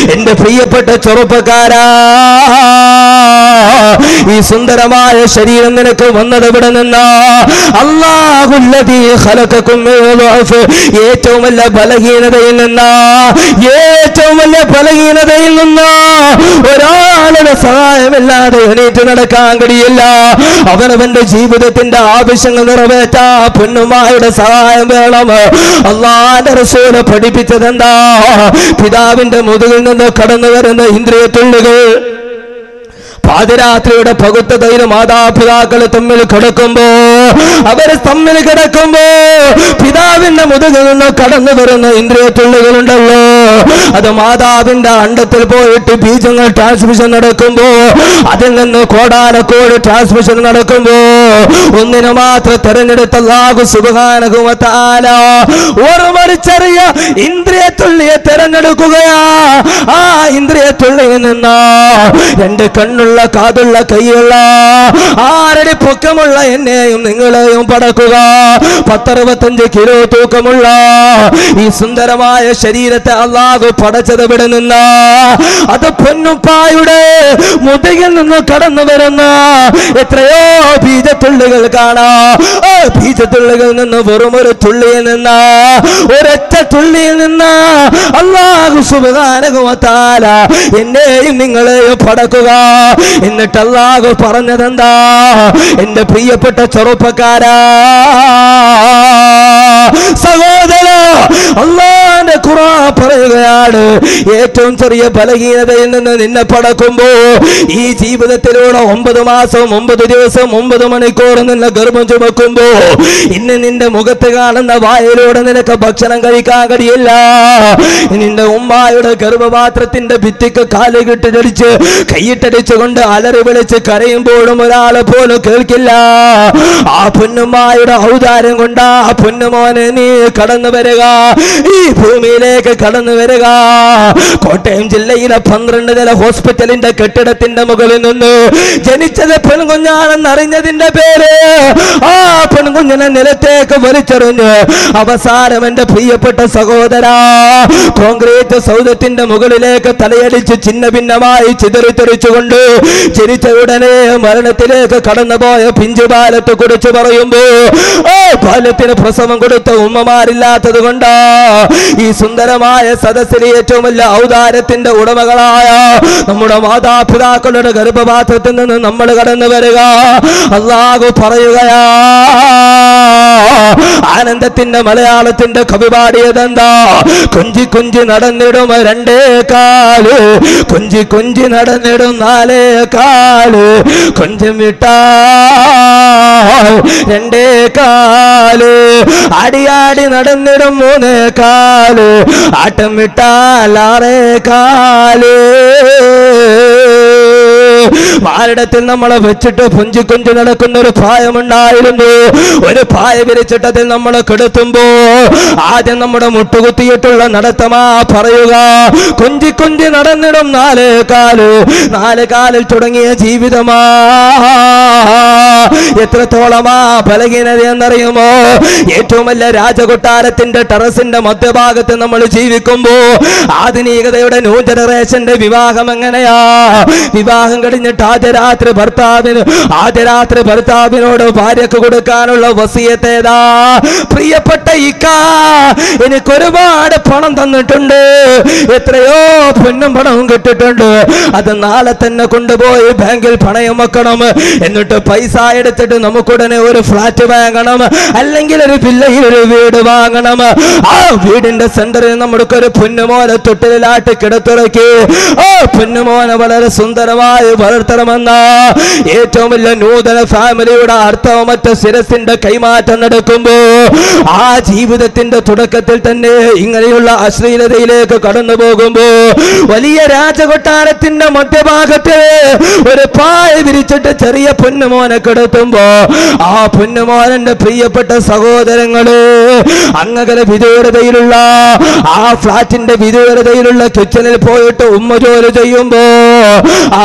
എന്റെ പ്രിയപ്പെട്ട ചെറുപ്പക്കാരാ ഈ സുന്ദരമായ ശരീരം നിനക്ക് വന്നത് ഇവിടെ നിന്നാ അള്ളാഹുല്ലതീ ഖലഖക്കും മിൻ ളുഅഫ്. ഏറ്റവും വലിയ ബലഹീനതയിൽ നിന്നാ ഏറ്റവും വലിയ ബലഹീനതയിൽ നിന്നാ ഒരാളുടെ സഹായമില്ലാതെ എണീറ്റ് നടക്കാൻ കഴിയില്ല അവനവന്റെ ജീവിതത്തിന്റെ ആവശ്യങ്ങൾ നിറവേറ്റാ പൊന്നുമായുടെ സഹായം വേണം അള്ളാന്റെ റസൂല് പഠിപ്പിച്ചതെന്താ പിതാവിന്റെ മുതുകിൽ നിന്ന് കടന്നു വരുന്ന ഇന്ദ്രിയ തുള്ളികൾ പാതിരാത്രിയുടെ പകുത്തതയിൽ മാതാപിതാക്കൾ തമ്മിൽ കിടക്കുമ്പോ അവര് തമ്മിൽ കിടക്കുമ്പോ പിതാവിന്റെ മുതുകിൽ നിന്ന് കടന്നു വരുന്ന ഇന്ദ്രിയ തുള്ളികളുണ്ടല്ലോ അത് മാതാവിന്റെ അണ്ടത്തിൽ പോയിട്ട് ബീജങ്ങൾ ട്രാൻസ്മിഷൻ നടക്കുമ്പോ അതിൽ നിന്ന് കോടാനക്കോട് ട്രാൻസ്മിഷൻ നടക്കുമ്പോ ഒന്നിനു മാത്രം തെരഞ്ഞെടുത്ത ലാഹു സുബാനകുമത്താല ഓർമ്മറിച്ചറിയ ഇന്ദ്രിയ തുള്ളിയെ തെരഞ്ഞെടുക്കുകയാ ആ ഇന്ദ്രിയ തുള്ളിയിൽ നിന്നാ രണ്ട് കണ്ണുള്ള കാതുള്ള കൈയുള്ള ആരടി പൊക്കമുള്ള എന്നെയും നിങ്ങളെയും പടക്കുക പത്തറുപത്തഞ്ച് കിലോ തൂക്കമുള്ള ഈ സുന്ദരമായ ശരീരത്തെ അള്ളാഹു പടച്ചത് ഇവിടെ നിന്ന് അത് പൊന്നുപ്പായുടെ മുതുകിൽ നിന്ന് കടന്നു വരുന്ന എത്രയോ ബീജത്തുള്ളികൾ കാണാം ആ ബീജത്തുള്ളികളിൽ നിന്ന് വെറും ഒരു തുള്ളിയിൽ നിന്ന് ഒരൊറ്റ തുള്ളിയിൽ നിന്ന് അള്ളാഹു സുബാനകുമത്താല എന്നെയും നിങ്ങളെയും പടക്കുക എന്നിട്ട് അള്ളാഹു പറഞ്ഞതെന്താ എന്റെ പ്രിയപ്പെട്ട ചെറുപ്പക്കാരാ സഹോദര അള്ളാന്റെ ഖുറാൻ പറയുകയാണ് ഏറ്റവും ചെറിയ ബലഹീനതയിൽ നിന്ന് നിന്നെ പടക്കുമ്പോ ഈ ജീവിതത്തിലൂടെ ഒമ്പത് മാസം ഒമ്പത് ദിവസം ഒമ്പത് മണിക്കൂർ നിന്നെ ഗർഭം ചുമക്കുമ്പോ ഇന്ന് നിന്റെ മുഖത്ത് കാണുന്ന വായയിലൂടെ നിനക്ക് ഭക്ഷണം കഴിക്കാൻ കഴിയില്ല നിന്റെ ഉമ്മായുടെ ഗർഭപാത്രത്തിന്റെ ഭിത്തിക്ക് കാല് കിട്ടിട്ടടിച്ച് കൈയിട്ടടിച്ചുകൊണ്ട് അലറി വിളിച്ച് കരയുമ്പോഴും ഒരാളെ പോലും കേൾക്കില്ല ആ പൊന്നുമായുടെ ഔദാര്യം കൊണ്ട് ആ പൊന്നുമോനെ നീ കടന്നു വരിക ഈ ഭൂമിയിലേക്ക് കടന്നു വരിക കോട്ടയം ജില്ലയിലെ പന്ത്രണ്ട് നില ഹോസ്പിറ്റലിന്റെ കെട്ടിടത്തിന്റെ മുകളിൽ നിന്ന് ജനിച്ചത് പെൺകുഞ്ഞാണെന്ന് അറിഞ്ഞതിന്റെ പേര് ആ പെൺകുഞ്ഞിനെ നിലത്തേക്ക് വലിച്ചെറിഞ്ഞ് അവസാനം എന്റെ പ്രിയപ്പെട്ട സഹോദര കോൺക്രീറ്റ് സൗദത്തിന്റെ മുകളിലേക്ക് തലയടിച്ച് ചിന്ന ഭിന്നമായി ചിതറിത്തെറിച്ചുകൊണ്ട് ജനിച്ച ഉടനെ മരണത്തിലേക്ക് കടന്നുപോയ പിഞ്ചുപാലത്തെ കുറിച്ച് പറയുമ്പോ ആ ബാല്യത്തിന് പ്രസവം കൊടുത്ത ഉമ്മമാരില്ലാത്തത് കൊണ്ടാ ഈ സുന്ദരമായ സദസ്സിൽ ഏറ്റവും വലിയ ഔദാര്യത്തിന്റെ ഉടമകളായ നമ്മുടെ മാതാപിതാക്കളുടെ ഗർഭപാത്രത്തിൽ നിന്ന് നമ്മൾ കടന്നു വരിക അള്ളാഹു പറയുകയാ ആനന്ദത്തിന്റെ മലയാളത്തിന്റെ കവി പാടിയതെന്താ കൊഞ്ചി കൊഞ്ചി നടന്നിടും രണ്ടേ കാല് കൊഞ്ചി കൊഞ്ചി നടന്നിടും നാലേ കാല് കൊഞ്ചം വിട്ടാ രണ്ടേ കാല് അടിയാടി നടന്നിടും മൂന്നേ കാല് ആട്ടം വിട്ടാൽ ആറേ കാല് മാരിടത്തിൽ നമ്മളെ വെച്ചിട്ട് പുഞ്ചി കുഞ്ചി നടക്കുന്ന ഒരു പ്രായമുണ്ടായിരുന്നു ഒരു പായ വിരിച്ചിട്ട് അതിൽ നമ്മൾ കെടുത്തുമ്പോ ആദ്യം നമ്മുടെ മുട്ടുകുത്തിയിട്ടുള്ള നടത്തമാ പറയുക കുഞ്ചി കുഞ്ചി നടന്നിടും നാല് കാല് നാല് കാലിൽ തുടങ്ങിയ ജീവിതമാ എത്രത്തോളമാ ബലഹീനത എന്നറിയുമോ ഏറ്റവും വലിയ രാജകൊട്ടാരത്തിന്റെ ടെറസിന്റെ മധ്യഭാഗത്ത് നമ്മൾ ജീവിക്കുമ്പോ ആധുനികതയുടെ ന്യൂ ജനറേഷന്റെ വിവാഹം എങ്ങനെയാ വിവാഹം കഴിഞ്ഞിട്ട് ആദ്യ രാത്രി ഭർത്താവിന് ആദ്യ രാത്രി ഭർത്താവിനോട് ഭാര്യക്ക് കൊടുക്കാനുള്ള വസിയത്തേതാ പ്രിയപ്പെട്ട ഇക്ക എനിക്ക് ഒരുപാട് പണം തന്നിട്ടുണ്ട് എത്രയോ പൊന്നും പണവും കിട്ടിയിട്ടുണ്ട് അത് നാളെ തന്നെ കൊണ്ടുപോയി ബാങ്കിൽ പണയം വെക്കണം എന്നിട്ട് പൈസ എടുത്തിട്ട് നമുക്കുടനെ ഒരു ഫ്ലാറ്റ് വാങ്ങണം അല്ലെങ്കിൽ ഒരു പിള്ളയിൽ ഒരു വീട് വാങ്ങണം ആ വീടിന്റെ സെന്ററിൽ നമുക്ക് ഒരു പൊന്നുമോനെ തൊട്ടിലാട്ട് കിടത്തുറക്കി ആ പൊന്നുമോനെ വളരെ സുന്ദരമായി വളർത്തണമെന്ന ഏറ്റവും വലിയ നൂതന ഫാമിലിയുടെ അർത്ഥമറ്റ ശിരസിന്റെ കൈമാറ്റം നടക്കുമ്പോ ആ ജീവിതത്തിന്റെ തുടക്കത്തിൽ തന്നെ ഇങ്ങനെയുള്ള അശ്ലീലതയിലേക്ക് കടന്നു പോകുമ്പോ വലിയ രാജകൊട്ടാരത്തിന്റെ മധ്യഭാഗത്ത് ഒരു പായ വിരിച്ചിട്ട് ചെറിയ പൊന്നുമോനെ കിടത്തുമ്പോ ആ പൊന്നുമോനന്റെ പ്രിയപ്പെട്ട സഹോദരങ്ങള് അങ്ങകലെ വിദൂരതയിലുള്ള ആ ഫ്ലാറ്റിന്റെ വിദൂരതയിലുള്ള കിച്ചണിൽ പോയിട്ട് ഉമ്മ ജോലി ചെയ്യുമ്പോ ആ വിരിച്ച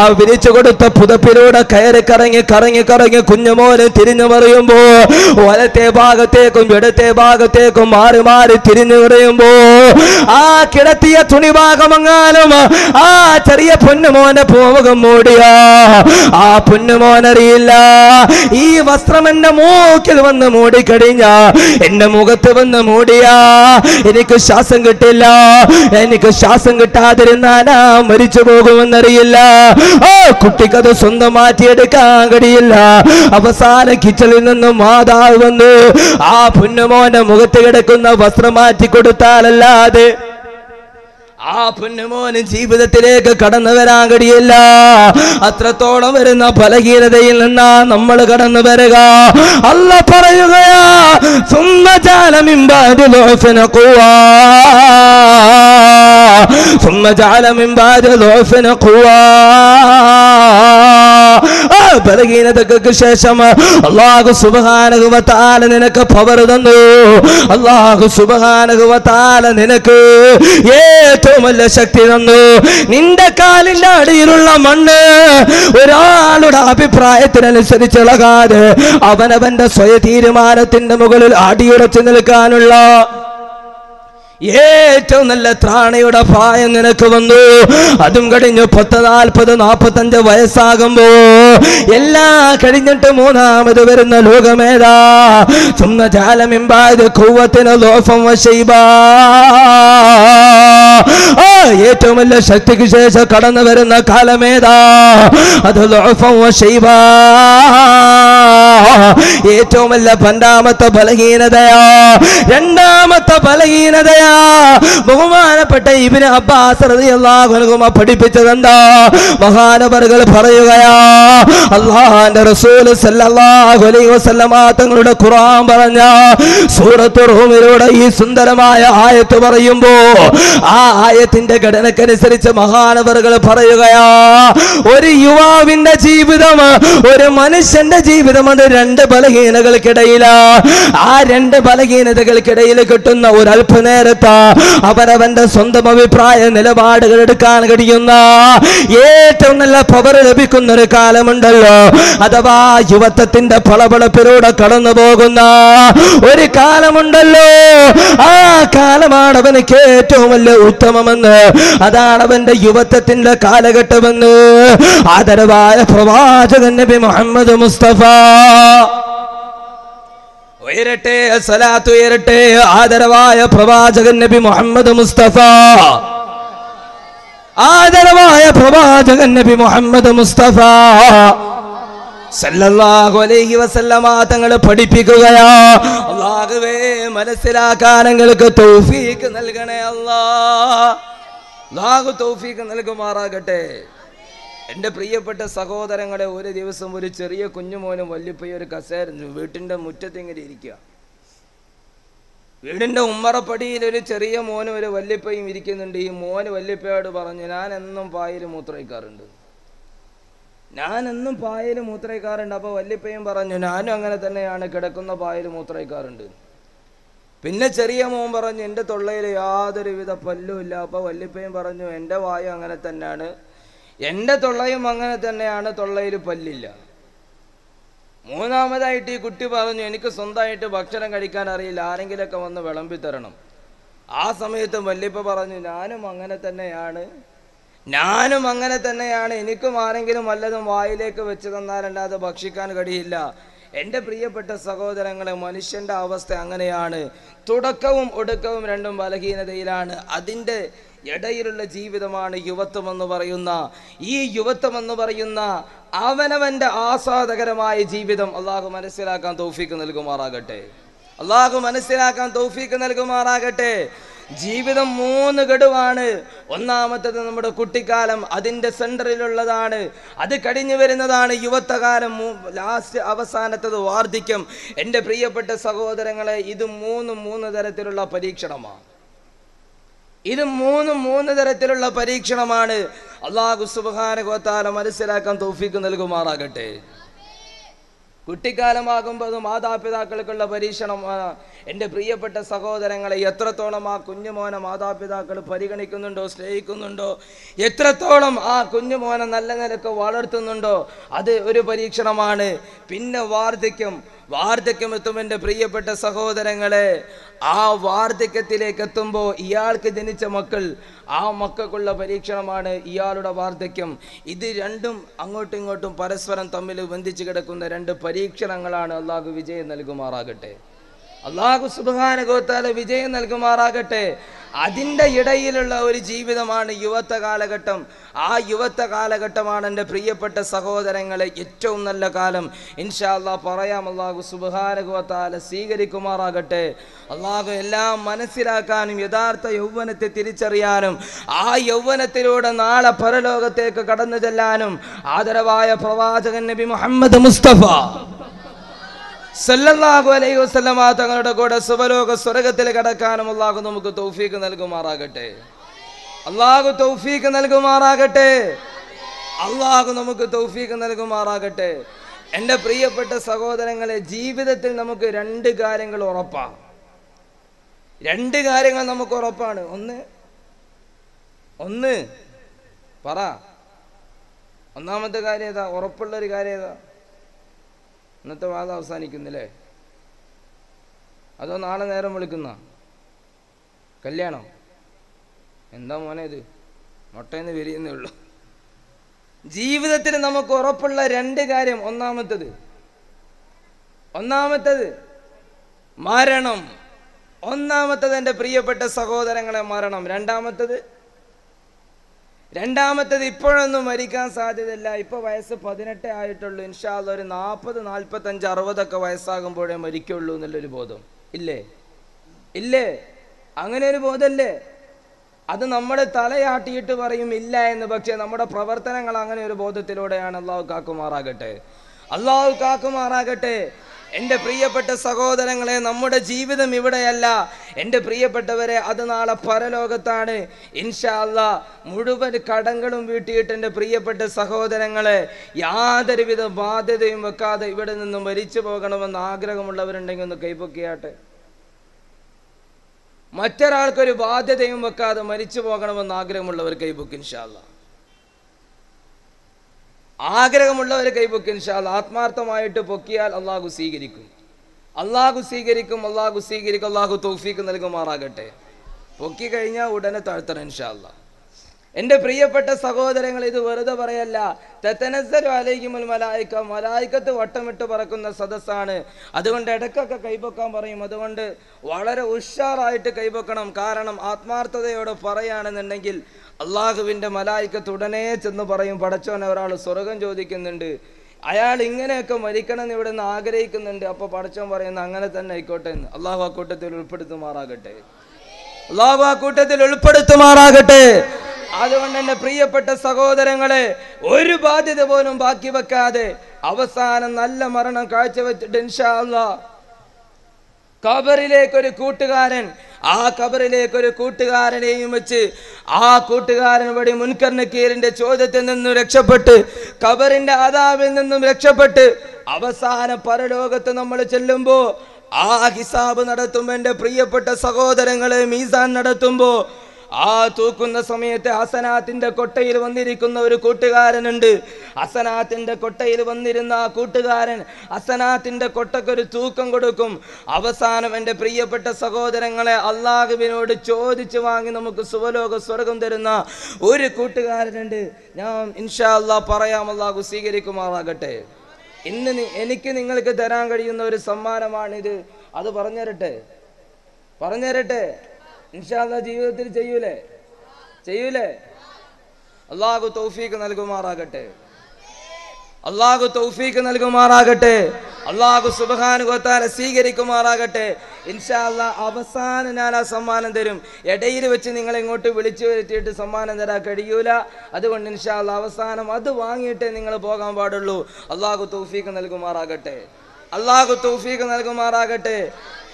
വാങ്ങിച്ചു കൊടുത്ത പുതപ്പിലൂടെ കയറി കറങ്ങി കറങ്ങി കറങ്ങി കുഞ്ഞുമോന് തിരിഞ്ഞു പറയുമ്പോ വലത്തെ ഭാഗത്തേക്കും ഇടത്തെ ഭാഗത്തേക്കും മാറി മാറി തിരിഞ്ഞു പറയുമ്പോ ആ കിടത്തിയ തുണിഭാഗമെങ്ങാനും ആ ചെറിയ പൊന്നുമോന്റെ പൂമുഖം മൂടിയ ആ പൊന്നുമോനറിയില്ല ഈ വസ്ത്രം എന്റെ മൂക്കിൽ വന്ന് മൂടിക്കഴിഞ്ഞ എന്റെ മുഖത്ത് വന്ന് മൂടിയ എനിക്ക് ശ്വാസം കിട്ടില്ല എനിക്ക് ശ്വാസം കിട്ടാതിരുന്നാനാ മരിച്ചു പോകുമെന്നറിയില്ല ഓ കുട്ടിക്കത് സ്വന്തം മാറ്റിയെടുക്കാൻ കഴിയില്ല അവസാന കിച്ചണിൽ നിന്ന് മാതാവ് വന്ന് ആ പൊന്നുമോന്റെ മുഖത്ത് കിടക്കുന്ന വസ്ത്രം മാറ്റി കൊടുത്താലല്ലാതെ ആ പൊന്നുമോന് ജീവിതത്തിലേക്ക് കടന്നു വരാൻ കഴിയില്ല അത്രത്തോളം വരുന്ന ബലഹീനതയിൽ നിന്നാ നമ്മൾ കടന്നു വരിക അല്ല പറയുകയാ സുമ്മജാലമിമ്പാതി ലോഫിന കുവാ ثم جعل من بعد ضعف قوى ആ ബലഹീനതകൾക്ക് ശേഷം അള്ളാഹു സുബഹാനകുവത്താല നിനക്ക് പവർ തന്നു അള്ളാഹു സുബഹാനകുവത്താല നിനക്ക് ഏറ്റവും വലിയ ശക്തി തന്നു നിന്റെ കാലിന്റെ അടിയിലുള്ള മണ്ണ് ഒരാളുടെ അഭിപ്രായത്തിനനുസരിച്ച് ഇളകാതെ അവനവന്റെ സ്വയ തീരുമാനത്തിന്റെ മുകളിൽ അടിയുറച്ചു നിൽക്കാനുള്ള ഏറ്റവും നല്ല ത്രാണയുടെ പ്രായം നിനക്ക് വന്നു അതും കഴിഞ്ഞു പത്ത് നാൽപ്പത് നാൽപ്പത്തഞ്ച് വയസ്സാകുമ്പോ എല്ലാം കഴിഞ്ഞിട്ട് മൂന്നാമത് വരുന്ന ലോകമേതാ ചുമ ജാലമിമ്പാത് കൂവത്തിന് ലോഫം വശൈബ ആ ഏറ്റവും വലിയ ശക്തിക്ക് ശേഷം കടന്നു വരുന്ന കാലമേതാ അത് ലോഫം വശൈബ ഏറ്റവും വലിയ രണ്ടാമത്തെ ബലഹീനതയാ രണ്ടാമത്തെ ബലഹീനതയാ ബഹുമാനപ്പെട്ട ഇബിന് അബ്ബാസ് റളിയല്ലാഹു അൻഹുമ പഠിപ്പിച്ചതെന്താ മഹാനവറുകൾ പറയുകയാ അള്ളാഹുവിന്റെ റസൂൽ സല്ലല്ലാഹു അലൈഹി വസല്ലമ തങ്ങളുടെ ഖുർആൻ പറഞ്ഞ സൂറത്ത് റൂമിലൂടെ ഈ സുന്ദരമായ ആയത്ത് പറയുമ്പോ ആ ആയത്തിന്റെ ഘടനക്കനുസരിച്ച് മഹാനവറുകൾ പറയുകയാ ഒരു യുവാവിന്റെ ജീവിതം ഒരു മനുഷ്യന്റെ ജീവിതം അത് രണ്ട് ബലഹീനകൾക്കിടയിലാ ആ രണ്ട് ബലഹീനതകൾക്കിടയിൽ കിട്ടുന്ന ഒരു അല്പനേരത്ത് അവരവന്റെ സ്വന്തം അഭിപ്രായ നിലപാടുകൾ എടുക്കാൻ കഴിയുന്ന ഏറ്റവും നല്ല പവർ ലഭിക്കുന്ന ഒരു കാലമുണ്ടല്ലോ അഥവാ യുവത്വത്തിന്റെ പളപളപ്പിലൂടെ കടന്നു പോകുന്ന ഒരു കാലമുണ്ടല്ലോ ആ കാലമാണ് അവനക്ക് ഏറ്റവും വലിയ ഉത്തമമെന്ന് അതാണ് അവന്റെ യുവത്വത്തിന്റെ കാലഘട്ടമെന്ന് ആദരവായ പ്രവാചകൻ നബി മുഹമ്മദ് മുസ്തഫ ഉയരട്ടെ സലാത്ത് ഉയരട്ടെ ആദരവായ പ്രവാചകൻ നബി മുഹമ്മദ് മുസ്തഫ ആദരവായ പ്രവാചകൻ നബി മുഹമ്മദ് മുസ്തഫ സല്ലല്ലാഹു അലൈഹി വസല്ലമ തങ്ങൾ പഠിപ്പിക്കുകയാ അല്ലാഹുവേ മനസ്സിലാക്കാൻ ഞങ്ങൾക്ക് തൗഫീക്ക് നൽകണേ അല്ലാ അല്ലാഹു തൗഫീക്ക് നൽകുമാറാകട്ടെ എൻ്റെ പ്രിയപ്പെട്ട സഹോദരങ്ങളെ ഒരു ദിവസം ഒരു ചെറിയ കുഞ്ഞുമോനും വല്യപ്പയും ഒരു കസേര വീട്ടിൻ്റെ മുറ്റത്തിങ്ങനെ ഇരിക്കുക വീടിൻ്റെ ഉമ്മറപ്പടിയിൽ ഒരു ചെറിയ മോനും ഒരു വല്യപ്പയും ഇരിക്കുന്നുണ്ട് ഈ മോന് വല്യപ്പയോട് പറഞ്ഞു ഞാൻ എന്നും പായൽ മൂത്രയിക്കാറുണ്ട് ഞാൻ എന്നും പായൽ മൂത്രയിക്കാറുണ്ട് അപ്പോൾ വല്യപ്പയും പറഞ്ഞു ഞാനും അങ്ങനെ തന്നെയാണ് കിടക്കുന്ന പായൽ മൂത്രയിക്കാറുണ്ട് പിന്നെ ചെറിയ മോൻ പറഞ്ഞു എൻ്റെ തൊള്ളയിൽ യാതൊരുവിധ പല്ലുമില്ല അപ്പോൾ വല്യപ്പയും പറഞ്ഞു എൻ്റെ വായു അങ്ങനെ തന്നെയാണ് എൻ്റെ തൊള്ളയും അങ്ങനെ തന്നെയാണ് തൊള്ളയിൽ പല്ലില്ല മൂന്നാമതായിട്ട് ഈ കുട്ടി പറഞ്ഞു എനിക്ക് സ്വന്തമായിട്ട് ഭക്ഷണം കഴിക്കാൻ അറിയില്ല ആരെങ്കിലൊക്കെ വന്ന് വിളമ്പി തരണം ആ സമയത്ത് വല്യപ്പ പറഞ്ഞു ഞാനും അങ്ങനെ തന്നെയാണ് ഞാനും അങ്ങനെ തന്നെയാണ് എനിക്കും ആരെങ്കിലും വല്ലതും വായിലേക്ക് വെച്ച് തന്നാലല്ലാതെ ഭക്ഷിക്കാൻ കഴിയില്ല എൻ്റെ പ്രിയപ്പെട്ട സഹോദരങ്ങളെ മനുഷ്യൻ്റെ അവസ്ഥ അങ്ങനെയാണ് തുടക്കവും ഒടുക്കവും രണ്ടും ബലഹീനതയിലാണ് അതിൻ്റെ ഇടയിലുള്ള ജീവിതമാണ് യുവത്വം എന്ന് പറയുന്ന ഈ യുവത്വം എന്ന് പറയുന്ന അവനവൻ്റെ ആസ്വാദകരമായ ജീവിതം അള്ളാഹു മനസ്സിലാക്കാൻ തൗഫീക്ക് നൽകുമാറാകട്ടെ അള്ളാഹു മനസ്സിലാക്കാൻ തൗഫീക്ക് നൽകുമാറാകട്ടെ ജീവിതം മൂന്ന് ഗഡുവാണ് ഒന്നാമത്തത് നമ്മുടെ കുട്ടിക്കാലം അതിൻ്റെ സെൻറ്ററിലുള്ളതാണ് അത് കഴിഞ്ഞു വരുന്നതാണ് യുവത്വകാലം ലാസ്റ്റ് അവസാനത്തത് വാർദ്ധക്യം എൻ്റെ പ്രിയപ്പെട്ട സഹോദരങ്ങളെ ഇത് മൂന്നും മൂന്ന് തരത്തിലുള്ള പരീക്ഷണമാണ് ഇത് മൂന്നും മൂന്ന് തരത്തിലുള്ള പരീക്ഷണമാണ് അള്ളാഹു സുബാന ഗോത്താല മനസ്സിലാക്കാൻ തൗഫീക്ക് നൽകുമാറാകട്ടെ കുട്ടിക്കാലമാകുമ്പോൾ അത് മാതാപിതാക്കൾക്കുള്ള പരീക്ഷണമാണ് എൻ്റെ പ്രിയപ്പെട്ട സഹോദരങ്ങളെ എത്രത്തോളം ആ കുഞ്ഞുമോനെ മാതാപിതാക്കൾ പരിഗണിക്കുന്നുണ്ടോ സ്നേഹിക്കുന്നുണ്ടോ എത്രത്തോളം ആ കുഞ്ഞുമോനെ നല്ല നിലക്ക് വളർത്തുന്നുണ്ടോ അത് ഒരു പരീക്ഷണമാണ് പിന്നെ വാർദ്ധക്യം വാർദ്ധക്യം എത്തും എൻ്റെ പ്രിയപ്പെട്ട സഹോദരങ്ങളെ ആ വാർദ്ധക്യത്തിലേക്ക് എത്തുമ്പോൾ ഇയാൾക്ക് ജനിച്ച മക്കൾ ആ മക്കൾക്കുള്ള പരീക്ഷണമാണ് ഇയാളുടെ വാർദ്ധക്യം ഇത് രണ്ടും അങ്ങോട്ടും ഇങ്ങോട്ടും പരസ്പരം തമ്മിൽ ബന്ധിച്ച് കിടക്കുന്ന രണ്ട് പരീക്ഷണങ്ങളാണ് അള്ളാഹു വിജയം നൽകുമാറാകട്ടെ അള്ളാഹു സുബാനുഗോത്താല വിജയം നൽകുമാറാകട്ടെ അതിൻ്റെ ഇടയിലുള്ള ഒരു ജീവിതമാണ് യുവത്വ കാലഘട്ടം ആ യുവത്വ കാലഘട്ടമാണ് എൻ്റെ പ്രിയപ്പെട്ട സഹോദരങ്ങളെ ഏറ്റവും നല്ല കാലം ഇൻഷാ അള്ളാഹ് പറയാം അള്ളാഹു സുബാനുഗോത്താല സ്വീകരിക്കുമാറാകട്ടെ അള്ളാഹു എല്ലാം മനസ്സിലാക്കാനും യഥാർത്ഥ യൗവനത്തെ തിരിച്ചറിയാനും ആ യൗവനത്തിലൂടെ നാളെ പരലോകത്തേക്ക് കടന്നു ചെല്ലാനും ആദരവായ പ്രവാചകൻ നബി മുഹമ്മദ് മുസ്തഫ സല്ലല്ലാഹു അലൈഹി വസല്ലമ തങ്ങളുടെ കൂടെ സുബലോക സ്വർഗത്തിൽ കടക്കാനും അള്ളാഹു നമുക്ക് തൗഫീക്ക് നൽകുമാറാകട്ടെ അള്ളാഹു തൗഫീക്ക് നൽകുമാറാകട്ടെ അള്ളാഹു നമുക്ക് തൗഫീക്ക് നൽകുമാറാകട്ടെ എൻ്റെ പ്രിയപ്പെട്ട സഹോദരങ്ങളെ ജീവിതത്തിൽ നമുക്ക് രണ്ട് കാര്യങ്ങൾ ഉറപ്പാണ് രണ്ട് കാര്യങ്ങൾ നമുക്ക് ഉറപ്പാണ് ഒന്ന് ഒന്ന് പറ ഒന്നാമത്തെ കാര്യം ഏതാ ഉറപ്പുള്ള ഒരു കാര്യം ഏതാ ഇന്നത്തെ വാദം അവസാനിക്കുന്നില്ലേ അതോ നാളെ നേരം വിളിക്കുന്ന കല്യാണം എന്താ മോനെ ഇത് മുട്ടയെന്ന് വിരിയുന്നേ ഉള്ളൂ ജീവിതത്തിൽ നമുക്ക് ഉറപ്പുള്ള രണ്ട് കാര്യം ഒന്നാമത്തത് ഒന്നാമത്തത് മരണം ഒന്നാമത്തത് എൻ്റെ പ്രിയപ്പെട്ട സഹോദരങ്ങളെ മരണം രണ്ടാമത്തത് രണ്ടാമത്തത് ഇപ്പോഴൊന്നും മരിക്കാൻ സാധ്യതയില്ല ഇപ്പൊ വയസ്സ് പതിനെട്ടേ ആയിട്ടുള്ളൂ ഇൻഷാല്ല ഒരു നാൽപ്പത് നാൽപ്പത്തഞ്ച് അറുപതൊക്കെ വയസ്സാകുമ്പോഴേ മരിക്കുള്ളൂ എന്നുള്ളൊരു ബോധം ഇല്ലേ ഇല്ലേ അങ്ങനെ ഒരു ബോധമല്ലേ അത് നമ്മുടെ തലയാട്ടിയിട്ട് പറയും ഇല്ല എന്ന് പക്ഷേ നമ്മുടെ പ്രവർത്തനങ്ങൾ അങ്ങനെ ഒരു ബോധത്തിലൂടെയാണ് അള്ളാഹു കാക്കുമാറാകട്ടെ അള്ളാഹു കാക്കുമാറാകട്ടെ എൻ്റെ പ്രിയപ്പെട്ട സഹോദരങ്ങളെ നമ്മുടെ ജീവിതം ഇവിടെയല്ല എൻ്റെ പ്രിയപ്പെട്ടവരെ അത് നാളെ പരലോകത്താണ് ഇൻഷാ അല്ലാ മുഴുവൻ കടങ്ങളും വീട്ടിയിട്ട് എൻ്റെ പ്രിയപ്പെട്ട സഹോദരങ്ങളെ യാതൊരുവിധ ബാധ്യതയും വെക്കാതെ ഇവിടെ നിന്ന് മരിച്ചു പോകണമെന്ന് ആഗ്രഹമുള്ളവരുണ്ടെങ്കിൽ ഒന്ന് കൈപ്പൊക്കിയാട്ടെ മറ്റൊരാൾക്കൊരു ബാധ്യതയും വെക്കാതെ മരിച്ചു പോകണമെന്ന് ആഗ്രഹമുള്ളവർ കൈബുക്ക് ഇൻഷാല്ല ആഗ്രഹമുള്ളവർ കൈബുക്ക് ഇൻഷാല്ല ആത്മാർത്ഥമായിട്ട് പൊക്കിയാൽ അള്ളാഹു സ്വീകരിക്കും അള്ളാഹു സ്വീകരിക്കും അള്ളാഹു സ്വീകരിക്കും അള്ളാഹു തൗഫീക്ക് നൽകുമാറാകട്ടെ പൊക്കി കഴിഞ്ഞാൽ ഉടനെ താഴ്ത്തണം ഇൻഷാല്ല എൻ്റെ പ്രിയപ്പെട്ട സഹോദരങ്ങൾ ഇത് വെറുതെ പറയല്ല തെത്തനസ്സരു അലൈഹിമുൽ മലായിക്ക മലായിക്കത്ത് വട്ടമിട്ട് പറക്കുന്ന സദസ്സാണ് അതുകൊണ്ട് ഇടയ്ക്കൊക്കെ കൈപൊക്കാൻ പറയും അതുകൊണ്ട് വളരെ ഉഷാറായിട്ട് കൈപൊക്കണം കാരണം ആത്മാർത്ഥതയോടെ പറയുകയാണെന്നുണ്ടെങ്കിൽ അള്ളാഹുവിൻ്റെ മലായിക്കത്ത് ഉടനെ ചെന്ന് പറയും പടച്ചോനെ ഒരാൾ സ്വർഗം ചോദിക്കുന്നുണ്ട് അയാൾ ഇങ്ങനെയൊക്കെ മരിക്കണം എന്ന് ഇവിടെ നിന്ന് ആഗ്രഹിക്കുന്നുണ്ട് അപ്പോൾ പടച്ചോൻ പറയുന്ന അങ്ങനെ തന്നെ ആയിക്കോട്ടെ എന്ന് അള്ളാഹു ആ കൂട്ടത്തിൽ ഉൾപ്പെടുത്തുമാറാകട്ടെ അള്ളാഹു ആ കൂട്ടത്തിൽ ഉൾപ്പെടുത്തുമാറാകട്ടെ അതുകൊണ്ട് എന്റെ പ്രിയപ്പെട്ട സഹോദരങ്ങളെ ഒരു ബാധ്യത പോലും ബാക്കി വെക്കാതെ അവസാനം നല്ല മരണം കാഴ്ചവെച്ചിട്ട് ഇൻഷാ അല്ലാ കബറിലേക്ക് ഒരു കൂട്ടുകാരൻ ആ കബറിലേക്ക് ഒരു കൂട്ടുകാരനെയും വെച്ച് ആ കൂട്ടുകാരൻ വഴി മുൻകർണക്കീരിന്റെ ചോദ്യത്തിൽ നിന്നും രക്ഷപ്പെട്ട് കബറിന്റെ ആദാവിൽ നിന്നും രക്ഷപ്പെട്ട് അവസാന പരലോകത്ത് നമ്മൾ ചെല്ലുമ്പോ ആ ഹിസാബ് നടത്തുമ്പോ എൻ്റെ പ്രിയപ്പെട്ട സഹോദരങ്ങളെ മീസാൻ നടത്തുമ്പോ ആ തൂക്കുന്ന സമയത്ത് ഹസനാത്തിന്റെ കൊട്ടയിൽ വന്നിരിക്കുന്ന ഒരു കൂട്ടുകാരനുണ്ട് ഹസനാത്തിന്റെ കൊട്ടയിൽ വന്നിരുന്ന ആ കൂട്ടുകാരൻ ഹസനാത്തിന്റെ കൊട്ടക്കൊരു തൂക്കം കൊടുക്കും അവസാനം എൻ്റെ പ്രിയപ്പെട്ട സഹോദരങ്ങളെ അള്ളാഹുവിനോട് ചോദിച്ചു വാങ്ങി നമുക്ക് സുവലോക സ്വർഗം തരുന്ന ഒരു കൂട്ടുകാരനുണ്ട് ഞാൻ ഇൻഷാ അള്ളാഹ് പറയാം അള്ളാഹു സ്വീകരിക്കുമാറാകട്ടെ ഇന്ന് നി- എനിക്ക് നിങ്ങൾക്ക് തരാൻ കഴിയുന്ന ഒരു സമ്മാനമാണിത് അത് പറഞ്ഞുതരട്ടെ പറഞ്ഞുതരട്ടെ ഇൻഷാല്ല ജീവിതത്തിൽ ചെയ്യൂലേ ചെയ്യൂലേ അള്ളാഹു തൗഫീക്ക് നൽകുമാറാകട്ടെ അള്ളാഹു തൗഫീക്ക് നൽകുമാറാകട്ടെ അള്ളാഹു സുബഹാനുഗോത്താലെ സ്വീകരിക്കുമാറാകട്ടെ ഇൻഷാല്ല അവസാനം ഞാൻ ആ സമ്മാനം തരും ഇടയിൽ വെച്ച് നിങ്ങൾ ഇങ്ങോട്ട് വിളിച്ചു വരുത്തിയിട്ട് സമ്മാനം തരാൻ കഴിയൂല അതുകൊണ്ട് ഇൻഷാല്ല അവസാനം അത് വാങ്ങിയിട്ടേ നിങ്ങൾ പോകാൻ പാടുള്ളൂ അള്ളാഹു തൗഫീക്ക് നൽകുമാറാകട്ടെ അള്ളാഹു തൗഫീക്ക് നൽകുമാറാകട്ടെ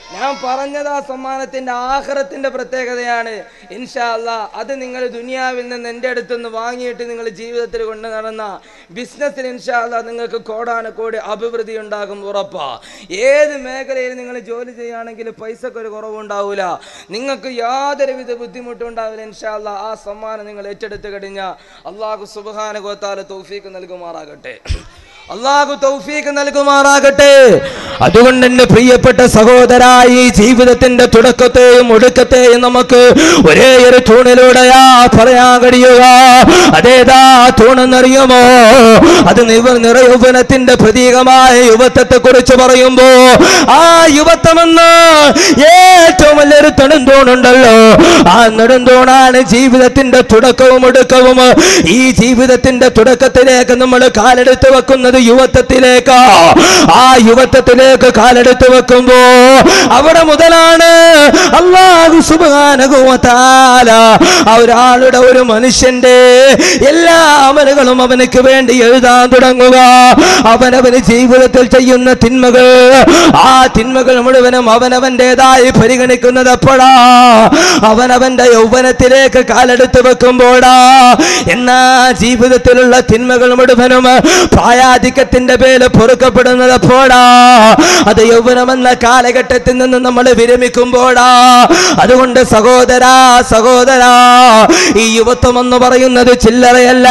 ഞാൻ പറഞ്ഞത് ആ സമ്മാനത്തിന്റെ ആഹ്റത്തിന്റെ പ്രത്യേകതയാണ് ഇൻഷാ അല്ലാ അത് നിങ്ങൾ ദുനിയാവിൽ നിന്ന് എൻ്റെ അടുത്തുനിന്ന് വാങ്ങിയിട്ട് നിങ്ങൾ ജീവിതത്തിൽ കൊണ്ട് നടന്ന ബിസിനസ്സിൽ ഇൻഷാ അല്ലാ നിങ്ങൾക്ക് കോടാനക്കോടി അഭിവൃദ്ധി ഉണ്ടാകും ഉറപ്പാ ഏത് മേഖലയിൽ നിങ്ങൾ ജോലി ചെയ്യുകയാണെങ്കിൽ പൈസക്ക് ഒരു കുറവുണ്ടാവില്ല നിങ്ങൾക്ക് യാതൊരുവിധ ബുദ്ധിമുട്ടും ഉണ്ടാവില്ല ഇൻഷാ അല്ലാ ആ സമ്മാനം നിങ്ങൾ ഏറ്റെടുത്ത് കഴിഞ്ഞാൽ അള്ളാഹു സുബാനുഗോത്താല തൗഫീക്ക് നൽകുമാറാകട്ടെ അള്ളാഹു തൗഫീക്ക് നൽകുമാറാകട്ടെ അതുകൊണ്ട് എന്റെ പ്രിയപ്പെട്ട സഹോദരായി ജീവിതത്തിന്റെ തുടക്കത്തെയും ഒടുക്കത്തെയും നമുക്ക് ഒരേ ഒരു തൂണിലൂടെയാ പറയാൻ കഴിയുക അതേതാ തൂണെന്നറിയുമോ അത് നിവ നിറയൗവനത്തിന്റെ പ്രതീകമായ യുവത്വത്തെ കുറിച്ച് പറയുമ്പോ ആ യുവത്വമെന്ന് ഏറ്റവും വലിയൊരു നെടുന്തൂണുണ്ടല്ലോ ആ നെടുന്തൂണാണ് ജീവിതത്തിന്റെ തുടക്കവും ഒടുക്കവും ഈ ജീവിതത്തിന്റെ തുടക്കത്തിലേക്ക് നമ്മൾ കാലെടുത്ത് വെക്കുന്നത് യുവത്വത്തിലേക്കാ ആ യുവത്വത്തിലേക്ക് കാലെടുത്ത് വെക്കുമ്പോ അവിടെ മുതലാണ് അള്ളാഹു സുബാനകുവത്താല ആ ഒരാളുടെ ഒരു മനുഷ്യന്റെ എല്ലാ അമലുകളും അവനക്ക് വേണ്ടി എഴുതാൻ തുടങ്ങുക അവനവന് ജീവിതത്തിൽ ചെയ്യുന്ന തിന്മകൾ ആ തിന്മകൾ മുഴുവനും അവനവന്റേതായി പരിഗണിക്കുന്നത് എപ്പോഴാ അവനവന്റെ യൗവനത്തിലേക്ക് കാലെടുത്ത് വെക്കുമ്പോഴാ എന്നാ ജീവിതത്തിലുള്ള തിന്മകൾ മുഴുവനും പ്രായാധിക്യത്തിന്റെ പേര് പൊറുക്കപ്പെടുന്നത് എപ്പോഴാ അത് യൗവനമെന്ന കാലഘട്ടത്തിൽ നിന്ന് നമ്മൾ വിരമിക്കുമ്പോഴാ അതുകൊണ്ട് സഹോദരാ സഹോദരാ ഈ യുവത്വം എന്ന് പറയുന്നത് ചില്ലറയല്ല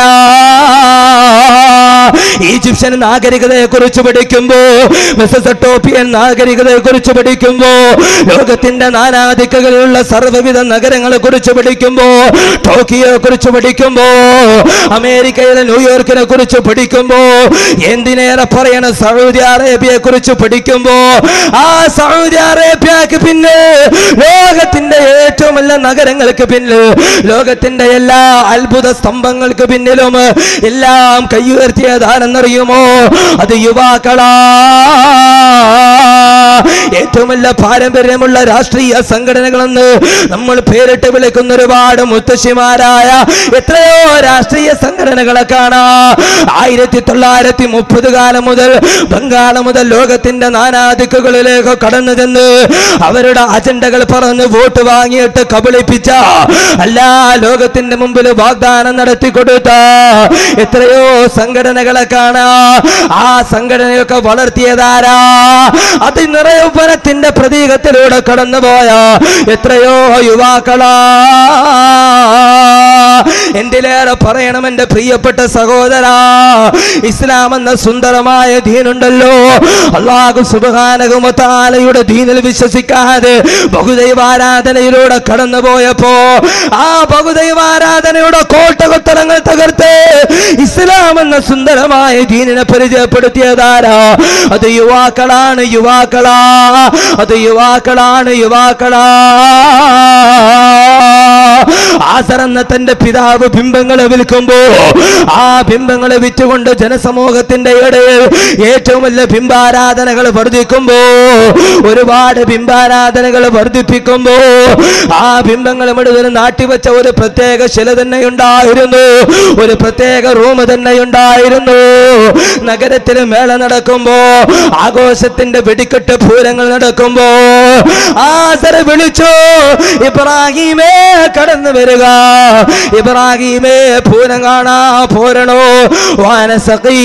ഈജിപ്ഷ്യൻ നാഗരികതയെ കുറിച്ച് പഠിക്കുമ്പോ മെസസട്ടോപ്പിയൻ നാഗരികതയെ കുറിച്ച് പഠിക്കുമ്പോ ലോകത്തിന്റെ നാനാദിക്കുകളിലുള്ള സർവ്വവിധ നഗരങ്ങളെ കുറിച്ച് പഠിക്കുമ്പോ ടോക്കിയോയെ കുറിച്ച് പഠിക്കുമ്പോ അമേരിക്കയിലെ ന്യൂയോർക്കിനെ കുറിച്ച് പഠിക്കുമ്പോ എന്തിനേറെ പറയണ സൗദി അറേബ്യയെ കുറിച്ച് പഠിക്കുമ്പോ ആ സൗദി അറേബ്യക്ക് പിന്നെ ലോകത്തിന്റെ ഏറ്റവും നല്ല നഗരങ്ങൾക്ക് പിന്നിൽ ലോകത്തിന്റെ എല്ലാ അത്ഭുത സ്തംഭങ്ങൾക്ക് പിന്നിലും എല്ലാം കൈയുയർത്തിയതാണെന്നറിയുമോ അത് യുവാക്കളാ ഏറ്റവും വലിയ പാരമ്പര്യമുള്ള രാഷ്ട്രീയ സംഘടനകളെന്ന് നമ്മൾ പേരിട്ട് വിളിക്കുന്ന ഒരുപാട് മുത്തശ്ശിമാരായ എത്രയോ രാഷ്ട്രീയ സംഘടനകളെ കാണാ ആയിരത്തി തൊള്ളായിരത്തി മുപ്പത് കാലം മുതൽ ബംഗാൾ മുതൽ ലോകത്തിന്റെ നാനാദിക്കുകളിലേക്ക് കടന്നു ചെന്ന് അവരുടെ അജണ്ടകൾ പറഞ്ഞ് വോട്ട് വാങ്ങിയിട്ട് കബളിപ്പിച്ച അല്ല ലോകത്തിന്റെ മുമ്പിൽ വാഗ്ദാനം നടത്തി കൊടുത്ത എത്രയോ സംഘടനകളെ കാണാ ആ സംഘടനയൊക്കെ വളർത്തിയതാരാ അത് നിറയുപനത്തിന്റെ പ്രതീകത്തിലൂടെ കടന്നുപോയ എത്രയോ യുവാക്കളാ എന്തിലേറെ പറയണം എന്റെ പ്രിയപ്പെട്ട സഹോദരാ ഇസ്ലാം എന്ന സുന്ദരമായ ദീനുണ്ടല്ലോ അള്ളാഹു സുബാനകുമത്താലയുടെ ദീനിൽ വിശ്വസിക്കാതെ ബഹുദൈവാരാധനയിലൂടെ കടന്നുപോയപ്പോ ആ ബഹുദൈവാരാധനയുടെ കോട്ടകൊത്തരങ്ങൾ തകർത്ത് ഇസ്ലാം എന്ന സുന്ദരമായ ദീനിനെ പരിചയപ്പെടുത്തിയതാരാ അത് യുവാക്കളാണ് യുവാക്കളാ അത് യുവാക്കളാണ് യുവാക്കളാ ആസറന്ന തന്റെ പിതാവ് ബിംബങ്ങളെ വിൽക്കുമ്പോ ആ ബിംബങ്ങളെ വിറ്റുകൊണ്ട് ജനസമൂഹത്തിന്റെ ഇടയിൽ ഏറ്റവും വലിയ ബിംബാരാധനകൾ വർദ്ധിക്കുമ്പോ ഒരുപാട് ബിംബാരാധനകൾ വർദ്ധിപ്പിക്കുമ്പോ ആ ബിംബങ്ങൾ മുഴുവൻ നാട്ടിവെച്ച ഒരു പ്രത്യേക ശില തന്നെ ഉണ്ടായിരുന്നു ഒരു പ്രത്യേക റൂം തന്നെ ഉണ്ടായിരുന്നു നഗരത്തിൽ മേള നടക്കുമ്പോ ആഘോഷത്തിന്റെ വെടിക്കെട്ട് പൂരങ്ങൾ നടക്കുമ്പോ ആസര വിളിച്ചു ഇബ്രാഹിമേ കടന്നു വരിക ഇബ്രാഹിമേ പൂരം കാണാ പോരണോ വാനസഖീ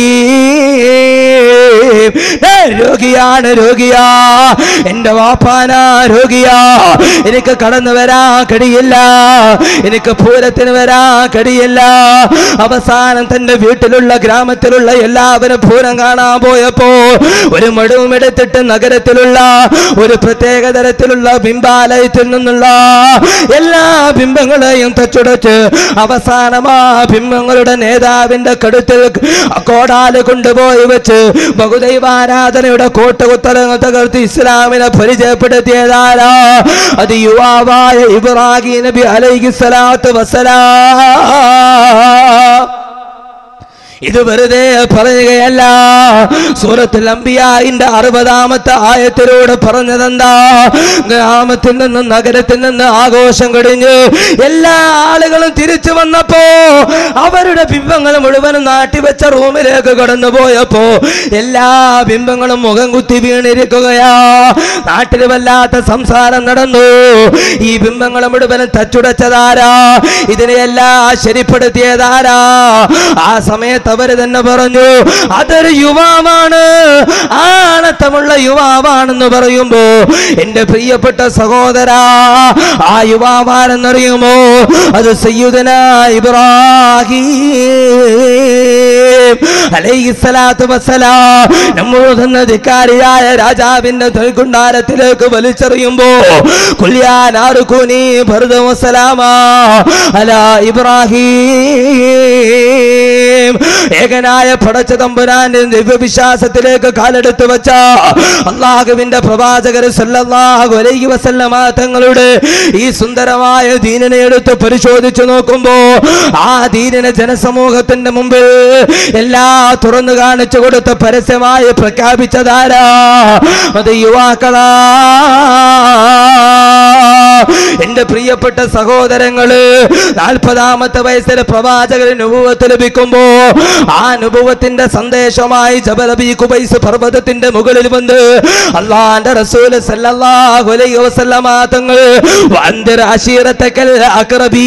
ഏ, രോഗിയാണ് രോഗിയാ എന്റെ വാപ്പാനാ രോഗിയാ എനിക്ക് കടന്നു വരാ കഴിയില്ല എനിക്ക് പൂരത്തിന് വരാ കഴിയില്ല അവസാനം തന്റെ വീട്ടിലുള്ള ഗ്രാമത്തിലുള്ള എല്ലാവരും പൂരം കാണാൻ പോയപ്പോ ഒരു മടുവും എടുത്തിട്ട് നഗരത്തിലുള്ള ഒരു പ്രത്യേക തരത്തിലുള്ള ബിംബാലയത്തിൽ നിന്നുള്ള എല്ലാ ബിംബങ്ങളെയും തച്ചുടച്ച് അവസാനമാ ബിംബങ്ങളുടെ നേതാവിന്റെ കടുത്തിൽ കോടാല് കൊണ്ടുപോയി വെച്ച് ബഹുദൈവാരാധനയുടെ കോട്ടകുത്തലങ്ങൾ തകർത്ത് ഇസ്ലാമിനെ പരിചയപ്പെടുത്തിയതാരാ അത് യുവാവായ ഇബ്രാഹിം നബി അലൈഹി സ്വലാത്ത് വസ്സലാം ഇത് വെറുതെ പറയുകയല്ല സൂറത്തുൽ അംബിയായിന്റെ അറുപതാമത്തെ ആയത്തിലൂടെ പറഞ്ഞതെന്താ ഗ്രാമത്തിൽ നിന്ന് നഗരത്തിൽ നിന്ന് ആഘോഷം കഴിഞ്ഞ് എല്ലാ ആളുകളും തിരിച്ചു വന്നപ്പോ അവരുടെ ബിംബങ്ങൾ മുഴുവനും നാട്ടിവെച്ച റൂമിലേക്ക് കടന്നു പോയപ്പോ എല്ലാ ബിംബങ്ങളും മുഖം കുത്തി വീണിരിക്കുകയാ നാട്ടിൽ വല്ലാത്ത സംസാരം നടന്നു ഈ ബിംബങ്ങൾ മുഴുവനും തച്ചുടച്ചതാരാ ഇതിനെയെല്ലാം ശരിപ്പെടുത്തിയതാരാ ആ സമയത്ത് അവര് തന്നെ പറഞ്ഞു അതൊരു യുവാവാണ് ആണത്തമുള്ള യുവാവാണെന്ന് പറയുമ്പോ എന്റെ പ്രിയപ്പെട്ട സഹോദര ആ യുവാവാരെന്നറിയുമോ അത് സയ്യുദന ഇബ്രാഹിം അലൈഹിസ്സലാത്തു വസ്സലാം നമ്മോട് ധിക്കാരിയായ രാജാവിന്റെ തൊൽക്കുണ്ടാരത്തിലേക്ക് വലിച്ചെറിയുമ്പോ കുല്യാനാറുകൂനി ഭരത വസ്സലാമ അല ഇബ്രാഹിം ഏകനായ പടച്ച തമ്പുരാന്റെ ദിവ്യവിശ്വാസത്തിലേക്ക് കാലെടുത്ത് വെച്ച അള്ളാഹുവിന്റെ പ്രവാചകർ സല്ലല്ലാഹു അലൈഹി വസല്ലമ തങ്ങളുടെ ഈ സുന്ദരമായ ദീനിനെ എടുത്ത് പരിശോധിച്ചു നോക്കുമ്പോ ആ ദീനിനെ ജനസമൂഹത്തിന്റെ മുമ്പിൽ എല്ലാ തുറന്നു കാണിച്ചു കൊടുത്ത് പരസ്യമായി പ്രഖ്യാപിച്ചതാരാ അത് യുവാക്കളാ എന്റെ പ്രിയപ്പെട്ട സഹോദരങ്ങള് നാൽപ്പതാമത്തെ വയസ്സിൽ പ്രവാചകന് നുപൂവത്ത് ലഭിക്കുമ്പോ ആ നുപൂവത്തിന്റെ സന്ദേശമായി ജബലബി കുബൈസ് പർവ്വതത്തിന്റെ മുകളിൽ വന്ന് അള്ളാന്റെ റസൂൽ സല്ലല്ലാഹു അലൈഹി വസല്ലമ തങ്ങൾ വന്ദർ അശീറത്തക്കൽ അക്രബീ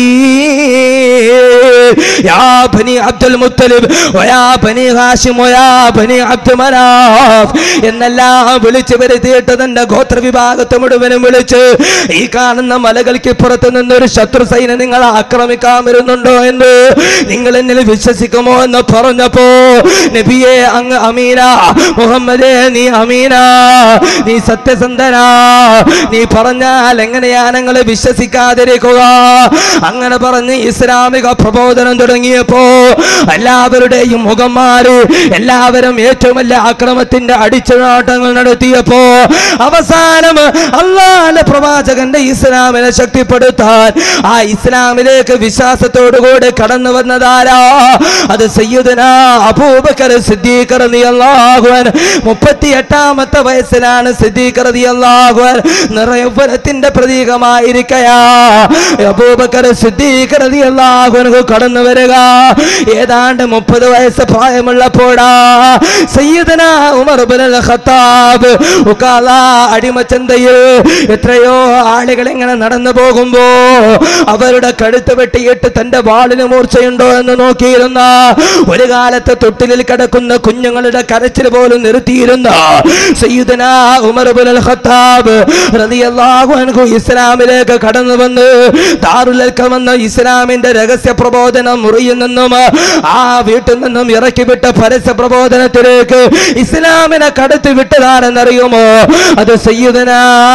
യാ ബനി അബ്ദുൽ മുത്തലിബ് വയാ ബനി ഹാഷിം വയാ ബനി അബ്ദു മനാഫ് എന്നെല്ലാം വിളിച്ചു വരുത്തിയിട്ട് തന്റെ ഗോത്ര വിഭാഗത്തെ മുഴുവനും വിളിച്ച് ഈ കാണുന്ന മലകൾക്ക് പുറത്ത് നിന്നൊരു ശത്രു സൈന്യം നിങ്ങളെ ആക്രമിക്കാൻ വരുന്നുണ്ടോ എന്ന് നിങ്ങൾ എന്നിൽ വിശ്വസിക്കുമോ എന്ന് പറഞ്ഞപ്പോ നബിയെ അങ്ങ് അമീന മുഹമ്മദേ നീ അമീന നീ സത്യസന്ധനാ നീ പറഞ്ഞാൽ എങ്ങനെയാ ഞങ്ങൾ വിശ്വസിക്കാതിരിക്കുക അങ്ങനെ പറഞ്ഞ് ഇസ്ലാമിക പ്രബോധനം തുടങ്ങിയപ്പോ എല്ലാവരുടെയും മുഖം മാറി എല്ലാവരും ഏറ്റവും വലിയ ആക്രമത്തിന്റെ അടിച്ചുനാട്ടങ്ങൾ നടത്തിയപ്പോ അവസാനം അള്ളാന്റെ പ്രവാചകന്റെ ഇസ്ലാമിനെ ശക്തിപ്പെടുത്താൻ ആ ഇസ്ലാമിലേക്ക് വിശ്വാസത്തോടുകൂടി കടന്നു വന്നതാരാ അത് സയ്യിദുന അബൂബക്കർ സിദ്ദീഖ് റളിയല്ലാഹുഅൻ മുപ്പത്തി എട്ടാമത്തെ വയസ്സിലാണ് സിദ്ദീഖ് റളിയല്ലാഹുഅൻ നിറയൗവനത്തിന്റെ പ്രതീകമായിരിക്കയാ അബൂബക്കർ സിദ്ദീഖ് റളിയല്ലാഹുഅൻഹു കടന്നു വരിക ഏതാണ്ട് മുപ്പത് വയസ്സ് പ്രായമുള്ളപ്പോഴാ സയ്യിദന ഉമർ ഇബ്നുൽ ഖത്താബ് ഉക്കാല അടിമച്ചന്തയിൽ എത്രയോ ആളുകൾ ഇങ്ങനെ നടന്നു പോകുമ്പോ അവരുടെ കഴുത്ത് വെട്ടിയിട്ട് തന്റെ വാളിന് മൂർച്ചയുണ്ടോ എന്ന് നോക്കിയിരുന്ന ഒരു കാലത്ത് തൊട്ടിലിൽ കിടക്കുന്ന കുഞ്ഞുങ്ങളുടെ കരച്ചിൽ പോലും നിർത്തിയിരുന്ന സയ്യിദന ഉമർ ഇബ്നുൽ ഖത്താബ് റളിയല്ലാഹു അൻഹു ഇസ്ലാമിലേക്ക് കടന്നു വന്ന് ദാറുൽ വന്ന ഇസ്ലാമിന്റെ രഹസ്യ പ്രബോധനം മുറിയിൽ നിന്നും ആ വീട്ടിൽ നിന്നും ഇറക്കി വിട്ട പരസ്യ പ്രബോധനത്തിലേക്ക് ഇസ്ലാമിനെ കടത്തി വിട്ടതാണെന്നറിയുമോ അത് സയ്യിദന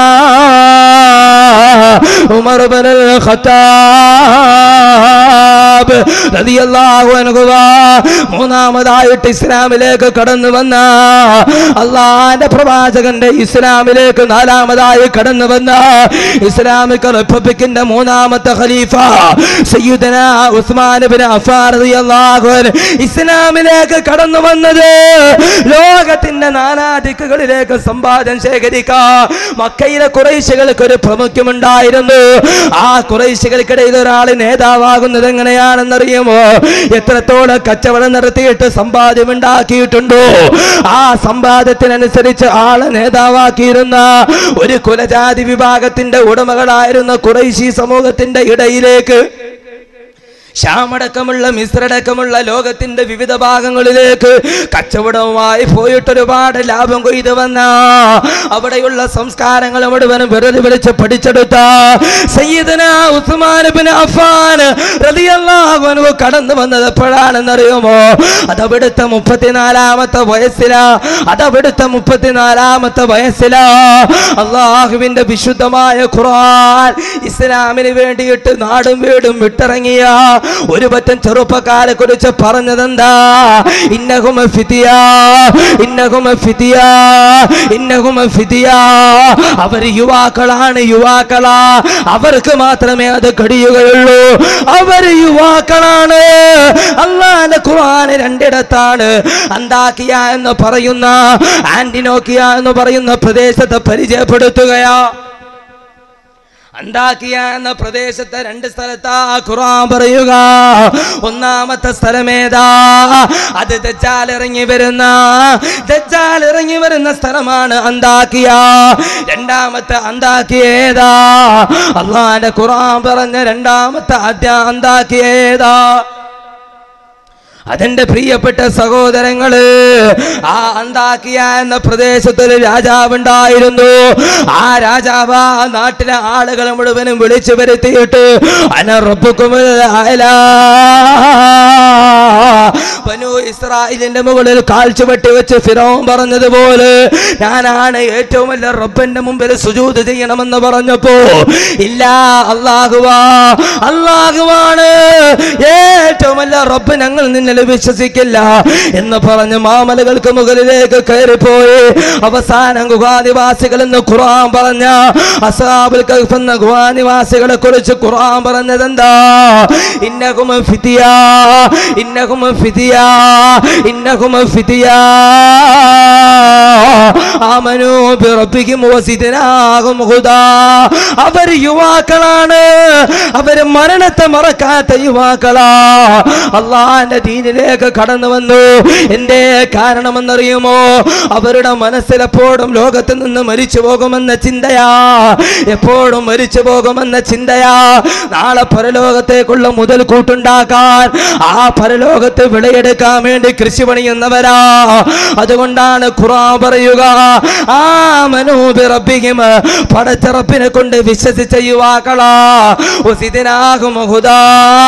ഉമർ ഇബ്നുൽ ഖത്താബ് റളിയല്ലാഹു അൻഹു മൂന്നാമതായിട്ട് ഇസ്ലാമിലേക്ക് കടന്നു വന്ന അള്ളാന്റെ പ്രവാചകന്റെ ഇസ്ലാമിലേക്ക് നാലാമതായി കടന്നു വന്ന ഇസ്ലാമിക് റിപ്പബ്ലിക്കിന്റെ മൂന്നാമത്തെ ഖലീഫ സയ്യിദന ഉസ്മാൻ ഇബ്നു അഫ്ഫാൻ റളിയല്ലാഹു അൻഹു ഇസ്ലാമിലേക്ക് കടന്നു വന്നത് ലോകത്തിന്റെ നാനാദിക്കുകളിലേക്ക് സമ്പാദം ശേഖരിക്കാൻ മക്കയിലെ കുറേശികൾക്ക് ഒരു പ്രമുഖ്യമുണ്ടായിരുന്നു ആ കുറേശികൾക്കിടയിൽ ഒരാൾ നേതാവാകുന്നത് എങ്ങനെയാണെന്നറിയുമോ എത്രത്തോളം കച്ചവടം നടത്തിയിട്ട് സമ്പാദ്യം ഉണ്ടാക്കിയിട്ടുണ്ടോ ആ സമ്പാദ്യത്തിനനുസരിച്ച് ആളെ നേതാവാക്കിയിരുന്ന ഒരു കുലജാതി വിഭാഗത്തിന്റെ ഉടമകളായിരുന്ന കുറേശി സമൂഹത്തിന്റെ ഇടയിലേക്ക് ഷാമടക്കമുള്ള മിശ്രടക്കമുള്ള ലോകത്തിന്റെ വിവിധ ഭാഗങ്ങളിലേക്ക് കച്ചവടവുമായി പോയിട്ട് ഒരുപാട് ലാഭം കൊയ്തു വന്ന അവിടെയുള്ള സംസ്കാരങ്ങൾ മുഴുവനും വെറുതെ വിളിച്ച് പഠിച്ചെടുത്ത സയ്യിദന ഉസ്മാൻ ഇബ്നു അഫ്ഫാൻ റളിയല്ലാഹു അൻഹു കടന്നു വന്നത് എപ്പോഴാണെന്നറിയുമോ അതവിടുത്തെ മുപ്പത്തിനാലാമത്തെ വയസ്സിലാ അതവിടുത്തെ മുപ്പത്തിനാലാമത്തെ വയസ്സിലാ അള്ളാഹുവിന്റെ വിശുദ്ധമായ ഖുർആൻ ഇസ്ലാമിന് വേണ്ടിയിട്ട് നാടും വീടും വിട്ടിറങ്ങിയ ഒരു പറ്റം ചെറുപ്പക്കാരെ കുറിച്ച് പറഞ്ഞതെന്താ ഇന്നഹുമ ഫിദിയ ഇന്നഹുമ ഫിദിയ ഇന്നഹുമ ഫിദിയ അവർ യുവാക്കളാണ് യുവാക്കളാ അവർക്ക് മാത്രമേ അത് കഴിയുകയുള്ളൂ അവർ യുവാക്കളാണ് അള്ളാന്റെ ഖുർആൻ രണ്ടിടത്താണ് അന്താക്കിയ എന്ന് പറയുന്ന ആന്റിനോക്കിയ എന്ന് പറയുന്ന പ്രദേശത്തെ പരിചയപ്പെടുത്തുകയാ അന്താക്കിയ എന്ന പ്രദേശത്തെ രണ്ട് സ്ഥലത്താ ഖുർആൻ പറയുക ഒന്നാമത്തെ സ്ഥലമേതാ അത് ദജ്ജാൽ ഇറങ്ങി വരുന്ന ദജ്ജാൽ ഇറങ്ങി വരുന്ന സ്ഥലമാണ് അന്താക്കിയ രണ്ടാമത്തെ അന്താക്കിയ ഏതാ അള്ളാന്റെ ഖുർആൻ പറഞ്ഞ രണ്ടാമത്തെ അധ്യാ അന്താക്കിയ ഏതാ അതെന്റെ പ്രിയപ്പെട്ട സഹോദരങ്ങള് ആ അന്താക്കിയ എന്ന പ്രദേശത്തൊരു രാജാവുണ്ടായിരുന്നു ആ രാജാവ് ആ നാട്ടിലെ ആളുകളെ മുഴുവനും വിളിച്ചു വരുത്തിയിട്ട് ബനു ഇസ്രായേലിന്റെ മുകളിൽ കാഴ്ചവെട്ടി വെച്ച് ഫിറോൻ പറഞ്ഞതുപോലെ ഞാനാണ് ഏറ്റവും വലിയ റബ്ബന്റെ മുമ്പിൽ സുജൂത് ചെയ്യണമെന്ന് പറഞ്ഞപ്പോ ഇല്ല അള്ളാഹുവാ അള്ളാഹുവാണ് ഏറ്റവും വലിയ റബ്ബ് ഞങ്ങൾ നിന്നിൽ വിശ്വസിക്കില്ല എന്ന് പറഞ്ഞ് മാമലകൾക്ക് മുകളിലേക്ക് കയറിപ്പോയി അവസാനം ഗുഹാനിവാസികൾ എന്ന് ഖുർആൻ പറഞ്ഞ അസാബുൽ കഹ്ഫ് എന്ന ഗുഹാനിവാസികളെ കുറിച്ച് ഖുർആൻ പറഞ്ഞത് എന്താ ഇന്നഹും ഫിദിയ ഇന്നഹും ഫിദിയ ഇന്നഹും ഫിദിയ ആമനു ബിറബ്ബിഹിം വസിദ്നാഹും ഹുദാ അവർ യുവാക്കളാണ് അവർ മരണത്തെ മറക്കാത്ത യുവാക്കളാ അള്ളാന്റെ ദീനിലേക്ക് കടന്നു വന്നു എന്തേ കാരണമെന്നറിയുമോ അവരുടെ മനസ്സിലെപ്പോഴും ലോകത്ത് നിന്ന് മരിച്ചു പോകുമെന്ന ചിന്തയാ എപ്പോഴും മരിച്ചു പോകുമെന്ന ചിന്തയാ നാളെ പരലോകത്തേക്കുള്ള മുതൽ കൂട്ടുണ്ടാക്കാൻ ആ പരലോകത്ത് വിളയെടുക്കാൻ വേണ്ടി കൃഷി പണിയുന്നവരാ അതുകൊണ്ടാണ് ഖുറാൻ പറയുക ആ മനൂബി റബ്ബിഹിം പടച്ചറപ്പിനെ കൊണ്ട് വിശ്വസിച്ച യുവാക്കളാ ഉസിദിനാകും ഹുദാ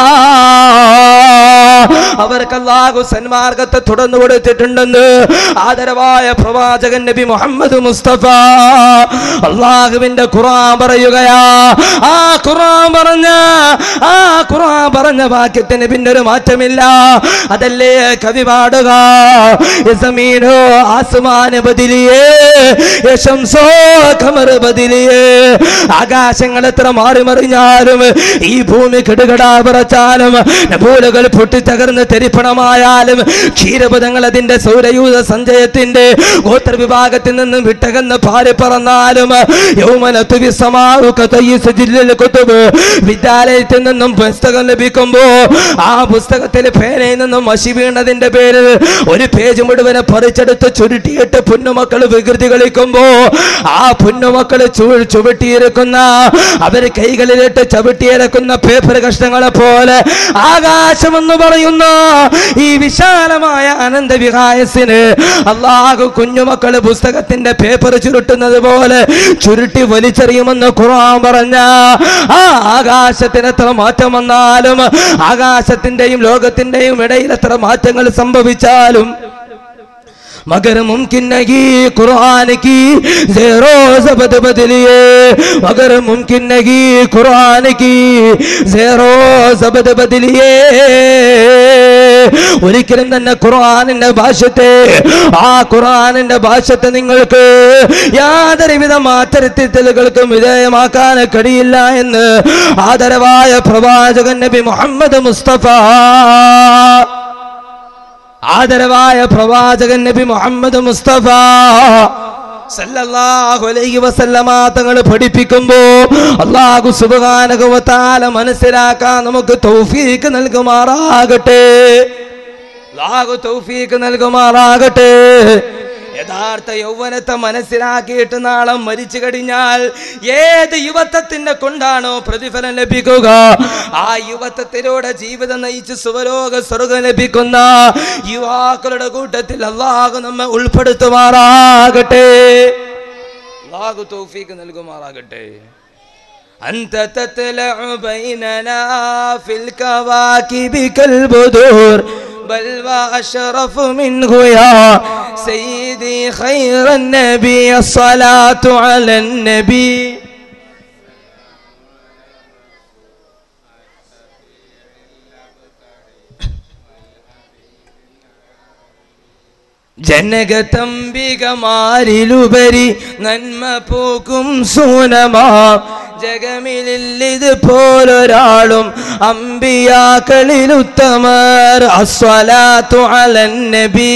അവർക്ക് അല്ലാഹു സന്മാർഗത്തെ തുടർന്നു കൊടുത്തിട്ടുണ്ടെന്ന് ആദരവായ പ്രവാചകൻ നബി മുഹമ്മദ് മുസ്തഫ അള്ളാഹുവിന്റെ ഖുർആൻ പറയുകയാ ആ ഖുർആൻ പറഞ്ഞ ആ ഖുർആൻ പറഞ്ഞ വാക്യത്തിന് പിന്നെ ഒരു മാറ്റമില്ല അതല്ലേ കവി പാടുക യസമീനോ ആസ്മാന ബദിലിയേ യശംസോ ഖമർ ബദിലിയേ ആകാശങ്ങൾ എത്ര മാറി മറിഞ്ഞാലും ഈ ഭൂമി കെടുകടാ പറച്ചാലും നബൂലുകൾ പൊട്ടിത്തകർന്ന് തെരിപ്പണമായാലും ക്ഷീരപദങ്ങൾ അതിന്റെ സൗരയൂഥ സഞ്ചയത്തിന്റെ ഗോത്ര വിഭാഗത്തിൽ നിന്നും വിട്ടകന്ന് പാറി പറന്നാലും യൗമനത്തു വിസമാവുക തയ്യിസ് ജില്ലയിൽ കുത്തുബ് വിദ്യാലയത്തിൽ നിന്നും പുസ്തകം ലഭിക്കുമ്പോ ആ പുസ്തകത്തിൽ പേനയിൽ നിന്നും മഷി വീണതിന്റെ പേരിൽ ഒരു പേജ് മുഴുവനെ പറിച്ചെടുത്ത് ചുരുട്ടിയിട്ട് പൊന്നുമക്കൾ വികൃതി കളിക്കുമ്പോ ആ പൊന്നുമക്കൾ ചു ചുവട്ടിയിരിക്കുന്ന അവർ കൈകളിലിട്ട് ചവിട്ടിയിറക്കുന്ന പേപ്പർ കഷ്ണങ്ങളെ പോലെ ആകാശമെന്ന് പറയുന്ന ഈ വിശാലമായ അനന്ത വിഹായസിന് അള്ളാഹു കുഞ്ഞുമക്കള് പുസ്തകത്തിന്റെ പേപ്പർ ചുരുട്ടുന്നത് പോലെ ചുരുട്ടി വലിച്ചെറിയുമെന്ന് ഖുർആൻ പറഞ്ഞ ആ ആകാശത്തിന് എത്ര മാറ്റം വന്നാലും ആകാശത്തിന്റെയും ലോകത്തിന്റെയും ഇടയിൽ എത്ര മാറ്റങ്ങൾ സംഭവിച്ചാലും मगर मुमकिन नहीं कुरान की जेरो जबद बदलिए मगर मुमकिन नहीं कुरान की जेरो जबद बदलिए ഒരിക്കലും തന്നെ ഖുർആാനിന്റെ ഭാഷത്തെ ആ ഖുർആാനിന്റെ ഭാഷത്തെ നിങ്ങൾക്ക് യാതൊരുവിധ മാറ്റത്തിലുകൾക്കും വിധേയമാക്കാൻ കഴിയില്ല എന്ന് ആദരവായ പ്രവാചകൻ നബി മുഹമ്മദ് മുസ്തഫ ആദരവായ പ്രവാചകൻ നബി മുഹമ്മദ് മുസ്തഫ സല്ലല്ലാഹു അലൈഹി വസല്ലമ തങ്ങൾ പഠിപ്പിക്കുമ്പോ അല്ലാഹു സുബ്ഹാനഹു വ തആല മനസ്സിലാക്കാൻ നമുക്ക് തൗഫീക്ക് നൽകുമാറാകട്ടെ അല്ലാഹു തൗഫീക്ക് നൽകുമാറാകട്ടെ യഥാർത്ഥ യൗവനത്തെ മനസ്സിലാക്കിയിട്ട് നാളെ മരിച്ചു കഴിഞ്ഞാൽ ഏത് യുവത്വത്തിന്റെ കൊണ്ടാണോ പ്രതിഫലം ലഭിക്കുക ആ യുവത്വത്തിലൂടെ ജീവിതം നയിച്ച് സുവലോക സ്വർഗം ലഭിക്കുന്ന യുവാക്കളുടെ കൂട്ടത്തിൽ അള്ളാഹു നമ്മെ ഉൾപ്പെടുത്തുമാറാകട്ടെ അള്ളാഹു തൗഫീക്ക് നൽകുമാറാകട്ടെ أنت تطلع بيننا في الكواكب كالبدور بل وأشرف منه يا سيدي خير النبي الصلاة على النبي ജനകതമ്പികമാരിലുപരി നന്മ പൂക്കും സൂനമാ ജഗമിലിത് പോലൊരാളും അമ്പിയാക്കളിൽ ഉത്തമർ അസ്വലാത്തു അലൻ നബി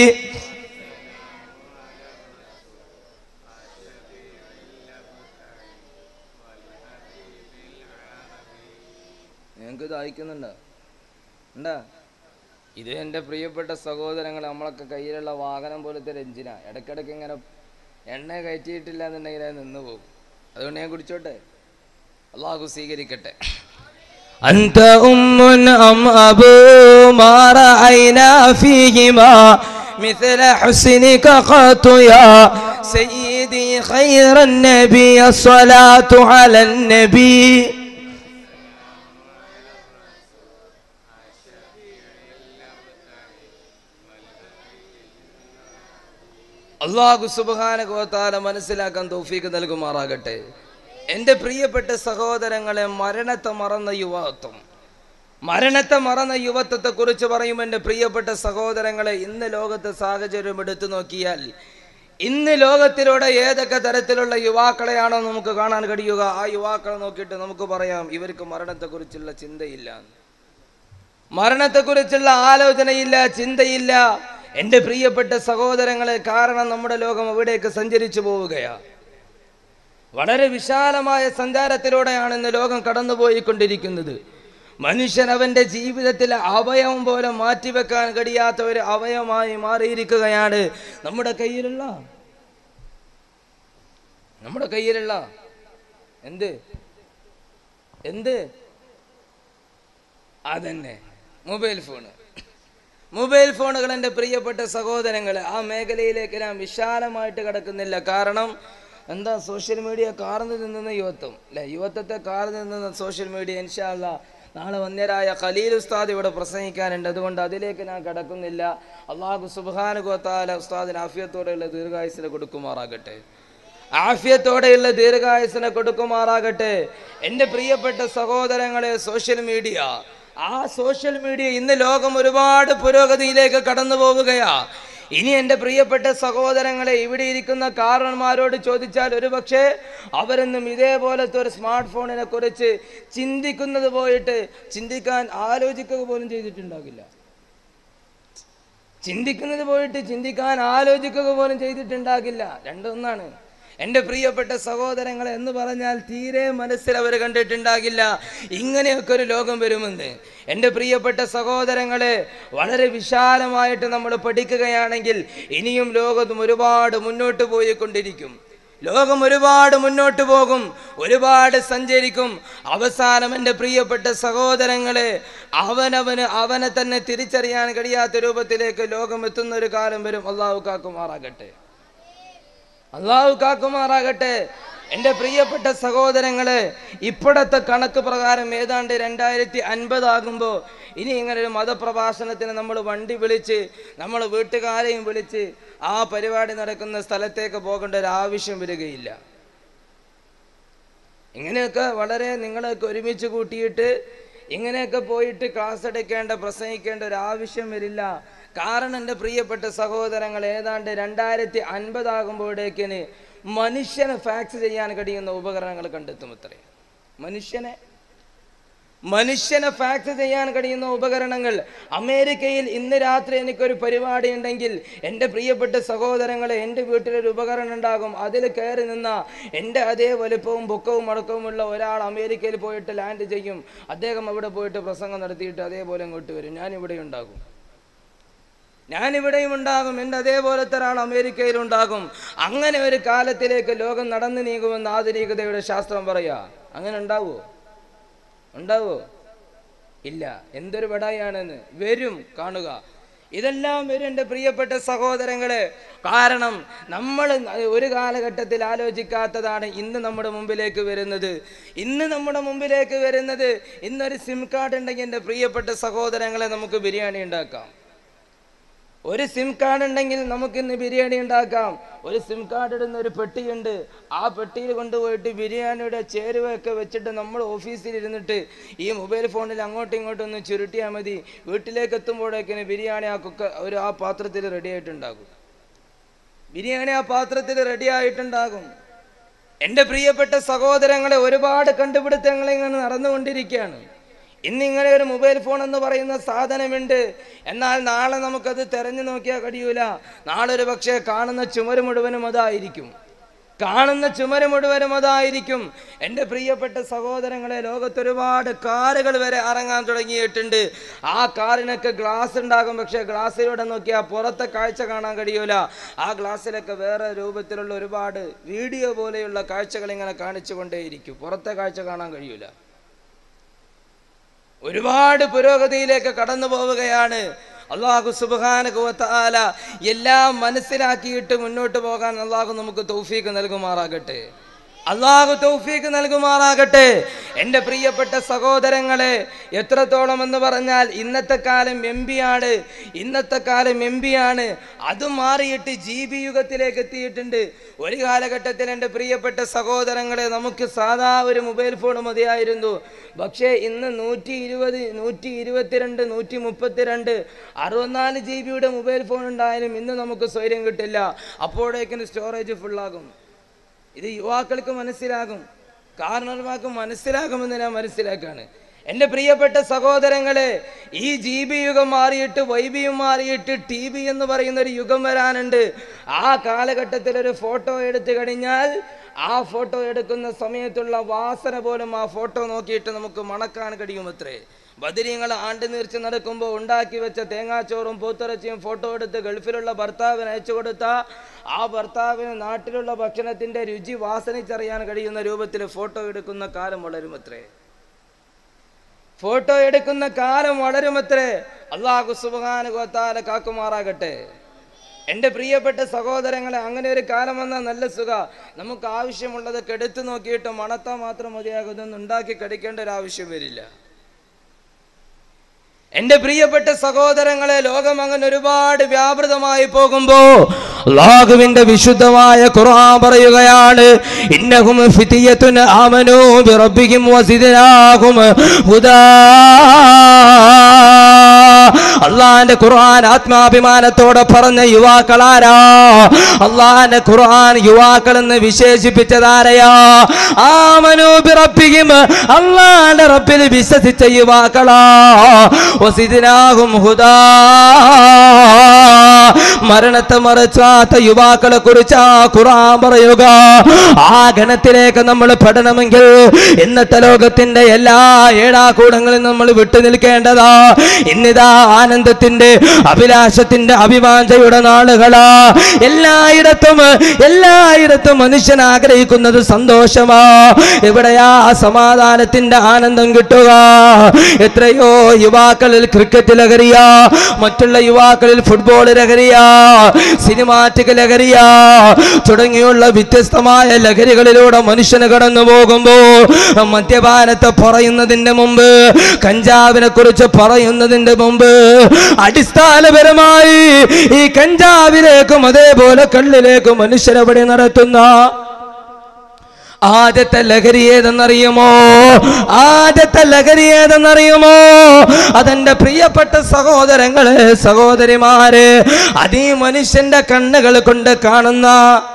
ഞങ്ങൾക്ക് ഇത് അയക്കുന്നുണ്ടോ ഉണ്ടാ ഇത് എൻ്റെ പ്രിയപ്പെട്ട സഹോദരങ്ങൾ നമ്മളൊക്കെ കയ്യിലുള്ള വാഹനം പോലത്തെ ഒരു എഞ്ചിനാ ഇടയ്ക്കിടയ്ക്ക് ഇങ്ങനെ എണ്ണ കയറ്റിയിട്ടില്ല എന്നുണ്ടെങ്കിൽ അത് നിന്ന് പോകും അതുകൊണ്ട് ഞാൻ കുടിച്ചോട്ടെ അള്ളാഹു സ്വീകരിക്കട്ടെ أنت أم أم أبو ما رأينا فيهما مثل حسنك قط يا سيدي خير النبي الصلاة على النبي അള്ളാഹു സുബാനകോത്താല മനസ്സിലാക്കാൻ തൗഫീക്ക് നൽകുമാറാകട്ടെ എൻ്റെ പ്രിയപ്പെട്ട സഹോദരങ്ങളെ മരണത്തെ മറന്ന യുവത്വം മരണത്തെ മറന്ന യുവത്വത്തെ കുറിച്ച് പറയും എൻ്റെ പ്രിയപ്പെട്ട സഹോദരങ്ങളെ ഇന്ന് ലോകത്തെ സാഹചര്യം എടുത്തു നോക്കിയാൽ ഇന്ന് ലോകത്തിലൂടെ ഏതൊക്കെ തരത്തിലുള്ള യുവാക്കളെയാണോ നമുക്ക് കാണാൻ കഴിയുക ആ യുവാക്കളെ നോക്കിയിട്ട് നമുക്ക് പറയാം ഇവർക്ക് മരണത്തെക്കുറിച്ചുള്ള ചിന്തയില്ല മരണത്തെക്കുറിച്ചുള്ള ആലോചനയില്ല ചിന്തയില്ല എൻ്റെ പ്രിയപ്പെട്ട സഹോദരങ്ങളെ കാരണം നമ്മുടെ ലോകം എവിടേക്ക് സഞ്ചരിച്ചു പോവുകയാ വളരെ വിശാലമായ സഞ്ചാരത്തിലൂടെയാണ് ഇന്ന് ലോകം കടന്നുപോയിക്കൊണ്ടിരിക്കുന്നത് മനുഷ്യൻ അവൻ്റെ ജീവിതത്തിൽ അവയവം പോലെ മാറ്റിവെക്കാൻ കഴിയാത്ത ഒരു അവയവമായി മാറിയിരിക്കുകയാണ് നമ്മുടെ കയ്യിലുള്ള നമ്മുടെ കയ്യിലുള്ള എന്ത് എന്ത് അതന്നെ മൊബൈൽ ഫോണ് മൊബൈൽ ഫോണുകൾ എൻ്റെ പ്രിയപ്പെട്ട സഹോദരങ്ങൾ ആ മേഖലയിലേക്ക് ഞാൻ വിശാലമായിട്ട് കിടക്കുന്നില്ല കാരണം എന്താ സോഷ്യൽ മീഡിയ കാർന്നു നിന്നുന്ന യുവത്വം അല്ലെ യുവത്വത്തെ കാർന്നു നിന്നുന്ന സോഷ്യൽ മീഡിയ ഇൻഷാല്ല നാളെ വന്യരായ ഖലീൽ ഉസ്താദ് ഇവിടെ പ്രസംഗിക്കാനുണ്ട് അതുകൊണ്ട് അതിലേക്ക് ഞാൻ കിടക്കുന്നില്ല അള്ളാഹു സുബാനുഗോത്താല ഉസ്താദിന് ആഫിയത്തോടെയുള്ള ദീർഘായുസിനെ കൊടുക്കുമാറാകട്ടെ ആഫിയത്തോടെയുള്ള ദീർഘായുസിനെ കൊടുക്കുമാറാകട്ടെ എൻ്റെ പ്രിയപ്പെട്ട സഹോദരങ്ങളെ സോഷ്യൽ മീഡിയ ആ സോഷ്യൽ മീഡിയ ഇന്ന് ലോകം ഒരുപാട് പുരോഗതിയിലേക്ക് കടന്നു പോവുകയാ ഇനി എൻ്റെ പ്രിയപ്പെട്ട സഹോദരങ്ങളെ ഇവിടെ ഇരിക്കുന്ന കാരണന്മാരോട് ചോദിച്ചാൽ ഒരുപക്ഷെ അവരൊന്നും ഇതേപോലത്തെ ഒരു സ്മാർട്ട് ഫോണിനെ കുറിച്ച് ചിന്തിക്കുന്നത് പോയിട്ട് ചിന്തിക്കാൻ ആലോചിക്കുക പോലും ചെയ്തിട്ടുണ്ടാകില്ല ചിന്തിക്കുന്നത് പോയിട്ട് ചിന്തിക്കാൻ ആലോചിക്കുക പോലും ചെയ്തിട്ടുണ്ടാകില്ല രണ്ടൊന്നാണ് എൻ്റെ പ്രിയപ്പെട്ട സഹോദരങ്ങൾ എന്ന് പറഞ്ഞാൽ തീരെ മനസ്സിൽ അവർ കണ്ടിട്ടുണ്ടാകില്ല ഇങ്ങനെയൊക്കെ ഒരു ലോകം വരുമെന്ന് എൻ്റെ പ്രിയപ്പെട്ട സഹോദരങ്ങളെ വളരെ വിശാലമായിട്ട് നമ്മൾ പഠിക്കുകയാണെങ്കിൽ ഇനിയും ലോകത്തും ഒരുപാട് മുന്നോട്ട് പോയിക്കൊണ്ടിരിക്കും ലോകം ഒരുപാട് മുന്നോട്ട് പോകും ഒരുപാട് സഞ്ചരിക്കും അവസാനം എൻ്റെ പ്രിയപ്പെട്ട സഹോദരങ്ങളെ അവനവന് അവനെ തന്നെ തിരിച്ചറിയാൻ കഴിയാത്ത രൂപത്തിലേക്ക് ലോകം എത്തുന്ന ഒരു കാലം വരും അള്ളാഹു കാക്കുമാറാകട്ടെ അള്ളാഹു കാക്കുമാറാകട്ടെ എൻ്റെ പ്രിയപ്പെട്ട സഹോദരങ്ങളെ ഇപ്പോഴത്തെ കണക്ക് പ്രകാരം ഏതാണ്ട് രണ്ടായിരത്തി അൻപതാകുമ്പോൾ ഇനി ഇങ്ങനെ ഒരു മതപ്രഭാഷണത്തിന് നമ്മൾ വണ്ടി വിളിച്ച് നമ്മൾ വീട്ടുകാരെയും വിളിച്ച് ആ പരിപാടി നടക്കുന്ന സ്ഥലത്തേക്ക് പോകേണ്ട ഒരു ആവശ്യം വരികയില്ല ഇങ്ങനെയൊക്കെ വളരെ നിങ്ങളൊക്കെ ഒരുമിച്ച് കൂട്ടിയിട്ട് ഇങ്ങനെയൊക്കെ പോയിട്ട് ക്ലാസ് എടുക്കേണ്ട പ്രസംഗിക്കേണ്ട ഒരു ആവശ്യം വരില്ല കാരണം എൻ്റെ പ്രിയപ്പെട്ട സഹോദരങ്ങൾ ഏതാണ്ട് രണ്ടായിരത്തി അൻപതാകുമ്പോഴേക്കിന് മനുഷ്യനെ ഫാക്സ് ചെയ്യാൻ കഴിയുന്ന ഉപകരണങ്ങൾ കണ്ടെത്തും അത്രേ മനുഷ്യനെ മനുഷ്യനെ ഫാക്സ് ചെയ്യാൻ കഴിയുന്ന ഉപകരണങ്ങൾ അമേരിക്കയിൽ ഇന്ന് രാത്രി എനിക്കൊരു പരിപാടി ഉണ്ടെങ്കിൽ എൻ്റെ പ്രിയപ്പെട്ട സഹോദരങ്ങളെ എൻ്റെ വീട്ടിലൊരു ഉപകരണം ഉണ്ടാകും അതിൽ കയറി നിന്ന എൻ്റെ അതേ വലുപ്പവും പൊക്കവും അടക്കവുമുള്ള ഒരാൾ അമേരിക്കയിൽ പോയിട്ട് ലാൻഡ് ചെയ്യും അദ്ദേഹം അവിടെ പോയിട്ട് പ്രസംഗം നടത്തിയിട്ട് അതേപോലെ ഇങ്ങോട്ട് വരും ഞാൻ ഇവിടെ ഉണ്ടാകും ഞാൻ ഇവിടെയും ഉണ്ടാകും എൻ്റെ അതേപോലത്തെ ഒരാൾ അമേരിക്കയിൽ ഉണ്ടാകും അങ്ങനെ ഒരു കാലത്തിലേക്ക് ലോകം നടന്നു നീങ്ങുമെന്ന് ആധുനികതയുടെ ശാസ്ത്രം പറയാ അങ്ങനെ ഉണ്ടാവുമോ ഉണ്ടാവോ ഇല്ല എന്തൊരു വടായാണെന്ന് വരും കാണുക ഇതെല്ലാം വരും എൻ്റെ പ്രിയപ്പെട്ട സഹോദരങ്ങളെ കാരണം നമ്മൾ ഒരു കാലഘട്ടത്തിൽ ആലോചിക്കാത്തതാണ് ഇന്ന് നമ്മുടെ മുമ്പിലേക്ക് വരുന്നത് ഇന്ന് നമ്മുടെ മുമ്പിലേക്ക് വരുന്നത് ഇന്നൊരു സിം കാർഡ് ഉണ്ടെങ്കിൽ എൻ്റെ പ്രിയപ്പെട്ട സഹോദരങ്ങളെ നമുക്ക് ബിരിയാണി ഉണ്ടാക്കാം ഒരു സിം കാർഡ് ഉണ്ടെങ്കിൽ നമുക്ക് ഇന്ന് ബിരിയാണി ഉണ്ടാക്കാം ഒരു സിം കാർഡ് ഇടുന്ന ഒരു പെട്ടിയുണ്ട് ആ പെട്ടിയിൽ കൊണ്ടുപോയിട്ട് ബിരിയാണിയുടെ ചേരുവയൊക്കെ വെച്ചിട്ട് നമ്മൾ ഓഫീസിൽ ഇരുന്നിട്ട് ഈ മൊബൈൽ ഫോണിൽ അങ്ങോട്ടും ഇങ്ങോട്ടും ഒന്ന് ചുരുട്ടിയാൽ മതി വീട്ടിലേക്ക് എത്തുമ്പോഴേക്കിന് ബിരിയാണി ആ കുക്ക ഒരു ആ പാത്രത്തിൽ റെഡി ആയിട്ടുണ്ടാകും ബിരിയാണി ആ പാത്രത്തിൽ റെഡി ആയിട്ടുണ്ടാകും എൻ്റെ പ്രിയപ്പെട്ട സഹോദരങ്ങളെ ഒരുപാട് കണ്ടുപിടുത്തങ്ങൾ ഇങ്ങനെ നടന്നുകൊണ്ടിരിക്കുകയാണ് ഇന്ന് ഇങ്ങനെ ഒരു മൊബൈൽ ഫോൺ എന്ന് പറയുന്ന സാധനമുണ്ട് എന്നാൽ നാളെ നമുക്കത് തെരഞ്ഞു നോക്കിയാൽ കഴിയൂല നാളെ ഒരു പക്ഷേ കാണുന്ന ചുമര് മുഴുവനും അതായിരിക്കും കാണുന്ന ചുമര് മുഴുവനും അതായിരിക്കും എൻ്റെ പ്രിയപ്പെട്ട സഹോദരങ്ങളെ ലോകത്ത് ഒരുപാട് കാറുകൾ വരെ ഇറങ്ങാൻ തുടങ്ങിയിട്ടുണ്ട് ആ കാറിനൊക്കെ ഗ്ലാസ് ഉണ്ടാകും പക്ഷേ ഗ്ലാസ്സിലൂടെ നോക്കിയാൽ പുറത്തെ കാഴ്ച കാണാൻ കഴിയൂല ആ ഗ്ലാസ്സിലൊക്കെ വേറെ രൂപത്തിലുള്ള ഒരുപാട് വീഡിയോ പോലെയുള്ള കാഴ്ചകൾ ഇങ്ങനെ കാണിച്ചു കൊണ്ടേയിരിക്കും പുറത്തെ കാഴ്ച കാണാൻ കഴിയൂല ഒരുപാട് പുരോഗതിയിലേക്ക് കടന്നു പോവുകയാണ് അള്ളാഹു സുബാനുഭവത്താല എല്ലാം മനസ്സിലാക്കിയിട്ട് മുന്നോട്ട് പോകാൻ അള്ളാഹു നമുക്ക് തൗഫീക്ക് നൽകുമാറാകട്ടെ അള്ളാഹു തൗഫീക്ക് നൽകുമാറാകട്ടെ എൻ്റെ പ്രിയപ്പെട്ട സഹോദരങ്ങളെ എത്രത്തോളം എന്ന് പറഞ്ഞാൽ ഇന്നത്തെ കാലം എം ആണ് ഇന്നത്തെ കാലം എം ആണ് അത് മാറിയിട്ട് ജി ബി യുഗത്തിലേക്ക് എത്തിയിട്ടുണ്ട് ഒരു കാലഘട്ടത്തിൽ എൻ്റെ പ്രിയപ്പെട്ട സഹോദരങ്ങളെ നമുക്ക് സാധാ ഒരു മൊബൈൽ ഫോൺ മതിയായിരുന്നു പക്ഷേ ഇന്ന് നൂറ്റി ഇരുപത് നൂറ്റി ഇരുപത്തിരണ്ട് നൂറ്റി മുപ്പത്തിരണ്ട് അറുപത്തിനാല് ജി ബിയുടെ മൊബൈൽ ഫോൺ ഉണ്ടായാലും ഇന്ന് നമുക്ക് സ്വൈര്യം കിട്ടില്ല അപ്പോഴേക്കിന് സ്റ്റോറേജ് ഫുള്ളാകും ഇത് യുവാക്കൾക്ക് മനസ്സിലാകും കാരണവന്മാർക്ക് മനസ്സിലാകുമെന്ന് ഞാൻ മനസ്സിലാക്കാണ് എൻ്റെ പ്രിയപ്പെട്ട സഹോദരങ്ങളെ ഈ ജി ബി യുഗം മാറിയിട്ട് വൈബിയും മാറിയിട്ട് ടി ബി എന്ന് പറയുന്ന ഒരു യുഗം വരാനുണ്ട് ആ കാലഘട്ടത്തിൽ ഒരു ഫോട്ടോ എടുത്തു കഴിഞ്ഞാൽ ആ ഫോട്ടോ എടുക്കുന്ന സമയത്തുള്ള വാസന പോലും ആ ഫോട്ടോ നോക്കിയിട്ട് നമുക്ക് മണക്കാൻ കഴിയുമത്രേ ബദിരീങ്ങൾ ആണ്ട് നീർച്ച് നടക്കുമ്പോൾ ഉണ്ടാക്കി വെച്ച തേങ്ങാച്ചോറും പൂത്തിറച്ചിയും ഫോട്ടോ എടുത്ത് ഗൾഫിലുള്ള ഭർത്താവിന് അയച്ചു കൊടുത്ത ആ ഭർത്താവിന് നാട്ടിലുള്ള ഭക്ഷണത്തിന്റെ രുചി വാസനിച്ചറിയാൻ കഴിയുന്ന രൂപത്തിൽ ഫോട്ടോ എടുക്കുന്ന കാലം വളരുമത്രേ ഫോട്ടോ എടുക്കുന്ന കാലം വളരുമത്രേ അള്ളാഹു സുബാനുഗോത്താല കാക്കുമാറാകട്ടെ എൻ്റെ പ്രിയപ്പെട്ട സഹോദരങ്ങളെ അങ്ങനെ ഒരു കാലം വന്നാൽ നല്ല സുഖ നമുക്ക് ആവശ്യമുള്ളതൊക്കെ എടുത്തു നോക്കിയിട്ട് മണത്താൻ മാത്രം മതിയാകും ഇതൊന്നും ഉണ്ടാക്കി കടിക്കേണ്ട ഒരു ആവശ്യം വരില്ല എന്റെ പ്രിയപ്പെട്ട സഹോദരങ്ങളെ ലോകം അങ്ങനെ ഒരുപാട് വ്യാപൃതമായി പോകുമ്പോ അള്ളാഹുവിന്റെ വിശുദ്ധമായ ഖുർആൻ പറയുകയാണ് ഇന്നഹും ഫിതിയത്തുൻ ആമനൂ ബിറബ്ബിഹിം വസിദനാഹും ഹുദാ അള്ളാന്റെ ഖുർആൻ ആത്മാഭിമാനത്തോടെ പറഞ്ഞ യുവാക്കളാരാ അള്ളാന്റെ ഖുർആൻ യുവാക്കൾ എന്ന് വിശേഷിപ്പിച്ചതാരയാ ആമനൂ ബിറബ്ബിഹിം അള്ളാന്റെ റബ്ബിൽ വിശ്വസിച്ച യുവാക്കളാ വസിദിനാകും ഹുദാ മരണത്തെ മറച്ചാത്ത യുവാക്കളെ കുറിച്ച് ആ ഖുർആൻ പറയുക ആ ഗണത്തിലേക്ക് നമ്മൾ പെടണമെങ്കിൽ ഇന്നത്തെ ലോകത്തിന്റെ എല്ലാ ഏടാകൂടങ്ങളിൽ നമ്മൾ വിട്ടു നിൽക്കേണ്ടതാ ഇന്നിതാ ആനന്ദത്തിന്റെ അഭിലാഷത്തിന്റെ അഭിവാഞ്ചയുടെ നാളുകളാ എല്ലായിടത്തും എല്ലായിടത്തും മനുഷ്യൻ ആഗ്രഹിക്കുന്നത് സന്തോഷമാ എവിടെയാ സമാധാനത്തിന്റെ ആനന്ദം കിട്ടുക എത്രയോ യുവാക്കളിൽ ക്രിക്കറ്റ് ലഹരിയാ മറ്റുള്ള യുവാക്കളിൽ ഫുട്ബോൾ ലഹരിയാ സിനിമാറ്റിക് ലഹരിയാ തുടങ്ങിയുള്ള വ്യത്യസ്തമായ ലഹരികളിലൂടെ മനുഷ്യന് കടന്നു പോകുമ്പോ മദ്യപാനത്തെ പറയുന്നതിന്റെ മുമ്പ് കഞ്ചാവിനെ കുറിച്ച് പറയുന്നതിന്റെ മുമ്പ് അടിസ്ഥാനപരമായി ഈ കഞ്ചാവിലേക്കും അതേപോലെ കള്ളിലേക്കും മനുഷ്യരവിടെ നടത്തുന്ന ആദ്യത്തെ ലഹരി ഏതെന്നറിയുമോ ആദ്യത്തെ ലഹരി ഏതെന്നറിയുമോ അതെന്റെ പ്രിയപ്പെട്ട സഹോദരങ്ങളെ സഹോദരിമാര് അതീ മനുഷ്യന്റെ കണ്ണുകൾ കൊണ്ട് കാണുന്ന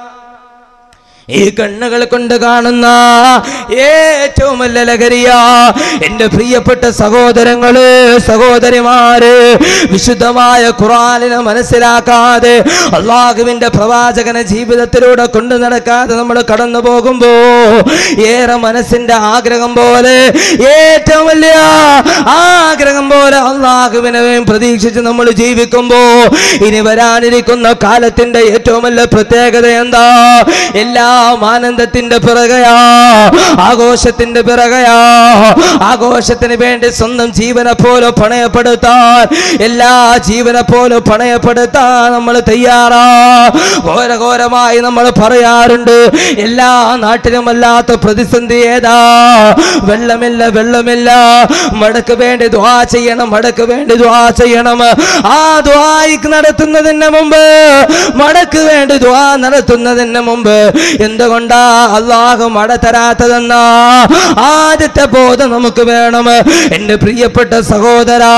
ഈ കണ്ണുകൾ കൊണ്ട് കാണുന്ന ഏറ്റവും വലിയ ലഹരിയാ എന്റെ പ്രിയപ്പെട്ട സഹോദരങ്ങള് സഹോദരിമാര് വിശുദ്ധമായ ഖുറാനിനെ മനസ്സിലാക്കാതെ അള്ളാഹുവിന്റെ പ്രവാചകനെ ജീവിതത്തിലൂടെ കൊണ്ടു നടക്കാതെ നമ്മൾ കടന്നു പോകുമ്പോ ഏറെ മനസ്സിന്റെ ആഗ്രഹം പോലെ ഏറ്റവും വലിയ ആഗ്രഹം പോലെ അള്ളാഹുവിനെ പ്രതീക്ഷിച്ച് നമ്മൾ ജീവിക്കുമ്പോ ഇനി വരാനിരിക്കുന്ന കാലത്തിന്റെ ഏറ്റവും വലിയ പ്രത്യേകത എന്താ എല്ലാ എല്ലാം ആനന്ദത്തിന്റെ പിറകയാ ആഘോഷത്തിന്റെ പിറകയാ ആഘോഷത്തിന് വേണ്ടി സ്വന്തം ജീവനെ പോലെ പണയപ്പെടുത്താൻ എല്ലാ ജീവനെ പോലെ പണയപ്പെടുത്താൻ നമ്മൾ തയ്യാറാ ഘോരഘോരമായി നമ്മൾ പറയാറുണ്ട് എല്ലാ നാട്ടിലും അല്ലാത്ത പ്രതിസന്ധി ഏതാ വെള്ളമില്ല വെള്ളമില്ല മടക്ക് വേണ്ടി ദ്വാ ചെയ്യണം മടക്ക് വേണ്ടി ദ്വാ ചെയ്യണം ആ ദ്വായിക്ക് നടത്തുന്നതിന് മുമ്പ് മടക്ക് വേണ്ടി ദ്വാ നടത്തുന്നതിന് മുമ്പ് എന്തുകൊണ്ടാ അള്ളാഹു മട തരാത്തതെന്ന ആദ്യത്തെ ബോധം നമുക്ക് വേണം എന്റെ പ്രിയപ്പെട്ട സഹോദരാ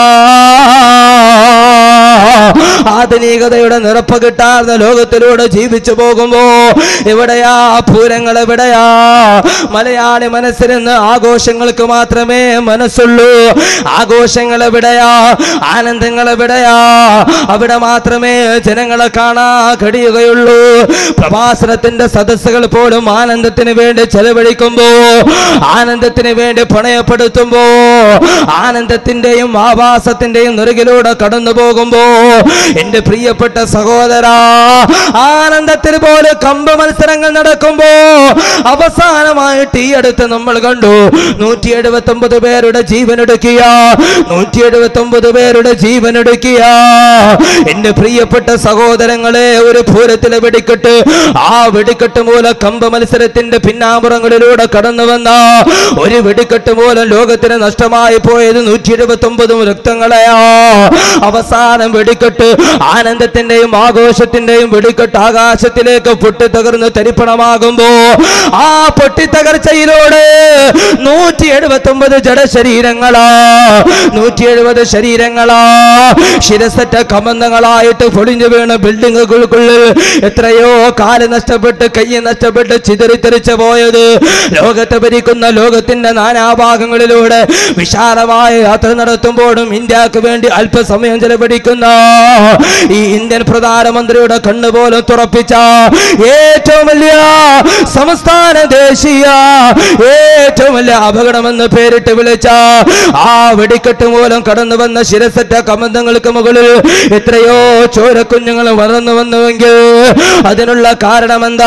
ആധുനികതയുടെ നിറപ്പ് കിട്ടാർന്ന ലോകത്തിലൂടെ ജീവിച്ചു പോകുമ്പോ എവിടെയാ പൂരങ്ങൾ എവിടെയാ മലയാളി മനസ്സിലിന്ന് ആഘോഷങ്ങൾക്ക് മാത്രമേ മനസ്സുള്ളൂ ആഘോഷങ്ങൾ എവിടെയാ ആനന്ദങ്ങൾ എവിടെയാ അവിടെ മാത്രമേ ജനങ്ങളെ കാണാ കഴിയുകയുള്ളൂ പ്രഭാസനത്തിന്റെ സദസ്സുകൾ പോലും ആനന്ദത്തിന് വേണ്ടി ചെലവഴിക്കുമ്പോ ആനന്ദത്തിന് വേണ്ടി പണയപ്പെടുത്തുമ്പോ ആനന്ദത്തിന്റെയും ആവാസത്തിന്റെയും നിറകിലൂടെ കടന്നു പോകുമ്പോ എന്റെ പ്രിയപ്പെട്ട സഹോദരാ ആനന്ദത്തിന് പോലെ കമ്പ മത്സരങ്ങൾ നടക്കുമ്പോ അവസാനമായിട്ട് ഈ അടുത്ത് നമ്മൾ കണ്ടു നൂറ്റി എഴുപത്തി ഒമ്പത് പേരുടെ ജീവനെടുക്കിയ നൂറ്റി എഴുപത്തി ഒമ്പത് പേരുടെ ജീവനെടുക്കിയ എന്റെ പ്രിയപ്പെട്ട സഹോദരങ്ങളെ ഒരു പൂരത്തിലെ വെടിക്കെട്ട് ആ വെടിക്കെട്ട് മൂലം കമ്പ മത്സരത്തിന്റെ പിന്നാമ്പുറങ്ങളിലൂടെ കടന്നു വന്ന ഒരു വെടിക്കെട്ട് മൂലം ലോകത്തിന് നഷ്ടമായി പോയത് നൂറ്റി എഴുപത്തി ഒമ്പതും രക്തങ്ങളെയാ അവസാനം വെടിക്കെട്ട് ആനന്ദത്തിന്റെയും ആഘോഷത്തിന്റെയും വെടിക്കെട്ട് ആകാശത്തിലേക്ക് പൊട്ടിത്തകർന്ന് തരിപ്പണമാകുമ്പോ ആ പൊട്ടിത്തകർച്ചയിലൂടെ നൂറ്റി എഴുപത്തി ഒമ്പത് ജഡശരീരങ്ങളാ നൂറ്റി എഴുപത് ശരീരങ്ങളാ ശിരസറ്റ കമന്തങ്ങളായിട്ട് പൊളിഞ്ഞു വീണ ബിൽഡിങ്ങുകൾക്കുള്ളിൽ എത്രയോ കാല് നഷ്ടപ്പെട്ട് കൈ നഷ്ടപ്പെട്ട് ചിതറിത്തെറിച്ചു പോയത് ലോകത്തെ ഭരിക്കുന്ന ലോകത്തിന്റെ നാനാഭാഗങ്ങളിലൂടെ വിശാലമായ യാത്ര നടത്തുമ്പോഴും ഇന്ത്യക്ക് വേണ്ടി അല്പസമയം ചെലവഴിക്കുന്ന ഈ ഇന്ത്യൻ പ്രധാനമന്ത്രിയുടെ കണ്ണുപോലും തുറപ്പിച്ച ഏറ്റവും വലിയ സംസ്ഥാന ദേശീയ ഏറ്റവും വലിയ അപകടമെന്ന് പേരിട്ട് വിളിച്ച ആ വെടിക്കെട്ട് മൂലം കടന്നു വന്ന ശിരസറ്റ കമന്തങ്ങൾക്ക് മുകളിൽ എത്രയോ ചോരക്കുഞ്ഞുങ്ങൾ വളർന്നു വന്നുവെങ്കിൽ അതിനുള്ള കാരണമെന്താ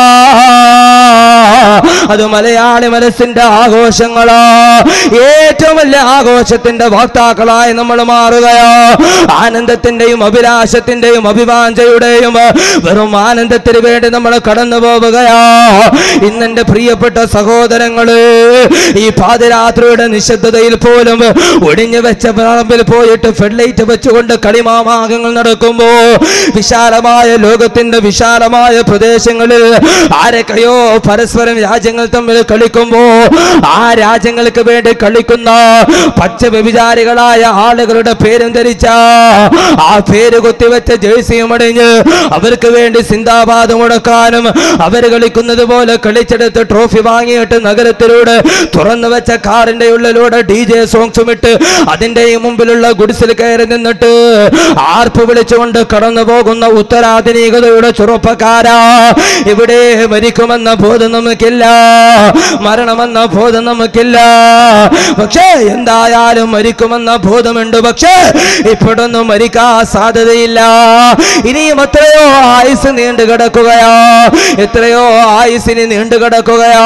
അത് മലയാളി മനസ്സിന്റെ ആഘോഷങ്ങളാ ഏറ്റവും വലിയ ആഘോഷത്തിന്റെ വാക്താക്കളായി നമ്മൾ മാറുകയോ ആനന്ദത്തിന്റെയും അഭിലാഷത്തിന്റെയും അഭിവാഞ്ചയുടെയും വെറും ആനന്ദത്തിന് വേണ്ടി നമ്മൾ കടന്നു പോവുകയാ ഇന്നെന്റെ പ്രിയപ്പെട്ട സഹോദരങ്ങള് ഈ പാതിരാത്രിയുടെ നിശബ്ദതയിൽ പോലും ഒടിഞ്ഞു വെച്ച പറമ്പിൽ പോയിട്ട് ഫെഡ്ലൈറ്റ് വെച്ചുകൊണ്ട് കളിമാമാകങ്ങൾ നടക്കുമ്പോ വിശാലമായ ലോകത്തിന്റെ വിശാലമായ പ്രദേശങ്ങളിൽ ആരൊക്കെയോ പരസ്പരം രാജ്യങ്ങൾ തമ്മിൽ കളിക്കുമ്പോ ആ രാജ്യങ്ങൾക്ക് വേണ്ടി കളിക്കുന്ന പച്ച വ്യഭിചാരികളായ ആളുകളുടെ പേരും ധരിച്ച ആ പേര് കുത്തിവെച്ച ജേഴ്സിയും അണിഞ്ഞ് അവർക്ക് വേണ്ടി സിന്ദാബാദ് മുടക്കാനും അവർ കളിക്കുന്നത് പോലെ കളിച്ചെടുത്ത് ട്രോഫി വാങ്ങിയിട്ട് നഗരത്തിലൂടെ തുറന്നു വെച്ച കാറിന്റെ ഉള്ളിലൂടെ ഡി ജെ സോങ്സും ഇട്ട് അതിന്റെ മുമ്പിലുള്ള ഗുഡിസിൽ കയറി നിന്നിട്ട് ആർപ്പ് വിളിച്ചുകൊണ്ട് കടന്നു പോകുന്ന ഉത്തരാധുനികതയുടെ ചെറുപ്പക്കാരാ ഇവിടെ മരിക്കുമെന്ന ബോധം നമുക്കില്ല മരണമെന്ന ബോധം നമുക്കില്ല പക്ഷേ എന്തായാലും മരിക്കുമെന്ന ബോധമുണ്ട് പക്ഷേ ഇപ്പോഴൊന്നും മരിക്കാൻ സാധ്യതയില്ല ഇനിയും എത്രയോ ആയുസ് നീണ്ടു കിടക്കുകയാ എത്രയോ ആയുസിന് നീണ്ടു കിടക്കുകയാ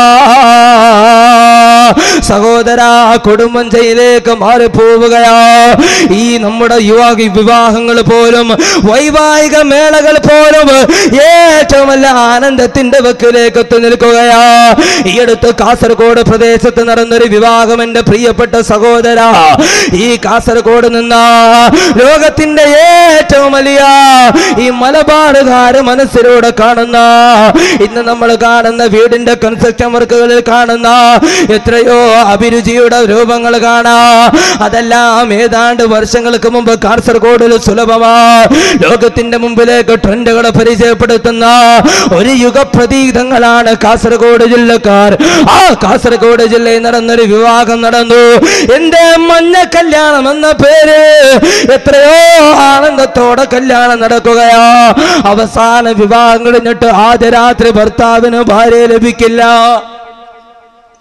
സഹോദര കൊടുമഞ്ചയിലേക്ക് മാറിപ്പോവുകയാ ഈ നമ്മുടെ യുവാ വിവാഹങ്ങൾ പോലും വൈവാഹിക മേളകൾ പോലും ഏറ്റവും നല്ല ആനന്ദത്തിന്റെ വക്കിലേക്ക് എത്തി നിൽക്കുകയാ ഈ അടുത്ത് കാസർഗോഡ് പ്രദേശത്ത് നടന്നൊരു വിവാഹം എന്റെ പ്രിയപ്പെട്ട സഹോദര ഈ കാസർഗോഡ് നിന്ന ലോകത്തിന്റെ ഏറ്റവും വലിയ ഈ മലബാറുകാര് മനസ്സിലൂടെ കാണുന്ന ഇന്ന് നമ്മൾ കാണുന്ന വീടിന്റെ കൺസ്ട്രക്ഷൻ വർക്കുകളിൽ കാണുന്ന എത്രയോ അഭിരുചിയുടെ രൂപങ്ങൾ കാണാ അതെല്ലാം ഏതാണ്ട് വർഷങ്ങൾക്ക് മുമ്പ് കാസർഗോഡിൽ സുലഭമാ ലോകത്തിന്റെ മുമ്പിലേക്ക് ട്രെൻഡുകളെ പരിചയപ്പെടുത്തുന്ന ഒരു യുഗപ്രതീതങ്ങളാണ് കാസർഗോഡ് ജില്ലക്കാർ ആ കാസർഗോഡ് ജില്ലയിൽ നടന്നൊരു വിവാഹം നടന്നു എന്റെ മഞ്ഞ കല്യാണം എന്ന പേര് എത്രയോ ആനന്ദത്തോടെ കല്യാണം നടക്കുകയാ അവസാന വിവാഹം കഴിഞ്ഞിട്ട് ആദ്യ രാത്രി ഭർത്താവിന് ഭാര്യ ലഭിക്കില്ല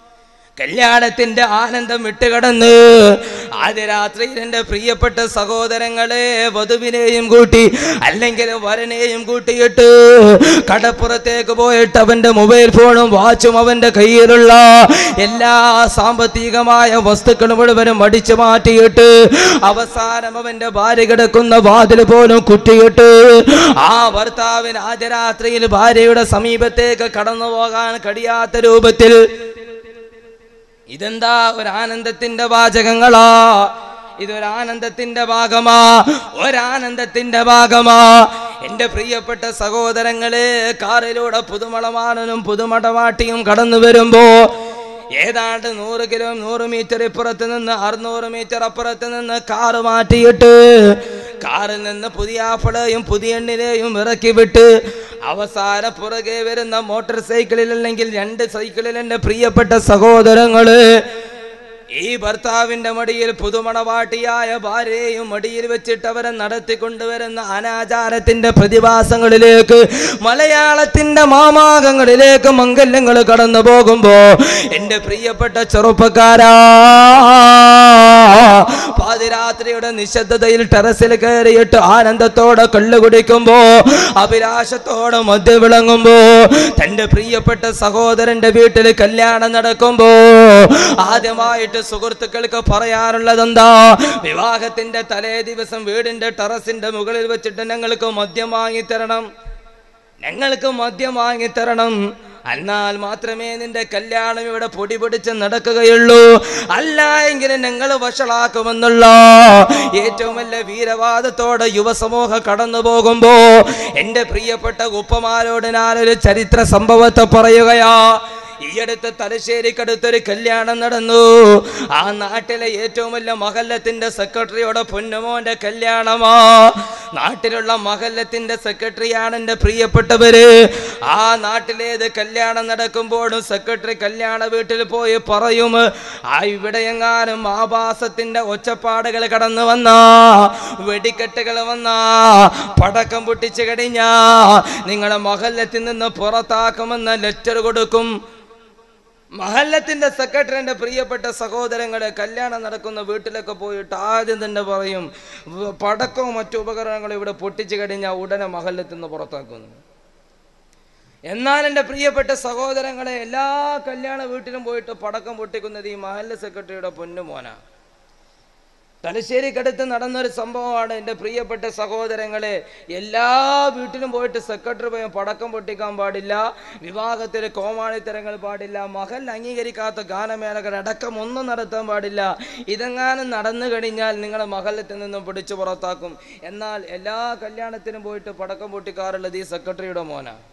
കല്യാണത്തിന്റെ ആനന്ദം വിട്ടുകടന്ന് ആദ്യ രാത്രിയിൽ എൻ്റെ പ്രിയപ്പെട്ട സഹോദരങ്ങളെ വധുവിനെയും കൂട്ടി അല്ലെങ്കിൽ വരനെയും കൂട്ടിയിട്ട് കടപ്പുറത്തേക്ക് പോയിട്ട് അവന്റെ മൊബൈൽ ഫോണും വാച്ചും അവന്റെ കയ്യിലുള്ള എല്ലാ സാമ്പത്തികമായ വസ്തുക്കളും മുഴുവനും അടിച്ചു മാറ്റിയിട്ട് അവസാനം അവന്റെ ഭാര്യ കിടക്കുന്ന വാതിൽ പോലും കുറ്റിയിട്ട് ആ ഭർത്താവിന് ആദ്യ രാത്രിയിൽ ഭാര്യയുടെ സമീപത്തേക്ക് കടന്നു പോകാൻ കഴിയാത്ത രൂപത്തിൽ ഇതെന്താ ഒരു ആനന്ദത്തിന്റെ വാചകങ്ങളാ ഇതൊരു ആനന്ദത്തിന്റെ ഭാഗമാ ഒരാനന്ദത്തിന്റെ ഭാഗമാ എന്റെ പ്രിയപ്പെട്ട സഹോദരങ്ങളെ കാറിലൂടെ പുതുമളമാനനും പുതുമടവാട്ടിയും കടന്നു വരുമ്പോ ഏതാണ്ട് നൂറ് കിലോ നൂറ് മീറ്റർ ഇപ്പുറത്ത് നിന്ന് അറുന്നൂറ് മീറ്റർ അപ്പുറത്ത് നിന്ന് കാറ് മാറ്റിയിട്ട് കാറിൽ നിന്ന് പുതിയ ആപ്പിളയും പുതിയ എണ്ണിനെയും ഇറക്കി വിട്ട് അവസാന പുറകെ വരുന്ന മോട്ടോർ സൈക്കിളിൽ അല്ലെങ്കിൽ രണ്ട് സൈക്കിളിൽ എൻ്റെ പ്രിയപ്പെട്ട സഹോദരങ്ങള് ഈ ഭർത്താവിന്റെ മടിയിൽ പുതുമണവാട്ടിയായ ഭാര്യയെയും മടിയിൽ വെച്ചിട്ട് അവരെ നടത്തിക്കൊണ്ടുവരുന്ന അനാചാരത്തിന്റെ പ്രതിഭാസങ്ങളിലേക്ക് മലയാളത്തിന്റെ മാമാകങ്ങളിലേക്ക് മംഗല്യങ്ങൾ കടന്നു പോകുമ്പോ എൻ്റെ പ്രിയപ്പെട്ട ചെറുപ്പക്കാരാ പാതിരാത്രിയുടെ നിശബ്ദതയിൽ ടെറസിൽ കയറിയിട്ട് ആനന്ദത്തോടെ കള്ളു കുടിക്കുമ്പോ അഭിലാഷത്തോടെ മദ്യ വിളങ്ങുമ്പോ തന്റെ പ്രിയപ്പെട്ട സഹോദരന്റെ വീട്ടിൽ കല്യാണം നടക്കുമ്പോ ആദ്യമായിട്ട് സുഹൃത്തുക്കൾക്ക് പറയാനുള്ളത് എന്താ വിവാഹത്തിന്റെ തലേ ദിവസം വീടിന്റെ ടെറസിന്റെ മുകളിൽ വെച്ചിട്ട് ഞങ്ങൾക്ക് മദ്യം വാങ്ങിത്തരണം ഞങ്ങൾക്ക് മദ്യം വാങ്ങിത്തരണം എന്നാൽ മാത്രമേ നിന്റെ കല്യാണം ഇവിടെ പൊടി പിടിച്ച് നടക്കുകയുള്ളൂ അല്ല എങ്കിൽ ഞങ്ങൾ വഷളാക്കുമെന്നുള്ള ഏറ്റവും വലിയ വീരവാദത്തോടെ യുവസമൂഹം കടന്നു പോകുമ്പോ എൻ്റെ പ്രിയപ്പെട്ട ഉപ്പമാരോട് ഞാനൊരു ചരിത്ര സംഭവത്തെ പറയുകയാ ഈ അടുത്ത് തലശ്ശേരിക്കടുത്തൊരു കല്യാണം നടന്നു ആ നാട്ടിലെ ഏറ്റവും വലിയ മഹല്ലത്തിന്റെ സെക്രട്ടറിയോടെ പൊന്നുമോന്റെ കല്യാണമാ നാട്ടിലുള്ള മഹല്ലത്തിന്റെ സെക്രട്ടറിയാണ് എൻ്റെ പ്രിയപ്പെട്ടവര് ആ നാട്ടിലേത് കല്യാണം നടക്കുമ്പോഴും സെക്രട്ടറി കല്യാണ വീട്ടിൽ പോയി പറയും ആ ഇവിടെ എങ്ങാനും ആഭാസത്തിന്റെ ഒച്ചപ്പാടുകൾ കടന്നു വന്നാ വെടിക്കെട്ടുകൾ വന്നാ പടക്കം പൊട്ടിച്ചു കഴിഞ്ഞാ നിങ്ങളെ മഹല്ലത്തിൽ നിന്ന് പുറത്താക്കുമെന്ന് ലെറ്റർ കൊടുക്കും മഹല്ലത്തിന്റെ സെക്രട്ടറിന്റെ പ്രിയപ്പെട്ട സഹോദരങ്ങളെ കല്യാണം നടക്കുന്ന വീട്ടിലൊക്കെ പോയിട്ട് ആദ്യം തന്നെ പറയും "വ- പടക്കവും മറ്റു ഉപകരണങ്ങളും ഇവിടെ പൊട്ടിച്ചു കഴിഞ്ഞാൽ ഉടനെ മഹല്ലത്തിൽ നിന്ന് പുറത്താക്കുന്നു എന്നാൽ എൻ്റെ പ്രിയപ്പെട്ട സഹോദരങ്ങളെ എല്ലാ കല്യാണ വീട്ടിലും പോയിട്ട് പടക്കം പൊട്ടിക്കുന്നത് ഈ മഹല്ല സെക്രട്ടറിയുടെ പൊന്നുമോനാ തലശ്ശേരിക്കടുത്ത് നടന്നൊരു സംഭവമാണ് എൻ്റെ പ്രിയപ്പെട്ട സഹോദരങ്ങളെ എല്ലാ വീട്ടിലും പോയിട്ട് സെക്രട്ടറി പോയി പടക്കം പൊട്ടിക്കാൻ പാടില്ല വിവാഹത്തിൽ കോമാളിത്തരങ്ങൾ പാടില്ല മഹൽ അംഗീകരിക്കാത്ത ഗാനമേളകൾ അടക്കം ഒന്നും നടത്താൻ പാടില്ല ഇതെങ്ങാനും നടന്നു കഴിഞ്ഞാൽ നിങ്ങളെ മഹലത്തിൽ നിന്നും പിടിച്ചു പുറത്താക്കും എന്നാൽ എല്ലാ കല്യാണത്തിനും പോയിട്ട് പടക്കം പൊട്ടിക്കാറുള്ളത് ഈ സെക്രട്ടറിയുടെ മോനാണ്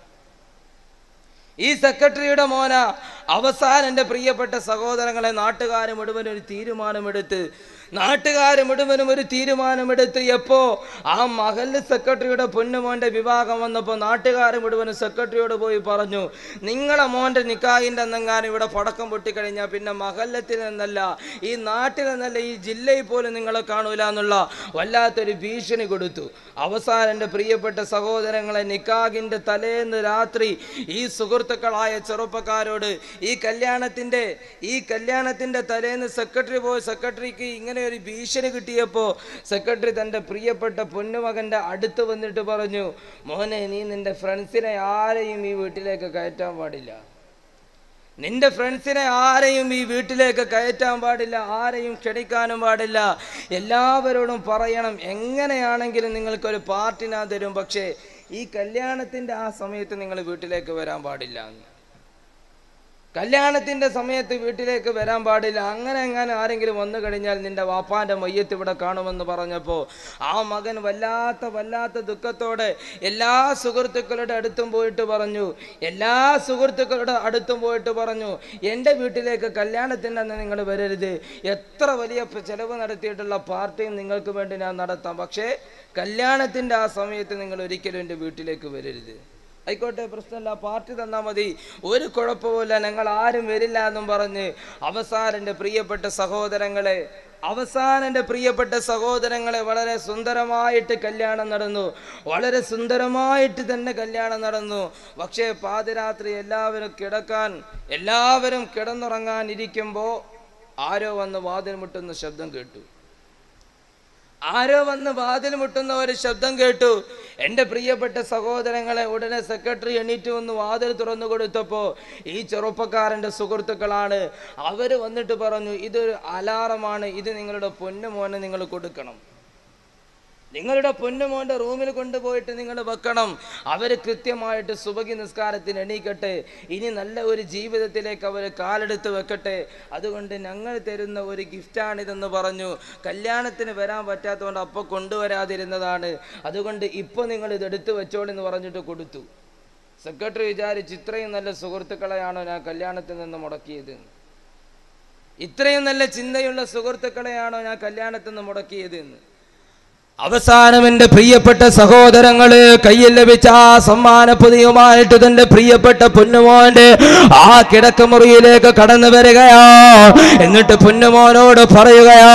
ഈ സെക്രട്ടറിയുടെ മോന അവസാനം എൻ്റെ പ്രിയപ്പെട്ട സഹോദരങ്ങളെ നാട്ടുകാർ മുഴുവൻ ഒരു തീരുമാനമെടുത്ത് നാട്ടുകാർ മുഴുവനും ഒരു തീരുമാനമെടുത്ത് എപ്പോ ആ മഹല് സെക്രട്ടറിയുടെ പൊന്നുമോന്റെ വിവാഹം വന്നപ്പോൾ നാട്ടുകാർ മുഴുവനും സെക്രട്ടറിയോട് പോയി പറഞ്ഞു നിങ്ങളെ മോന്റെ നിക്കാഹിൻ്റെ അന്നെങ്ങാനും ഇവിടെ പടക്കം പൊട്ടിക്കഴിഞ്ഞാൽ പിന്നെ മഹല്ലത്തിൽ നിന്നല്ല ഈ നാട്ടിൽ നിന്നല്ല ഈ ജില്ലയിൽ പോലും നിങ്ങളെ കാണൂല എന്നുള്ള വല്ലാത്തൊരു ഭീഷണി കൊടുത്തു അവസാനം എൻ്റെ പ്രിയപ്പെട്ട സഹോദരങ്ങളെ നിക്കാഹിൻ്റെ തലേന്ന് രാത്രി ഈ സുഹൃത്തുക്കളായ ചെറുപ്പക്കാരോട് ഈ കല്യാണത്തിൻ്റെ ഈ കല്യാണത്തിൻ്റെ തലേന്ന് സെക്രട്ടറി പോയി സെക്രട്ടറിക്ക് ഇങ്ങനെ ഒരു ഭീഷണി കിട്ടിയപ്പോൾ സെക്രട്ടറി തൻ്റെ പ്രിയപ്പെട്ട പൊന്നുമകൻ്റെ അടുത്ത് വന്നിട്ട് പറഞ്ഞു മോനെ നീ നിൻ്റെ ഫ്രണ്ട്സിനെ ആരെയും ഈ വീട്ടിലേക്ക് കയറ്റാൻ പാടില്ല നിന്റെ ഫ്രണ്ട്സിനെ ആരെയും ഈ വീട്ടിലേക്ക് കയറ്റാൻ പാടില്ല ആരെയും ക്ഷണിക്കാനും പാടില്ല എല്ലാവരോടും പറയണം എങ്ങനെയാണെങ്കിലും നിങ്ങൾക്കൊരു പാർട്ടി ഞാൻ തരും പക്ഷേ ഈ കല്യാണത്തിൻ്റെ ആ സമയത്ത് നിങ്ങൾ വീട്ടിലേക്ക് വരാൻ പാടില്ല എന്ന് കല്യാണത്തിന്റെ സമയത്ത് വീട്ടിലേക്ക് വരാൻ പാടില്ല അങ്ങനെ എങ്ങാനും ആരെങ്കിലും വന്നു കഴിഞ്ഞാൽ നിന്റെ വാപ്പാന്റെ മയ്യത്ത് ഇവിടെ കാണുമെന്ന് പറഞ്ഞപ്പോൾ ആ മകൻ വല്ലാത്ത വല്ലാത്ത ദുഃഖത്തോടെ എല്ലാ സുഹൃത്തുക്കളുടെ അടുത്തും പോയിട്ട് പറഞ്ഞു എല്ലാ സുഹൃത്തുക്കളുടെ അടുത്തും പോയിട്ട് പറഞ്ഞു എൻ്റെ വീട്ടിലേക്ക് കല്യാണത്തിൻ്റെ അന്ന് നിങ്ങൾ വരരുത് എത്ര വലിയ പ- ചെലവ് നടത്തിയിട്ടുള്ള പാർട്ടിയും നിങ്ങൾക്ക് വേണ്ടി ഞാൻ നടത്താം പക്ഷേ കല്യാണത്തിൻ്റെ ആ സമയത്ത് നിങ്ങൾ ഒരിക്കലും എൻ്റെ വീട്ടിലേക്ക് വരരുത് ആയിക്കോട്ടെ പ്രശ്നമില്ല പാർട്ടി തന്നാൽ മതി ഒരു കുഴപ്പവുമില്ല ഞങ്ങൾ ആരും വരില്ല എന്നും പറഞ്ഞ് അവസാനം എൻ്റെ പ്രിയപ്പെട്ട സഹോദരങ്ങളെ അവസാനം എൻ്റെ പ്രിയപ്പെട്ട സഹോദരങ്ങളെ വളരെ സുന്ദരമായിട്ട് കല്യാണം നടന്നു വളരെ സുന്ദരമായിട്ട് തന്നെ കല്യാണം നടന്നു പക്ഷേ പാതിരാത്രി എല്ലാവരും കിടക്കാൻ എല്ലാവരും കിടന്നുറങ്ങാൻ ഇരിക്കുമ്പോൾ ആരോ വന്ന് വാതിൽ മുട്ടുന്ന ശബ്ദം കേട്ടു ആരോ വന്ന് വാതിൽ മുട്ടുന്ന ഒരു ശബ്ദം കേട്ടു എൻ്റെ പ്രിയപ്പെട്ട സഹോദരങ്ങളെ ഉടനെ സെക്രട്ടറി എണീറ്റ് വന്ന് വാതിൽ തുറന്നു കൊടുത്തപ്പോൾ ഈ ചെറുപ്പക്കാരൻ്റെ സുഹൃത്തുക്കളാണ് അവർ വന്നിട്ട് പറഞ്ഞു ഇതൊരു അലാറമാണ് ഇത് നിങ്ങളുടെ പൊന്നുമോനെ നിങ്ങൾ കൊടുക്കണം നിങ്ങളുടെ പൊന്നുമോൻ്റെ റൂമിൽ കൊണ്ടുപോയിട്ട് നിങ്ങൾ വെക്കണം അവർ കൃത്യമായിട്ട് സുബകി നിസ്കാരത്തിന് എണീക്കട്ടെ ഇനി നല്ല ഒരു ജീവിതത്തിലേക്ക് അവർ കാലെടുത്ത് വെക്കട്ടെ അതുകൊണ്ട് ഞങ്ങൾ തരുന്ന ഒരു ഗിഫ്റ്റാണിതെന്ന് പറഞ്ഞു കല്യാണത്തിന് വരാൻ പറ്റാത്തതുകൊണ്ട് അപ്പോൾ കൊണ്ടുവരാതിരുന്നതാണ് അതുകൊണ്ട് ഇപ്പോൾ നിങ്ങൾ ഇത് എടുത്തു വെച്ചോളെന്ന് പറഞ്ഞിട്ട് കൊടുത്തു സെക്രട്ടറി വിചാരിച്ചു ഇത്രയും നല്ല സുഹൃത്തുക്കളെയാണോ ഞാൻ കല്യാണത്തിൽ നിന്ന് മുടക്കിയത് ഇത്രയും നല്ല ചിന്തയുള്ള സുഹൃത്തുക്കളെയാണോ ഞാൻ കല്യാണത്തിൽ നിന്ന് മുടക്കിയത് എന്ന് അവസാനം എന്റെ പ്രിയപ്പെട്ട സഹോദരങ്ങള് കയ്യിൽ ലഭിച്ച ആ സമ്മാന പൊതിയുമായിട്ട് തന്റെ പ്രിയപ്പെട്ട പൊന്നുമോന്റെ ആ കിടക്കമുറിയിലേക്ക് കടന്നു വരികയാ എന്നിട്ട് പൊന്നുമോനോട് പറയുകയാ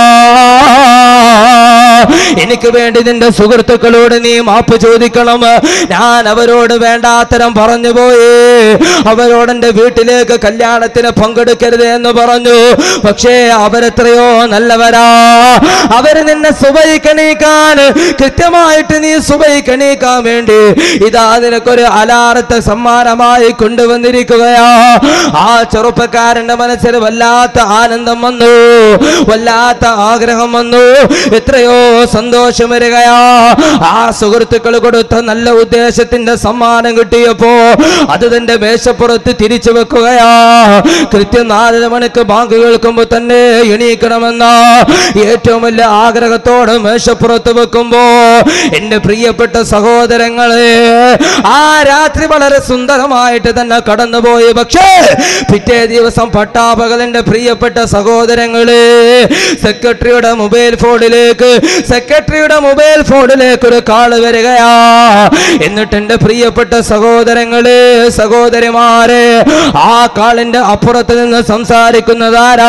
എനിക്ക് വേണ്ടി നിന്റെ സുഹൃത്തുക്കളോട് നീ മാപ്പ് ചോദിക്കണം ഞാൻ അവരോട് വേണ്ടാത്തരം പറഞ്ഞു പോയി അവരോട് എന്റെ വീട്ടിലേക്ക് കല്യാണത്തിന് പങ്കെടുക്കരുത് എന്ന് പറഞ്ഞു പക്ഷേ അവരെത്രയോ നല്ലവരാ അവര് നിന്നെ സുബൈക്കണീക്കാൻ കൃത്യമായിട്ട് നീ സുബൈക്കണീക്കാൻ വേണ്ടി ഇതാ നിനക്കൊരു അലാറത്തെ സമ്മാനമായി കൊണ്ടുവന്നിരിക്കുകയാ ആ ചെറുപ്പക്കാരന്റെ മനസ്സിൽ വല്ലാത്ത ആനന്ദം വന്നു വല്ലാത്ത ആഗ്രഹം വന്നു എത്രയോ സന്തോഷം വരികയാ ആ സുഹൃത്തുക്കൾ കൊടുത്ത നല്ല ഉദ്ദേശത്തിന്റെ സമ്മാനം കിട്ടിയപ്പോ അത് തന്റെ മേശപ്പുറത്ത് തിരിച്ചു വെക്കുകയാ കൃത്യം നാലര മണിക്ക് ബാങ്ക് കേൾക്കുമ്പോ തന്നെ എണീക്കണമെന്ന ഏറ്റവും വലിയ ആഗ്രഹത്തോടെ മേശപ്പുറത്ത് വെക്കുമ്പോ എന്റെ പ്രിയപ്പെട്ട സഹോദരങ്ങളെ ആ രാത്രി വളരെ സുന്ദരമായിട്ട് തന്നെ കടന്നുപോയി പക്ഷേ പിറ്റേ ദിവസം പട്ടാപകലിന്റെ പ്രിയപ്പെട്ട സഹോദരങ്ങളെ സെക്രട്ടറിയുടെ മൊബൈൽ ഫോണിലേക്ക് സെക്രട്ടറിയുടെ മൊബൈൽ ഫോണിലേക്ക് ഒരു കാള് വരികയാ എന്നിട്ട് എന്റെ പ്രിയപ്പെട്ട സഹോദരങ്ങളെ സഹോദരിമാരെ ആ കാളിന്റെ അപ്പുറത്ത് നിന്ന് സംസാരിക്കുന്നതാരാ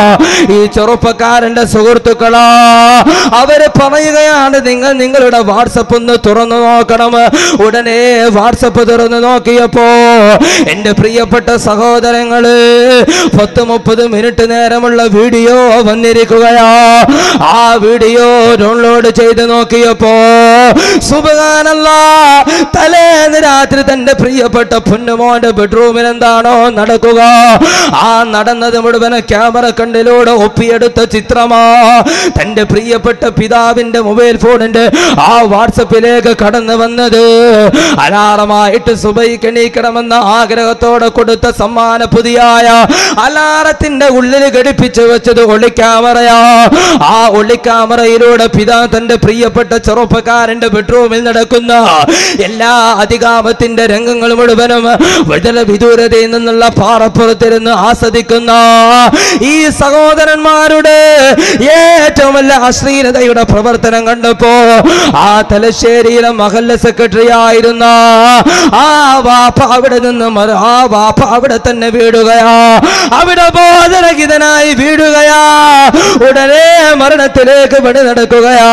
ഈ ചെറുപ്പക്കാരന്റെ സുഹൃത്തുക്കളാ അവര് പറയുകയാണ് നിങ്ങൾ നിങ്ങളുടെ വാട്സപ്പ് ഒന്ന് തുറന്നു നോക്കണം ഉടനെ വാട്സപ്പ് തുറന്നു നോക്കിയപ്പോ എന്റെ പ്രിയപ്പെട്ട സഹോദരങ്ങള് പത്ത് മുപ്പത് മിനിറ്റ് നേരമുള്ള വീഡിയോ വന്നിരിക്കുകയാ ആ വീഡിയോ ഡൗൺലോഡ് ചെയ്ത് നോക്കിയപ്പോ സുബകാനല്ല തലേന്ന് രാത്രി തന്റെ പ്രിയപ്പെട്ട പൊന്നുമോന്റെ ബെഡ്റൂമിൽ എന്താണോ നടക്കുക ആ നടന്നത് മുഴുവൻ ക്യാമറ കണ്ടിലൂടെ ഒപ്പിയെടുത്ത ചിത്രമാ തന്റെ പ്രിയപ്പെട്ട പിതാവിന്റെ മൊബൈൽ ഫോണിന്റെ ആ വാട്സപ്പിലേക്ക് കടന്നു വന്നത് അലാറമായിട്ട് സുബൈക്ക് എണീക്കണമെന്ന ആഗ്രഹത്തോടെ കൊടുത്ത സമ്മാന പുതിയായ അലാറത്തിന്റെ ഉള്ളിൽ ഘടിപ്പിച്ചു വെച്ചത് ഒളിക്യാമറയാ ആ ഒളിക്യാമറയിലൂടെ പിതാ തന്റെ പ്രിയപ്പെട്ട ചെറുപ്പക്കാരന്റെ ബെഡ്റൂമിൽ നടക്കുന്ന എല്ലാ അധികാമത്തിന്റെ രംഗങ്ങൾ മുഴുവനും വളരെ വിദൂരതയിൽ നിന്നുള്ള പാറപ്പുറത്തിരുന്ന് ആസ്വദിക്കുന്ന ഈ സഹോദരന്മാരുടെ ഏറ്റവും വലിയ അശ്ലീലതയുടെ പ്രവർത്തനം കണ്ടപ്പോ ആ തലശ്ശേരിയിലെ മഹല്ല സെക്രട്ടറി ആയിരുന്ന ആ വാപ്പ അവിടെ നിന്ന് മറ- ആ വാപ്പ അവിടെ തന്നെ വീടുകയാ അവിടെ ബോധരഹിതനായി വീടുകയാ ഉടനെ മരണത്തിലേക്ക് വെടി നടക്കുകയാ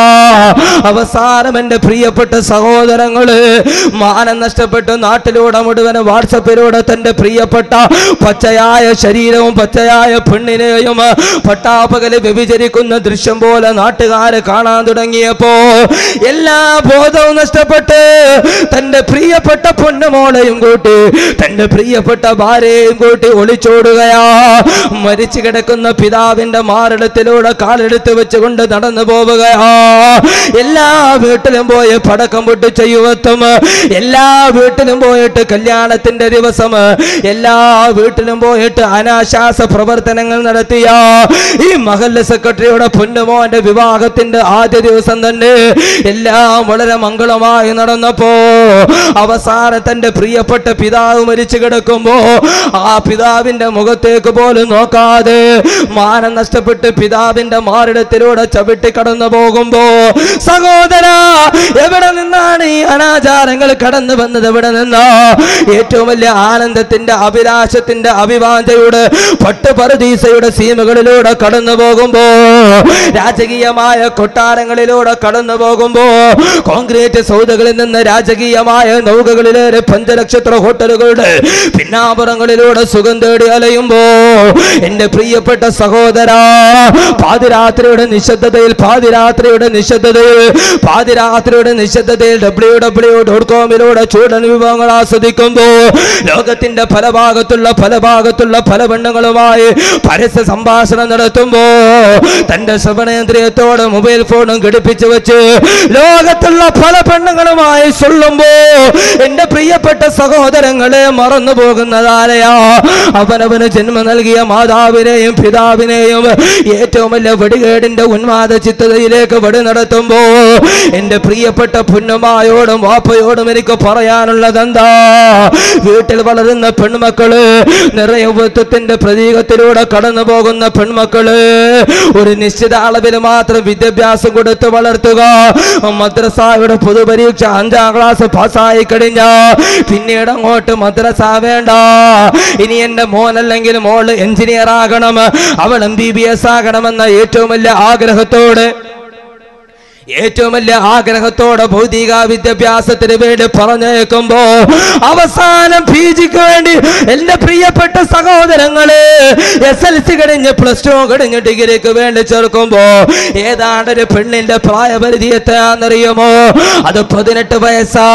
അവസാനം എന്റെ പ്രിയപ്പെട്ട സഹോദരങ്ങള് മാനം നഷ്ടപ്പെട്ട് നാട്ടിലൂടെ മുഴുവൻ വാട്സപ്പിലൂടെ തന്റെ പ്രിയപ്പെട്ട പച്ചയായ ശരീരവും പച്ചയായ പെണ്ണിനെയും പട്ടാപ്പകല് വ്യഭിചരിക്കുന്ന ദൃശ്യം പോലെ നാട്ടുകാര് കാണാൻ തുടങ്ങിയപ്പോ എല്ലാ ബോധവും നഷ്ടപ്പെട്ട് തന്റെ പ്രിയപ്പെട്ട പൊന്നുമോളെയും കൂട്ടി തന്റെ പ്രിയപ്പെട്ട ഭാര്യയെയും കൂട്ടി ഒളിച്ചോടുകയാ മരിച്ചു കിടക്കുന്ന പിതാവിന്റെ മാറിടത്തിലൂടെ കാലെടുത്ത് വെച്ചുകൊണ്ട് നടന്നു പോവുകയാ എല്ലാ വീട്ടിലും പോയി പടക്കം പൊട്ടിച്ച യുവത്വം എല്ലാ വീട്ടിലും പോയിട്ട് കല്യാണത്തിന്റെ ദിവസം എല്ലാ വീട്ടിലും പോയിട്ട് അനാശാസ പ്രവർത്തനങ്ങൾ നടത്തിയ ഈ മഹല്ല സെക്രട്ടറിയുടെ പൊന്നുമോന്റെ വിവാഹത്തിന്റെ ആദ്യ ദിവസം തന്നെ എല്ലാം വളരെ മംഗളമായി നടന്നപ്പോ അവസാനം തന്റെ പ്രിയപ്പെട്ട പിതാവ് മരിച്ചു കിടക്കുമ്പോ ആ പിതാവിന്റെ മുഖത്തേക്ക് പോലും നോക്കാതെ മാനം നഷ്ടപ്പെട്ട് പിതാവിന്റെ മാറിടത്തിലൂടെ ചവിട്ടി കടന്നു പോകുമ്പോ സഹോദര എവിടെ നിന്നാണ് നിന്നാണ് ഈ അനാചാരങ്ങൾ കടന്നു വന്നത് എവിടെ നിന്നോ ഏറ്റവും വലിയ ആനന്ദത്തിന്റെ അഭിലാഷത്തിന്റെ അഭിവാഞ്ചയുടെ പട്ടുപരദീസയുടെ സീമകളിലൂടെ കടന്നു പോകുമ്പോ രാജകീയമായ കൊട്ടാരങ്ങളിലൂടെ കടന്നു പോകുമ്പോ കോൺക്രീറ്റ് സൗദകളിൽ നിന്ന് രാജകീയമായ നൗകകളിലേറെ പഞ്ചനക്ഷത്ര ഹോട്ടലുകളുടെ പിന്നാമ്പുറങ്ങളിലൂടെ സുഖം തേടി അലയുമ്പോ എന്റെ പ്രിയപ്പെട്ട സഹോദര പാതിരാത്രിയുടെ നിശബ്ദതയിൽ പാതിരാത്രിയുടെ നിശബ്ദതയിൽ പാതിരാത്രിയുടെ നിശബ്ദതയിൽ ഡബ്ല്യൂ ഡബ്ല്യൂ ഡോട്ട് കോമിലൂടെ ചൂടൻ വിഭവങ്ങൾ ആസ്വദിക്കുമ്പോ ലോകത്തിന്റെ പല ഭാഗത്തുള്ള പല ഭാഗത്തുള്ള പല പെണ്ണുങ്ങളുമായി പരസ്യ സംഭാഷണം നടത്തുമ്പോ തന്റെ ശ്രവണേന്ദ്രിയത്തോട് മൊബൈൽ ഫോണും ഘടിപ്പിച്ചു വെച്ച് ലോകത്തുള്ള പല പെണ്ണുങ്ങളുമായി ചൊല്ലുമ്പോ എന്റെ പ്രിയപ്പെട്ട സഹോദരങ്ങളെ മറന്നു പോകുന്നതാലയാ അവനവന് ജന്മം നൽകിയ മാതാവിനെയും പിതാവിനെയും ഏറ്റവും വലിയ വെടികേടിന്റെ ഉന്മാദ ചിത്തതയിലേക്ക് വെടി നടത്തുമ്പോ എന്റെ പ്രിയപ്പെട്ട പുന്നമായോടും വാപ്പയോടും എനിക്ക് പറയാനുള്ളത് എന്താ വീട്ടിൽ വളരുന്ന പെൺമക്കള് നിറയുവത്വത്തിന്റെ പ്രതീകത്തിലൂടെ കടന്നു പോകുന്ന പെൺമക്കള് ഒരു നിശ്ചിത അളവിൽ മാത്രം വിദ്യാഭ്യാസം കൊടുത്ത് വളർത്തുക മദ്രസയുടെ പൊതുപരീക്ഷ അഞ്ചാം ക്ലാസ് പാസ്സായി കഴിഞ്ഞ പിന്നീട് അങ്ങോട്ട് മദ്രസ വേണ്ട ഇനി എന്റെ മോൻ അല്ലെങ്കിൽ മോള് എഞ്ചിനീയർ ആകണം അവൾ എം ബി ബി എസ് ആകണമെന്ന ഏറ്റവും വലിയ ആഗ്രഹത്തോടെ ഏറ്റവും വലിയ ആഗ്രഹത്തോടെ ഭൗതിക വിദ്യാഭ്യാസത്തിന് വേണ്ടി പറഞ്ഞേക്കുമ്പോ അവസാനം പി ജിക്ക് വേണ്ടി എന്റെ പ്രിയപ്പെട്ട സഹോദരങ്ങള് എസ് എൽ സി കഴിഞ്ഞ് പ്ലസ് ടു കഴിഞ്ഞ് ഡിഗ്രിക്ക് വേണ്ടി ചേർക്കുമ്പോ ഏതാണ്ട് ഒരു പെണ്ണിന്റെ പ്രായപരിധി എത്രയാണെന്നറിയുമോ അത് പതിനെട്ട് വയസ്സാ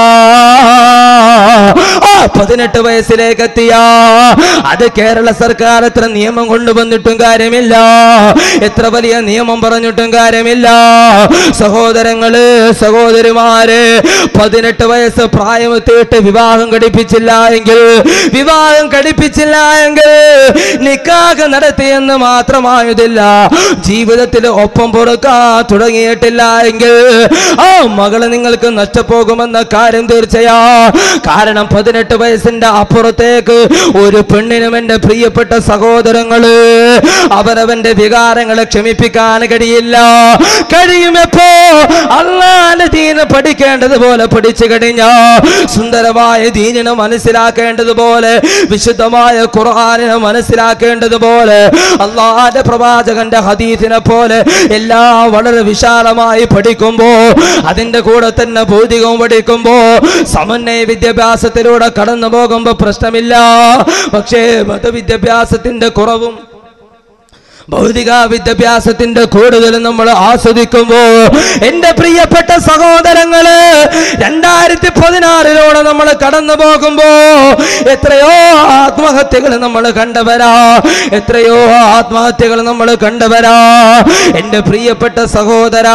ആ പതിനെട്ട് വയസ്സിലേക്ക് എത്തിയ അത് കേരള സർക്കാർ എത്ര നിയമം കൊണ്ടുവന്നിട്ടും കാര്യമില്ല എത്ര വലിയ നിയമം പറഞ്ഞിട്ടും കാര്യമില്ല സഹോദരങ്ങള് സഹോദരിമാര് പതിനെട്ട് വയസ്സ് പ്രായമെത്തിയിട്ട് വിവാഹം കഴിപ്പിച്ചില്ല എങ്കിൽ വിവാഹം കഴിപ്പിച്ചില്ല എങ്കിൽ നിക്കാഹ് നടത്തിയെന്ന് മാത്രമായതില്ല ജീവിതത്തിൽ ഒപ്പം പൊറുക്കാൻ തുടങ്ങിയിട്ടില്ല എങ്കിൽ ആ മകള് നിങ്ങൾക്ക് നഷ്ടപ്പോകുമെന്ന കാര്യം തീർച്ചയാ കാരണം പതിനെട്ട് വയസ്സിന്റെ അപ്പുറത്തേക്ക് ഒരു പെണ്ണിനും എന്റെ പ്രിയപ്പെട്ട സഹോദരങ്ങള് അവരവന്റെ വികാരങ്ങളെ ക്ഷമിപ്പിക്കാൻ കഴിയില്ല കഴിയുമെപ്പോ അള്ളാന്റെ ദീന് പഠിക്കേണ്ടതുപോലെ പഠിച്ചു കഴിഞ്ഞ സുന്ദരമായ ദീനിനെ മനസ്സിലാക്കേണ്ടതുപോലെ വിശുദ്ധമായ ഖുർആാനിനെ മനസ്സിലാക്കേണ്ടതുപോലെ അള്ളാന്റെ പ്രവാചകന്റെ ഹദീസിനെ പോലെ എല്ലാം വളരെ വിശാലമായി പഠിക്കുമ്പോ അതിന്റെ കൂടെ തന്നെ ഭൗതികവും പഠിക്കുമ്പോ സമന്വയ വിദ്യാഭ്യാസത്തിലൂടെ കടന്നു പോകുമ്പോ പ്രശ്നമില്ല പക്ഷേ മതവിദ്യാഭ്യാസത്തിന്റെ കുറവും ഭൗതിക വിദ്യാഭ്യാസത്തിന്റെ കൂടുതൽ നമ്മൾ ആസ്വദിക്കുമ്പോ എന്റെ പ്രിയപ്പെട്ട സഹോദരങ്ങള് രണ്ടായിരത്തി പതിനാറിലൂടെ നമ്മൾ കടന്നു പോകുമ്പോ എത്രയോ ആത്മഹത്യകൾ നമ്മൾ കണ്ടവരാ എത്രയോ ആത്മഹത്യകൾ നമ്മൾ കണ്ടവരാ എന്റെ പ്രിയപ്പെട്ട സഹോദരാ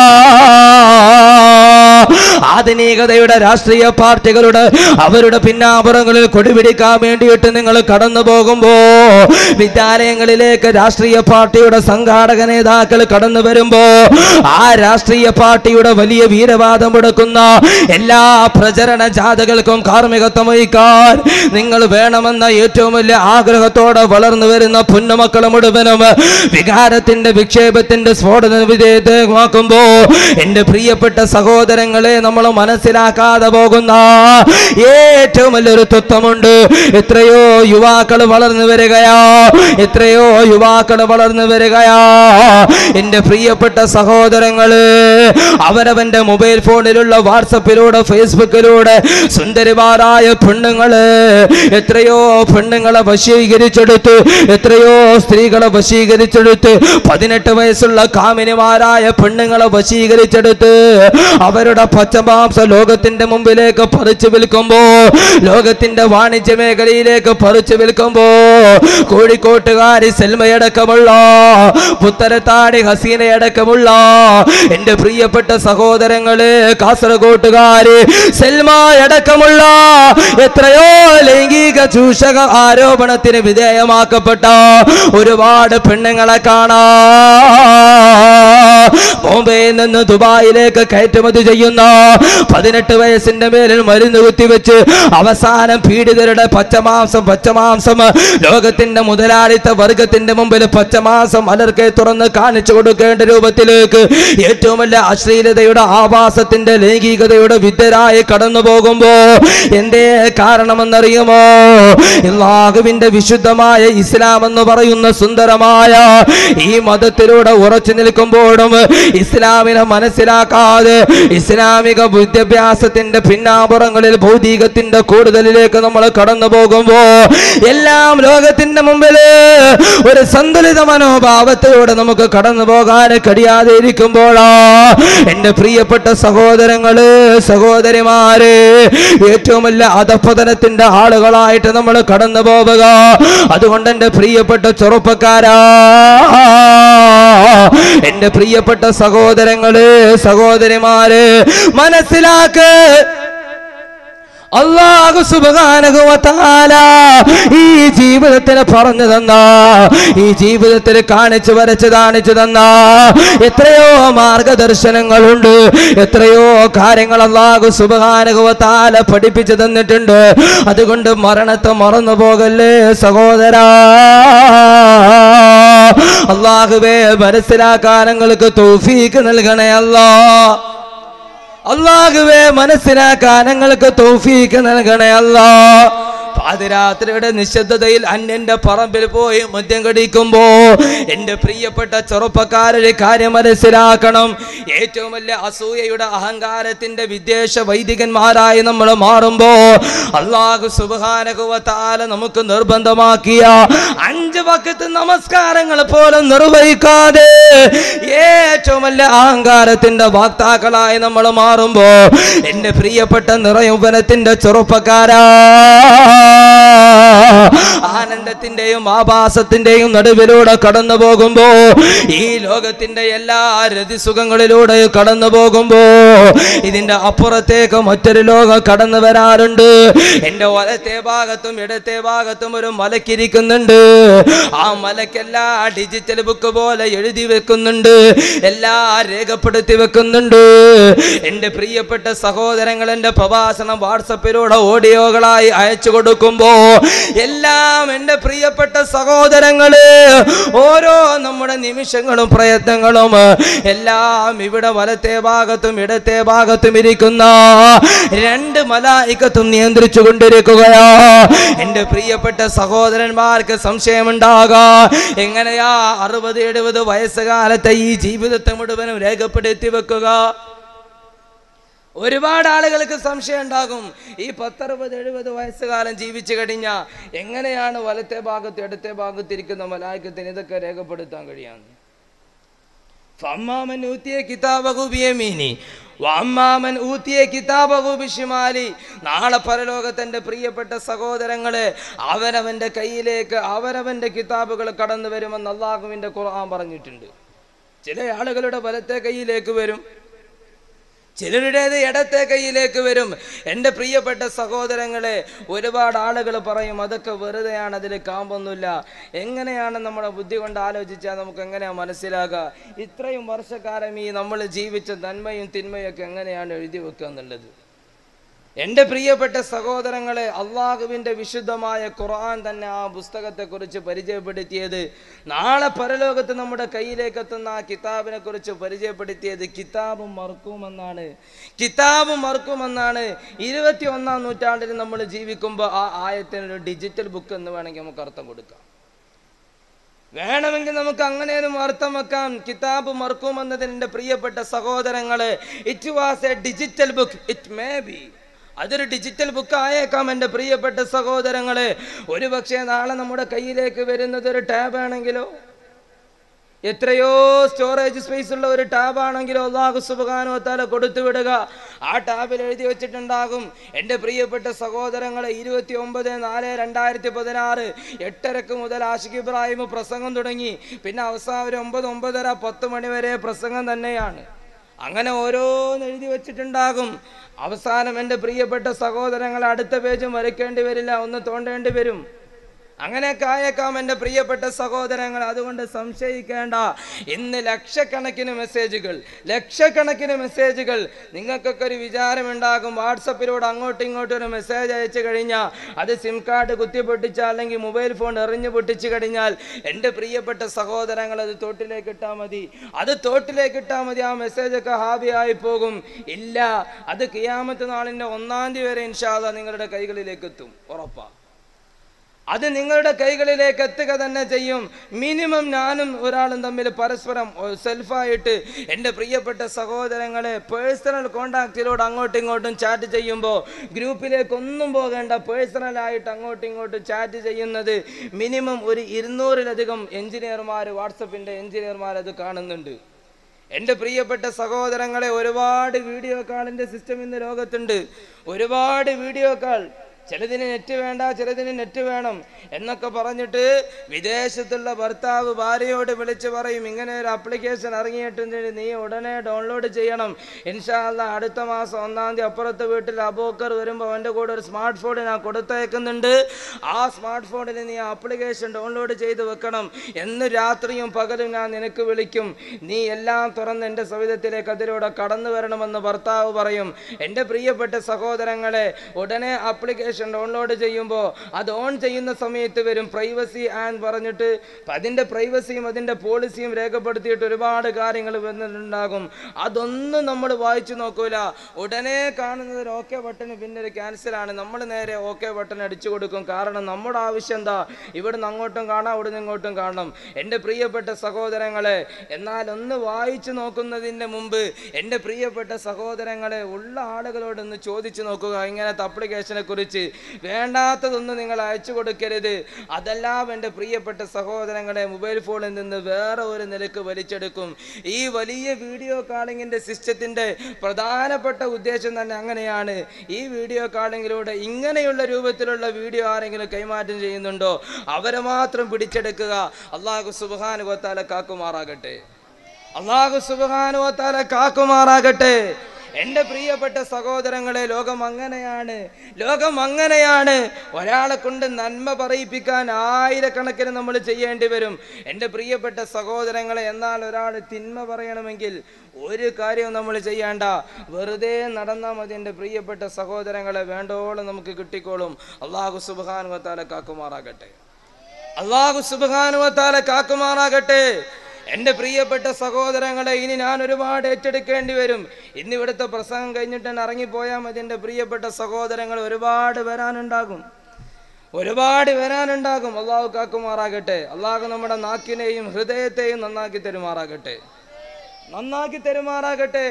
ആധുനികതയുടെ രാഷ്ട്രീയ പാർട്ടികളുടെ അവരുടെ പിന്നാമ്പുറങ്ങളിൽ കൊടിപിടിക്കാൻ വേണ്ടിയിട്ട് നിങ്ങൾ കടന്നു പോകുമ്പോ വിദ്യാലയങ്ങളിലേക്ക് രാഷ്ട്രീയ പാർട്ടിയുടെ സംഘാടക നേതാക്കൾ കടന്നു വരുമ്പോ ആ രാഷ്ട്രീയ പാർട്ടിയുടെ വലിയ വീരവാദം കൊടുക്കുന്ന എല്ലാ പ്രചരണ ജാഥകൾക്കും കാർമ്മികത്വം വഹിക്കാൻ നിങ്ങൾ വേണമെന്ന ഏറ്റവും വലിയ ആഗ്രഹത്തോടെ വളർന്നു വരുന്ന പുന്നമക്കളെ മുഴുവനും വികാരത്തിന്റെ വിക്ഷേപത്തിന്റെ സ്ഫോടന വിധേയമാക്കുമ്പോ എന്റെ പ്രിയപ്പെട്ട സഹോദരങ്ങളെ നമ്മൾ മനസ്സിലാക്കാതെ പോകുന്ന ഏറ്റവും വലിയൊരു തത്വമുണ്ട് എത്രയോ യുവാക്കൾ വളർന്നു വരികയാ എത്രയോ യുവാക്കൾ വളർന്നു വരികയാ എന്റെ പ്രിയപ്പെട്ട സഹോദരങ്ങള് അവരവന്റെ മൊബൈൽ ഫോണിലുള്ള വാട്സപ്പിലൂടെ ഫേസ്ബുക്കിലൂടെ സുന്ദരിമാരായ പെണ്ണുങ്ങള് എത്രയോ പെണ്ണുങ്ങളെ വശീകരിച്ചെടുത്ത് എത്രയോ സ്ത്രീകളെ വശീകരിച്ചെടുത്ത് പതിനെട്ട് വയസ്സുള്ള കാമിനിമാരായ പെണ്ണുങ്ങളെ വശീകരിച്ചെടുത്ത് അവരുടെ പച്ചമാംസ ലോകത്തിന്റെ മുമ്പിലേക്ക് പറിച്ചു വിൽക്കുമ്പോ ലോകത്തിന്റെ വാണിജ്യ മേഖലയിലേക്ക് പറിച്ചു വിൽക്കുമ്പോ കോഴിക്കോട്ടുകാരി സെൽമയടക്കമുള്ള പുത്തരത്താടി ഹസീനയടക്കമുള്ള എന്റെ പ്രിയപ്പെട്ട സഹോദരങ്ങള് കാസർഗോട്ടുകാര് സെൽമ അടക്കമുള്ള എത്രയോ ലൈംഗിക ചൂഷക ആരോപണത്തിന് വിധേയമാക്കപ്പെട്ട ഒരുപാട് പെണ്ണുങ്ങളെ കാണാ ബോംബെയിൽ നിന്ന് ദുബായിലേക്ക് കയറ്റുമതി ചെയ്യുന്ന പതിനെട്ട് വയസ്സിന്റെ മേലിൽ മരുന്ന് കുത്തിവെച്ച് അവസാനം പീഡിതരുടെ പച്ചമാംസം പച്ചമാംസം ലോകത്തിന്റെ മുതലാളിത്ത വർഗത്തിന്റെ മുമ്പിൽ പച്ചമാംസം അലർക്കെ തുറന്ന് കാണിച്ചു കൊടുക്കേണ്ട രൂപത്തിലേക്ക് ഏറ്റവും വലിയ അശ്ലീലതയുടെ ആവാസത്തിന്റെ ലൈംഗികതയുടെ വിദ്യര മനസ്സിലായി കടന്നു പോകുമ്പോ എന്തേ കാരണമെന്നറിയുമോ അള്ളാഹുവിന്റെ വിശുദ്ധമായ ഇസ്ലാം എന്ന് പറയുന്ന സുന്ദരമായ ഈ മതത്തിലൂടെ ഉറച്ചു നിൽക്കുമ്പോഴും ഇസ്ലാമിനെ മനസ്സിലാക്കാതെ ഇസ്ലാമിക വിദ്യാഭ്യാസത്തിന്റെ പിന്നാമ്പുറങ്ങളിൽ ഭൗതികത്തിന്റെ കൂടുതലിലേക്ക് നമ്മൾ കടന്നു പോകുമ്പോ എല്ലാം ലോകത്തിന്റെ മുമ്പില് ഒരു സന്തുലിത മനോഭാവത്തിലൂടെ നമുക്ക് കടന്നു പോകാൻ കഴിയാതെ ഇരിക്കുമ്പോഴാ എന്റെ പ്രിയപ്പെട്ട സഹോദരങ്ങള് സഹോദരിമാര് ഏറ്റവും വലിയ അധപ്പതനത്തിന്റെ ആളുകളായിട്ട് നമ്മൾ കടന്നു പോവുക അതുകൊണ്ട് എന്റെ പ്രിയപ്പെട്ട ചെറുപ്പക്കാരാ എന്റെ പ്രിയപ്പെട്ട സഹോദരങ്ങള് സഹോദരിമാര് മനസ്സിലാക്ക് അള്ളാഹു സുബാനകുവത്താല ഈ ജീവിതത്തിന് പറഞ്ഞു തന്ന ഈ ജീവിതത്തിൽ കാണിച്ചു വരച്ച് കാണിച്ചു തന്ന എത്രയോ മാർഗദർശനങ്ങളുണ്ട് എത്രയോ കാര്യങ്ങൾ അള്ളാഹു സുബാനകുവത്താല പഠിപ്പിച്ചു തന്നിട്ടുണ്ട് അതുകൊണ്ട് മരണത്തെ മറന്നു പോകല്ലേ സഹോദരാ അള്ളാഹുവേ മനസ്സിലാക്കാൻ ഞങ്ങൾക്ക് തൗഫീക്ക് നൽകണേ അല്ലാ അള്ളാഹുവേ മനസ്സിലാക്കാൻ ഞങ്ങൾക്ക് തൗഫീക്ക് നൽകണേ അല്ലാ പാതിരാത്രിയുടെ നിശബ്ദതയിൽ അന്യന്റെ പറമ്പിൽ പോയി മദ്യം കടിക്കുമ്പോ എന്റെ പ്രിയപ്പെട്ട ചെറുപ്പക്കാരൊരു കാര്യം മനസ്സിലാക്കണം ഏറ്റവും വലിയ അസൂയയുടെ അഹങ്കാരത്തിന്റെ വിദേശ വൈദികന്മാരായി നമ്മൾ മാറുമ്പോ അള്ളാഹു സുബാനകുവത്താല നമുക്ക് നിർബന്ധമാക്കിയ അഞ്ച് വക്കത്ത് നമസ്കാരങ്ങൾ പോലും നിർവഹിക്കാതെ ഏറ്റവും വലിയ അഹങ്കാരത്തിന്റെ വാക്താക്കളായി നമ്മൾ മാറുമ്പോ എന്റെ പ്രിയപ്പെട്ട നിറയുവനത്തിന്റെ ചെറുപ്പക്കാരാ ആനന്ദത്തിന്റെയും ആഭാസത്തിന്റെയും നടുവിലൂടെ കടന്നു പോകുമ്പോ ഈ ലോകത്തിന്റെ എല്ലാ രതിസുഖങ്ങളിലൂടെ കടന്നു പോകുമ്പോ ഇതിന്റെ അപ്പുറത്തേക്ക് മറ്റൊരു ലോകം കടന്നു വരാറുണ്ട് എന്റെ വലത്തെ ഭാഗത്തും ഇടത്തെ ഭാഗത്തും ഒരു മലക്കിരിക്കുന്നുണ്ട് ആ മലക്കെല്ലാം ഡിജിറ്റൽ ബുക്ക് പോലെ എഴുതി വെക്കുന്നുണ്ട് എല്ലാം രേഖപ്പെടുത്തി വെക്കുന്നുണ്ട് എന്റെ പ്രിയപ്പെട്ട സഹോദരങ്ങൾ എന്റെ പ്രഭാഷണം വാട്സപ്പിലൂടെ ഓഡിയോകളായി അയച്ചു കൊടുക്കുമ്പോ എല്ലാം എന്റെ പ്രിയപ്പെട്ട സഹോദരങ്ങള് ഓരോ നമ്മുടെ നിമിഷങ്ങളും പ്രയത്നങ്ങളും എല്ലാം ഇവിടെ വലത്തെ ഭാഗത്തും ഇടത്തെ ഭാഗത്തും ഇരിക്കുന്ന രണ്ട് മലായിക്കത്തും നിയന്ത്രിച്ചു കൊണ്ടിരിക്കുകയാ എന്റെ പ്രിയപ്പെട്ട സഹോദരന്മാർക്ക് സംശയമുണ്ടാകാ എങ്ങനെയാ അറുപത് എഴുപത് വയസ്സുകാലത്തെ ഈ ജീവിതത്തെ മുഴുവനും രേഖപ്പെടുത്തി വെക്കുക ഒരുപാട് ആളുകൾക്ക് സംശയം ഉണ്ടാകും ഈ പത്തറുപത് എഴുപത് വയസ്സുകാലം ജീവിച്ചു കഴിഞ്ഞാൽ എങ്ങനെയാണ് വലത്തെ ഭാഗത്ത് ഇടത്തെ ഭാഗത്ത് ഇരിക്കുന്ന മലായക്കത്തിന് ഇതൊക്കെ രേഖപ്പെടുത്താൻ കഴിയാന്ന് ഫമ്മാമൻ ഊത്തിയ കിതാബഹു ബിയമീനി വമ്മാമൻ ഊത്തിയ കിതാബഹു ബിഷിമാലി നാളെ പരലോകത്തിന്റെ പ്രിയപ്പെട്ട സഹോദരങ്ങളെ അവനവന്റെ കയ്യിലേക്ക് അവനവന്റെ കിതാബുകൾ കടന്നു വരുമെന്ന് അള്ളാഹുവിന്റെ ഖുർആൻ പറഞ്ഞിട്ടുണ്ട് ചില ആളുകളുടെ വലത്തെ കയ്യിലേക്ക് വരും ചിലരുടേത് ഇടത്തെ കൈയിലേക്ക് വരും എൻ്റെ പ്രിയപ്പെട്ട സഹോദരങ്ങളെ ഒരുപാട് ആളുകൾ പറയും അതൊക്കെ വെറുതെയാണ് അതിൽ കാമ്പൊന്നുമില്ല എങ്ങനെയാണ് നമ്മുടെ ബുദ്ധി കൊണ്ട് ആലോചിച്ചാൽ നമുക്ക് എങ്ങനെയാണ് മനസ്സിലാകുക ഇത്രയും വർഷക്കാലം ഈ നമ്മൾ ജീവിച്ച നന്മയും തിന്മയും ഒക്കെ എങ്ങനെയാണ് എഴുതി വെക്കുക എന്നുള്ളത് എൻ്റെ പ്രിയപ്പെട്ട സഹോദരങ്ങളെ അള്ളാഹുവിൻ്റെ വിശുദ്ധമായ ഖുർആൻ തന്നെ ആ പുസ്തകത്തെക്കുറിച്ച് പരിചയപ്പെടുത്തിയത് നാളെ പരലോകത്ത് നമ്മുടെ കയ്യിലേക്ക് എത്തുന്ന ആ കിതാബിനെ കുറിച്ച് പരിചയപ്പെടുത്തിയത് കിതാബും മറക്കുമെന്നാണ് കിതാബും മറക്കുമെന്നാണ് ഇരുപത്തി ഒന്നാം നൂറ്റാണ്ടിൽ നമ്മൾ ജീവിക്കുമ്പോൾ ആ ആയത്തിനൊരു ഡിജിറ്റൽ ബുക്ക് എന്ന് വേണമെങ്കിൽ നമുക്ക് അർത്ഥം കൊടുക്കാം വേണമെങ്കിൽ നമുക്ക് അങ്ങനെയൊന്നും അർത്ഥം വെക്കാം കിതാബ് മറക്കും എന്നതിന് എൻ്റെ പ്രിയപ്പെട്ട സഹോദരങ്ങളെ it was a digital book it may be അതൊരു ഡിജിറ്റൽ ബുക്ക് ആയേക്കാം എൻ്റെ പ്രിയപ്പെട്ട സഹോദരങ്ങളെ ഒരു പക്ഷേ നാളെ നമ്മുടെ കയ്യിലേക്ക് വരുന്നത് ഒരു ടാബ് ആണെങ്കിലോ എത്രയോ സ്റ്റോറേജ് സ്പേസ് ഉള്ള ഒരു ടാബ് ആണെങ്കിലോ അള്ളാഹു സുബാനോ തല കൊടുത്തു വിടുക ആ ടാബിൽ എഴുതി വെച്ചിട്ടുണ്ടാകും എൻ്റെ പ്രിയപ്പെട്ട സഹോദരങ്ങളെ ഇരുപത്തി ഒമ്പത് നാല് രണ്ടായിരത്തി പതിനാറ് എട്ടരക്ക് മുതൽ ആഷിഖ് ഇബ്രാഹിം പ്രസംഗം തുടങ്ങി പിന്നെ അവസാനം ഒരു ഒമ്പത് ഒമ്പതര പത്ത് മണി വരെ പ്രസംഗം തന്നെയാണ് അങ്ങനെ ഓരോന്ന് എഴുതി വെച്ചിട്ടുണ്ടാകും അവസാനം എൻ്റെ പ്രിയപ്പെട്ട സഹോദരങ്ങൾ അടുത്ത പേജും വരയ്ക്കേണ്ടി വരില്ല ഒന്ന് തോണ്ടേണ്ടി വരും അങ്ങനെയൊക്കെ ആയേക്കാം എൻ്റെ പ്രിയപ്പെട്ട സഹോദരങ്ങൾ അതുകൊണ്ട് സംശയിക്കേണ്ട ഇന്ന് ലക്ഷക്കണക്കിന് മെസ്സേജുകൾ ലക്ഷക്കണക്കിന് മെസ്സേജുകൾ നിങ്ങൾക്കൊക്കെ ഒരു വിചാരമുണ്ടാകും വാട്സപ്പിലൂടെ അങ്ങോട്ടും ഇങ്ങോട്ടും ഒരു മെസ്സേജ് അയച്ചു കഴിഞ്ഞാൽ അത് സിം കാർഡ് കുത്തി പൊട്ടിച്ചാൽ അല്ലെങ്കിൽ മൊബൈൽ ഫോൺ എറിഞ്ഞു പൊട്ടിച്ചു കഴിഞ്ഞാൽ എൻ്റെ പ്രിയപ്പെട്ട സഹോദരങ്ങൾ അത് തോട്ടിലേക്ക് ഇട്ടാൽ മതി അത് തോട്ടിലേക്ക് ഇട്ടാൽ മതി ആ മെസ്സേജൊക്കെ ഹാബിയായി പോകും ഇല്ല അത് കിയാമത്ത് നാളിൻ്റെ ഒന്നാം തീയതി വരെ ഇൻഷാല്ല നിങ്ങളുടെ കൈകളിലേക്ക് എത്തും ഉറപ്പാ അത് നിങ്ങളുടെ കൈകളിലേക്ക് എത്തുക തന്നെ ചെയ്യും മിനിമം ഞാനും ഒരാളും തമ്മിൽ പരസ്പരം ഒ- സെൽഫായിട്ട് എൻ്റെ പ്രിയപ്പെട്ട സഹോദരങ്ങളെ പേഴ്സണൽ കോണ്ടാക്റ്റിലൂടെ അങ്ങോട്ടും ഇങ്ങോട്ടും ചാറ്റ് ചെയ്യുമ്പോൾ ഗ്രൂപ്പിലേക്ക് ഒന്നും പോകേണ്ട പേഴ്സണലായിട്ട് അങ്ങോട്ടും ഇങ്ങോട്ടും ചാറ്റ് ചെയ്യുന്നത് മിനിമം ഒരു ഇരുന്നൂറിലധികം എഞ്ചിനീയർമാർ വാട്സപ്പിൻ്റെ എഞ്ചിനീയർമാർ അത് കാണുന്നുണ്ട് എൻ്റെ പ്രിയപ്പെട്ട സഹോദരങ്ങളെ ഒരുപാട് വീഡിയോ കാളിൻ്റെ സിസ്റ്റം ഇന്ന് ലോകത്തുണ്ട് ഒരുപാട് വീഡിയോ കാൾ ചിലതിന് നെറ്റ് വേണ്ട ചിലതിന് നെറ്റ് വേണം എന്നൊക്കെ പറഞ്ഞിട്ട് വിദേശത്തുള്ള ഭർത്താവ് ഭാര്യയോട് വിളിച്ച് പറയും ഇങ്ങനെ ഒരു ആപ്ലിക്കേഷൻ ഇറങ്ങിയിട്ടുണ്ട് നീ ഉടനെ ഡൗൺലോഡ് ചെയ്യണം ഇൻഷാല്ല അടുത്ത മാസം ഒന്നാം തീയതി അപ്പുറത്തെ വീട്ടിൽ അബോക്കർ വരുമ്പോൾ അവൻ്റെ കൂടെ ഒരു സ്മാർട്ട് ഫോൺ ഞാൻ കൊടുത്തയക്കുന്നുണ്ട് ആ സ്മാർട്ട് ഫോണിൽ നീ ആപ്ലിക്കേഷൻ ഡൗൺലോഡ് ചെയ്ത് വെക്കണം എന്ന് രാത്രിയും പകലും ഞാൻ നിനക്ക് വിളിക്കും നീ എല്ലാം തുറന്ന് എൻ്റെ സവിധത്തിലേക്ക് അതിലൂടെ കടന്നു വരണമെന്ന് ഭർത്താവ് പറയും എൻ്റെ പ്രിയപ്പെട്ട സഹോദരങ്ങളെ ഉടനെ ആപ്ലിക്കേഷൻ ഡൗൺലോഡ് ചെയ്യുമ്പോൾ അത് ഓൺ ചെയ്യുന്ന സമയത്ത് വരും പ്രൈവസി ആൻഡ് പറഞ്ഞിട്ട് അതിൻ്റെ പ്രൈവസിയും അതിൻ്റെ പോളിസിയും രേഖപ്പെടുത്തിയിട്ട് ഒരുപാട് കാര്യങ്ങൾ വരുന്നുണ്ടാകും അതൊന്നും നമ്മൾ വായിച്ചു നോക്കൂല ഉടനെ കാണുന്നത് ഒരു ഓക്കെ ബട്ടൺ പിന്നെ ഒരു ക്യാൻസലാണ് നമ്മൾ നേരെ ഓക്കെ ബട്ടൺ അടിച്ചു കൊടുക്കും കാരണം നമ്മുടെ ആവശ്യം എന്താ ഇവിടുന്ന് അങ്ങോട്ടും കാണാം ഇവിടുന്ന് ഇങ്ങോട്ടും കാണണം എൻ്റെ പ്രിയപ്പെട്ട സഹോദരങ്ങളെ എന്നാൽ ഒന്ന് വായിച്ചു നോക്കുന്നതിൻ്റെ മുമ്പ് എൻ്റെ പ്രിയപ്പെട്ട സഹോദരങ്ങളെ ഉള്ള ആളുകളോടൊന്ന് ചോദിച്ചു നോക്കുക ഇങ്ങനത്തെ അപ്ലിക്കേഷനെ കുറിച്ച് വേണ്ടാത്തതൊന്നും നിങ്ങൾ അയച്ചു കൊടുക്കരുത് അതെല്ലാം എൻ്റെ പ്രിയപ്പെട്ട സഹോദരങ്ങളെ മൊബൈൽ ഫോണിൽ നിന്ന് വേറെ ഒരു നിലക്ക് വലിച്ചെടുക്കും ഈ വലിയ വീഡിയോ കാളിങ്ങിൻ്റെ സിസ്റ്റത്തിൻ്റെ പ്രധാനപ്പെട്ട ഉദ്ദേശം തന്നെ അങ്ങനെയാണ് ഈ വീഡിയോ കാളിങ്ങിലൂടെ ഇങ്ങനെയുള്ള രൂപത്തിലുള്ള വീഡിയോ ആരെങ്കിലും കൈമാറ്റം ചെയ്യുന്നുണ്ടോ അവരെ മാത്രം പിടിച്ചെടുക്കുക അള്ളാഹു സുബാനുവത്താല കാക്കുമാറാകട്ടെ അള്ളാഹു സുബാനുവത്താല കാക്കുമാറാകട്ടെ എൻ്റെ പ്രിയപ്പെട്ട സഹോദരങ്ങളെ ലോകം അങ്ങനെയാണ് ലോകം അങ്ങനെയാണ് ഒരാളെ കൊണ്ട് നന്മ പറയിപ്പിക്കാൻ ആയിരക്കണക്കിന് നമ്മൾ ചെയ്യേണ്ടി വരും എൻ്റെ പ്രിയപ്പെട്ട സഹോദരങ്ങളെ എന്നാൽ ഒരാൾ തിന്മ പറയണമെങ്കിൽ ഒരു കാര്യവും നമ്മൾ ചെയ്യേണ്ട വെറുതെ നടന്നാൽ മതി എൻ്റെ പ്രിയപ്പെട്ട സഹോദരങ്ങളെ വേണ്ടോളം നമുക്ക് കിട്ടിക്കോളും അള്ളാഹു സുബാനുവത്താല കാക്കുമാറാകട്ടെ അള്ളാഹു സുബാനുവത്താല കാക്കുമാറാകട്ടെ എൻ്റെ പ്രിയപ്പെട്ട സഹോദരങ്ങളെ ഇനി ഞാൻ ഒരുപാട് ഏറ്റെടുക്കേണ്ടി വരും ഇന്ന് ഇവിടുത്തെ പ്രസംഗം കഴിഞ്ഞിട്ട് തന്നെ ഇറങ്ങിപ്പോയാൽ മതി എൻ്റെ പ്രിയപ്പെട്ട സഹോദരങ്ങൾ ഒരുപാട് വരാനുണ്ടാകും ഒരുപാട് വരാനുണ്ടാകും അള്ളാഹു കാക്കുമാറാകട്ടെ അള്ളാഹു നമ്മുടെ നാക്കിനെയും ഹൃദയത്തെയും നന്നാക്കി തരുമാറാകട്ടെ നന്നാക്കി തരുമാറാകട്ടെ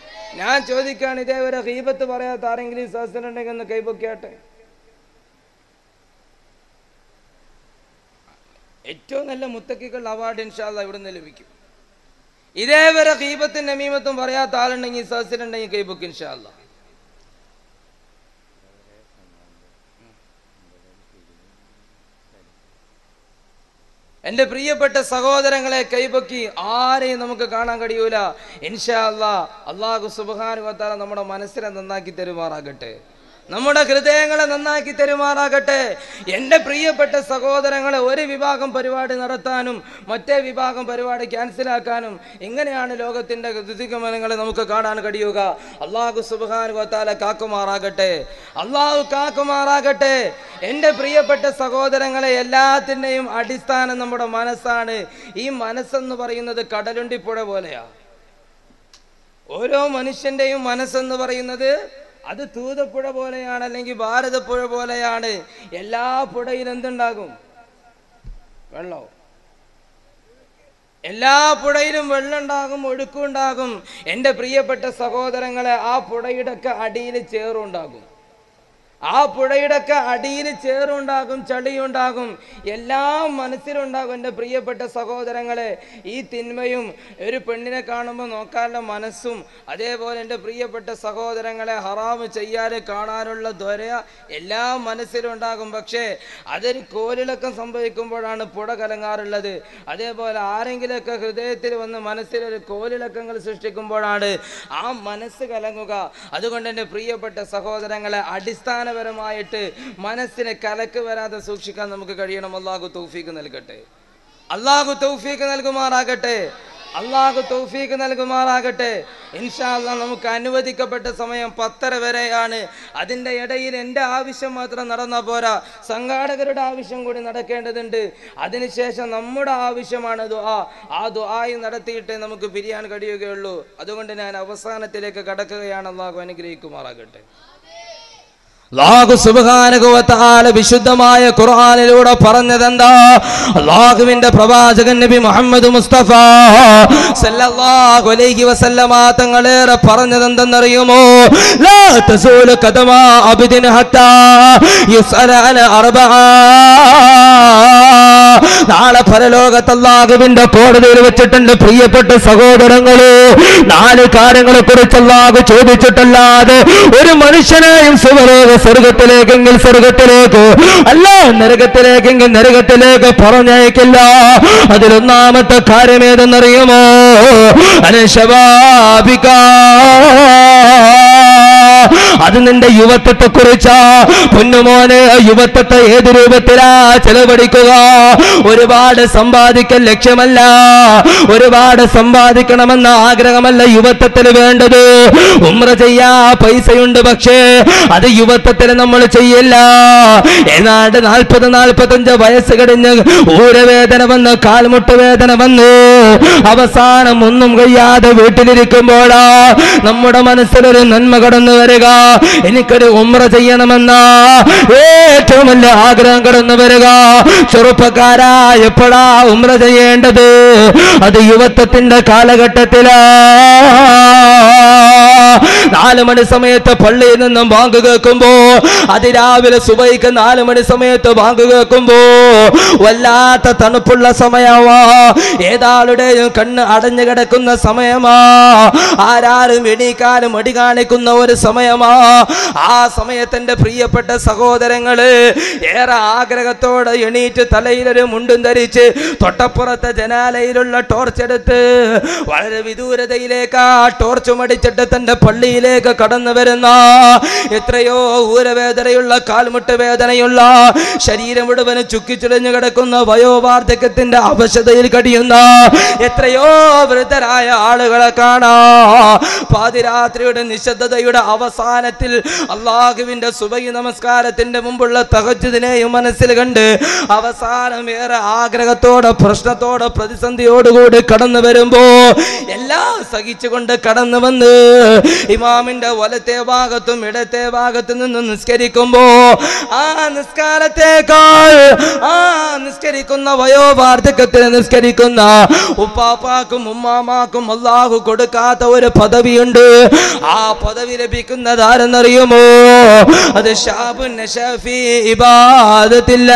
ഞാൻ ചോദിക്കാണ് ഇതേവരെ ഹീബത്ത് പറയാത്ത ആരെങ്കിലും ഈ സഹസിലുണ്ടെങ്കിൽ ഒന്ന് കൈപൊക്കിയാട്ടെ ഏറ്റവും നല്ല മുത്തക്കികൾ അവാർഡ് ഇൻഷാല്ല ഇവിടുന്ന് ലഭിക്കും ഇതേവരെ ഹീബത്തും നമീമത്തും പറയാത്ത ആളുണ്ടെങ്കിൽ ഈ സഹസിലുണ്ടെങ്കിൽ കൈബുക്ക് ഇൻഷാല്ല എൻ്റെ പ്രിയപ്പെട്ട സഹോദരങ്ങളെ കൈപൊക്കി ആരെയും നമുക്ക് കാണാൻ കഴിയൂല ഇൻഷാ അല്ലാ അള്ളാഹു സുബാനുവത്താല നമ്മുടെ മനസ്സിനെ നന്നാക്കി തരുമാറാകട്ടെ നമ്മുടെ ഹൃദയങ്ങളെ നന്നാക്കി തരുമാറാകട്ടെ എൻ്റെ പ്രിയപ്പെട്ട സഹോദരങ്ങളെ ഒരു വിഭാഗം പരിപാടി നടത്താനും മറ്റേ വിഭാഗം പരിപാടി ക്യാൻസലാക്കാനും ഇങ്ങനെയാണ് ലോകത്തിൻ്റെ ഗതിഗമനങ്ങളെ നമുക്ക് കാണാൻ കഴിയുക അള്ളാഹു സുബാനുവത്താല കാക്കുമാറാകട്ടെ അള്ളാഹു കാക്കുമാറാകട്ടെ എൻ്റെ പ്രിയപ്പെട്ട സഹോദരങ്ങളെ എല്ലാത്തിൻ്റെയും അടിസ്ഥാനം നമ്മുടെ മനസ്സാണ് ഈ മനസ്സെന്ന് പറയുന്നത് കടലുണ്ടിപ്പുഴ പോലെയാ ഓരോ മനുഷ്യൻ്റെയും മനസ്സെന്ന് പറയുന്നത് അത് തൂതപ്പുഴ പോലെയാണ് അല്ലെങ്കിൽ ഭാരതപ്പുഴ പോലെയാണ് എല്ലാ പുഴയിലും എന്തുണ്ടാകും വെള്ളോ എല്ലാ പുഴയിലും വെള്ളം ഉണ്ടാകും ഒഴുക്കുണ്ടാകും എൻ്റെ പ്രിയപ്പെട്ട സഹോദരങ്ങളെ ആ പുഴയുടെ ഒക്കെ അടിയിൽ ചേറുണ്ടാകും ആ പുഴയുടെയൊക്കെ അടിയിൽ ചേറുണ്ടാകും ചളിയുണ്ടാകും എല്ലാം മനസ്സിലുണ്ടാകും എൻ്റെ പ്രിയപ്പെട്ട സഹോദരങ്ങളെ ഈ തിന്മയും ഒരു പെണ്ണിനെ കാണുമ്പോൾ നോക്കാനുള്ള മനസ്സും അതേപോലെ എൻ്റെ പ്രിയപ്പെട്ട സഹോദരങ്ങളെ ഹറാമ് ചെയ്യാതെ കാണാനുള്ള ദ്വര എല്ലാം മനസ്സിലുണ്ടാകും പക്ഷേ അതൊരു കോലിളക്കം സംഭവിക്കുമ്പോഴാണ് പുഴ കലങ്ങാറുള്ളത് അതേപോലെ ആരെങ്കിലുമൊക്കെ ഹൃദയത്തിൽ വന്ന് മനസ്സിലൊരു കോലിളക്കങ്ങൾ സൃഷ്ടിക്കുമ്പോഴാണ് ആ മനസ്സ് കലങ്ങുക അതുകൊണ്ട് എൻ്റെ പ്രിയപ്പെട്ട സഹോദരങ്ങളെ അടിസ്ഥാന അടിസ്ഥാനപരമായിട്ട് മനസ്സിനെ കലക്ക് വരാതെ സൂക്ഷിക്കാൻ നമുക്ക് കഴിയണം അള്ളാഹു തൗഫീക്ക് നൽകട്ടെ അള്ളാഹു തൗഫീക്ക് നൽകുമാറാകട്ടെ അള്ളാഹു തൗഫീക്ക് നൽകുമാറാകട്ടെ ഇൻഷാ അല്ലാ നമുക്ക് അനുവദിക്കപ്പെട്ട സമയം പത്തര വരെയാണ് അതിൻ്റെ ഇടയിൽ എൻ്റെ ആവശ്യം മാത്രം നടന്നാൽ പോരാ സംഘാടകരുടെ ആവശ്യം കൂടി നടക്കേണ്ടതുണ്ട് അതിനുശേഷം നമ്മുടെ ആവശ്യമാണ് ദുആ ആ ദുആയി നടത്തിയിട്ടേ നമുക്ക് പിരിയാൻ കഴിയുകയുള്ളൂ അതുകൊണ്ട് ഞാൻ അവസാനത്തിലേക്ക് കടക്കുകയാണ് അള്ളാഹു അനുഗ്രഹിക്കുമാറാകട്ടെ അള്ളാഹു സുബ്ഹാനഹുവതആല വിശുദ്ധമായ ഖുർആനിലൂടെ പറഞ്ഞതെന്താ അള്ളാഹുവിന്റെ പ്രവാചകൻ നബി മുഹമ്മദ് മുസ്തഫ സല്ലല്ലാഹു അലൈഹി വസല്ലമ തങ്ങളേറെ പറഞ്ഞതെന്തെന്നറിയുമോ ലാ തസൂലു ഖദമാ അബ്ദിൻ ഹത്താ യുസ്അല അന അർബഅ നാളെ പരലോകത്ത് അള്ളാഹുവിന്റെ കോടതിയിൽ വെച്ചിട്ടുണ്ട് പ്രിയപ്പെട്ട സഹോദരങ്ങള് നാല് കാര്യങ്ങളെ കുറിച്ച് അള്ളാഹു ചോദിച്ചിട്ടല്ലാതെ ഒരു മനുഷ്യനെയും സുവലോക സ്വർഗത്തിലേക്കെങ്കിൽ സ്വർഗത്തിലേക്ക് അല്ല നരകത്തിലേക്കെങ്കിൽ നരകത്തിലേക്ക് പറഞ്ഞയക്കില്ല അതിലൊന്നാമത്തെ കാര്യം ഏതെന്നറിയുമോ അനുശവാപിക്ക അത് നിന്റെ യുവത്വത്തെ കുറിച്ചാ പൊന്നുമോനെ ആ യുവത്വത്തെ ഏത് രൂപത്തിലാ ചെലവഴിക്കുക ഒരുപാട് സമ്പാദിക്കൽ ലക്ഷ്യമല്ല ഒരുപാട് സമ്പാദിക്കണമെന്ന ആഗ്രഹമല്ല യുവത്വത്തിന് വേണ്ടത് ഉമ്ര ചെയ്യാ പൈസയുണ്ട് പക്ഷേ അത് യുവത്വത്തിൽ നമ്മൾ ചെയ്യില്ല ഏതാണ്ട് നാൽപ്പത് നാൽപ്പത്തഞ്ച് വയസ്സ് കഴിഞ്ഞ് ഊരവേദന വന്ന് കാൽമുട്ട് വേദന വന്ന് അവസാനം ഒന്നും കഴിയാതെ വീട്ടിലിരിക്കുമ്പോഴാ നമ്മുടെ മനസ്സിലൊരു നന്മ കടന്നു വരിക എനിക്കൊരു ഉമ്ര ചെയ്യണമെന്ന ഏറ്റവും വലിയ ആഗ്രഹം കടന്നു വരിക ചെറുപ്പക്കാരാ എപ്പോഴാ ഉമ്ര ചെയ്യേണ്ടത് അത് യുവത്വത്തിന്റെ കാലഘട്ടത്തിലാ നാല് മണി സമയത്ത് പള്ളിയിൽ നിന്നും ബാങ്ക് കേൾക്കുമ്പോ അതിരാവിലെ സുബൈക്ക് നാല് മണി സമയത്ത് ബാങ്ക് കേൾക്കുമ്പോ വല്ലാത്ത തണുപ്പുള്ള സമയമാ ഏതാളുടെയും കണ്ണ് അടഞ്ഞു കിടക്കുന്ന സമയമാ ആരാരും എണീക്കാനും മടി കാണിക്കുന്ന ഒരു സമയമാ ആ സമയത്തിന്റെ പ്രിയപ്പെട്ട സഹോദരങ്ങള് ഏറെ ആഗ്രഹത്തോടെ എണീറ്റ് തലയിലൊരു മുണ്ടും ധരിച്ച് തൊട്ടപ്പുറത്തെ ജനാലയിലുള്ള ടോർച്ച് എടുത്ത് വളരെ വിദൂരതയിലേക്ക് ആ ടോർച്ച് മടിച്ചിട്ട് തന്റെ പള്ളിയിലേക്ക് കടന്നു വരുന്ന എത്രയോ ഊരവേദനയുള്ള കാൽമുട്ട് വേദനയുള്ള ശരീരം മുഴുവനും ചുക്കിച്ചുളിഞ്ഞു കിടക്കുന്ന വയോവാർദ്ധക്യത്തിന്റെ അവശതയിൽ കഴിയുന്ന എത്രയോ വൃദ്ധരായ ആളുകളെ കാണാ പാതിരാത്രിയുടെ നിശബ്ദതയുടെ അവസാനത്തിൽ അള്ളാഹുവിന്റെ സുബൈ നമസ്കാരത്തിന്റെ മുമ്പുള്ള തഹജുദിനെയും മനസ്സിൽ കണ്ട് അവസാനം ഏറെ ആഗ്രഹത്തോടെ പ്രശ്നത്തോടെ പ്രതിസന്ധിയോടുകൂടി കടന്നു വരുമ്പോ എല്ലാം സഹിച്ചുകൊണ്ട് കടന്നു വന്ന് ഇമാമിന്റെ വലത്തെ ഭാഗത്തും ഇടത്തെ ഭാഗത്തു നിന്ന് നിസ്കരിക്കുമ്പോ ആ നിസ്കാരത്തേക്കാൾ ആ നിസ്കരിക്കുന്ന വയോവാർദ്ധക്യത്തിൽ നിസ്കരിക്കുന്ന ഉപ്പാപ്പാക്കും ഉമ്മാമാക്കും അള്ളാഹു കൊടുക്കാത്ത ഒരു പദവിയുണ്ട് ആ പദവി ലഭിക്കുന്നത് ആരെന്നറിയുമോ അത് ഷാബുൻ നശഫി ഇബാദത്തില്ല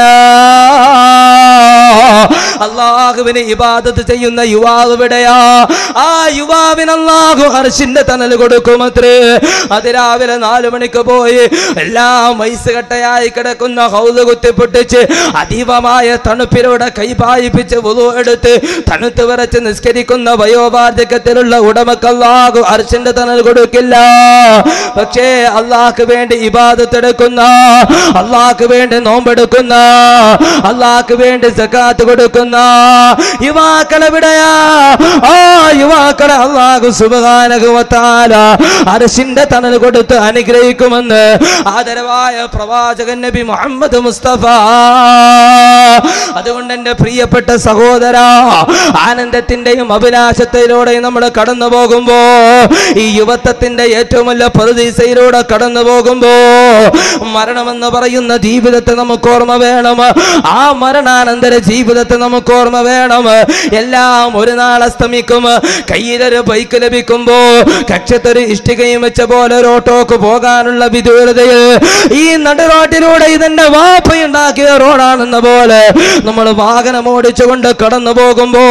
അള്ളാഹുവിന് ഇബാദത്ത് ചെയ്യുന്ന യുവാവ് ഇവിടെയാ ആ യുവാവിന് അള്ളാഹു ഹർഷിന്റെ തണൽ കൊടുക്കുമത്രേ അതിരാവിലെ നാലു മണിക്ക് പോയി എല്ലാം വയസ്സുകെട്ടയായി കിടക്കുന്ന ഹൗല് കുത്തിപ്പൊട്ടിച്ച് അതീവമായ തണുപ്പിലൂടെ കൈപായിപ്പിച്ച് വുളു എടുത്ത് തണുത്ത് വിറച്ച് നിസ്കരിക്കുന്ന വയോവാർദ്ധക്യത്തിലുള്ള ഉടമക്ക് അള്ളാഹു ഹർഷിന്റെ തണൽ കൊടുക്കില്ല പക്ഷേ അള്ളാഹ്ക്ക് വേണ്ടി ഇബാദത്ത് എടുക്കുന്ന അള്ളാഹ്ക്ക് വേണ്ടി നോമ്പെടുക്കുന്ന അള്ളാഹ്ക്ക് വേണ്ടി സക്കാത്ത് കൊടുക്കുന്ന യുവാക്കളെവിടെയാ ആ യുവാക്കളെ അള്ളാഹു സുബാനകുവത്താല അരശിന്റെ തണൽ കൊടുത്ത് അനുഗ്രഹിക്കുമെന്ന് ആദരവായ പ്രവാചകൻ നബി മുഹമ്മദ് മുസ്തഫ അതുകൊണ്ട് എന്റെ പ്രിയപ്പെട്ട സഹോദര ആനന്ദത്തിന്റെയും അഭിലാഷത്തിലൂടെയും നമ്മൾ കടന്നു പോകുമ്പോ ഈ യുവത്വത്തിന്റെ ഏറ്റവും വലിയ പ്രതീസയിലൂടെ കടന്നു പോകുമ്പോ മരണമെന്ന് പറയുന്ന ജീവിതത്തെ നമുക്ക് ഓർമ്മ വേണം ആ മരണാനന്തര ജീവിതത്തെ നമുക്ക് ഓർമ്മ വേണം എല്ലാം ഒരു നാൾ അസ്തമിക്കും കയ്യിലൊരു ബൈക്ക് ലഭിക്കുമ്പോ കക്ഷത്തൊരു ഇഷ്ടികയും വെച്ച പോലെ ഒരു ഓട്ടോക്ക് പോകാനുള്ള വിദൂരതയിൽ ഈ നടുറോട്ടിലൂടെ ഇതെന്റെ വാപ്പയുണ്ടാക്കിയ റോഡാണെന്ന പോലെ നമ്മൾ വാഹനം ഓടിച്ചുകൊണ്ട് കടന്നു പോകുമ്പോ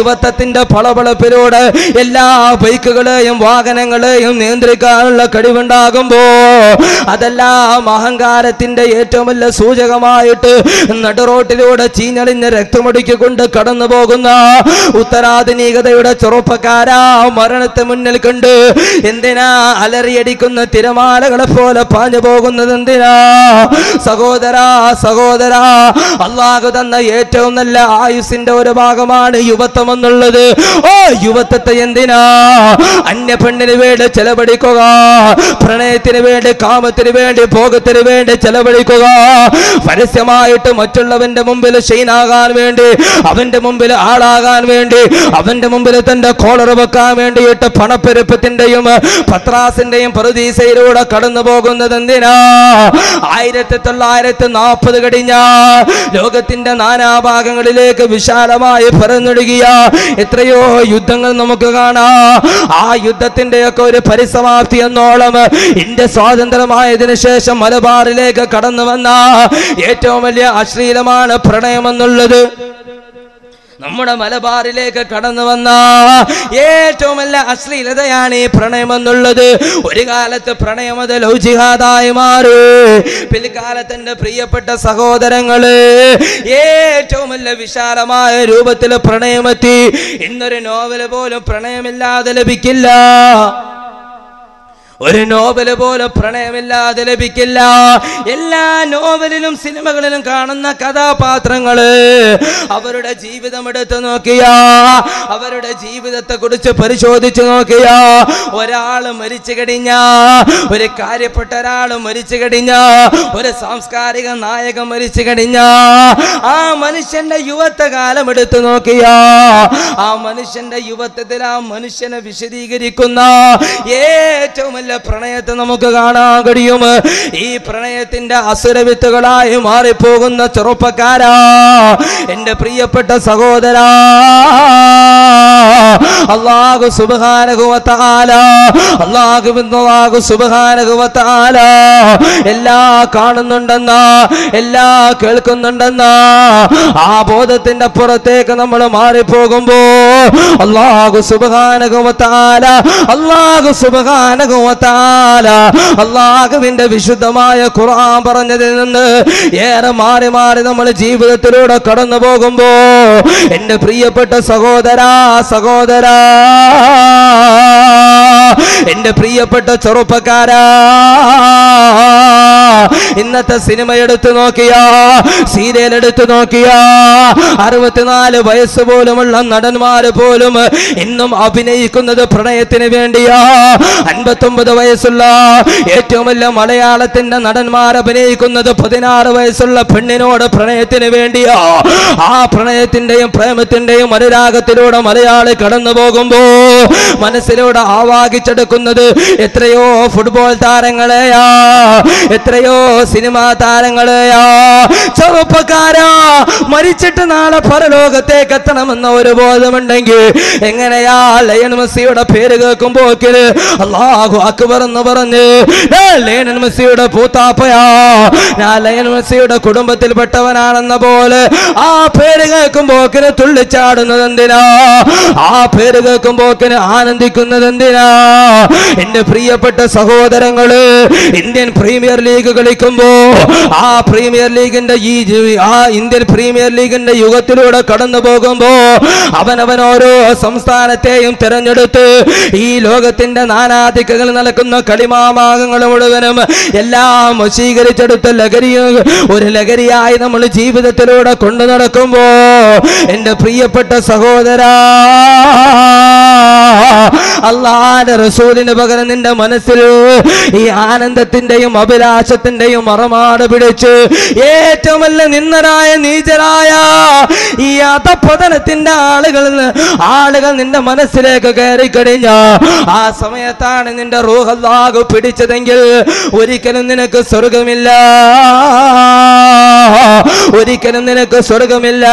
യുവത്വത്തിന്റെ പളപളപ്പിലൂടെ എല്ലാ ബൈക്കുകളെയും വാഹനങ്ങളെയും നിയന്ത്രിക്കാനുള്ള കഴിവുണ്ടാ ഉണ്ടാകുമ്പോ അതെല്ലാം അഹങ്കാരത്തിന്റെ ഏറ്റവും വലിയ സൂചകമായിട്ട് നടുറോട്ടിലൂടെ ചീഞ്ഞളിഞ്ഞ രക്തമൊടുക്കിക്കൊണ്ട് കടന്നു പോകുന്ന ഉത്തരാധുനികതയുടെ ചെറുപ്പക്കാരാ മരണത്തെ മുന്നിൽ കണ്ട് എന്തിനാ അലറിയടിക്കുന്ന തിരമാലകളെ പോലെ പാഞ്ഞു പോകുന്നത് എന്തിനാ സഹോദരാ സഹോദരാ അള്ളാഹു തന്ന ഏറ്റവും നല്ല ആയുസിന്റെ ഒരു ഭാഗമാണ് യുവത്വം എന്നുള്ളത് ഓ യുവത്വത്തെ എന്തിനാ അന്യ പെണ്ണിന് വേണ്ടി ചെലവഴിക്കുക പ്രണയത്തിന് വേണ്ടി കാമത്തിന് വേണ്ടി ഭോഗത്തിന് വേണ്ടി ചെലവഴിക്കുക പരസ്യമായിട്ട് മറ്റുള്ളവന്റെ മുമ്പിൽ ഷെയ്നാകാൻ വേണ്ടി അവന്റെ മുമ്പിൽ ആളാകാൻ വേണ്ടി അവന്റെ മുമ്പിൽ തന്റെ കോളർ വെക്കാൻ വേണ്ടിയിട്ട് പണപ്പെരുപ്പത്തിന്റെയും പത്രാസിന്റെയും പ്രതീസയിലൂടെ കടന്നു പോകുന്നത് എന്തിനാ ആയിരത്തി തൊള്ളായിരത്തി നാൽപ്പത് കഴിഞ്ഞ ലോകത്തിന്റെ നാനാഭാഗങ്ങളിലേക്ക് വിശാലമായി പരന്നൊഴുകിയ എത്രയോ യുദ്ധങ്ങൾ നമുക്ക് കാണാം ആ യുദ്ധത്തിന്റെയൊക്കെ ഒരു പരിസമാപ്തി എന്നോളം ഇന്ത്യ സ്വാതന്ത്ര്യമായതിനു ശേഷം മലബാറിലേക്ക് കടന്നു വന്ന ഏറ്റവും വലിയ അശ്ലീലമാണ് പ്രണയമെന്നുള്ളത് നമ്മുടെ മലബാറിലേക്ക് കടന്നു വന്ന ഏറ്റവും വലിയ അശ്ലീലതയാണ് ഈ പ്രണയം എന്നുള്ളത് ഒരു കാലത്ത് പ്രണയം അത് ലൗജിഹാദായി മാറി പിൽക്കാലത്ത് എൻ്റെ പ്രിയപ്പെട്ട സഹോദരങ്ങള് ഏറ്റവും വലിയ വിശാലമായ രൂപത്തിൽ പ്രണയമെത്തി ഇന്നൊരു നോവല് പോലും പ്രണയമില്ലാതെ ലഭിക്കില്ല ഒരു നോവല് പോലും പ്രണയമില്ലാതെ ലഭിക്കില്ല എല്ലാ നോവലിലും സിനിമകളിലും കാണുന്ന കഥാപാത്രങ്ങള് അവരുടെ ജീവിതം എടുത്തു നോക്കിയ അവരുടെ ജീവിതത്തെ കുറിച്ച് പരിശോധിച്ചു നോക്കിയ ഒരാള് മരിച്ചു കഴിഞ്ഞ ഒരു കാര്യപ്പെട്ട ഒരാള് മരിച്ചു കഴിഞ്ഞ ഒരു സാംസ്കാരിക നായകൻ മരിച്ചു കഴിഞ്ഞ ആ മനുഷ്യന്റെ യുവത്വ കാലം എടുത്തു നോക്കിയ ആ മനുഷ്യന്റെ യുവത്വത്തിൽ ആ മനുഷ്യനെ വിശദീകരിക്കുന്ന ഏറ്റവും വലിയ പ്രണയത്തെ നമുക്ക് കാണാൻ കഴിയും ഈ പ്രണയത്തിന്റെ അസുരവിത്തുകളായി മാറിപ്പോകുന്ന ചെറുപ്പക്കാരാ എന്റെ പ്രിയപ്പെട്ട സഹോദരാ അള്ളാഹു സുബാനകുവത്താല അള്ളാഹു അള്ളാഹു സുബാനകുവത്താല എല്ലാ കാണുന്നുണ്ടെന്ന എല്ലാ കേൾക്കുന്നുണ്ടെന്ന ആ ബോധത്തിന്റെ പുറത്തേക്ക് നമ്മൾ മാറിപ്പോകുമ്പോ അള്ളാഹു സുബാനകുവത്താല അള്ളാഹു സുബാനകുവത്താല അള്ളാഹുവിന്റെ വിശുദ്ധമായ ഖുർആൻ പറഞ്ഞതിൽ നിന്ന് ഏറെ മാറി മാറി നമ്മൾ ജീവിതത്തിലൂടെ കടന്നു പോകുമ്പോ എന്റെ പ്രിയപ്പെട്ട സഹോദരാ സഹോദരാ എന്റെ പ്രിയപ്പെട്ട ചെറുപ്പക്കാരാ ഇന്നത്തെ സിനിമ എടുത്തു നോക്കിയ സീരിയൽ എടുത്തു നോക്കിയ അറുപത്തിനാല് വയസ്സ് പോലുമുള്ള നടന്മാര് പോലും ഇന്നും അഭിനയിക്കുന്നത് പ്രണയത്തിന് വേണ്ടിയാ അൻപത്തൊമ്പത് വയസ്സുള്ള ഏറ്റവും വലിയ മലയാളത്തിന്റെ നടന്മാർ അഭിനയിക്കുന്നത് പതിനാറ് വയസ്സുള്ള പെണ്ണിനോട് പ്രണയത്തിന് വേണ്ടിയാ ആ പ്രണയത്തിന്റെയും പ്രേമത്തിന്റെയും അനുരാഗത്തിലൂടെ മലയാളി കടന്നു പോകുമ്പോ മനസ്സിലൂടെ ആവാഹിച്ചെടുക്കുന്നത് എത്രയോ ഫുട്ബോൾ താരങ്ങളെയാ എത്രയോ സിനിമാ താരങ്ങളെയാ ചെറുപ്പക്കാരാ മരിച്ചിട്ട് നാളെ പരലോകത്തേക്ക് എത്തണമെന്ന ഒരു ബോധമുണ്ടെങ്കിൽ എങ്ങനെയാ ലയൺ മെസ്സിയുടെ പേര് കേൾക്കുമ്പോക്കിന് അള്ളാഹു അക്ബർ എന്ന് പറഞ്ഞ് ഞാൻ ലയണൽ മെസ്സിയുടെ പൂത്താപ്പയാ ഞാൻ ലയൺ മെസ്സിയുടെ കുടുംബത്തിൽപ്പെട്ടവനാണെന്ന പോലെ ആ പേര് കേൾക്കുമ്പോക്കിന് തുള്ളിച്ചാടുന്നത് എന്തിനാ ആ പേര് കേൾക്കുമ്പോക്കിന് ആനന്ദിക്കുന്നത് എന്തിനാ എന്റെ പ്രിയപ്പെട്ട സഹോദരങ്ങള് ഇന്ത്യൻ പ്രീമിയർ ലീഗ് കളിക്കുമ്പോ ആ പ്രീമിയർ ലീഗിന്റെ ഈ ജി- ആ ഇന്ത്യൻ പ്രീമിയർ ലീഗിന്റെ യുഗത്തിലൂടെ കടന്നു പോകുമ്പോ അവനവൻ ഓരോ സംസ്ഥാനത്തെയും തിരഞ്ഞെടുത്ത് ഈ ലോകത്തിന്റെ നാനാദിക്കുകൾ നടക്കുന്ന കളിമാമാകങ്ങൾ മുഴുവനും എല്ലാം വശീകരിച്ചെടുത്ത ലഹരി ഒരു ലഹരിയായി നമ്മൾ ജീവിതത്തിലൂടെ കൊണ്ടു നടക്കുമ്പോ എന്റെ പ്രിയപ്പെട്ട സഹോദരാ അള്ളാന്റെ റസൂലിന് പകരം നിന്റെ മനസ്സിൽ ഈ ആനന്ദത്തിന്റെയും അഭിലാഷത്തിന്റെയും മറമാട് പിടിച്ച് ഏറ്റവും വലിയ നിന്ദരായ നീചരായ ഈ അധപതനത്തിന്റെ ആളുകൾ ആളുകൾ നിന്റെ മനസ്സിലേക്ക് കയറി കഴിഞ്ഞ ആ സമയത്താണ് നിന്റെ റൂഹല്ലാഹു പിടിച്ചതെങ്കിൽ ഒരിക്കലും നിനക്ക് സ്വർഗമില്ല ഒരിക്കലും നിനക്ക് സ്വർഗമില്ല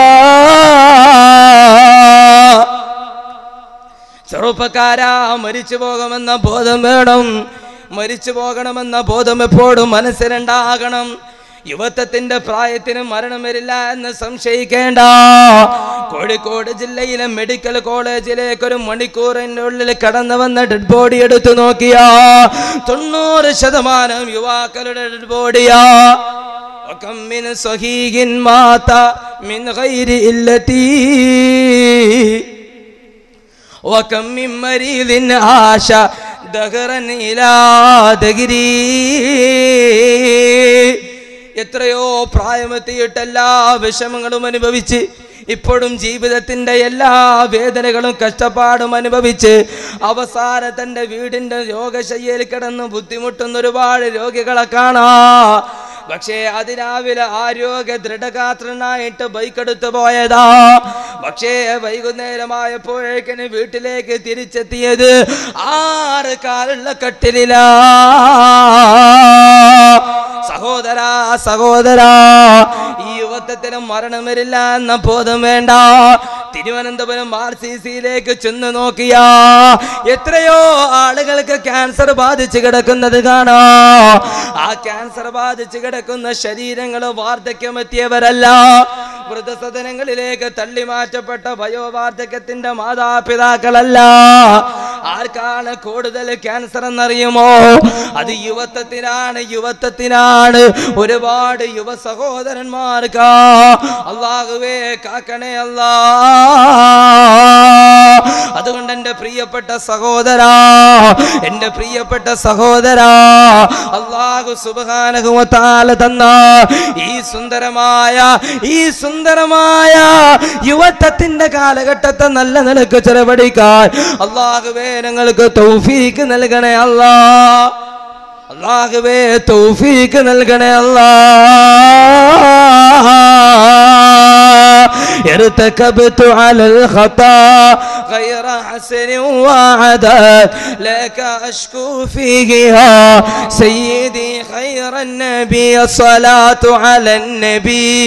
ചെറുപ്പക്കാരാ മരിച്ചു പോകുമെന്ന ബോധം വേണം മരിച്ചു പോകണമെന്ന ബോധം എപ്പോഴും മനസ്സിലുണ്ടാകണം യുവത്വത്തിന്റെ പ്രായത്തിന് മരണം വരില്ല എന്ന് സംശയിക്കേണ്ട കോഴിക്കോട് ജില്ലയിലെ മെഡിക്കൽ കോളേജിലേക്ക് ഒരു മണിക്കൂറിന്റെ ഉള്ളിൽ കടന്നു വന്ന ഡെഡ് ബോഡി എടുത്തു നോക്കിയാ തൊണ്ണൂറ് ശതമാനം യുവാക്കളുടെ ഡെഡ് ബോഡിയാ وكم من صهيج مات من غير إلتي وكم من مريض عاش دهرا إلى دهري എത്രയോ പ്രായമെത്തിയിട്ട് എല്ലാ വിഷമങ്ങളും അനുഭവിച്ച് ഇപ്പോഴും ജീവിതത്തിന്റെ എല്ലാ വേദനകളും കഷ്ടപ്പാടും അനുഭവിച്ച് അവസാന തന്റെ വീടിന്റെ രോഗശയ്യയിൽ കിടന്ന് ബുദ്ധിമുട്ടുന്ന ഒരുപാട് രോഗികളെ കാണാ പക്ഷേ അതിരാവിലെ ആരോഗ്യ ദൃഢഗാത്രനായിട്ട് ബൈക്ക് എടുത്തു പോയതാ പക്ഷേ വൈകുന്നേരമായപ്പോഴേക്കിന് വീട്ടിലേക്ക് തിരിച്ചെത്തിയത് ആറ് കാലുള്ള കട്ടിലിലാ സഹോദരാ സഹോദരാ ഈ യുവത്വത്തിനും മരണം വരില്ല എന്ന ബോധം വേണ്ട തിരുവനന്തപുരം ആർ സി സിയിലേക്ക് ചെന്ന് നോക്കിയാ എത്രയോ ആളുകൾക്ക് ക്യാൻസർ ബാധിച്ച് കിടക്കുന്നത് കാണാ ആ ക്യാൻസർ ബാധിച്ച് കിടക്കുന്ന ശരീരങ്ങൾ വാർദ്ധക്യമെത്തിയവരല്ല വൃദ്ധസദനങ്ങളിലേക്ക് തള്ളി മാറ്റപ്പെട്ട വയോവാർദ്ധക്യത്തിന്റെ മാതാപിതാക്കളല്ല ആർക്കാണ് കൂടുതൽ ക്യാൻസർ എന്നറിയുമോ അത് യുവത്വത്തിനാണ് യുവത്വത്തിനാണ് ഒരുപാട് യുവ സഹോദരന്മാർക്കാ അള്ളാഹുവേ കാക്കണേ അല്ലാ അതുകൊണ്ട് എൻ്റെ പ്രിയപ്പെട്ട സഹോദരാ എൻ്റെ പ്രിയപ്പെട്ട സഹോദരാ അള്ളാഹു സുബാനഹുമത്താല തന്ന ഈ സുന്ദരമായ ഈ സുന്ദരമായ യുവത്വത്തിന്റെ കാലഘട്ടത്തെ നല്ല നിലക്ക് ചെലവഴിക്കാൻ അള്ളാഹുവേ ഞങ്ങൾക്ക് തൗഫീക്ക് നൽകണേ അല്ലാ അള്ളാഹുവേ തൗഫീക്ക് നൽകണേ അല്ലാ ارتكبت على الخطا غير حسن وعدد لك أشكو فيها سيدي خير النبي الصلاة على النبي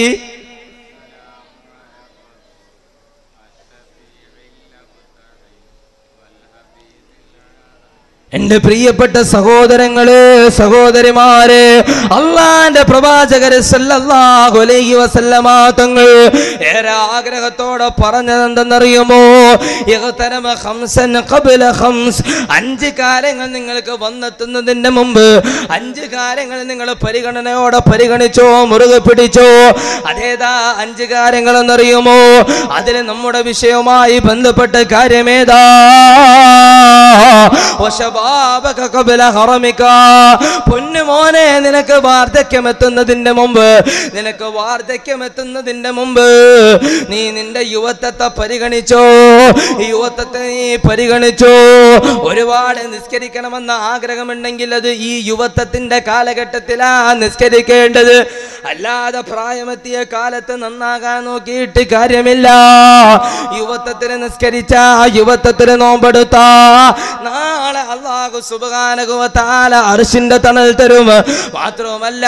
എന്റെ പ്രിയപ്പെട്ട സഹോദരങ്ങള് സഹോദരിമാര് അള്ളാന്റെ പ്രവാചകര് സല്ലല്ലാഹു അലൈഹി വസല്ലമ തങ്ങൾ ഏറെ ആഗ്രഹത്തോടെ പറഞ്ഞതെന്തെന്നറിയുമോ ഇഗ്തനമ ഖംസൻ ഖബ്ല ഖംസ് അഞ്ച് കാര്യങ്ങൾ നിങ്ങൾക്ക് വന്നെത്തുന്നതിന്റെ മുമ്പ് അഞ്ച് കാര്യങ്ങൾ നിങ്ങൾ പരിഗണനയോടെ പരിഗണിച്ചോ മുറുകെ പിടിച്ചോ അതേതാ അഞ്ച് കാര്യങ്ങൾ എന്നറിയുമോ അതിൽ നമ്മുടെ വിഷയവുമായി ബന്ധപ്പെട്ട കാര്യമേതാ വശബാബക ഖബല ഹറമിക പൊന്നു മോനെ നിനക്ക് വാർദ്ധക്യം എത്തുന്നതിന്റെ മുമ്പ് നിനക്ക് വാർദ്ധക്യം എത്തുന്നതിന്റെ മുമ്പ് നീ നിന്റെ യുവത്വത്തെ പരിഗണിച്ചോ ഈ യുവത്വത്തെ നീ പരിഗണിച്ചോ ഒരുപാട് നിസ്കരിക്കണമെന്ന ആഗ്രഹമുണ്ടെങ്കിൽ അത് ഈ യുവത്വത്തിന്റെ കാലഘട്ടത്തിലാ നിസ്കരിക്കേണ്ടത് അല്ലാതെ പ്രായമെത്തിയ കാലത്ത് നന്നാകാൻ നോക്കിയിട്ട് കാര്യമില്ല യുവത്വത്തിന് നിസ്കരിച്ച യുവത്വത്തിന് നോമ്പെടുത്ത നാളെ അള്ളാഹു സുബാനകുവത്താല അർഷിന്റെ തണൽ തരും മാത്രവുമല്ല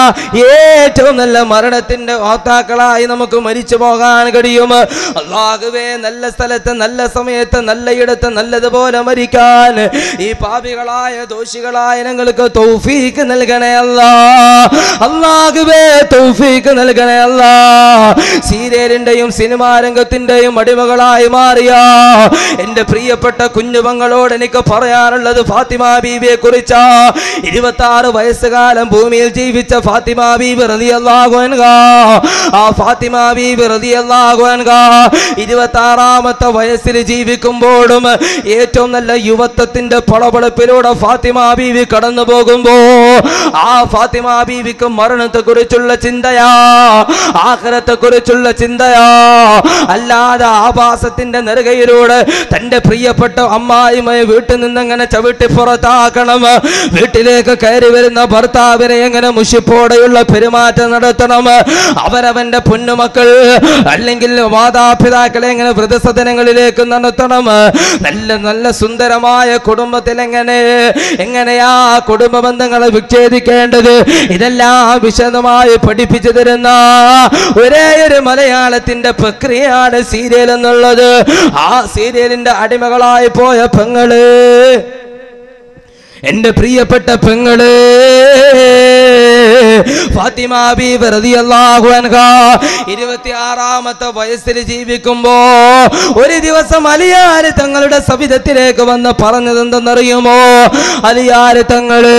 ഏറ്റവും നല്ല മരണത്തിന്റെ വാർത്താക്കളായി നമുക്ക് മരിച്ചു പോകാൻ കഴിയും അള്ളാഹുവേ നല്ല സ്ഥലത്ത് നല്ല സമയത്ത് നല്ല ഇടത്ത് നല്ലതുപോലെ മരിക്കാൻ ഈ പാപികളായ ദോഷികളായ ഞങ്ങൾക്ക് തൗഫീക്ക് നൽകണേ അല്ലാ അള്ളാഹുവേ തൗഫീക്ക് നൽകണേ അല്ലാ സീരിയലിന്റെയും സിനിമാ രംഗത്തിന്റെയും അടിമകളായി മാറിയ എന്റെ പ്രിയപ്പെട്ട കുഞ്ഞുമങ്ങളോട് എനിക്ക് പറയാനുള്ളത് ഫാത്തിമ ബീവിയെ കുറിച്ചാ ഇരുപത്തി ആറ് വയസ്സുകാലം ഭൂമിയിൽ ജീവിച്ച ഫാത്തിമ ബീബി റളിയല്ലാഹു അൻഹ ആ ഫാത്തിമ ബീബി റളിയല്ലാഹു അൻഹ ഇരുപത്തി ആറാമത്തെ വയസ്സിൽ ജീവിക്കുമ്പോഴും ഏറ്റവും നല്ല യുവത്വത്തിന്റെ പളപളപ്പിലൂടെ ഫാത്തിമ ബീവി കടന്നു പോകുമ്പോ ആ ഫാത്തിമ ബീവിക്ക് മരണത്തെ കുറിച്ചുള്ള ചിന്തയാ ആഖിറത്തെ കുറിച്ചുള്ള ചിന്തയാ അല്ലാതെ ആഭാസത്തിന്റെ നെറുകയിലൂടെ തന്റെ പ്രിയപ്പെട്ട അമ്മായിമയെ വീട്ടിൽ നിന്ന് എങ്ങനെ ചവിട്ടി പുറത്താക്കണം വീട്ടിലേക്ക് കയറി വരുന്ന ഭർത്താവിനെ എങ്ങനെ മുഷിപ്പോടെയുള്ള പെരുമാറ്റം നടത്തണം അവരവന്റെ പൊന്നുമക്കൾ അല്ലെങ്കിൽ മാതാപിതാക്കളെ എങ്ങനെ വൃദ്ധസദനങ്ങളിലേക്ക് നടത്തണം നല്ല നല്ല സുന്ദരമായ കുടുംബത്തിൽ എങ്ങനെ എങ്ങനെയാ കുടുംബ ബന്ധങ്ങളെ വിച്ഛേദിക്കേണ്ടത് ഇതെല്ലാം വിശദമായി പഠിപ്പിച്ചു തരുന്ന ഒരേ ഒരു മലയാളത്തിന്റെ പ്രക്രിയയാണ് സീരിയൽ എന്നുള്ളത് ആ സീരിയലിന്റെ അടിമകളായി പോയ പെങ്ങള് എന്റെ പ്രിയപ്പെട്ട പെങ്ങള് ഫാത്തിമ ബീബി റളിയല്ലാഹു അൻഹ ഇരുപത്തിയാറാമത്തെ വയസ്സിൽ ജീവിക്കുമ്പോ ഒരു ദിവസം അലിയാര് തങ്ങളുടെ സവിധത്തിലേക്ക് വന്ന് പറഞ്ഞത് എന്തെന്നറിയുമോ അലിയാര് തങ്ങള്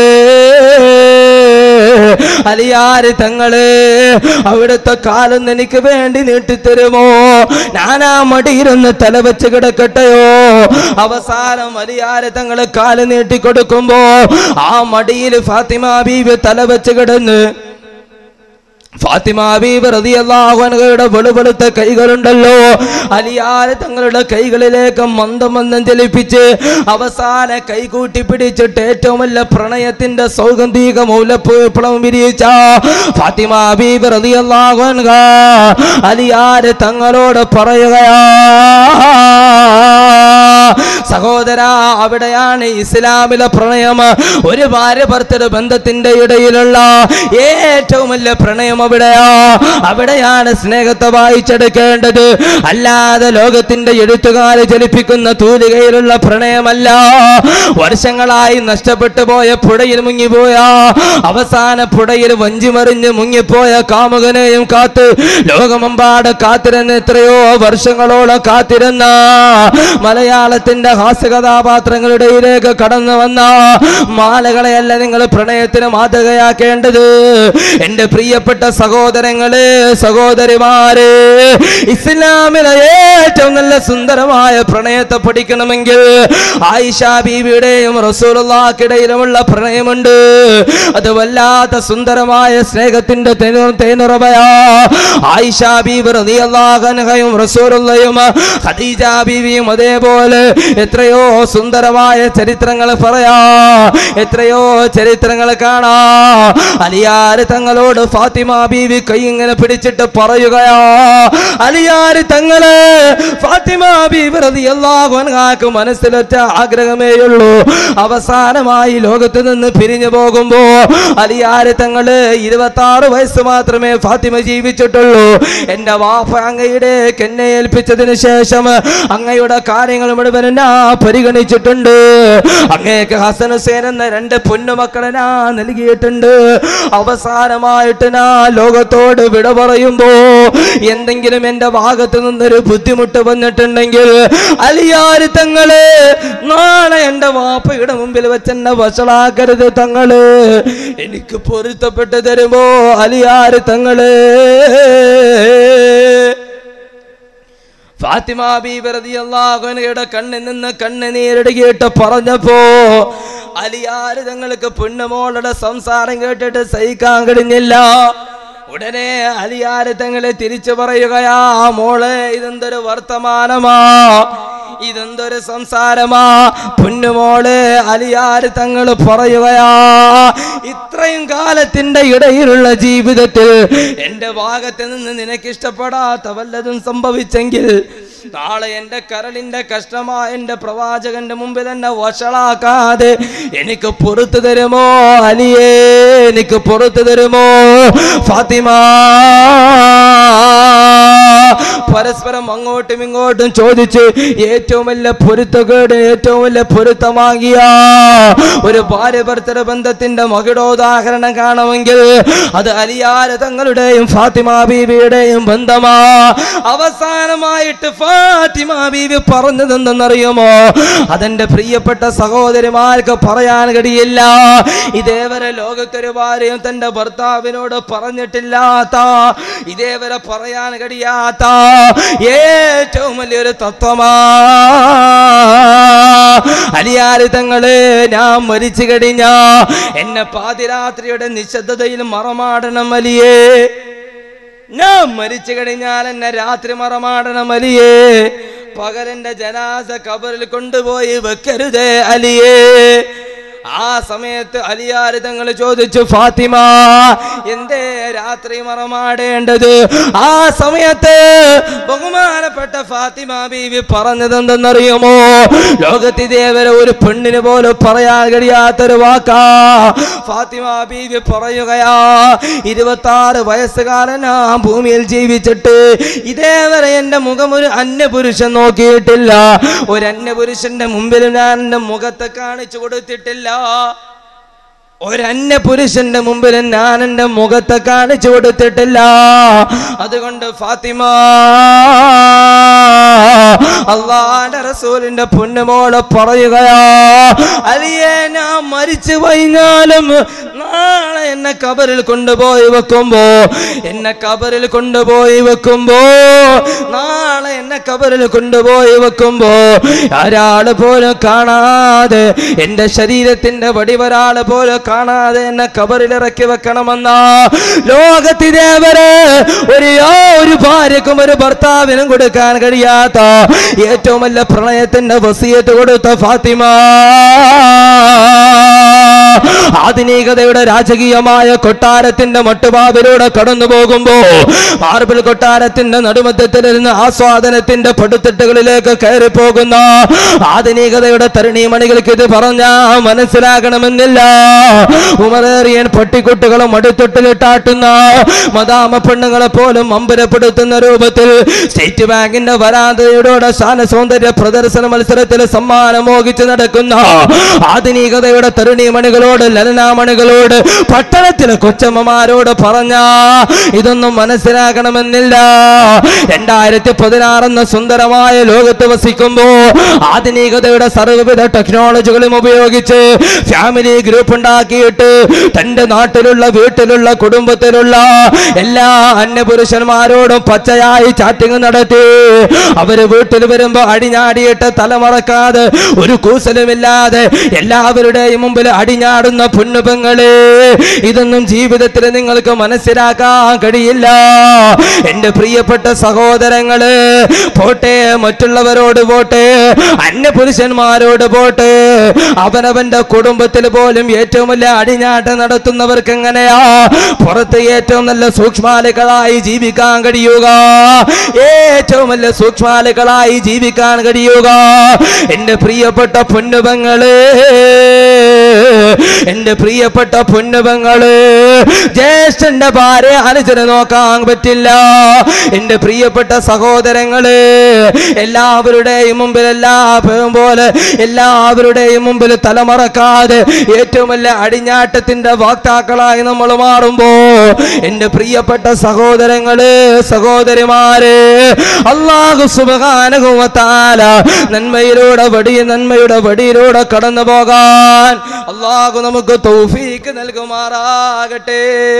അലിയാര് തങ്ങള് അവിടുത്തെ കാലം എനിക്ക് വേണ്ടി നീട്ടിത്തരുമോ ഞാനാ മടിയിരുന്ന് തല വെച്ച് കിടക്കട്ടെയോ അവസാനം അലിയാര് തങ്ങള് കാല് നീട്ടിക്കൊടുക്കുമ്പോ ആ മടിയിൽ ഫാത്തിമ ബീവി തല വെച്ച് കിടന്ന് ഫാത്തിമ ബീബി റളിയല്ലാഹു അൻഹയുടെ വെളുവെളുത്ത കൈകളുണ്ടല്ലോ അലിയാര് തങ്ങളുടെ കൈകളിലേക്ക് മന്ദം മന്ദം ചലിപ്പിച്ച് അവസാന കൈകൂട്ടി പിടിച്ചിട്ട് ഏറ്റവും വലിയ പ്രണയത്തിന്റെ സൗഗന്ധിക മൂലപ്പുളം വിരിയിച്ച ഫാത്തിമ ബീബി റളിയല്ലാഹു അൻഹ അലിയാര് തങ്ങളോട് പറയുകയാ സഹോദര അവിടെയാണ് ഇസ്ലാമിലെ പ്രണയം ഒരു ഭാര്യ ഭർത്തൃ ബന്ധത്തിന്റെ ഇടയിലുള്ള ഏറ്റവും വലിയ പ്രണയം അവിടെയാ അവിടെയാണ് സ്നേഹത്തെ വായിച്ചെടുക്കേണ്ടത് അല്ലാതെ ലോകത്തിന്റെ എഴുത്തുകാര് ചലിപ്പിക്കുന്ന തൂലികയിലുള്ള പ്രണയമല്ല വർഷങ്ങളായി നഷ്ടപ്പെട്ടു പോയ പുഴയിൽ മുങ്ങിപ്പോയ അവസാന പുഴയിൽ വഞ്ചിമറിഞ്ഞ് മുങ്ങിപ്പോയ കാമുകനെയും കാത്ത് ലോകമെമ്പാട് കാത്തിരുന്ന എത്രയോ വർഷങ്ങളോളം കാത്തിരുന്ന മലയാളത്തിന്റെ ഹാസ്യ കഥാപാത്രങ്ങളുടെ ഇടയിലേക്ക് കടന്നു വന്ന മാലകളെയല്ല നിങ്ങൾ പ്രണയത്തിന് മാതൃകയാക്കേണ്ടത് എന്റെ പ്രിയപ്പെട്ട സഹോദരങ്ങളെ സഹോദരിമാരെ ഇസ്ലാമിലെ ഏറ്റവും നല്ല സുന്ദരമായ പ്രണയത്തെ പഠിക്കണമെങ്കിൽ ആയിഷ ബീവിയുടെയും റസൂലുള്ളാഹിക്കിടയിലുമുള്ള പ്രണയമുണ്ട് അത് വല്ലാത്ത സുന്ദരമായ സ്നേഹത്തിന്റെ തേനു- തേനുറവയാ ആയിഷ ബീവി റളിയല്ലാഹു അൻഹയും റസൂലുള്ളയും ഖദീജ ബീവിയും അതേപോലെ എത്രയോ സുന്ദരമായ ചരിത്രങ്ങൾ പറയാ എത്രയോ ചരിത്രങ്ങൾ കാണാ അലിയാര് തങ്ങളോട് ഫാത്തിമ ബീവി കൈ ഇങ്ങനെ പിടിച്ചിട്ട് പറയുകയാ അലിയാര് തങ്ങള് ഫാത്തിമ ബീവി റളിയല്ലാഹു അൻഹാക്ക് മനസ്സിലൊറ്റ ആഗ്രഹമേ ഉള്ളൂ അവസാനമായി ലോകത്ത് നിന്ന് പിരിഞ്ഞു പോകുമ്പോ അലിയാര് തങ്ങള് ഇരുപത്തി ആറ് വയസ്സ് മാത്രമേ ഫാത്തിമ ജീവിച്ചിട്ടുള്ളൂ എന്റെ വാഫ അങ്ങയുടെ എന്നെ ഏൽപ്പിച്ചതിന് ശേഷം അങ്ങയുടെ കാര്യങ്ങൾ മുഴുവൻ ഞാൻ പരിഗണിച്ചിട്ടുണ്ട് അങ്ങേക്ക് ഹസൻ ഹുസൈൻ എന്ന രണ്ട് പൊന്നുമക്കളെ ഞാൻ നൽകിയിട്ടുണ്ട് അവസാനമായിട്ട് ഞാൻ ലോകത്തോട് വിട പറയുമ്പോ എന്തെങ്കിലും എന്റെ ഭാഗത്ത് നിന്നൊരു ബുദ്ധിമുട്ട് വന്നിട്ടുണ്ടെങ്കിൽ അലിയാര് തങ്ങള് നാളെ എന്റെ വാപ്പയുടെ മുമ്പിൽ വെച്ച് എന്നെ വഷളാക്കരുത് തങ്ങള് എനിക്ക് പൊരുത്തപ്പെട്ട് തരുമോ അലിയാര് തങ്ങള് ഫാത്തിമ ബീബി റളിയല്ലാഹു അൻഹയുടെ കണ്ണിൽ നിന്ന് കണ്ണുനീരടുകിയിട്ട് പറഞ്ഞപ്പോ അലിയാര് തങ്ങൾക്ക് പെണ്ണുമോളുടെ സംസാരം കേട്ടിട്ട് സഹിക്കാൻ കഴിഞ്ഞില്ല ഉടനെ അലിയാര് തങ്ങളെ തിരിച്ചു പറയുകയാ മോളെ ഇതെന്തൊരു വർത്തമാനമാ ഇതെന്തൊരു സംസാരമാ പൊന്നുമോളെ അലിയാര് തങ്ങൾ പറയുകയാ ഇത്രയും കാലത്തിന്റെ ഇടയിലുള്ള ജീവിതത്തിൽ എന്റെ ഭാഗത്ത് നിന്ന് നിനക്ക് ഇഷ്ടപ്പെടാത്ത വല്ലതും സംഭവിച്ചെങ്കിൽ നാളെ എന്റെ കരളിന്റെ കഷ്ടമാ എന്റെ പ്രവാചകന്റെ മുമ്പിൽ എന്നെ വഷളാക്കാതെ എനിക്ക് പുറത്തു തരുമോ അലിയേ എനിക്ക് പുറത്തു തരുമോ ഫാത്തിമ പരസ്പരം അങ്ങോട്ടും ഇങ്ങോട്ടും ചോദിച്ച് ഏറ്റവും വലിയ പൊരുത്തക്കേട് ഏറ്റവും വലിയ പൊരുത്തമാകിയ ഒരു ഭാര്യ ഭർത്തൃ ബന്ധത്തിന്റെ മകിടോദാഹരണം കാണുമെങ്കിൽ അത് അലിയാര തങ്ങളുടെയും ഫാത്തിമ ബീവിയുടെയും ബന്ധമാ അവസാനമായിട്ട് ഫാത്തിമ ബീവി പറഞ്ഞതെന്തെന്നറിയുമോ അതെന്റെ പ്രിയപ്പെട്ട സഹോദരിമാർക്ക് പറയാൻ കഴിയില്ല ഇതേവരെ ലോകത്തൊരു ഭാര്യയും തന്റെ ഭർത്താവിനോട് പറഞ്ഞിട്ടില്ലാത്ത ഇതേവരെ പറയാൻ കഴിയാത്ത ഏറ്റവും വലിയൊരു തത്വമാ അലിയാര് തങ്ങള് ഞാൻ മരിച്ചു കഴിഞ്ഞ എന്നെ പാതിരാത്രിയുടെ നിശബ്ദതയിൽ മറമാടണം അലിയേ ഞാൻ മരിച്ചു കഴിഞ്ഞാൽ എന്നെ രാത്രി മറമാടണം അലിയേ പകരന്റെ ജനാസ കബറിൽ കൊണ്ടുപോയി വെക്കരുതേ അലിയേ ആ സമയത്ത് അലിയാര് തങ്ങൾ ചോദിച്ചു ഫാത്തിമ എന്തേ രാത്രി മറമാടേണ്ടത് ആ സമയത്ത് ബഹുമാനപ്പെട്ട ഫാത്തിമ ബീവി പറഞ്ഞത് എന്തെന്നറിയുമോ ലോകത്തി ദേവരെ ഒരു പെണ്ണിന് പോലും പറയാൻ കഴിയാത്തൊരു വാക്കാ ഫാത്തിമ ബീവി പറയുകയാ ഇരുപത്തി ആറ് വയസ്സുകാരനാ ഭൂമിയിൽ ജീവിച്ചിട്ട് ഇതേവരെ എന്റെ മുഖം ഒരു അന്യപുരുഷൻ നോക്കിയിട്ടില്ല ഒരു അന്യപുരുഷന്റെ മുമ്പിൽ ഞാൻ എന്റെ മുഖത്തെ കാണിച്ചു കൊടുത്തിട്ടില്ല ഒരന്യ പുരുഷന്റെ മുമ്പിൽ ഞാൻ എന്റെ മുഖത്തെ കാണിച്ചു കൊടുത്തിട്ടില്ല അതുകൊണ്ട് ഫാത്തിമ അള്ളാന്റെ റസൂലിന്റെ പൊന്നുമോളെ പറയുകയാ അലിയെ ഞാൻ മരിച്ചു കഴിഞ്ഞാലും നാളെ എന്നെ കബറിൽ കൊണ്ടുപോയി വെക്കുമ്പോ എന്നെ കബറിൽ കൊണ്ടുപോയി വെക്കുമ്പോ നാളെ എന്നെ കബറിൽ കൊണ്ടുപോയി വെക്കുമ്പോ ഒരാള് പോലും കാണാതെ എന്റെ ശരീരത്തിന്റെ വടിവരാള് പോലും കാണാതെ എന്നെ കബറിൽ ഇറക്കി വെക്കണമെന്ന ലോകത്തിതേവരെ ഒരു ഒരു ഭാര്യക്കും ഒരു ഭർത്താവിനും കൊടുക്കാൻ കഴിയാത്ത ഏറ്റവും വലിയ പ്രണയത്തിന്റെ വസീയത്ത് കൊടുത്ത ഫാത്തിമ ആധുനികതയുടെ രാജകീയമായ കൊട്ടാരത്തിന്റെ മട്ടുപാവിലൂടെ കടന്നു പോകുമ്പോ മാർബിൾ കൊട്ടാരത്തിന്റെ നടുമധ്യത്തിലിരുന്ന് ആസ്വാദനത്തിന്റെ പടുത്തിട്ടുകളിലേക്ക് കയറി പോകുന്ന ആധുനികതയുടെ തരുണീമണികൾക്ക് ഇത് പറഞ്ഞാ മനസ്സിലാകണമെന്നില്ല ഉമറേറിയൻ പട്ടിക്കുട്ടികളും മടിത്തൊട്ടിലിട്ടാട്ടുന്ന മദാമ പെണ്ണുങ്ങളെ പോലും അമ്പരപ്പെടുത്തുന്ന രൂപത്തിൽ സ്റ്റേറ്റ് ബാങ്കിന്റെ വരാന്തയുടെ ശാന സൗന്ദര്യ പ്രദർശന മത്സരത്തിൽ സമ്മാനം മോഹിച്ച് നടക്കുന്ന ആധുനികതയുടെ തരുണീമണികളോട് ലലനാമണികളോട് പട്ടണത്തിലെ കൊച്ചമ്മമാരോട് പറഞ്ഞ ഇതൊന്നും മനസ്സിലാക്കണമെന്നില്ല രണ്ടായിരത്തി പതിനാറെന്ന സുന്ദരമായ ലോകത്ത് വസിക്കുമ്പോ ആധുനികതയുടെ സർവ്വവിധ ടെക്നോളജികളും ഉപയോഗിച്ച് ഫാമിലി ഗ്രൂപ്പ് ഉണ്ടാക്കിയിട്ട് തന്റെ നാട്ടിലുള്ള വീട്ടിലുള്ള കുടുംബത്തിലുള്ള എല്ലാ അന്യപുരുഷന്മാരോടും പച്ചയായി ചാറ്റിങ് നടത്തി അവര് വീട്ടിൽ വരുമ്പോ അടിഞ്ഞാടിയിട്ട് തലമറക്കാതെ ഒരു കൂസലുമില്ലാതെ എല്ലാവരുടെയും മുമ്പിൽ അടിഞ്ഞാടുന്ന പൊന്നുപെങ്ങളെ ഇതൊന്നും ജീവിതത്തിൽ നിങ്ങൾക്ക് മനസ്സിലാക്കാൻ കഴിയില്ല എന്റെ പ്രിയപ്പെട്ട സഹോദരങ്ങള് പോട്ടെ മറ്റുള്ളവരോട് പോട്ടെ അന്യപുരുഷന്മാരോട് പോട്ടെ അവനവന്റെ കുടുംബത്തിൽ പോലും ഏറ്റവും വലിയ അടിഞ്ഞാട്ടം നടത്തുന്നവർക്ക് എങ്ങനെയാ പുറത്ത് ഏറ്റവും നല്ല സൂക്ഷ്മാലുകളായി ജീവിക്കാൻ കഴിയുക ഏറ്റവും വലിയ സൂക്ഷ്മാലുകളായി ജീവിക്കാൻ കഴിയുക എന്റെ പ്രിയപ്പെട്ട പൊന്നുപങ്ങള് എന്റെ പ്രിയപ്പെട്ട പൊന്നുപങ്ങള് ജ്യേഷ്ഠന്റെ ഭാര്യ അനുജന് നോക്കാൻ പറ്റില്ല എന്റെ പ്രിയപ്പെട്ട സഹോദരങ്ങള് എല്ലാവരുടെയും മുമ്പിൽ എല്ലാവരും പോലെ എല്ലാവരുടെയും മുമ്പിൽ തലമറക്കാതെ ഏറ്റവും വലിയ അടിഞ്ഞാട്ടത്തിന്റെ വാക്താക്കളായി നമ്മൾ മാറുമ്പോ എന്റെ പ്രിയപ്പെട്ട സഹോദരങ്ങള് സഹോദരിമാര് അള്ളാഹു സുബാനുഭവത്താല നന്മയിലൂടെ വടി നന്മയുടെ വടിയിലൂടെ കടന്നു പോകാൻ അള്ളാഹു നമുക്ക് തൗഫീക്ക് നൽകുമാറാകട്ടെ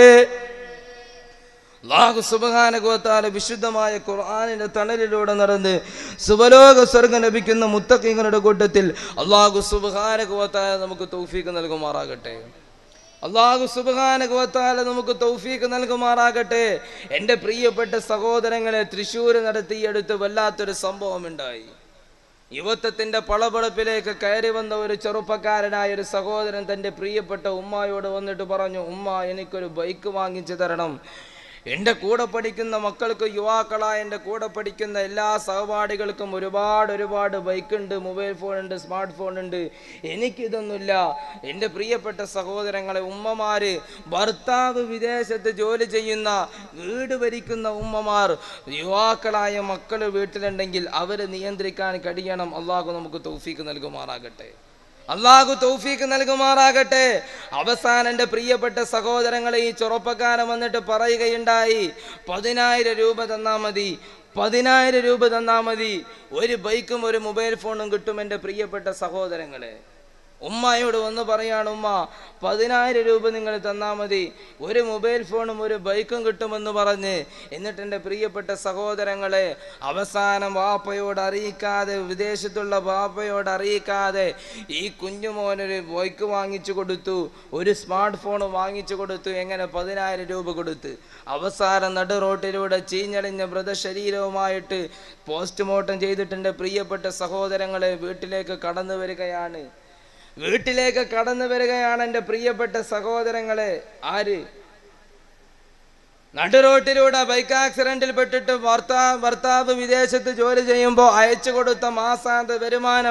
അള്ളാഹു സുബഹാനുഭവത്താല വിശുദ്ധമായ ഖുർആാനിന്റെ തണലിലൂടെ നടന്ന് സുബലോക സ്വർഗം ലഭിക്കുന്ന മുത്തക്കിങ്ങളുടെ കൂട്ടത്തിൽ അള്ളാഹു സുബഹാനുഭവത്താല നമുക്ക് തൗഫീക്ക് നൽകുമാറാകട്ടെ അള്ളാഹു സുബഹാനുഭവത്താല നമുക്ക് തൗഫീക്ക് നൽകുമാറാകട്ടെ എൻ്റെ പ്രിയപ്പെട്ട സഹോദരങ്ങളെ തൃശ്ശൂർ നടത്തിയെടുത്ത് വല്ലാത്തൊരു സംഭവം ഉണ്ടായി യുവത്വത്തിന്റെ പളപളപ്പിലേക്ക് കയറി വന്ന ഒരു ചെറുപ്പക്കാരനായ ഒരു സഹോദരൻ തൻ്റെ പ്രിയപ്പെട്ട ഉമ്മായോട് വന്നിട്ട് പറഞ്ഞു ഉമ്മ എനിക്കൊരു ബൈക്ക് വാങ്ങിച്ചു തരണം എൻ്റെ കൂടെ പഠിക്കുന്ന മക്കൾക്ക് യുവാക്കളായ എൻ്റെ കൂടെ പഠിക്കുന്ന എല്ലാ സഹപാഠികൾക്കും ഒരുപാട് ഒരുപാട് ബൈക്കുണ്ട് മൊബൈൽ ഫോണുണ്ട് സ്മാർട്ട് ഫോണുണ്ട് എനിക്കിതൊന്നുമില്ല എൻ്റെ പ്രിയപ്പെട്ട സഹോദരങ്ങളെ ഉമ്മമാര് ഭർത്താവ് വിദേശത്ത് ജോലി ചെയ്യുന്ന വീട് ഭരിക്കുന്ന ഉമ്മമാർ യുവാക്കളായ മക്കൾ വീട്ടിലുണ്ടെങ്കിൽ അവരെ നിയന്ത്രിക്കാൻ കഴിയണം അള്ളാഹു നമുക്ക് തൗഫീക്ക് നൽകുമാറാകട്ടെ അള്ളാഹു തൗഫീക്ക് നൽകുമാറാകട്ടെ അവസാനം എൻ്റെ പ്രിയപ്പെട്ട സഹോദരങ്ങളെ ഈ ചെറുപ്പക്കാരൻ വന്നിട്ട് പറയുകയുണ്ടായി പതിനായിരം രൂപ തന്നാ മതി പതിനായിരം രൂപ തന്നാ മതി ഒരു ബൈക്കും ഒരു മൊബൈൽ ഫോണും കിട്ടും എൻ്റെ പ്രിയപ്പെട്ട സഹോദരങ്ങളെ ഉമ്മയോട് വന്ന് പറയാണ് ഉമ്മ പതിനായിരം രൂപ നിങ്ങൾ തന്നാൽ മതി ഒരു മൊബൈൽ ഫോണും ഒരു ബൈക്കും കിട്ടുമെന്ന് പറഞ്ഞ് എന്നിട്ട് എൻ്റെ പ്രിയപ്പെട്ട സഹോദരങ്ങളെ അവസാനം വാപ്പയോട് അറിയിക്കാതെ വിദേശത്തുള്ള വാപ്പയോട് അറിയിക്കാതെ ഈ കുഞ്ഞുമോനൊരു ബൈക്ക് വാങ്ങിച്ചു കൊടുത്തു ഒരു സ്മാർട്ട് ഫോൺ വാങ്ങിച്ചു കൊടുത്തു എങ്ങനെ പതിനായിരം രൂപ കൊടുത്ത് അവസാനം നടു റോട്ടിലൂടെ ചീഞ്ഞളിഞ്ഞ മൃതശരീരവുമായിട്ട് പോസ്റ്റ്മോർട്ടം ചെയ്തിട്ടുണ്ട് പ്രിയപ്പെട്ട സഹോദരങ്ങളെ വീട്ടിലേക്ക് കടന്നു വരികയാണ് വീട്ടിലേക്ക് കടന്നു വരികയാണ് എൻ്റെ പ്രിയപ്പെട്ട സഹോദരങ്ങളെ ആര് നടുറോട്ടിലൂടെ ബൈക്ക് ആക്സിഡന്റിൽ പെട്ടിട്ട് ഭർത്താവ് ഭർത്താവ് വിദേശത്ത് ജോലി ചെയ്യുമ്പോൾ അയച്ചു കൊടുത്ത മാസാന്ത വരുമാനം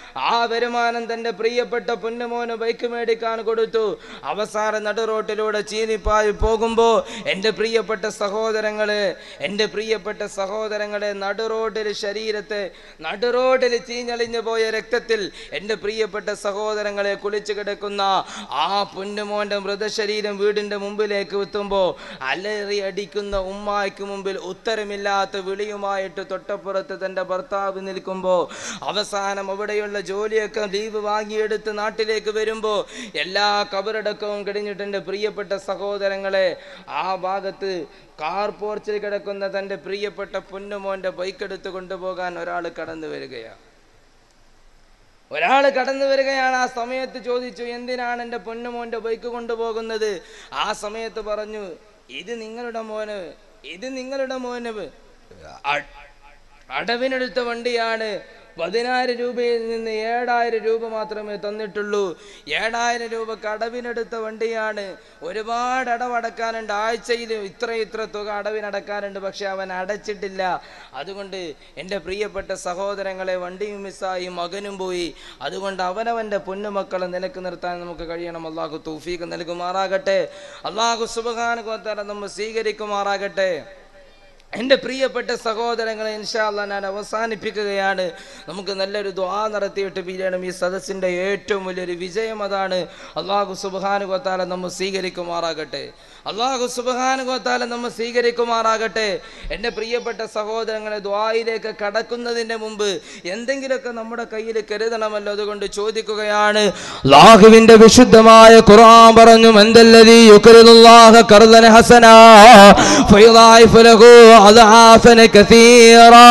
ആ വരുമാനം തന്റെ പ്രിയപ്പെട്ട പൊന്നുമോന് ബൈക്ക് മേടിക്കാൻ കൊടുത്തു അവസാന നടുറോട്ടിലൂടെ ചീനിപ്പായി പോകുമ്പോ എൻ്റെ പ്രിയപ്പെട്ട സഹോദരങ്ങളെ എൻ്റെ പ്രിയപ്പെട്ട സഹോദരങ്ങളെ നടുറോഡിൽ ശരീരത്തെ നടുറോഡിൽ ചീഞ്ഞളിഞ്ഞു പോയ രക്തത്തിൽ എൻ്റെ പ്രിയപ്പെട്ട സഹോദരങ്ങളെ കുളിച്ചു കിടക്കുന്ന ആ പൊന്നുമോൻ്റെ മൃതശരീരം വീടിൻ്റെ മുമ്പിലേക്ക് എത്തുമ്പോൾ അലറി അടിക്കുന്ന ഉമ്മായ്ക്ക് മുമ്പിൽ ഉത്തരമില്ലാത്ത വിളിയുമായിട്ട് തൊട്ടപ്പുറത്ത് തൻ്റെ ഭർത്താവ് നിൽക്കുമ്പോൾ അവസാനം അവിടെയുള്ള ജോലിയൊക്കെ ലീവ് വാങ്ങിയെടുത്ത് നാട്ടിലേക്ക് വരുമ്പോൾ എല്ലാ കബറടക്കവും കഴിഞ്ഞിട്ട് എൻ്റെ പ്രിയപ്പെട്ട സഹോദരങ്ങളെ ആ ഭാഗത്ത് കാർ പോർച്ചിൽ കിടക്കുന്ന തൻ്റെ പ്രിയപ്പെട്ട പൊന്നുമോൻ്റെ ബൈക്ക് എടുത്ത് കൊണ്ടുപോകാൻ ഒരാൾ കടന്നു വരികയാണ് ഒരാൾ കടന്നു വരികയാണ് ആ സമയത്ത് ചോദിച്ചു എന്തിനാണ് എൻ്റെ പൊന്നുമോൻ്റെ ബൈക്ക് കൊണ്ടുപോകുന്നത് ആ സമയത്ത് പറഞ്ഞു ഇത് നിങ്ങളുടെ മോന് ഇത് നിങ്ങളുടെ മോന് അ- അടവിനെടുത്ത വണ്ടിയാണ് പതിനായിരം രൂപയിൽ നിന്ന് ഏഴായിരം രൂപ മാത്രമേ തന്നിട്ടുള്ളൂ ഏഴായിരം രൂപ കടവിനെടുത്ത വണ്ടിയാണ് ഒരുപാട് അടവടക്കാനുണ്ട് ആഴ്ചയിൽ ഇത്ര ഇത്ര തുക അടവിനടക്കാനുണ്ട് പക്ഷെ അവൻ അടച്ചിട്ടില്ല അതുകൊണ്ട് എൻ്റെ പ്രിയപ്പെട്ട സഹോദരങ്ങളെ വണ്ടിയും മിസ്സായി മകനും പോയി അതുകൊണ്ട് അവനവൻ്റെ പൊന്നുമക്കളെ നിലക്ക് നിർത്താൻ നമുക്ക് കഴിയണം അള്ളാഹു തൗഫീഖ് നൽകുമാറാകട്ടെ അള്ളാഹു സുബഹാനുഗോത്തര നമ്മൾ സ്വീകരിക്കുമാറാകട്ടെ എൻ്റെ പ്രിയപ്പെട്ട സഹോദരങ്ങളെ ഇൻഷാല്ല ഞാൻ അവസാനിപ്പിക്കുകയാണ് നമുക്ക് നല്ലൊരു ദ്വാ നടത്തിയിട്ട് പിരിയണം ഈ സദസ്സിൻ്റെ ഏറ്റവും വലിയൊരു വിജയം അതാണ് അള്ളാഹു സുബാനുഗോത്താല നമ്മൾ സ്വീകരിക്കുമാറാകട്ടെ അള്ളാഹു സുബാനുഗോത്താല നമ്മൾ സ്വീകരിക്കുമാറാകട്ടെ എൻ്റെ പ്രിയപ്പെട്ട സഹോദരങ്ങളെ ദ്വായിലേക്ക് കടക്കുന്നതിൻ്റെ മുമ്പ് എന്തെങ്കിലുമൊക്കെ നമ്മുടെ കയ്യിൽ കരുതണമല്ലോ അതുകൊണ്ട് ചോദിക്കുകയാണ് അള്ളാഹുവിന്റെ വിശുദ്ധമായ ഖുർആൻ പറഞ്ഞു മന്ദല്ലദീ യുക്രിദുല്ലാഹ ഖർദൻ ഹസനാ ഫയദായിഫു ലഹു അദ്ആഫൻ കസീറാ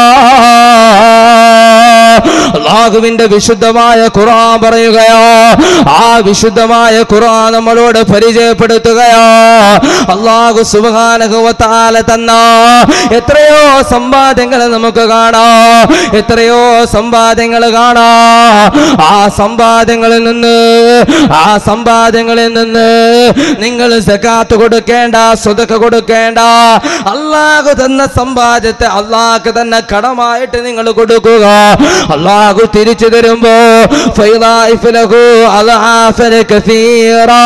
അള്ളാഹുവിന്റെ വിശുദ്ധമായ ഖുർആൻ പറയുകയോ ആ വിശുദ്ധമായ ഖുർആൻ നമ്മളോട് പരിചയപ്പെടുത്തുകയോ അള്ളാഹു സുബ്ഹാനഹു വ തആല തന്ന എത്രയോ സമ്പാദ്യങ്ങൾ നമുക്ക് കാണാം എത്രയോ സമ്പാദ്യങ്ങൾ കാണാം ആ സമ്പാദ്യങ്ങളിൽ നിന്ന് ആ സമ്പാദ്യങ്ങളിൽ നിന്ന് നിങ്ങൾ സക്കാത്ത് കൊടുക്കേണ്ട സ്വതക്ക കൊടുക്കേണ്ട അള്ളാഹു തന്ന സമ്പാദ്യത്തെ അള്ളാഹ് തന്നെ കടമായിട്ട് നിങ്ങൾ കൊടുക്കുക അള്ളാഹു തിരിച്ചു തരുമ്പോ ഫൈദായിഫ് ലഹു അദ്ആഫൻ കസീറാ.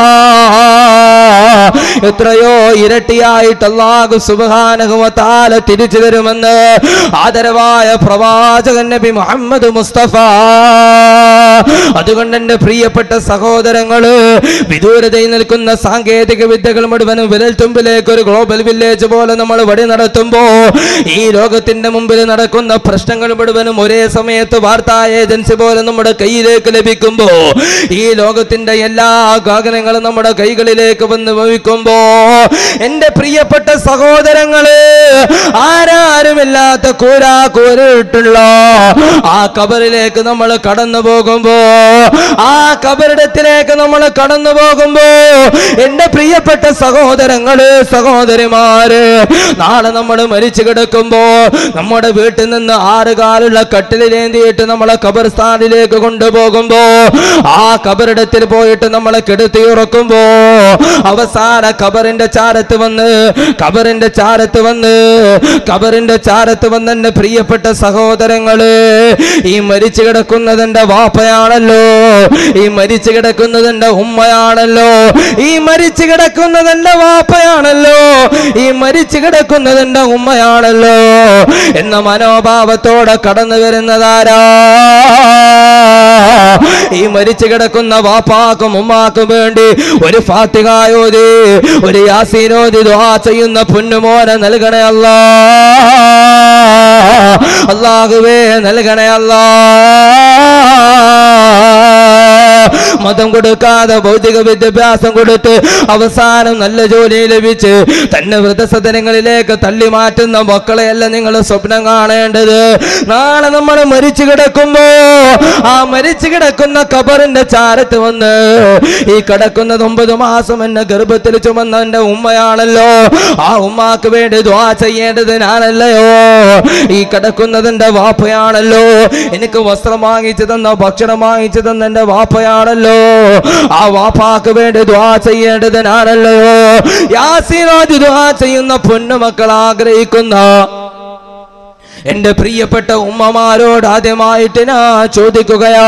എത്രയോ ഇരട്ടിയായിട്ട് അള്ളാഹു സുബ്ഹാനഹു വ തആല തിരിച്ചു തരുമെന്ന് ആദരവായ പ്രവാചകൻ നബി മുഹമ്മദ് മുസ്തഫ അതുകൊണ്ട് എന്റെ പ്രിയപ്പെട്ട സഹോദരങ്ങള് വിദൂരതയിൽ നിൽക്കുന്ന സാങ്കേതിക വിദ്യകൾ മുഴുവനും വിരൽ തുമ്പിലേക്ക് ഒരു ഗ്ലോബൽ വില്ലേജ് പോലെ നമ്മൾ വഴി നടത്തുമ്പോ ഈ ലോകത്തിന്റെ മുമ്പിൽ നടക്കുന്ന പ്രശ്നങ്ങൾ മുഴുവനും ഒരേ സമയത്ത് വാർത്താ ഏജൻസി പോലെ നമ്മുടെ കയ്യിലേക്ക് ലഭിക്കുമ്പോ ഈ ലോകത്തിന്റെ എല്ലാ ഗാഗനങ്ങളും നമ്മുടെ കൈകളിലേക്ക് വന്ന് ഭവിക്കുമ്പോ എന്റെ പ്രിയപ്പെട്ട സഹോദരങ്ങള് ആരാരുമില്ലാത്ത കൂരാ കൂരിട്ടുള്ള ആ കബറിലേക്ക് നമ്മൾ കടന്നു പോകുമ്പോ ആ കബറിടത്തിലേക്ക് നമ്മൾ കടന്നു പോകുമ്പോ എന്റെ പ്രിയപ്പെട്ട സഹോദരങ്ങള് സഹോദരിമാര് നാളെ നമ്മൾ മരിച്ചു കിടക്കുമ്പോ നമ്മുടെ വീട്ടിൽ നിന്ന് ആറ് കാലുള്ള കട്ടിലേന്തിയിട്ട് നമ്മളെ ഖബർസ്ഥാനിലേക്ക് കൊണ്ടുപോകുമ്പോ ആ കബറിടത്തിൽ പോയിട്ട് നമ്മളെ കെടുത്തി ഉറക്കുമ്പോ അവസാന ഖബറിന്റെ ചാരത്ത് വന്ന് ഖബറിന്റെ ചാരത്ത് വന്ന് ഖബറിന്റെ ചാരത്ത് വന്ന് എന്റെ പ്രിയപ്പെട്ട സഹോദരങ്ങള് ഈ മരിച്ചു കിടക്കുന്നതെന്റെ വാപ്പയാണല്ലോ ഈ മരിച്ചു കിടക്കുന്നതെന്റെ ഉമ്മയാണല്ലോ ഈ മരിച്ചു കിടക്കുന്നതെന്റെ വാപ്പയാണല്ലോ ഈ മരിച്ചു കിടക്കുന്നതെന്റെ ഉമ്മയാണല്ലോ എന്ന മനോഭാവത്തോടെ കടന്നു വരുന്നതാരാ ഈ മരിച്ചു കിടക്കുന്ന വാപ്പാക്കും ഉമ്മാക്കും വേണ്ടി ഒരു ഫാത്തികായോതി ഒരു യാസീനോതി ദുആ ചെയ്യുന്ന പൊന്നുമോനെ നൽകണേ അല്ലാ അള്ളാഹുവേ നൽകണേ അല്ലാ മതം കൊടുക്കാതെ ഭൗതിക വിദ്യാഭ്യാസം കൊടുത്ത് അവസാനം നല്ല ജോലി ലഭിച്ച് തന്നെ വൃദ്ധസദനങ്ങളിലേക്ക് തള്ളി മാറ്റുന്ന മക്കളെയല്ല നിങ്ങൾ സ്വപ്നം കാണേണ്ടത് നാളെ നമ്മൾ മരിച്ചു കിടക്കുമ്പോ ആ മരിച്ചു കിടക്കുന്ന കബറിന്റെ ചാരത്ത് വന്ന് ഈ കിടക്കുന്നത് ഒമ്പത് മാസം എന്നെ ഗർഭത്തിൽ ചുമന്ന എന്റെ ഉമ്മയാണല്ലോ ആ ഉമ്മാക്ക് വേണ്ടി ദ്വാ ചെയ്യേണ്ടത് ഞാനല്ലയോ ഈ കിടക്കുന്നതിന്റെ വാപ്പയാണല്ലോ എനിക്ക് വസ്ത്രം വാങ്ങിച്ചു തന്ന ഭക്ഷണം വാങ്ങിച്ചു തന്ന എന്റെ വാപ്പയാണല്ലോ ആ വാപ്പാക്ക് വേണ്ടി ദ്വാ ചെയ്യേണ്ടത് ഞാനല്ലയോ യാസീനാദി ദ്വാ ചെയ്യുന്ന പൊന്നുമക്കൾ ആഗ്രഹിക്കുന്ന എന്റെ പ്രിയപ്പെട്ട ഉമ്മമാരോട് ആദ്യമായിട്ട് ഞാൻ ചോദിക്കുകയാ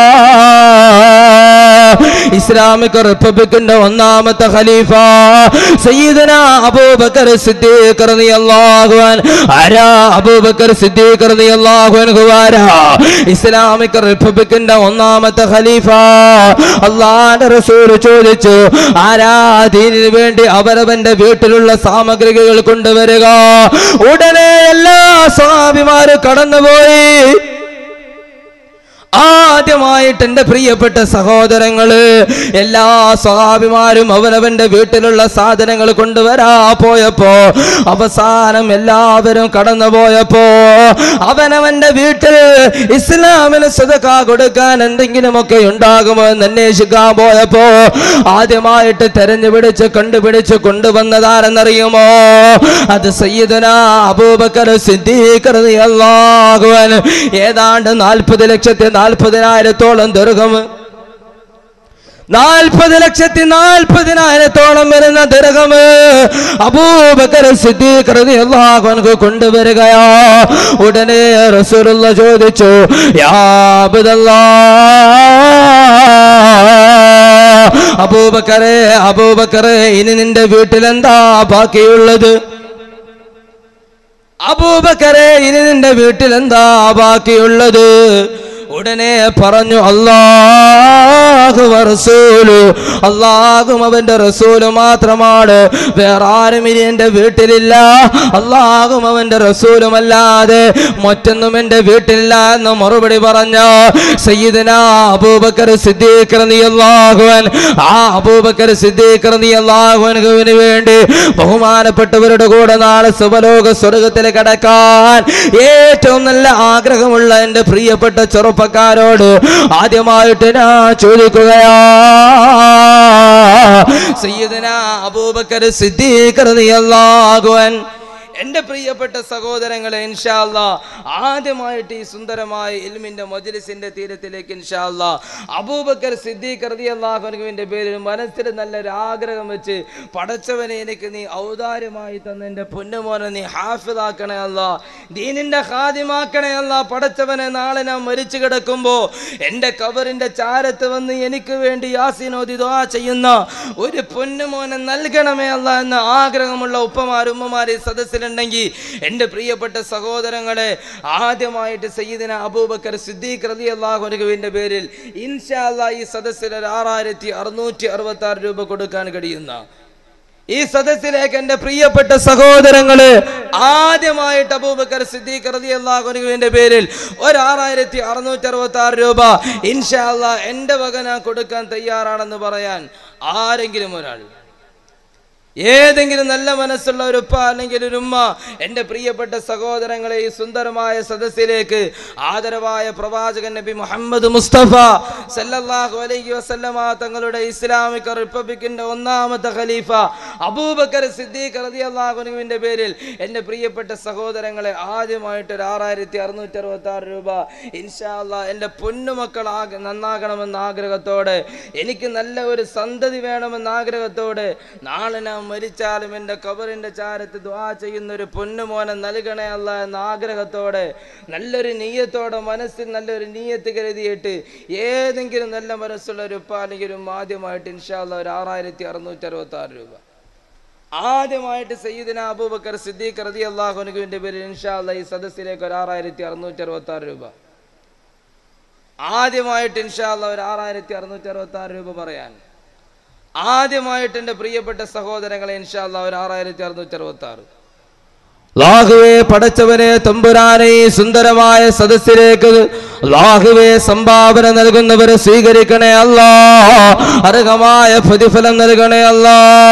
ഇസ്ലാമിക് റിപ്പബ്ലിക്കിന്റെ ഒന്നാമത്തെ ഖലീഫ സയ്യിദന അബൂബക്കർ സിദ്ദീഖ് റളിയല്ലാഹു അൻ ആരാ അബൂബക്കർ സിദ്ദീഖ് റളിയല്ലാഹു അൻഹു ആരാ ഇസ്ലാമിക് റിപ്പബ്ലിക്കിന്റെ ഒന്നാമത്തെ ഖലീഫ അള്ളാഹുവിന്റെ റസൂൽ ചോദിച്ചു ആരാ ദീനിന് വേണ്ടി അവരവന്റെ വീട്ടിലുള്ള സാമഗ്രികൾ കൊണ്ടുവരിക ഉടനെ എല്ലാ സ്വാമിമാര് കടന്നുപോയി ആദ്യമായിട്ട് എൻ്റെ പ്രിയപ്പെട്ട സഹോദരങ്ങള് എല്ലാ സ്വഹാഭിമാരും അവനവന്റെ വീട്ടിലുള്ള സാധനങ്ങൾ കൊണ്ടുവരാ പോയപ്പോ അവസാനം എല്ലാവരും കടന്നു പോയപ്പോ അവനവന്റെ വീട്ടിൽ ഇസ്ലാമിന് സ്വതക്ക കൊടുക്കാൻ എന്തെങ്കിലുമൊക്കെ ഉണ്ടാകുമോ എന്ന് അന്വേഷിക്കാൻ പോയപ്പോ ആദ്യമായിട്ട് തെരഞ്ഞു പിടിച്ച് കണ്ടുപിടിച്ച് കൊണ്ടുവന്നതാരെന്നറിയുമോ അത് സയ്യിദന അബൂബക്കർ സിദ്ദീഖ് റളിയല്ലാഹു അൻഹു ഏതാണ്ട് നാൽപ്പത് ലക്ഷത്തി നാൽപ്പതിനായിരത്തോളം ദീർഘം നാൽപ്പത് ലക്ഷത്തി നാൽപ്പതിനായിരത്തോളം വരുന്ന ദീർഘം അബൂബക്കർ സിദ്ദീഖ് റളിയല്ലാഹു അൻഹു കൊണ്ടുവരികയാ ഉടനെ റസൂലുള്ള ചോദിച്ചു യാ അബ്ദുല്ലാ അബൂബക്കറെ അബൂബക്കറെ ഇനി നിന്റെ വീട്ടിൽ എന്താ ബാക്കിയുള്ളത് അബൂബക്കറെ ഇനി നിന്റെ വീട്ടിൽ എന്താ ബാക്കിയുള്ളത് ഉടനെ പറഞ്ഞു അള്ളാഹു റസൂലു അള്ളാഹും അവന്റെ റസൂല് മാത്രമാണ് വേറെ ആരും ഇനി എന്റെ വീട്ടിലില്ല അള്ളാഹും അവന്റെ റസൂലുമല്ലാതെ മറ്റൊന്നും എന്റെ വീട്ടിലില്ല എന്ന് മറുപടി പറഞ്ഞ സയ്യിദന അബൂബക്കർ സിദ്ദീഖ് റളിയല്ലാഹുവൻ ആ അബൂബക്കർ സിദ്ദീഖ് റളിയല്ലാഹുവിന് വേണ്ടി ബഹുമാനപ്പെട്ടവരുടെ കൂടെ നാളെ സുബലോക സ്വർഗത്തിൽ കടക്കാൻ ഏറ്റവും നല്ല ആഗ്രഹമുള്ള എൻ്റെ പ്രിയപ്പെട്ട ചെറുപ്പക്കാരോട് ആദ്യമായിട്ട് ഞാൻ ചോദിക്കുകയാ സയ്യിദന അബൂബക്കർ സിദ്ദീഖ് റളിയല്ലാഹുവൻ എൻ്റെ പ്രിയപ്പെട്ട സഹോദരങ്ങളെ ഇൻഷാല്ല ആദ്യമായിട്ട് ഈ സുന്ദരമായ ഇൽമിന്റെ മജ്ലിസിന്റെ തീരത്തിലേക്ക് ഇൻഷാല്ല അബൂബക്കർ സിദ്ദീഖ് റളിയല്ലാഹുവിന്റെ പേരിൽ മനസ്സിൽ നല്ലൊരു ആഗ്രഹം വെച്ച് പടച്ചവനെ എനിക്ക് നീ ഔദാര്യമായി തന്ന എൻ്റെ പൊന്നുമോനെ നീ ഹാഫിദാക്കണേ അല്ല ദീനിന്റെ ഖാദിമാക്കണേ അല്ല പടച്ചവനെ നാളെ ഞാൻ മരിച്ചു കിടക്കുമ്പോൾ എൻ്റെ കബറിന്റെ ചാരത്ത് വന്ന് എനിക്ക് വേണ്ടി യാസിനോദി ദുആ ചെയ്യുന്ന ഒരു പൊന്നുമോനെ നൽകണമേ അല്ല എന്ന ആഗ്രഹമുള്ള ഉപ്പമാർ ഉമ്മമാർ ഈ സദസ്സിലുണ്ടെങ്കിൽ എൻ്റെ പ്രിയപ്പെട്ട സഹോദരങ്ങളെ ആദ്യമായിട്ട് സയ്യിദിന അബൂബക്കർ സിദ്ദീഖ് റതി അള്ളാഹുനുവിൻ്റെ പേരിൽ ഇൻഷാ അല്ലാ ഈ സദസ്സിൽ ഒരു ആറായിരത്തി അറുന്നൂറ്റി അറുപത്തി ആറ് രൂപ കൊടുക്കാൻ കഴിയുന്ന ഈ സദസ്സിലേക്ക് എൻ്റെ പ്രിയപ്പെട്ട സഹോദരങ്ങള് ആദ്യമായിട്ട് അബൂബക്കർ സിദ്ദീഖ് റതി അള്ളാഹുനുവിൻ്റെ പേരിൽ ഒരു ആറായിരത്തി അറുന്നൂറ്റി അറുപത്തി ആറ് രൂപ ഇൻഷാ അല്ലാ എൻ്റെ വക ഞാൻ കൊടുക്കാൻ തയ്യാറാണെന്ന് പറയാൻ ആരെങ്കിലും ഒരാൾ ഏതെങ്കിലും നല്ല മനസ്സുള്ള ഒരു ഉപ്പ അല്ലെങ്കിൽ ഒരു ഉമ്മ എൻ്റെ പ്രിയപ്പെട്ട സഹോദരങ്ങളെ ഈ സുന്ദരമായ സദസ്സിലേക്ക് ആദരവായ പ്രവാചകൻ നബി മുഹമ്മദ് മുസ്തഫ സല്ലല്ലാഹു അലൈഹി വസല്ലമ തങ്ങളുടെ ഇസ്ലാമിക് റിപ്പബ്ലിക്കിന്റെ ഒന്നാമത്തെ ഖലീഫ അബൂബക്കർ സിദ്ദീഖ് റളിയല്ലാഹുവിന്റെ പേരിൽ എൻ്റെ പ്രിയപ്പെട്ട സഹോദരങ്ങളെ ആദ്യമായിട്ട് ഒരു ആറായിരത്തി അറുന്നൂറ്റി അറുപത്തി ആറ് രൂപ ഇൻഷാ അല്ലാ എൻ്റെ പൊന്നുമക്കൾ ആക നന്നാകണമെന്ന ആഗ്രഹത്തോടെ എനിക്ക് നല്ല ഒരു സന്തതി വേണമെന്ന ആഗ്രഹത്തോടെ നാളെ ഞാൻ മരിച്ചാലും എൻ്റെ കബറിൻ്റെ ചാരത്ത് ദ്വാ ചെയ്യുന്ന ഒരു പൊന്നുമോനെ നൽകണേ അല്ല എന്ന ആഗ്രഹത്തോടെ നല്ലൊരു നീയത്തോടെ മനസ്സിൽ നല്ലൊരു നീയത്ത് കരുതിയിട്ട് ഏതെങ്കിലും നല്ല മനസ്സുള്ള ഒരു ഉപ്പ അല്ലെങ്കിൽ ഒരു ആദ്യമായിട്ട് ഇൻഷാല്ല ഒരു ആറായിരത്തി അറുന്നൂറ്റി അറുപത്തി ആറ് രൂപ ആദ്യമായിട്ട് സയ്യിദിന അബൂബക്കർ സിദ്ദീഖ് റതി അള്ളാഹുനുവിൻ്റെ പേരിൽ ഇൻഷാല്ല ഈ സദസ്സിലേക്ക് ഒരു ആറായിരത്തി അറുന്നൂറ്റി അറുപത്തി ആറ് രൂപ ആദ്യമായിട്ട് ഇൻഷാല്ല ഒരു ആറായിരത്തി അറുന്നൂറ്റി അറുപത്തി ആറ് രൂപ പറയാൻ ആദ്യമായിട്ട് എൻ്റെ പ്രിയപ്പെട്ട സഹോദരങ്ങളെ ഇൻഷാല്ല ഒരു ആറായിരത്തി അറുന്നൂറ്റി അറുപത്തി ആറ് ലാഹുവെ പടച്ചവനെ തമ്പുരാനെ ഈ സുന്ദരമായ സദസ്സിലേക്ക് ലാഹുവെ സംഭാവന നൽകുന്നവരെ സ്വീകരിക്കണേ അല്ല അർഹമായ പ്രതിഫലം നൽകണേ അല്ല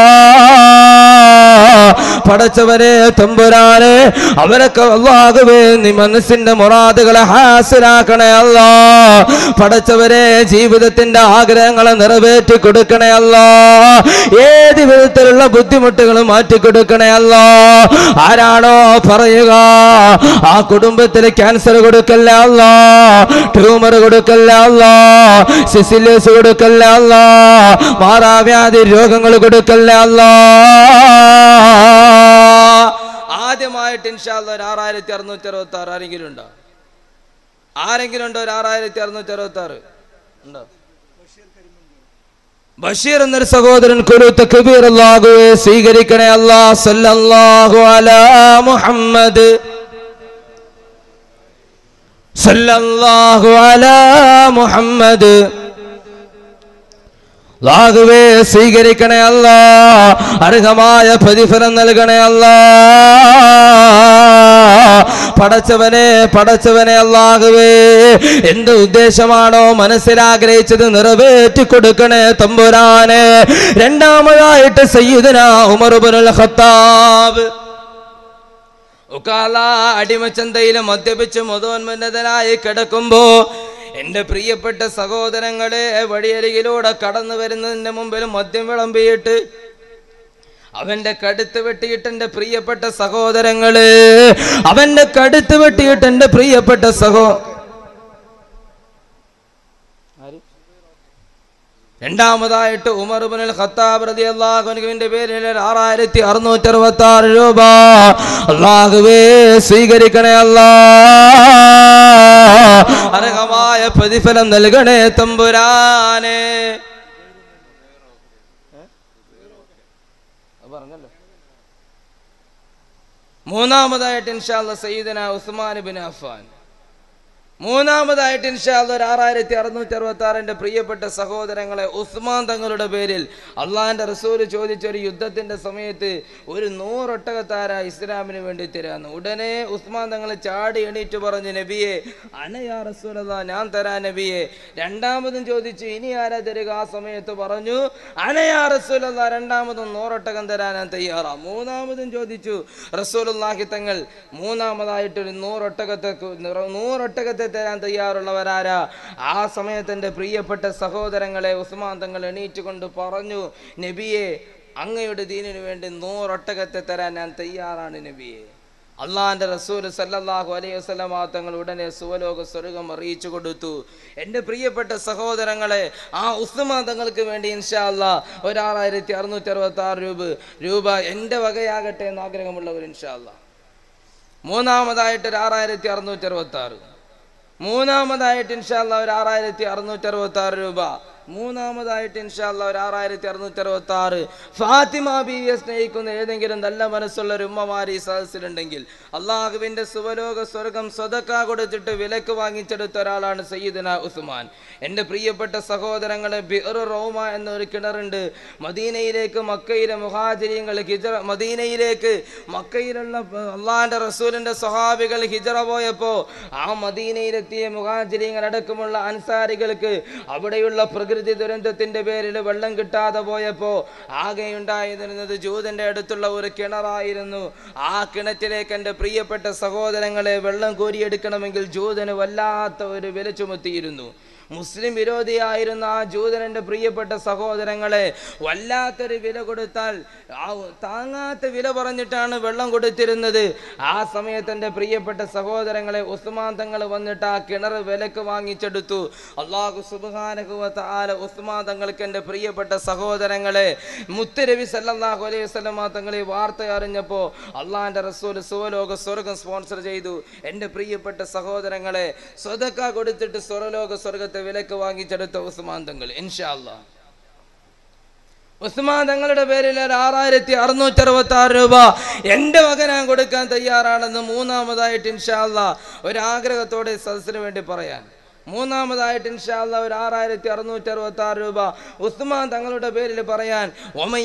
പടച്ചവനെ തമ്പുരാനെ അവരൊക്കെ അള്ളാഹുവേ നീ മനസ്സിന്റെ മുറാദുകളെ ഹാസിലാക്കണേ അല്ല പടച്ചവരെ ജീവിതത്തിന്റെ ആഗ്രഹങ്ങളെ നിറവേറ്റി കൊടുക്കണേ അല്ല ഏത് വിധത്തിലുള്ള ബുദ്ധിമുട്ടുകൾ മാറ്റി കൊടുക്കണേ അല്ല ആരാണോ പറയുക ആ കുടുംബത്തിൽ ക്യാൻസർ കൊടുക്കല്ല അല്ല ട്യൂമർ കൊടുക്കല്ല അല്ല സിസിലിയസ് കൊടുക്കല്ല അല്ല മാറാവ്യാധി രോഗങ്ങൾ കൊടുക്കല്ല അല്ല ആദ്യമായി മൂന്നാമതായിട്ട് ഇൻഷാല്ല ഒരു ആറായിരത്തി അറുന്നൂറ്റി അറുപത്തി ആറ് ആരെങ്കിലും ഉണ്ടോ ആരെങ്കിലും ഉണ്ടോ ഒരു ആറായിരത്തി അറുന്നൂറ്റി അറുപത്തി ആറ് ഉണ്ടോ ബഷീർ എന്നൊരു സഹോദരൻ കുരു തക്ബീർ അല്ലാഹുവേ സ്വീകരിക്കണേ അല്ലാ സല്ലല്ലാഹു അലാ മുഹമ്മദ് സല്ലല്ലാഹു അലാ മുഹമ്മദ് ലാഹുവേ സ്വീകരിക്കണേ അല്ല അർഹമായ പ്രതിഫലം നൽകണേ അല്ല പടച്ചവനെ പടച്ചവനെ അല്ലാഹുവേ എന്ത് ഉദ്ദേശമാണോ മനസ്സിലാഗ്രഹിച്ചത് നിറവേറ്റി കൊടുക്കണേ തമ്പുരാനെ രണ്ടാമതായിട്ട് സയ്യിദന ഉമറുബുൽ ഖത്താബ് ഉക്കാല അടിമച്ചന്തയിൽ മദ്യപിച്ച് മതോന്മന്നതനായി കിടക്കുമ്പോ എന്റെ പ്രിയപ്പെട്ട സഹോദരങ്ങളെ വഴിയരികിലൂടെ കടന്നു വരുന്നതിന്റെ മുമ്പിൽ മദ്യം വിളമ്പിയിട്ട് അവന്റെ കടുത്ത് വെട്ടിയിട്ട് എന്റെ പ്രിയപ്പെട്ട സഹോദരങ്ങള് അവന്റെ കടുത്ത് വെട്ടിയിട്ട് എന്റെ പ്രിയപ്പെട്ട സഹോ രണ്ടാമതായിട്ട് ഉമർ ഇബ്നുൽ ഖത്താബ് റളിയല്ലാഹു അൻഹുവിന്റെ പേരിൽ ആറായിരത്തി അറുന്നൂറ്റി അറുപത്തി ആറ് രൂപ അള്ളാഹുവേ സ്വീകരിക്കണേ അല്ലാ അർഹമായ പ്രതിഫലം നൽകണേ തമ്പുരാനെ പറഞ്ഞല്ലോ മൂന്നാമതായിട്ട് ഇൻഷാല്ല സയ്യിദന ഉസ്മാൻ ബിൻ അഫ്ഫാൻ മൂന്നാമതായിട്ട് ഇൻഷാല്ല ഒരു ആറായിരത്തി അറുന്നൂറ്റി അറുപത്തി ആറിന്റെ പ്രിയപ്പെട്ട സഹോദരങ്ങളെ ഉസ്മാൻ തങ്ങളുടെ പേരിൽ അള്ളാഹിന്റെ റസൂല് ചോദിച്ച ഒരു യുദ്ധത്തിന്റെ സമയത്ത് ഒരു നൂറൊട്ടകത്താര ഇസ്ലാമിന് വേണ്ടി തരാന്ന് ഉടനെ ഉസ്മാൻ തങ്ങൾ ചാടി എണീറ്റ് പറഞ്ഞു നബിയെ അനയാ റസൂലല്ലാ ഞാൻ തരാ നബിയെ രണ്ടാമതും ചോദിച്ചു ഇനി ആരാ തരിക ആ സമയത്ത് പറഞ്ഞു അനയാ റസൂലല്ലാ രണ്ടാമതും നൂറൊട്ടകം തരാൻ ഞാൻ തയ്യാറാ മൂന്നാമതും ചോദിച്ചു റസൂലുള്ളാഹി തങ്ങൾ മൂന്നാമതായിട്ടൊരു നൂറൊട്ടകത്തെ നൂറൊട്ടകത്തെ തരാൻ തയ്യാറുള്ളവരാരാ ആ സമയത്ത് എൻ്റെ പ്രിയപ്പെട്ട സഹോദരങ്ങളെ ഉസ്മാൻ തങ്ങൾ എണീറ്റ് കൊണ്ട് പറഞ്ഞു നബിയെ അങ്ങയുടെ ദീനിനു വേണ്ടി നൂറൊട്ടകത്തെ തരാൻ ഞാൻ തയ്യാറാണ് നബിയെ അള്ളാന്റെ റസൂൽ സല്ലല്ലാഹു അലൈഹി വസല്ലമ തങ്ങൾ ഉടനെ സുവലോക സ്വർഗം അറിയിച്ചു കൊടുത്തു എൻ്റെ പ്രിയപ്പെട്ട സഹോദരങ്ങളെ ആ ഉസ്മാൻ തങ്ങൾക്ക് വേണ്ടി ഇൻഷാ അല്ലാ ഒരാറായിരത്തി അറുന്നൂറ്റി അറുപത്തി ആറ് രൂപ രൂപ എൻ്റെ വകയാകട്ടെ എന്ന് ആഗ്രഹമുള്ളവർ ഇൻഷാ അല്ലാ മൂന്നാമതായിട്ട് ഒരു ആറായിരത്തി അറുന്നൂറ്റി അറുപത്തി ആറ് മൂന്നാമതായിട്ട് ഇൻഷാല്ല ഒരു ആറായിരത്തി അറുന്നൂറ്റി അറുപത്തി ആറ് രൂപ മൂന്നാമതായിട്ട് ഇൻഷാല്ല ഒരു ആറായിരത്തി അറുന്നൂറ്റി അറുപത്തി ആറ് ഫാത്തിമ ബീവിയെ സ്നേഹിക്കുന്ന ഏതെങ്കിലും നല്ല മനസ്സുള്ള ഒരു ഉമ്മമാർ ഈ സദസ്സിലുണ്ടെങ്കിൽ അള്ളാഹുവിന്റെ സുവലോക സ്വർഗം സ്വതക്ക കൊടുത്തിട്ട് വിലക്ക് വാങ്ങിച്ചെടുത്ത ഒരാളാണ് സയ്യിദന ഉസ്മാൻ എൻ്റെ പ്രിയപ്പെട്ട സഹോദരങ്ങളെ ബിറു റോമ എന്നൊരു കിണറുണ്ട് മദീനയിലേക്ക് മക്കയിലെ മുഹാചര്യങ്ങൾ ഹിജറ മദീനയിലേക്ക് മക്കയിലുള്ള അള്ളാഹിന്റെ റസൂലിന്റെ സ്വഹാബികൾ ഹിജറ പോയപ്പോ ആ മദീനയിലെത്തിയ മുഹാചര്യങ്ങൾ അടക്കമുള്ള അൻസാരികൾക്ക് അവിടെയുള്ള പ്രകൃതി ദുരന്തത്തിന്റെ പേരിൽ വെള്ളം കിട്ടാതെ പോയപ്പോ ആകെ ഉണ്ടായിരുന്നത് ജൂതന്റെ അടുത്തുള്ള ഒരു കിണറായിരുന്നു ആ കിണറ്റിലേക്ക് എൻ്റെ പ്രിയപ്പെട്ട സഹോദരങ്ങളെ വെള്ളം കോരിയെടുക്കണമെങ്കിൽ ജൂതന് വല്ലാത്ത ഒരു വില ചുമത്തിയിരുന്നു മുസ്ലിം വിരോധിയായിരുന്ന ആ ജൂതനന്റെ പ്രിയപ്പെട്ട സഹോദരങ്ങളെ വല്ലാത്തൊരു വില കൊടുത്താൽ ആ താങ്ങാത്ത വില പറഞ്ഞിട്ടാണ് വെള്ളം കൊടുത്തിരുന്നത് ആ സമയത്ത് എൻ്റെ പ്രിയപ്പെട്ട സഹോദരങ്ങളെ ഉസ്മാൻ തങ്ങൾ വന്നിട്ട് ആ കിണർ വിലക്ക് വാങ്ങിച്ചെടുത്തു അള്ളാഹു സുബാനകുവത്ത ആല ഉസ്മാൻ തങ്ങൾക്ക് എൻ്റെ പ്രിയപ്പെട്ട സഹോദരങ്ങളെ മുത്തരവി സല്ലല്ലാഹു അലൈഹി വസല്ലമ തങ്ങൾ ഈ വാർത്ത അറിഞ്ഞപ്പോൾ അള്ളാഹിൻ്റെ റസൂൽ സുവലോക സ്വർഗം സ്പോൺസർ ചെയ്തു എൻ്റെ പ്രിയപ്പെട്ട സഹോദരങ്ങളെ സ്വതക്ക കൊടുത്തിട്ട് സ്വർലോക സ്വർഗത്തെ വിലക്ക് വാങ്ങിച്ചെടുത്ത ഉസ്മാൻ തങ്ങൾ ഇൻഷാ അല്ലാ ഉസ്മാൻ തങ്ങളുടെ പേരിൽ ഒരു ആറായിരത്തി അറുന്നൂറ്റി അറുപത്തി ആറ് രൂപ എൻ്റെ വക ഞാൻ കൊടുക്കാൻ തയ്യാറാണെന്ന് മൂന്നാമതായിട്ട് ഇൻഷാല്ല ഒരു ആഗ്രഹത്തോടെ സദസ്സിന് വേണ്ടി പറയാൻ മൂന്നാമതായിട്ട് ഇൻഷാല്ല ഒരു ആറായിരത്തി അറുന്നൂറ്റി അറുപത്തി ആറ് രൂപ ഉസ്മാൻ തങ്ങളുടെ പേരിൽ പറയാൻ ഒമൈ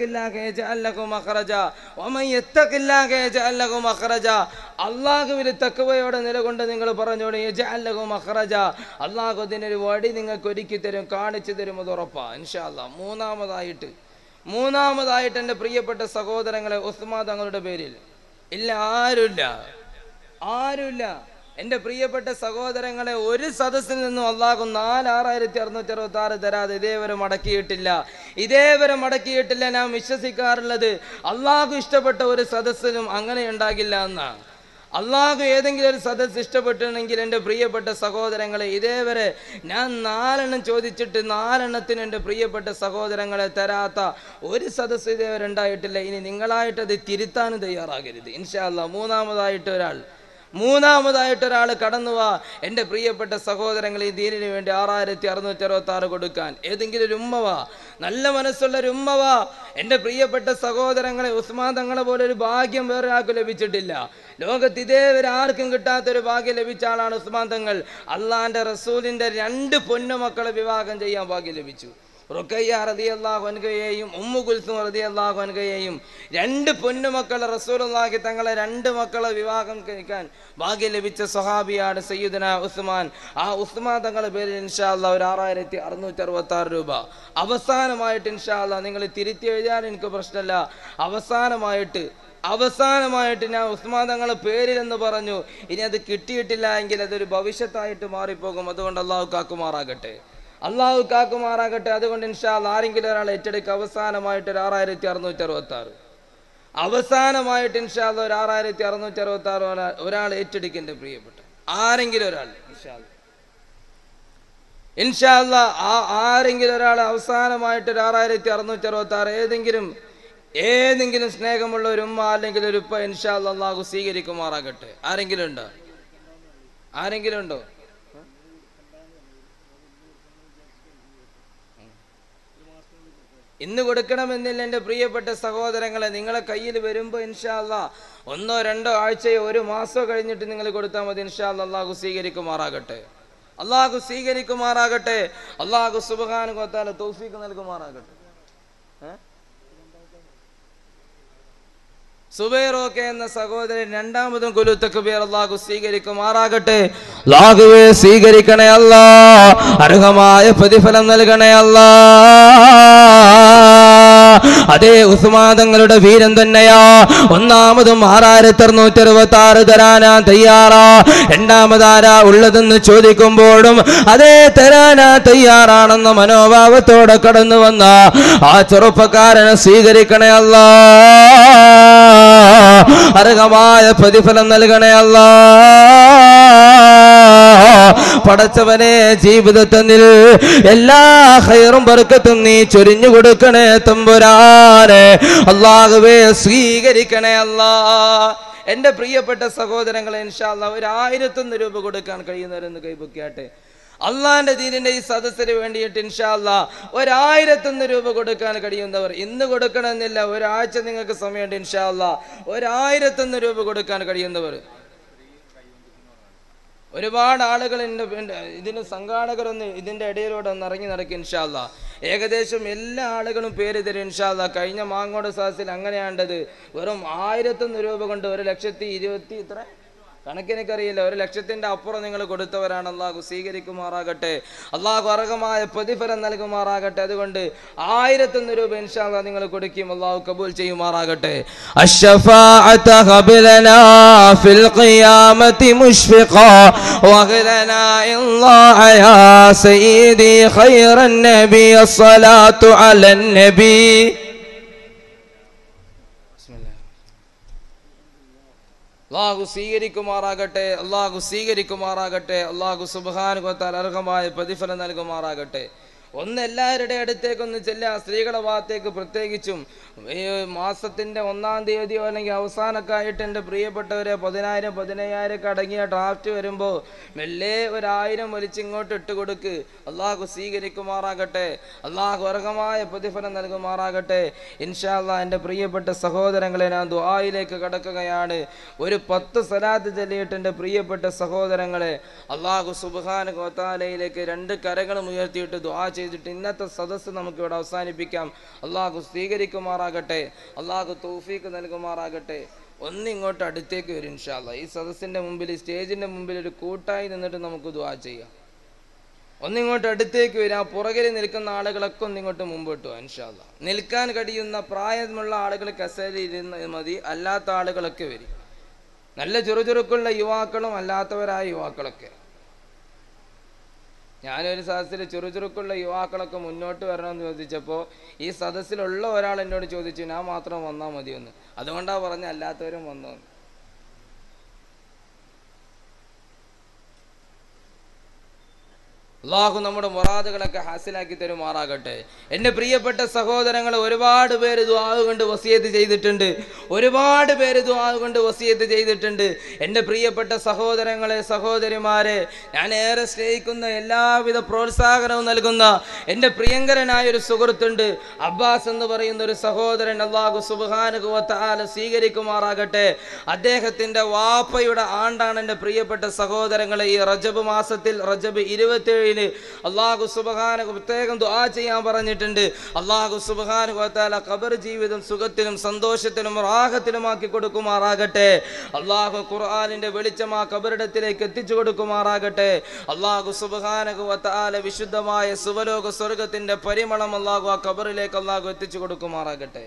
അള്ളാഹുവിൽ തക്കവയോടെ നിലകൊണ്ട് നിങ്ങൾ പറഞ്ഞോളൂ യജഅല്ലഹു മഖറജ അള്ളാഹു അതിനൊരു വഴി നിങ്ങൾക്ക് ഒരുക്കി തരും കാണിച്ചു തരും അത് ഉറപ്പാ ഇൻഷാല്ല മൂന്നാമതായിട്ട് മൂന്നാമതായിട്ട് എൻ്റെ പ്രിയപ്പെട്ട സഹോദരങ്ങളെ ഉസ്മാൻ തങ്ങളുടെ പേരിൽ ഇല്ല ആരുമില്ല ആരുമില്ല എൻ്റെ പ്രിയപ്പെട്ട സഹോദരങ്ങളെ ഒരു സദസ്സിൽ നിന്നും അള്ളാഹു നാലാറായിരത്തി അറുന്നൂറ്റി അറുപത്തി ആറ് തരാതെ ഇതേവരെ മടക്കിയിട്ടില്ല ഇതേവരെ മടക്കിയിട്ടില്ല ഞാൻ വിശ്വസിക്കാറുള്ളത് അള്ളാഹു ഇഷ്ടപ്പെട്ട ഒരു സദസ്സിനും അങ്ങനെ ഉണ്ടാകില്ല എന്നാണ് അള്ളാഹു ഏതെങ്കിലും ഒരു സദസ് ഇഷ്ടപ്പെട്ടിട്ടുണ്ടെങ്കിൽ എൻ്റെ പ്രിയപ്പെട്ട സഹോദരങ്ങളെ ഇതേവരെ ഞാൻ നാലെണ്ണം ചോദിച്ചിട്ട് നാലെണ്ണത്തിന് എൻ്റെ പ്രിയപ്പെട്ട സഹോദരങ്ങളെ തരാത്ത ഒരു സദസ് ഇതേവരെ ഉണ്ടായിട്ടില്ല ഇനി നിങ്ങളായിട്ട് അത് തിരുത്താനും തയ്യാറാകരുത് ഇൻഷാല്ല മൂന്നാമതായിട്ട് ഒരാൾ മൂന്നാമതായിട്ട് ഒരാൾ കടന്നു വാ എൻ്റെ പ്രിയപ്പെട്ട സഹോദരങ്ങളെ ഈ ദീനിന് വേണ്ടി ആറായിരത്തി അറുന്നൂറ്റി അറുപത്തി ആറ് കൊടുക്കാൻ ഏതെങ്കിലും ഒരു ഉമ്മവാ നല്ല മനസ്സുള്ള ഒരു ഉമ്മവാ എൻ്റെ പ്രിയപ്പെട്ട സഹോദരങ്ങളെ ഉസ്മാൻ തങ്ങളെ പോലെ ഒരു ഭാഗ്യം വേറെ ആർക്കും ലഭിച്ചിട്ടില്ല ലോകത്ത് ഇതേവരെ ആർക്കും കിട്ടാത്തൊരു ഭാഗ്യം ലഭിച്ച ആളാണ് ഉസ്മാൻ തങ്ങൾ അള്ളാന്റെ റസൂലിന്റെ രണ്ട് പൊന്നുമക്കളെ വിവാഹം ചെയ്യാൻ ഭാഗ്യം ലഭിച്ചു റുക്കയ്യ റളിയല്ലാഹു അൻഹയെയും ഉമ്മു കുൽസും റളിയല്ലാഹു അൻഹയെയും രണ്ട് പൊന്നുമക്കളെ റസൂലുള്ളാഹി തങ്ങളെ രണ്ട് മക്കളെ വിവാഹം കഴിക്കാൻ ഭാഗ്യം ലഭിച്ച സ്വഹാബിയാണ് സയ്യിദുന ഉസ്മാൻ ആ ഉസ്മാൻ തങ്ങളുടെ പേരിൽ ഇൻഷാ അല്ലാഹ് ഒരു ആറായിരത്തി അറുന്നൂറ്റി അറുപത്തി ആറ് രൂപ അവസാനമായിട്ട് ഇൻഷാ അല്ലാഹ് നിങ്ങൾ തിരുത്തി എഴുതിയാൽ എനിക്ക് പ്രശ്നമില്ല അവസാനമായിട്ട് അവസാനമായിട്ട് ഞാൻ ഉസ്മാൻ തങ്ങളെ പേരിലെന്ന് പറഞ്ഞു ഇനി അത് കിട്ടിയിട്ടില്ല എങ്കിൽ അതൊരു ഭവിഷ്യത്തായിട്ട് മാറിപ്പോകും അതുകൊണ്ട് അള്ളാഹു കാക്കുമാറാകട്ടെ അള്ളാഹു കാക്കുമാറാകട്ടെ അതുകൊണ്ട് ഇൻഷാല് ആരെങ്കിലും ഒരാൾ ഏറ്റെടുക്കുക അവസാനമായിട്ട് ഒരു ആറായിരത്തി അറുന്നൂറ്റി അറുപത്തി ആറ് അവസാനമായിട്ട് ഇൻഷാല്ല ഒരു ആറായിരത്തി അറുന്നൂറ്റി അറുപത്തി ആറ് ഒരാൾ ഏറ്റെടുക്കേണ്ട പ്രിയപ്പെട്ട ആരെങ്കിലും ഒരാൾ ഇൻഷാല്ല ഇൻഷാല്ല ആ ആരെങ്കിലും ഒരാൾ അവസാനമായിട്ട് ഒരു ആറായിരത്തി അറുന്നൂറ്റി അറുപത്തി ആറ് ഏതെങ്കിലും ഏതെങ്കിലും സ്നേഹമുള്ള ഒരു ഉമ്മ അല്ലെങ്കിൽ ഒരു ഉപ്പ ഇൻഷാല്ല അള്ളാഹു സ്വീകരിക്കുമാറാകട്ടെ ആരെങ്കിലും ഉണ്ടോ ആരെങ്കിലും ഉണ്ടോ ഇന്ന് കൊടുക്കണമെന്നില്ല എൻ്റെ പ്രിയപ്പെട്ട സഹോദരങ്ങളെ നിങ്ങളെ കയ്യിൽ വരുമ്പോൾ ഇൻഷാല്ല ഒന്നോ രണ്ടോ ആഴ്ചയോ ഒരു മാസമോ കഴിഞ്ഞിട്ട് നിങ്ങൾ കൊടുത്താൽ മതി ഇൻഷാല്ല അള്ളാഹു സ്വീകരിക്കുമാറാകട്ടെ അള്ളാഹു സ്വീകരിക്കുമാറാകട്ടെ അള്ളാഹു സുബഹാനുഗത്താല തൗഫീക്ക് നൽകുമാറാകട്ടെ ഏ? സുബൈറോക്കെ എന്ന സഹോദരൻ രണ്ടാമതും കുലുത്തക്കുബിയർ അള്ളാഹു സ്വീകരിക്കുമാറാകട്ടെ ലാഘുവെ സ്വീകരിക്കണേ അല്ല അർഹമായ പ്രതിഫലം നൽകണേ അല്ല അതേ ഉസ്മാദങ്ങളുടെ വീരൻ തന്നെയാ ഒന്നാമതും ആറായിരത്തി അറുന്നൂറ്റി അറുപത്തി ആറ് തരാനാ തയ്യാറാ രണ്ടാമതാരാ ഉള്ളതെന്ന് ചോദിക്കുമ്പോഴും അതേ തരാനാ തയ്യാറാണെന്ന മനോഭാവത്തോടെ കടന്നു വന്ന ആ ചെറുപ്പക്കാരനെ സ്വീകരിക്കണേ അല്ല അർഹമായ പ്രതിഫലം നൽകണേ അല്ല പടച്ചവനെ ജീവിതത്തിൽ എല്ലാ ഹൈറും ബർക്കത്തും നീ ചൊരിഞ്ഞു കൊടുക്കണേ തമ്പുരാനെ അള്ളാഹുവേ സ്വീകരിക്കണേ അല്ലാ എൻ്റെ പ്രിയപ്പെട്ട സഹോദരങ്ങളെ ഇൻഷാല്ല ഒരു ആയിരത്തൊന്ന് രൂപ കൊടുക്കാൻ കഴിയുന്നവരെന്ന് കൈപൊക്കിയാട്ടെ അള്ളാന്റെ ദീനിന്റെ ഈ സദസ്സിന് വേണ്ടിയിട്ട് ഇൻഷാല്ല ഒരായിരത്തൊന്ന് രൂപ കൊടുക്കാൻ കഴിയുന്നവർ ഇന്ന് കൊടുക്കണമെന്നില്ല ഒരാഴ്ച നിങ്ങൾക്ക് സമയമുണ്ട് ഇൻഷാല്ല ഒരായിരത്തൊന്ന് രൂപ കൊടുക്കാൻ കഴിയുന്നവർ ഒരുപാട് ആളുകൾ എൻ്റെ എൻ്റെ ഇതിന് സംഘാടകരൊന്ന് ഇതിൻ്റെ ഇടയിലൂടെ ഒന്ന് ഇറങ്ങി നടക്കും ഇൻഷാല്ല ഏകദേശം എല്ലാ ആളുകളും പേര് തരും ഇൻഷാല്ല കഴിഞ്ഞ മാങ്ങോട് സാസിൽ അങ്ങനെയാണ്ടത് വെറും ആയിരത്തൊന്ന് രൂപ കൊണ്ട് ഒരു ലക്ഷത്തി ഇരുപത്തി ഇത്ര കണക്കിനൊക്കറിയില്ല ഒരു ലക്ഷത്തിന്റെ അപ്പുറം നിങ്ങൾ കൊടുത്തവരാണ് അള്ളാഹു സ്വീകരിക്കുമാറാകട്ടെ അള്ളാഹു അർഹമായ പ്രതിഫലം നൽകുമാറാകട്ടെ അതുകൊണ്ട് ആയിരത്തൊന്ന് രൂപ ഇൻഷാല്ല നിങ്ങൾ കൊടുക്കും അള്ളാഹു കബൂൽ ചെയ്യുമാറാകട്ടെ الشفاعة قبلنا في القيامة مشفقا واغلنا إن الله يا سيدي خير النبي الصلاة على النبي അള്ളാഹു സ്വീകരിക്കുമാറാകട്ടെ അള്ളാഹു സ്വീകരിക്കുമാറാകട്ടെ അള്ളാഹു സുബാനുഗത്താൽ അർഹമായ പ്രതിഫലം നൽകുമാറാകട്ടെ ഒന്ന് എല്ലാവരുടെ അടുത്തേക്കൊന്ന് ചെല്ലുക സ്ത്രീകളുടെ ഭാഗത്തേക്ക് പ്രത്യേകിച്ചും ഈ മാസത്തിന്റെ ഒന്നാം തീയതിയോ അല്ലെങ്കിൽ അവസാനമൊക്കെ ആയിട്ട് എൻ്റെ പ്രിയപ്പെട്ടവരെ പതിനായിരം പതിനയ്യായിരം ഒക്കെ അടങ്ങിയ ഡ്രാഫ്റ്റ് വരുമ്പോൾ മെല്ലെ ഒരായിരം വലിച്ച് ഇങ്ങോട്ട് ഇട്ട് കൊടുക്ക് അള്ളാഹു സ്വീകരിക്കുമാറാകട്ടെ അള്ളാഹു അർഹമായ പ്രതിഫലം നൽകുമാറാകട്ടെ ഇൻഷാല്ലാ എൻ്റെ പ്രിയപ്പെട്ട സഹോദരങ്ങളെ ഞാൻ ദുആയിലേക്ക് കടക്കുകയാണ് ഒരു പത്ത് സലാത്ത് ചൊല്ലിയിട്ട് എൻ്റെ പ്രിയപ്പെട്ട സഹോദരങ്ങളെ അള്ളാഹു സുബ്ഹാന ഗോത്താലയിലേക്ക് രണ്ട് കരങ്ങളും ഉയർത്തിയിട്ട് ദുആ ചെയ്തിട്ട് ഇന്നത്തെ സദസ്സ് നമുക്ക് ഇവിടെ അവസാനിപ്പിക്കാം അള്ളാഹു സ്വീകരിക്കുമാറാകട്ടെ അള്ളാഹു തൗഫീക്ക് നൽകുമാറാകട്ടെ ഒന്നിങ്ങോട്ട് അടുത്തേക്ക് വരും ഇൻഷാല്ല ഈ സദസ്സിൻ്റെ മുമ്പിൽ ഈ സ്റ്റേജിൻ്റെ മുമ്പിൽ ഒരു കൂട്ടായി നിന്നിട്ട് നമുക്ക് ദുആ ചെയ്യാം ഒന്നിങ്ങോട്ട് അടുത്തേക്ക് വരും ആ പുറകിൽ നിൽക്കുന്ന ആളുകളൊക്കെ ഒന്നിങ്ങോട്ട് മുമ്പോട്ട് പോകാം ഇൻഷാല്ല നിൽക്കാൻ കഴിയുന്ന പ്രായമുള്ള ആളുകൾ കസേരയിൽ ഇരുന്ന് മതി അല്ലാത്ത ആളുകളൊക്കെ വരും നല്ല ചുറുചുറുക്കുള്ള യുവാക്കളും അല്ലാത്തവരായ യുവാക്കളൊക്കെ ഞാനൊരു സദസ്സിൽ ചുറുചുറുക്കുള്ള യുവാക്കളൊക്കെ മുന്നോട്ട് വരണമെന്ന് ചോദിച്ചപ്പോൾ ഈ സദസ്സിലുള്ള ഒരാൾ എന്നോട് ചോദിച്ചു ഞാൻ മാത്രം വന്നാൽ മതിയെന്ന് അതുകൊണ്ടാണ് പറഞ്ഞ അല്ലാത്തവരും വന്നു അള്ളാഹു നമ്മുടെ മുറാദുകളൊക്കെ ഹാസിലാക്കി തരുമാറാകട്ടെ എൻ്റെ പ്രിയപ്പെട്ട സഹോദരങ്ങൾ ഒരുപാട് പേര് ദ്വാവ് കൊണ്ട് വസിയത്ത് ചെയ്തിട്ടുണ്ട് ഒരുപാട് പേര് ദ്വാവ് കൊണ്ട് വസിയത്ത് ചെയ്തിട്ടുണ്ട് എൻ്റെ പ്രിയപ്പെട്ട സഹോദരങ്ങളെ സഹോദരിമാരെ ഞാൻ ഏറെ സ്നേഹിക്കുന്ന എല്ലാവിധ പ്രോത്സാഹനവും നൽകുന്ന എൻ്റെ പ്രിയങ്കരനായ ഒരു സുഹൃത്തുണ്ട് അബ്ബാസ് എന്ന് പറയുന്ന ഒരു സഹോദരൻ അള്ളാഹു സുബാനുഭവത്താല സ്വീകരിക്കുമാറാകട്ടെ അദ്ദേഹത്തിൻ്റെ വാപ്പയുടെ ആണ്ടാണ് എൻ്റെ പ്രിയപ്പെട്ട സഹോദരങ്ങളെ ഈ റജബ് മാസത്തിൽ റജബ് ഇരുപത്തേഴിന് അള്ളാഹു സുബഹാന പ്രത്യേകം ദുആ ചെയ്യാൻ പറഞ്ഞിട്ടുണ്ട് അള്ളാഹു സുബഹാനുഭവത്താല ഖബർ ജീവിതം സുഖത്തിലും സന്തോഷത്തിലും റാഹത്തിലുമാക്കി കൊടുക്കുമാറാകട്ടെ അള്ളാഹു ഖുർആാനിന്റെ വെളിച്ചം ആ കബറിടത്തിലേക്ക് എത്തിച്ചു കൊടുക്കുമാറാകട്ടെ അള്ളാഹു സുബഹാനുഭവത്താല വിശുദ്ധമായ സുവലോക സ്വർഗത്തിന്റെ പരിമളം അള്ളാഹു ആ ഖബറിലേക്ക് അള്ളാഹു എത്തിച്ചു കൊടുക്കുമാറാകട്ടെ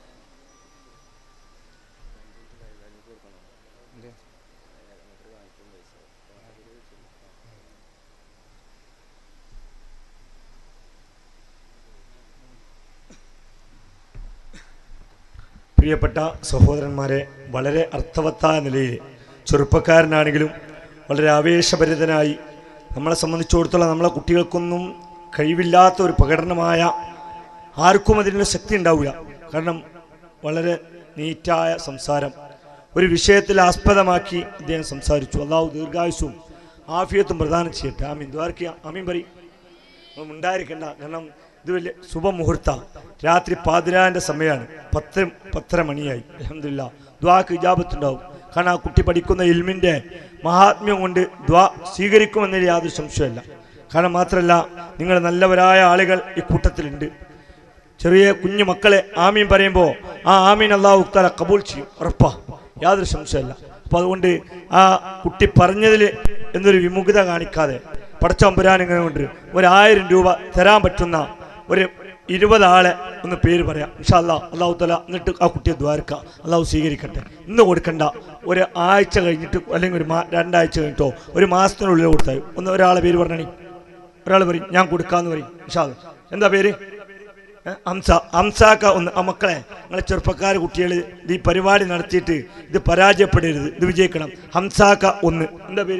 പ്രിയപ്പെട്ട സഹോദരന്മാരെ വളരെ അർത്ഥവത്തായ നിലയിൽ ചെറുപ്പക്കാരനാണെങ്കിലും വളരെ ആവേശഭരിതനായി നമ്മളെ സംബന്ധിച്ചിടത്തോളം നമ്മളെ കുട്ടികൾക്കൊന്നും കഴിവില്ലാത്ത ഒരു പ്രകടനമായ ആർക്കും അതിനുള്ള ശക്തി ഉണ്ടാവില്ല കാരണം വളരെ നീറ്റായ സംസാരം ഒരു വിഷയത്തിൽ ആസ്പദമാക്കി അദ്ദേഹം സംസാരിച്ചു അള്ളാഹു ദീർഘായുസും ആഫിയത്തും പ്രദാനം ചെയ്യട്ടെ ആമീൻ ദ്വാരക്ക് ആമീൻ പറയും ഒന്നും ഉണ്ടായിരിക്കണ്ട കാരണം ഇത് വലിയ ശുഭമുഹൂർത്ത രാത്രി പാതിരാന്റെ സമയമാണ് പത്ത് പത്തര മണിയായി അലഹമില്ല ദ്വാക്ക് ഇജാബത്തുണ്ടാവും കാരണം ആ കുട്ടി പഠിക്കുന്ന ഇൽമിന്റെ മഹാത്മ്യം കൊണ്ട് ദ്വാ സ്വീകരിക്കുമെന്നതിൽ യാതൊരു സംശയമല്ല കാരണം മാത്രമല്ല നിങ്ങൾ നല്ലവരായ ആളുകൾ ഈ കൂട്ടത്തിലുണ്ട് ചെറിയ കുഞ്ഞു മക്കളെ ആമീൻ പറയുമ്പോൾ ആ ആമീൻ അള്ളാഹു താല കബൂൽ ചെയ്യും ഉറപ്പാ യാതൊരു സംശയമല്ല അപ്പൊ അതുകൊണ്ട് ആ കുട്ടി പറഞ്ഞതിൽ എന്നൊരു വിമുഖത കാണിക്കാതെ പടച്ചമ്പുരാൻ ഇങ്ങനെ കൊണ്ട് ഒരായിരം രൂപ തരാൻ പറ്റുന്ന ഒരു ഇരുപത് ആളെ ഒന്ന് പേര് പറയാം ഇൻഷാ അല്ലാ അള്ളാഹു തല എന്നിട്ട് ആ കുട്ടിയെ ദ്വാരക്ക അള്ളാഹു സ്വീകരിക്കട്ടെ ഇന്ന് കൊടുക്കണ്ട ഒരു ആഴ്ച കഴിഞ്ഞിട്ട് അല്ലെങ്കിൽ ഒരു മാ രണ്ടാഴ്ച കഴിഞ്ഞിട്ടോ ഒരു മാസത്തിനുള്ളിൽ കൊടുത്താൽ ഒന്ന് ഒരാളെ പേര് പറഞ്ഞണി ഒരാൾ പറയും ഞാൻ കൊടുക്കാന്ന് പറയും ഇൻഷാ അല്ലാ. എന്താ പേര് ഏ? ഹംസ ഹംസാക്ക ഒന്ന് ആ മക്കളെ നിങ്ങളെ ചെറുപ്പക്കാർ കുട്ടികൾ ഇത് ഈ പരിപാടി നടത്തിയിട്ട് ഇത് പരാജയപ്പെടരുത് ഇത് വിജയിക്കണം ഹംസാക്ക ഒന്ന് എന്താ പേര്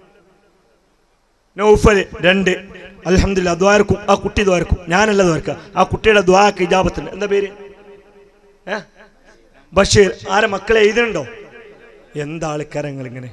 നൗഫൽ രണ്ട് അലഹമില്ല ദ്വാരക്കും ആ കുട്ടി ദ്വാരക്കും ഞാനല്ല ദ്വാരക്ക ആ കുട്ടിയുടെ ദ്വാക്ക് ഇജാബത്തുണ്ട് എന്താ പേര് ഏ ബഷീർ ആരെ മക്കളെ എഴുതുന്നുണ്ടോ എന്താ ആൾക്കാരങ്ങൾ ഇങ്ങനെ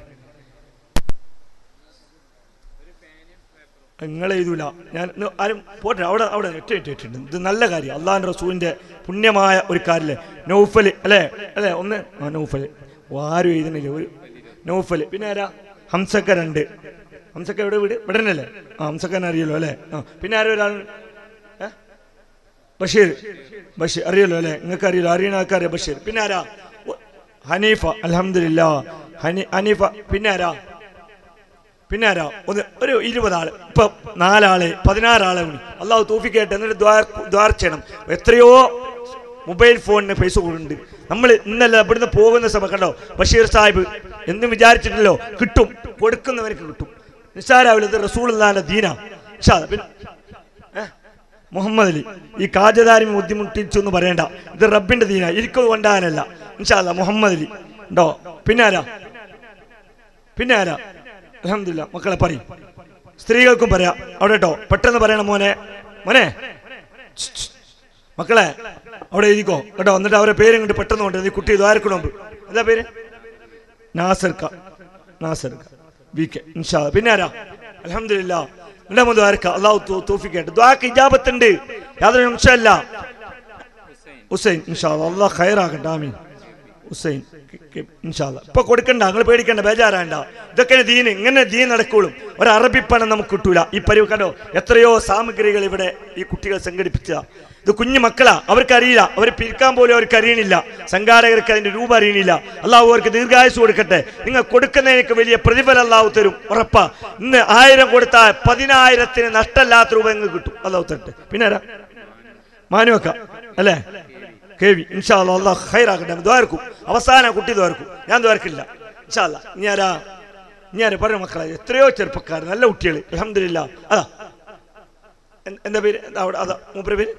നിങ്ങൾ എഴുതൂല ഞാൻ ഇന്ന് ആരും പോട്ടെ അവിടെ അവിടെ ഒറ്റ ഒറ്റ ഇട്ടിട്ടുണ്ട് ഇത് നല്ല കാര്യം അള്ളാഹിന്റെ റസൂലിന്റെ പുണ്യമായ ഒരു കാര്യല്ലേ നൗഫൽ അല്ലേ അല്ലേ ഒന്ന് ആ നൗഫൽ ആരും എഴുതുന്നില്ല ഒരു നൗഫൽ പിന്നെ ആരാ ഹംസക്ക രണ്ട് ഹംസക്ക എവിടെ വീട് ഇവിടെ തന്നെയല്ലേ ആ ഹംസക്കനെ അറിയല്ലോ അല്ലേ ആ പിന്നെ ആരും ഒരാൾ ഏ? ബഷീർ ബഷീർ അറിയല്ലോ അല്ലേ നിങ്ങൾക്ക് അറിയല്ലോ അറിയണ ആൾക്കറിയാം ബഷീർ പിന്നെ ആരാ ഒ- ഹനീഫ അലഹമില്ല ഹനി ഹനീഫ പിന്നെ ആരാ പിന്നെ ആരാ ഒന്ന് ഒരു ഇരുപത് ആള് ഇപ്പൊ നാലാള് പതിനാറാളെ ഉണ്ണി അള്ളാഹു തൂഫിക്കട്ടെ എന്നിട്ട് ദ്വാർ ദ്വാർ ചെയ്യണം എത്രയോ മൊബൈൽ ഫോണിന് പൈസ കൂടുന്നുണ്ട് നമ്മൾ ഇന്നലെ ഇവിടുന്ന് പോകുന്ന സമയം കണ്ടോ ബഷീർ സാഹിബ് എന്നും വിചാരിച്ചിട്ടില്ലോ കിട്ടും കൊടുക്കുന്നവർക്ക് കിട്ടും നിസ്സാരാവില്ല ഇത് റസൂൾ ദീന ഇൻഷാ അല്ലാ. പിന്നെ ഏ? മുഹമ്മദ് അലി ഈ കാജദാരി ബുദ്ധിമുട്ടിച്ചു എന്ന് പറയണ്ട ഇത് റബ്ബിന്റെ ദീന ഇരിക്കുന്നത് കൊണ്ടാനല്ല ഇൻഷാല്ല മുഹമ്മദ് അലി ഉണ്ടോ പിന്നെ ആരാ പിന്നെ ആരാ അലഹമില്ല മക്കളെ പറയും സ്ത്രീകൾക്കും പറയാം അവിടെ കേട്ടോ പെട്ടെന്ന് പറയണം മോനെ മോനെ ഛ്, ഛ്. മക്കളെ അവിടെ എഴുതിക്കോ കേട്ടോ എന്നിട്ട് അവരെ പേര് ഇങ്ങോട്ട് പെട്ടെന്ന് കൊണ്ട് ഈ കുട്ടി ദ്വാരക്കണം എന്താ പേര് നാസർക്ക നാസർക്ക വി കെ ഇൻഷാ അല്ലാ. പിന്നെ ആരാ അലഹമില്ല നമ്മുടെ ദ്വാരക്ക അള്ളാഹു തൂ- തൗഫീഖ് ദ്വാക്ക് ഇജാബത്തുണ്ട് യാതൊരു സംശയമല്ല ഹുസൈൻ ഇൻഷാ അല്ലാ. അള്ളാഹ് ഖൈറാക്കട്ടെ ആമീൻ ഹുസൈൻ ഇൻഷാല്ല ഇപ്പൊ കൊടുക്കണ്ട നിങ്ങൾ പേടിക്കണ്ട ബേജാറാണ്ട ഇതൊക്കെ ദീന് ഇങ്ങനെ ദീൻ നടക്കുള്ളൂ ഒരു അറബി പണം നമുക്ക് കിട്ടൂല ഈ പരിവ് കണ്ടോ എത്രയോ സാമഗ്രികൾ ഇവിടെ ഈ കുട്ടികൾ സംഘടിപ്പിച്ച ഇത് കുഞ്ഞു മക്കളാ അവർക്ക് അറിയില്ല അവർ പിരിക്കാൻ പോലും അവർക്ക് അറിയണില്ല സംഘാടകർക്ക് അതിന്റെ രൂപ അറിയണില്ല അള്ളാഹു അവർക്ക് ദീർഘായുസ് കൊടുക്കട്ടെ നിങ്ങൾ കൊടുക്കുന്നതിനൊക്കെ വലിയ പ്രതിഫലം അള്ളാഹു തരും ഉറപ്പാ ഇന്ന് ആയിരം കൊടുത്താൽ പതിനായിരത്തിന് നഷ്ടമില്ലാത്ത രൂപ നിങ്ങൾക്ക് കിട്ടും അള്ളാഹു തരട്ടെ പിന്നെ ആരാ മാനുവക്ക അല്ലേ കെ വി ഇൻഷാ അല്ലാ അള്ളാഹ് ഹൈറാക്കട്ടെ ദ്വാരക്കും അവസാനം കുട്ടി ദ്വാരക്കും ഞാൻ ദ്വാരക്കില്ല ഇൻഷാ അല്ലാ ഇനി ആരാ ഇനി ആരാ പറഞ്ഞു മക്കളെ എത്രയോ ചെറുപ്പക്കാർ നല്ല കുട്ടികൾ അലഹമില്ല അതാ എന്ത്- എന്താ പേര് എന്താ അവിടെ അതാ മൂപ്പര പേര്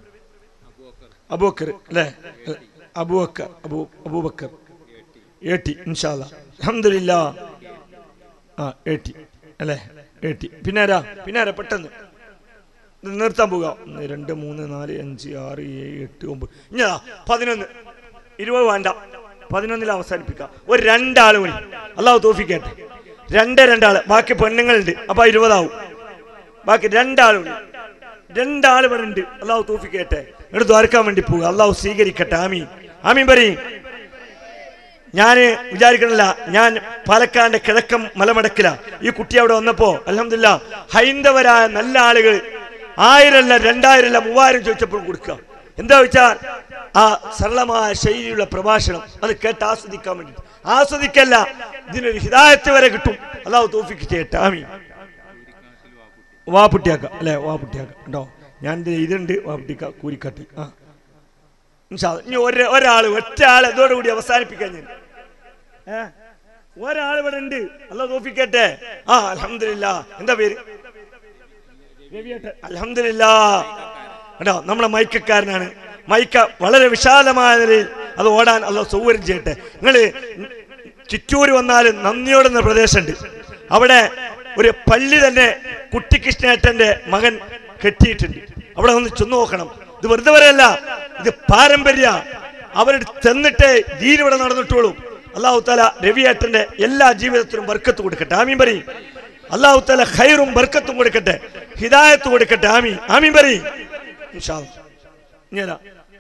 അബൂബക്കർ അല്ലേ അബൂബക്കർ അബൂ അബൂബക്കർ ഏ ടി ഇൻഷാ അല്ലാ അലഹമില്ല ആ ഏ ടി അല്ലേ എട്ടി പിന്നെ ആരാ പിന്നെ ആരാ പെട്ടെന്ന് ഇത് നിർത്താൻ പോകുക ഒന്ന് രണ്ട് മൂന്ന് നാല് അഞ്ച് ആറ് ഏഴ് എട്ട് ഒമ്പത് ഇഞ്ഞാ പതിനൊന്ന് ഇരുപത് വേണ്ട പതിനൊന്നിൽ അവസാനിപ്പിക്കാം ഒരു രണ്ടാള് മണി അള്ളാഹു തോഫിക്കട്ടെ രണ്ട് രണ്ടാള് ബാക്കി പെണ്ണുങ്ങളുണ്ട് അപ്പൊ ഇരുപതാവും ബാക്കി രണ്ടാള് മണി രണ്ടാള് ഇവിടെ ഉണ്ട് അള്ളാഹു തോഫിക്കട്ടെ എടുത്ത് ദ്വാരക്കാൻ വേണ്ടി പോവുക അള്ളാഹു സ്വീകരിക്കട്ടെ ആമീൻ ആമീൻ പറയും ഞാൻ വിചാരിക്കണില്ല ഞാൻ പാലക്കാടിന്റെ കിഴക്കം മലമടക്കില ഈ കുട്ടി അവിടെ വന്നപ്പോ അലഹമില്ല ഹൈന്ദവരായ നല്ല ആളുകൾ ആയിരമല്ല രണ്ടായിരമല്ല മൂവായിരം ചോദിച്ചപ്പോൾ കൊടുക്കുക എന്താ വെച്ചാൽ ആ സരളമായ ശൈലിയുള്ള പ്രഭാഷണം അത് കേട്ട് ആസ്വദിക്കാൻ വേണ്ടി ആസ്വദിക്കല്ല ഇതിനൊരു ഹിതായത്ത് വരെ കിട്ടും അല്ലാതെ തോഫിക്ക് ചെയ്യട്ടെ ആമി വാപ്പുട്ടിയാക്ക അല്ലെ വാപ്പുട്ടിയാക്ക ഉണ്ടോ ഞാൻ ദേ ഇതുണ്ട് വാപ്പുട്ടിക്ക കൂരിക്കാട്ടി ആ ഇൻഷാ അല്ലാ. ഇനി ഒരു ഒരാൾ ഒറ്റ ആൾ ഇതോടുകൂടി അവസാനിപ്പിക്കാൻ ഞാൻ ഏ? ഒരാൾ ഇവിടെ ഉണ്ട് അല്ല തോപ്പിക്കട്ടെ ആ അലഹമില്ല എന്താ പേര് അലഹമില്ല കേട്ടോ നമ്മളെ മൈക്കക്കാരനാണ് മൈക്ക വളരെ വിശാലമായ നിലയിൽ അത് ഓടാൻ അല്ല സൗകര്യം ചെയ്യട്ടെ നിങ്ങള് ചിറ്റൂര് വന്നാൽ നന്ദിയോടുന്ന പ്രദേശമുണ്ട് അവിടെ ഒരു പള്ളി തന്നെ കുട്ടിക്കൃഷ്ണേട്ടന്റെ മകൻ കെട്ടിയിട്ടുണ്ട് അവിടെ ഒന്ന് ചെന്ന് നോക്കണം ഇത് വെറുതെ പറയല്ല ഇത് പാരമ്പര്യ അവരുടെ ചെന്നിട്ടേ ദീൻ ഇവിടെ നടന്നിട്ടുള്ളൂ അള്ളാഹു താല രവിയേട്ടന്റെ എല്ലാ ജീവിതത്തിലും ബർക്കത്ത് കൊടുക്കട്ടെ ആമീൻ പറയും അള്ളാഹു താല ഖൈറും ബർക്കത്തും കൊടുക്കട്ടെ ഹിദായത്ത് കൊടുക്കട്ടെ ആമീൻ ആമീൻ പറയും ഇൻഷാ അല്ലാ. ഇങ്ങനെ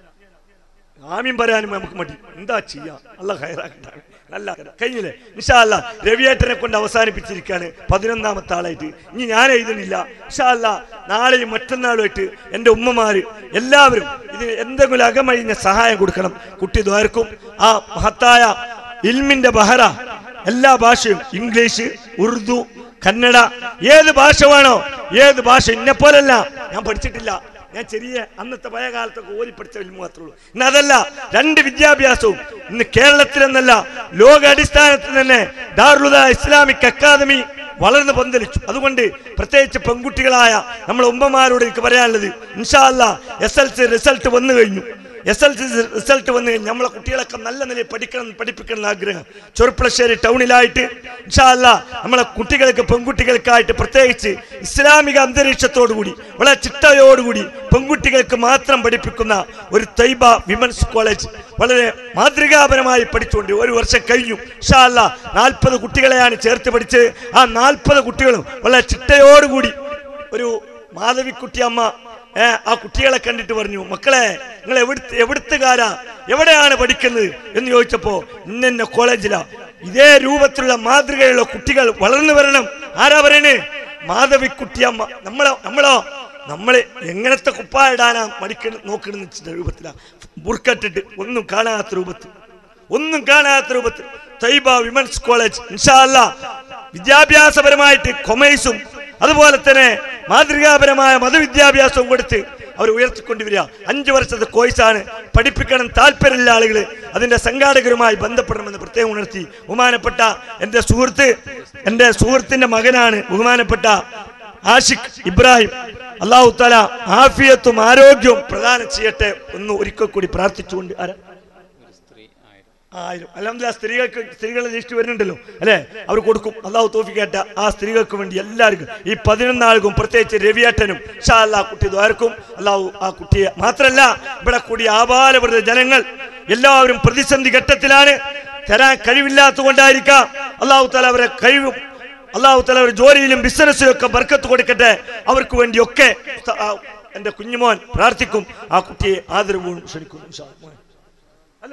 ആമീൻ പറയാനും നമുക്ക് മടി എന്താ ചെയ്യാ അല്ല ഹൈറാക്കട്ടെ നല്ല കഴിഞ്ഞില്ലേ നിഷാല്ല രവിയേട്ടനെ കൊണ്ട് അവസാനിപ്പിച്ചിരിക്കുകയാണ് പതിനൊന്നാമത്തെ ആളായിട്ട് ഇനി ഞാൻ എഴുതുന്നില്ല നിഷാല്ല നാളെയും മറ്റന്നാളുമായിട്ട് എൻ്റെ ഉമ്മമാര് എല്ലാവരും ഇതിന് എന്തെങ്കിലും അകമഴിഞ്ഞ സഹായം കൊടുക്കണം കുട്ടി ദ്വാരക്കും ആ മഹത്തായ ഇൽമിന്റെ ബഹറ എല്ലാ ഭാഷയും ഇംഗ്ലീഷ് ഉറുദു കന്നഡ ഏത് ഭാഷ വേണോ ഏത് ഭാഷ ഇന്നെ പോലല്ല ഞാൻ പഠിച്ചിട്ടില്ല ഞാൻ ചെറിയ അന്നത്തെ പഴയ കാലത്തൊക്കെ ഓതി പഠിച്ച വലിയ മാത്രമേ ഉള്ളൂ ഇന്ന് അതല്ല രണ്ട് വിദ്യാഭ്യാസവും ഇന്ന് കേരളത്തിലെന്നല്ല ലോക അടിസ്ഥാനത്തിൽ തന്നെ ദാറുലുദ ഇസ്ലാമിക് അക്കാദമി വളർന്ന് പന്തലിച്ചു അതുകൊണ്ട് പ്രത്യേകിച്ച് പെൺകുട്ടികളായ നമ്മളെ ഉമ്മമാരോട് എനിക്ക് പറയാനുള്ളത് ഇൻഷാ അല്ല എസ് എൽ സി റിസൾട്ട് വന്നു കഴിഞ്ഞു എസ് എൽ സി റിസൾട്ട് വന്നു കഴിഞ്ഞ് നമ്മളെ കുട്ടികളൊക്കെ നല്ല നിലയിൽ പഠിക്കണം പഠിപ്പിക്കണം എന്ന് ആഗ്രഹം ചെറുപ്പളശ്ശേരി ടൗണിലായിട്ട് ഇൻഷാല്ല നമ്മളെ കുട്ടികൾക്ക് പെൺകുട്ടികൾക്കായിട്ട് പ്രത്യേകിച്ച് ഇസ്ലാമിക അന്തരീക്ഷത്തോടുകൂടി വളരെ ചിട്ടയോടുകൂടി പെൺകുട്ടികൾക്ക് മാത്രം പഠിപ്പിക്കുന്ന ഒരു തൈബ വിമൻസ് കോളേജ് വളരെ മാതൃകാപരമായി പഠിച്ചുകൊണ്ട് ഒരു വർഷം കഴിഞ്ഞു ഇൻഷാല്ല നാൽപ്പത് കുട്ടികളെയാണ് ചേർത്ത് പഠിച്ചത് ആ നാൽപ്പത് കുട്ടികളും വളരെ ചിട്ടയോടുകൂടി ഒരു മാധവിക്കുട്ടി അമ്മ ഏ, ആ കുട്ടികളെ കണ്ടിട്ട് പറഞ്ഞു മക്കളെ നിങ്ങൾ എവിടുത്തെ എവിടുത്തുകാരാ എവിടെയാണ് പഠിക്കുന്നത് എന്ന് ചോദിച്ചപ്പോ ഇന്ന കോളേജിലാ ഇതേ രൂപത്തിലുള്ള മാതൃകയുള്ള കുട്ടികൾ വളർന്നു വരണം ആരാ പറയണേ മാധവിക്കുട്ടിയമ്മ നമ്മളോ നമ്മളോ നമ്മള് എങ്ങനത്തെ കുപ്പായ ഇടാനാ മടിക്ക നോക്കണം വെച്ചിട്ട് രൂപത്തിലാ ബുർക്കട്ടിട്ട് ഒന്നും കാണാത്ത രൂപത്തിൽ ഒന്നും കാണാത്ത രൂപത്തിൽ തൈബ വിമൻസ് കോളേജ് ഇൻഷാല്ല വിദ്യാഭ്യാസപരമായിട്ട് കൊമേഴ്സും അതുപോലെ തന്നെ മാതൃകാപരമായ മതവിദ്യാഭ്യാസവും കൊടുത്ത് അവർ ഉയർത്തിക്കൊണ്ടുവരിക അഞ്ചു വർഷത്തെ കോഴ്സാണ് പഠിപ്പിക്കണം താല്പര്യമുള്ള ആളുകൾ അതിന്റെ സംഘാടകരുമായി ബന്ധപ്പെടണമെന്ന് പ്രത്യേകം ഉണർത്തി ബഹുമാനപ്പെട്ട എൻ്റെ സുഹൃത്ത് എൻ്റെ സുഹൃത്തിന്റെ മകനാണ് ബഹുമാനപ്പെട്ട ആഷിഖ് ഇബ്രാഹിം അള്ളാഹു തല ആഫിയത്തും ആരോഗ്യവും പ്രദാനം ചെയ്യട്ടെ എന്ന് ഒരിക്കൽ കൂടി പ്രാർത്ഥിച്ചുകൊണ്ട് ആരാ ആയിരം അലഹമില്ല സ്ത്രീകൾക്ക് സ്ത്രീകളുടെ ലിസ്റ്റ് വരുന്നുണ്ടല്ലോ അല്ലെ അവർ കൊടുക്കും അള്ളാഹു തോഫിക്കേട്ട ആ സ്ത്രീകൾക്ക് വേണ്ടി എല്ലാവർക്കും ഈ പതിനൊന്നാൾക്കും പ്രത്യേകിച്ച് രവിയേട്ടനും ഷാ അല്ലാ കുട്ടി ദ്വാരക്കും അള്ളാഹു ആ കുട്ടിയെ മാത്രല്ല ഇവിടെ കൂടി ആപാലവൃത ജനങ്ങൾ എല്ലാവരും പ്രതിസന്ധി ഘട്ടത്തിലാണ് തരാൻ കഴിവില്ലാത്തത് കൊണ്ടായിരിക്കാം അള്ളാഹു തല അവരെ കഴിവും അള്ളാഹു തല അവരുടെ ജോലിയിലും ബിസിനസ്സിലും ഒക്കെ ബർക്കത്ത് കൊടുക്കട്ടെ അവർക്ക് വേണ്ടിയൊക്കെ ഉസ്ത- ആ എന്റെ കുഞ്ഞുമോൻ പ്രാർത്ഥിക്കും ആ കുട്ടിയെ ആദരവും ക്ഷണിക്കും ഇൻഷാ അല്ലാ. മോനെ. അല്ല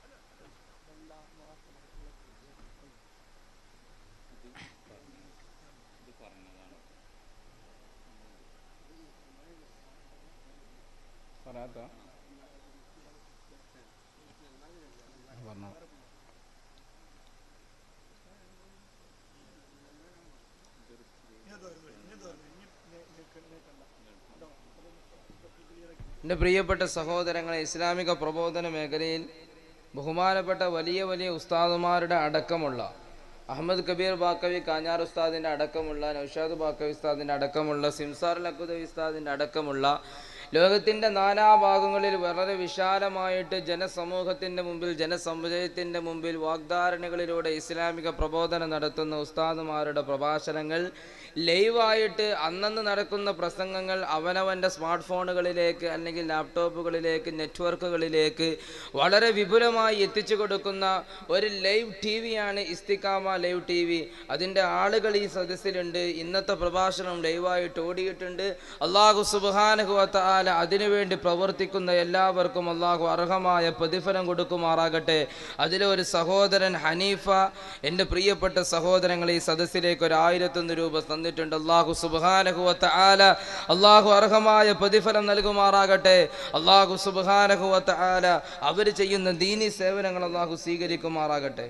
എൻ്റെ പ്രിയപ്പെട്ട സഹോദരങ്ങളെ ഇസ്ലാമിക പ്രബോധന മേഖലയിൽ ബഹുമാനപ്പെട്ട വലിയ വലിയ ഉസ്താദുമാരുടെ അടക്കമുള്ള അഹമ്മദ് കബീർ ബാക്കവി കാഞ്ഞാർ ഉസ്താദിൻ്റെ അടക്കമുള്ള നൗഷാദ് ബാക്കവി ഉസ്താദിൻ്റെ അടക്കമുള്ള സിംസാർ ലക്കുദവി ഉസ്താദിൻ്റെ അടക്കമുള്ള ലോകത്തിൻ്റെ നാനാഭാഗങ്ങളിൽ വളരെ വിശാലമായിട്ട് ജനസമൂഹത്തിൻ്റെ മുമ്പിൽ ജനസമുദയത്തിൻ്റെ മുമ്പിൽ വാഗ്ദാരണകളിലൂടെ ഇസ്ലാമിക പ്രബോധനം നടത്തുന്ന ഉസ്താദുമാരുടെ പ്രഭാഷണങ്ങൾ ലൈവായിട്ട് അന്നന്ന് നടക്കുന്ന പ്രസംഗങ്ങൾ അവനവൻ്റെ സ്മാർട്ട് ഫോണുകളിലേക്ക് അല്ലെങ്കിൽ ലാപ്ടോപ്പുകളിലേക്ക് നെറ്റ്വർക്കുകളിലേക്ക് വളരെ വിപുലമായി എത്തിച്ചു കൊടുക്കുന്ന ഒരു ലൈവ് ടി വിയാണ് ഇസ്തിക്കാമ ലൈവ് ടി വി അതിൻ്റെ ആളുകൾ ഈ സദസ്സിലുണ്ട് ഇന്നത്തെ പ്രഭാഷണം ലൈവായിട്ട് ഓടിയിട്ടുണ്ട് അള്ളാഹു സുബാനഹുവത്ത ആല അതിനുവേണ്ടി പ്രവർത്തിക്കുന്ന എല്ലാവർക്കും അള്ളാഹു അർഹമായ പ്രതിഫലം കൊടുക്കുമാറാകട്ടെ അതിലൊരു സഹോദരൻ ഹനീഫ എൻ്റെ പ്രിയപ്പെട്ട സഹോദരങ്ങൾ ഈ സദസ്സിലേക്ക് ഒരു ആയിരത്തൊന്ന് രൂപ തന്നിട്ടുണ്ട് അള്ളാഹു സുബാനഹുവത്ത ആല അള്ളാഹു അർഹമായ പ്രതിഫലം നൽകുമാറാകട്ടെ അള്ളാഹു സുബാനഹുവത്ത ആല അവർ ചെയ്യുന്ന ദീനി സേവനങ്ങൾ അള്ളാഹു സ്വീകരിക്കുമാറാകട്ടെ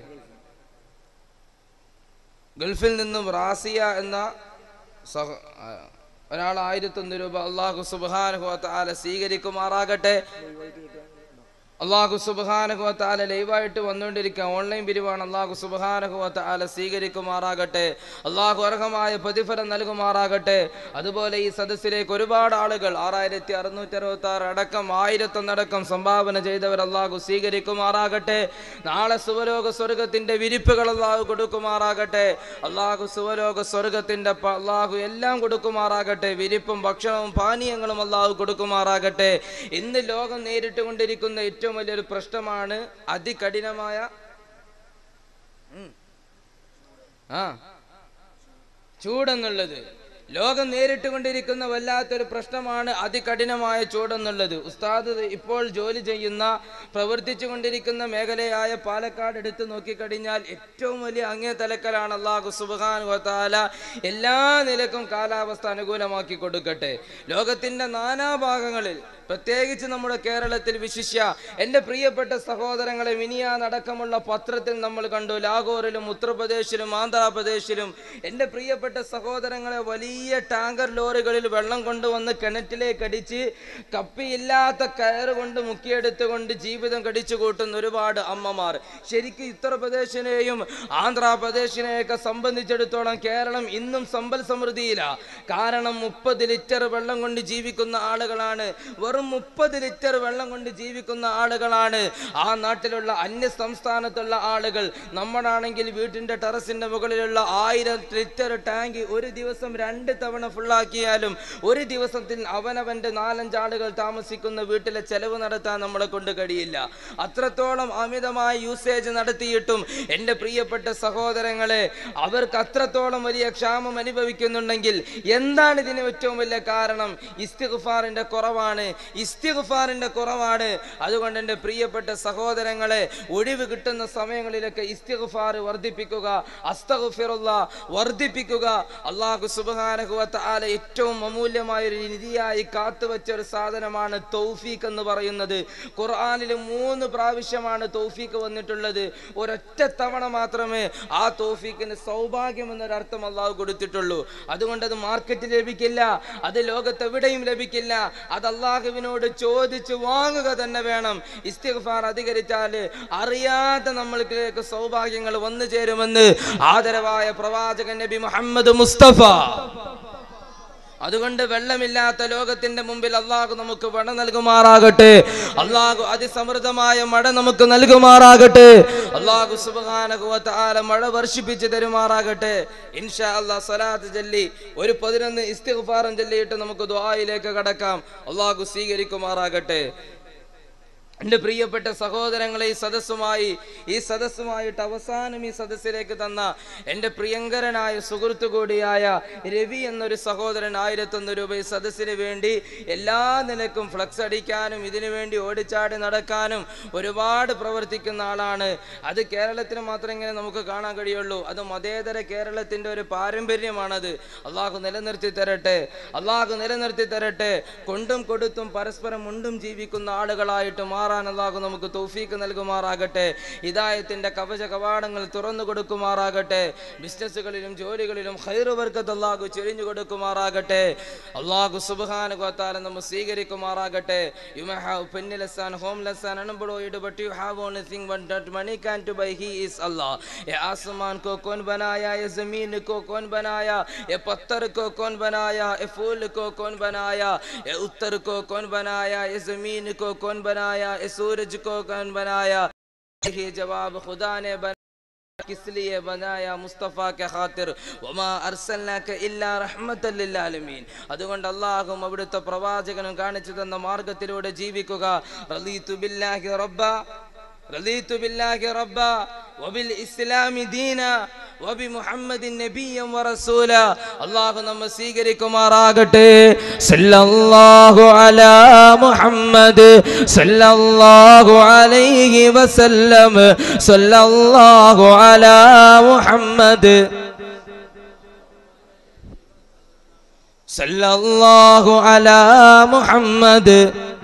ഗൾഫിൽ നിന്നും റാസിയ എന്ന സഹ ആ, ഒരാൾ ആയിരത്തൊന്ന് രൂപ അള്ളാഹു സുബാനുഹുവത്ത ആല സ്വീകരിക്കുമാറാകട്ടെ അള്ളാഹു സുബാനഹുവത്ത ആല ലൈവായിട്ട് വന്നുകൊണ്ടിരിക്കുക ഓൺലൈൻ പിരിവാണ് അള്ളാഹു സുബാനഹുവത്ത ആല സ്വീകരിക്കുമാറാകട്ടെ അള്ളാഹു അർഹമായ പ്രതിഫലം നൽകുമാറാകട്ടെ അതുപോലെ ഈ സദസ്സിലേക്ക് ഒരുപാട് ആളുകൾ ആറായിരത്തി അറുന്നൂറ്റി അറുപത്തി ആറ് അടക്കം ആയിരത്തൊന്നടക്കം സംഭാവന ചെയ്തവർ അള്ളാഹു സ്വീകരിക്കുമാറാകട്ടെ നാളെ സുവലോക സ്വർഗത്തിന്റെ വിരിപ്പുകൾ അള്ളാഹു കൊടുക്കുമാറാകട്ടെ അള്ളാഹു സുവലോക സ്വർഗത്തിന്റെ പ- അള്ളാഹു എല്ലാം കൊടുക്കുമാറാകട്ടെ വിരിപ്പും ഭക്ഷണവും പാനീയങ്ങളും അള്ളാഹു കൊടുക്കുമാറാകട്ടെ ഇന്ന് ലോകം നേരിട്ടുകൊണ്ടിരിക്കുന്ന ഏറ്റവും വലിയൊരു പ്രശ്നമാണ് അതികഠിനമായ ഉം. ആ ചൂടെന്നുള്ളത് ലോകം നേരിട്ടുകൊണ്ടിരിക്കുന്ന വല്ലാത്തൊരു പ്രശ്നമാണ് അതികഠിനമായ ചൂടെന്നുള്ളത് ഉസ്താദ് ഇപ്പോൾ ജോലി ചെയ്യുന്ന പ്രവർത്തിച്ചു കൊണ്ടിരിക്കുന്ന മേഖലയായ പാലക്കാട് എടുത്തു നോക്കിക്കഴിഞ്ഞാൽ ഏറ്റവും വലിയ അങ്ങേ തലക്കലാണ് അള്ളാഹു സുബാൻ വത്താല എല്ലാ നിലക്കും കാലാവസ്ഥ അനുകൂലമാക്കി കൊടുക്കട്ടെ ലോകത്തിന്റെ നാനാഭാഗങ്ങളിൽ പ്രത്യേകിച്ച് നമ്മുടെ കേരളത്തിൽ വിശിഷ്യ എൻ്റെ പ്രിയപ്പെട്ട സഹോദരങ്ങളെ മിനിയാനടക്കമുള്ള പത്രത്തിൽ നമ്മൾ കണ്ടു ലാഹോറിലും ഉത്തർപ്രദേശിലും ആന്ധ്രാപ്രദേശിലും എൻ്റെ പ്രിയപ്പെട്ട സഹോദരങ്ങളെ വലിയ ടാങ്കർ ലോറികളിൽ വെള്ളം കൊണ്ടുവന്ന് കിണറ്റിലേക്ക് അടിച്ച് കപ്പിയില്ലാത്ത കയറ് കൊണ്ട് മുക്കിയെടുത്തുകൊണ്ട് ജീവിതം കടിച്ചു കൂട്ടുന്ന ഒരുപാട് അമ്മമാർ ശരിക്കും ഉത്തർപ്രദേശിനെയും ആന്ധ്രാപ്രദേശിനെയൊക്കെ സംബന്ധിച്ചിടത്തോളം കേരളം ഇന്നും സമ്പൽ സമൃദ്ധിയിലാണ് കാരണം മുപ്പത് ലിറ്റർ വെള്ളം കൊണ്ട് ജീവിക്കുന്ന ആളുകളാണ് വെറും മുപ്പത് ലിറ്റർ വെള്ളം കൊണ്ട് ജീവിക്കുന്ന ആളുകളാണ് ആ നാട്ടിലുള്ള അന്യ സംസ്ഥാനത്തുള്ള ആളുകൾ നമ്മളാണെങ്കിൽ വീട്ടിന്റെ ടെറസിന്റെ മുകളിലുള്ള ആയിരം ലിറ്റർ ടാങ്ക് ഒരു ദിവസം രണ്ട് തവണ ഫുള്ളാക്കിയാലും ഒരു ദിവസത്തിൽ അവനവന്റെ നാലഞ്ച് ആളുകൾ താമസിക്കുന്ന വീട്ടിലെ ചെലവ് നടത്താൻ നമ്മളെ കൊണ്ട് കഴിയില്ല അത്രത്തോളം അമിതമായ യൂസേജ് നടത്തിയിട്ടും എൻ്റെ പ്രിയപ്പെട്ട സഹോദരങ്ങളെ അവർക്ക് അത്രത്തോളം വലിയ ക്ഷാമം അനുഭവിക്കുന്നുണ്ടെങ്കിൽ എന്താണ് ഇതിന് ഏറ്റവും വലിയ കാരണം ഇസ്തിഗ്ഫാറിന്റെ കുറവാണ് ഇസ്തിഗ്ഫാറിന്റെ കുറവാണ് അതുകൊണ്ട് എൻ്റെ പ്രിയപ്പെട്ട സഹോദരങ്ങളെ ഒഴിവ് കിട്ടുന്ന സമയങ്ങളിലൊക്കെ ഇസ്തിഗ്ഫാർ വർദ്ധിപ്പിക്കുക അസ്തഗ്ഫിറുള്ള വർദ്ധിപ്പിക്കുക അള്ളാഹു സുബ്ഹാനഹു വ തആല ഏറ്റവും അമൂല്യമായ ഒരു നിധിയായി കാത്തുവച്ച ഒരു സാധനമാണ് തൗഫീഖ് എന്ന് പറയുന്നത് ഖുർആനിൽ മൂന്ന് പ്രാവശ്യമാണ് തൗഫീഖ് വന്നിട്ടുള്ളത് ഒരൊറ്റ തവണ മാത്രമേ ആ തൗഫീഖിന് സൗഭാഗ്യം എന്നൊരർത്ഥം അള്ളാഹു കൊടുത്തിട്ടുള്ളൂ അതുകൊണ്ട് അത് മാർക്കറ്റിൽ ലഭിക്കില്ല അത് ലോകത്തെവിടെയും ലഭിക്കില്ല അത് അള്ളാഹുവിനോട് ചോദിച്ച് വാങ്ങുക തന്നെ വേണം ഇസ്തിഗ്ഫാർ അധികരിച്ചാൽ അറിയാതെ നമ്മൾക്ക് സൗഭാഗ്യങ്ങൾ വന്നു ചേരുമെന്ന് ആദരവായ പ്രവാചകൻ നബി മുഹമ്മദ് മുസ്തഫ അതുകൊണ്ട് വെള്ളമില്ലാത്ത ലോകത്തിന്റെ മുമ്പിൽ അള്ളാഹു നമുക്ക് മഴ നൽകുമാറാകട്ടെ അള്ളാഹു അതിസമൃദ്ധമായ മഴ നമുക്ക് നൽകുമാറാകട്ടെ അള്ളാഹു സുബാനകുവത്താല മഴ വർഷിപ്പിച്ച് തരുമാറാകട്ടെ ഇൻഷാ അള്ളാഹ് സ്വലാത്ത് ചൊല്ലി ഒരു പതിനൊന്ന് ഇസ്തിഗ്ഫാറും ചൊല്ലിയിട്ട് നമുക്ക് ദ്വായിലേക്ക് കടക്കാം അള്ളാഹു സ്വീകരിക്കുമാറാകട്ടെ എൻ്റെ പ്രിയപ്പെട്ട സഹോദരങ്ങളെ ഈ സദസ്സുമായി ഈ സദസ്സുമായിട്ട് അവസാനം ഈ സദസ്സിലേക്ക് തന്ന എൻ്റെ പ്രിയങ്കരനായ സുഹൃത്തു കൂടിയായ രവി എന്നൊരു സഹോദരൻ ആയിരത്തൊന്ന് രൂപ ഈ സദസ്സിന് വേണ്ടി എല്ലാ നിലക്കും ഫ്ലക്സ് അടിക്കാനും ഇതിനു വേണ്ടി ഓടിച്ചാടി നടക്കാനും ഒരുപാട് പ്രവർത്തിക്കുന്ന ആളാണ് അത് കേരളത്തിന് മാത്രം ഇങ്ങനെ നമുക്ക് കാണാൻ കഴിയുള്ളൂ അത് മതേതര കേരളത്തിൻ്റെ ഒരു പാരമ്പര്യമാണത് അള്ളാഹു നിലനിർത്തി തരട്ടെ അള്ളാഹു നിലനിർത്തി തരട്ടെ കൊണ്ടും കൊടുത്തും പരസ്പരം മുണ്ടും ജീവിക്കുന്ന ആളുകളായിട്ട് മാറാൻ മാറാൻ അള്ളാഹു നമുക്ക് തൗഫീക്ക് നൽകുമാറാകട്ടെ ഹിദായത്തിന്റെ കവച കവാടങ്ങൾ തുറന്നു കൊടുക്കുമാറാകട്ടെ ബിസിനസ്സുകളിലും ജോലികളിലും ഹൈറ് വർക്കത്ത് അള്ളാഹു ചൊരിഞ്ഞു കൊടുക്കുമാറാകട്ടെ അള്ളാഹു സുബ്ഹാന ഗോത്താല നമ്മൾ സ്വീകരിക്കുമാറാകട്ടെ you may have penniless and homeless and unemployed but you have only thing one that money can to buy he is Allah ये आसमान को कौन बनाया ये जमीन को कौन बनाया ये पत्थर को कौन बनाया ये फूल को कौन बनाया ये उत्तर को कौन बनाया ये जमीन को कौन बनाया ये सूरज को कौन बनाया यही जवाब खुदा ने बना किस लिए बनाया മുസ്തഫ के खातिर വമാ അർസൽനാക ഇല്ലാ റഹ്മത്തൽ ലിൽ ആലമീൻ അതുകൊണ്ട് അല്ലാഹും അവിടുത്തെ പ്രവാചകനും കാണിച്ചു തന്ന മാർഗത്തിലൂടെ ജീവിക്കുക റളീതു ബില്ലാഹി റബ്ബ റളീതു ബില്ലാഹി റബ്ബ വബിൽ ഇസ്ലാമി ദീന വബിമുഹമ്മദി നബിയ്യം വറസൂല അല്ലാഹു നമ്മെ സ്വീകരിക്കുമാറാകട്ടെ സല്ലല്ലാഹു അലാ മുഹമ്മദ് സല്ലല്ലാഹു അലൈഹി വസല്ലം സല്ലല്ലാഹു അലാ മുഹമ്മദ് സല്ലല്ലാഹു അലാ മുഹമ്മദ്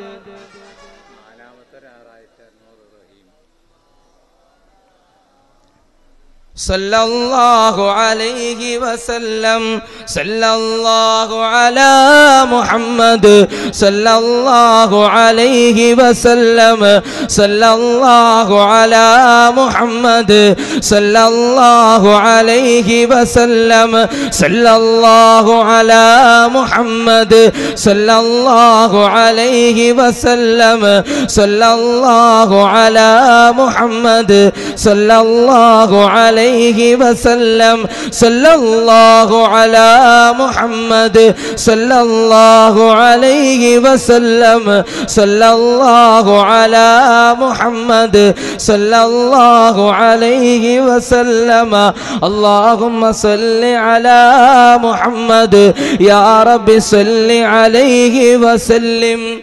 صلى الله عليه وسلم صلى الله على محمد صلى الله عليه وسلم صلى الله على محمد صلى الله عليه وسلم صلى الله على محمد صلى الله عليه وسلم صلى الله على محمد صلى الله عليه وسلم صلى الله على محمد صلى الله عليه وسلم صلى الله على محمد صلى الله عليه وسلم اللهم صل على محمد يا رب صل عليه وسلم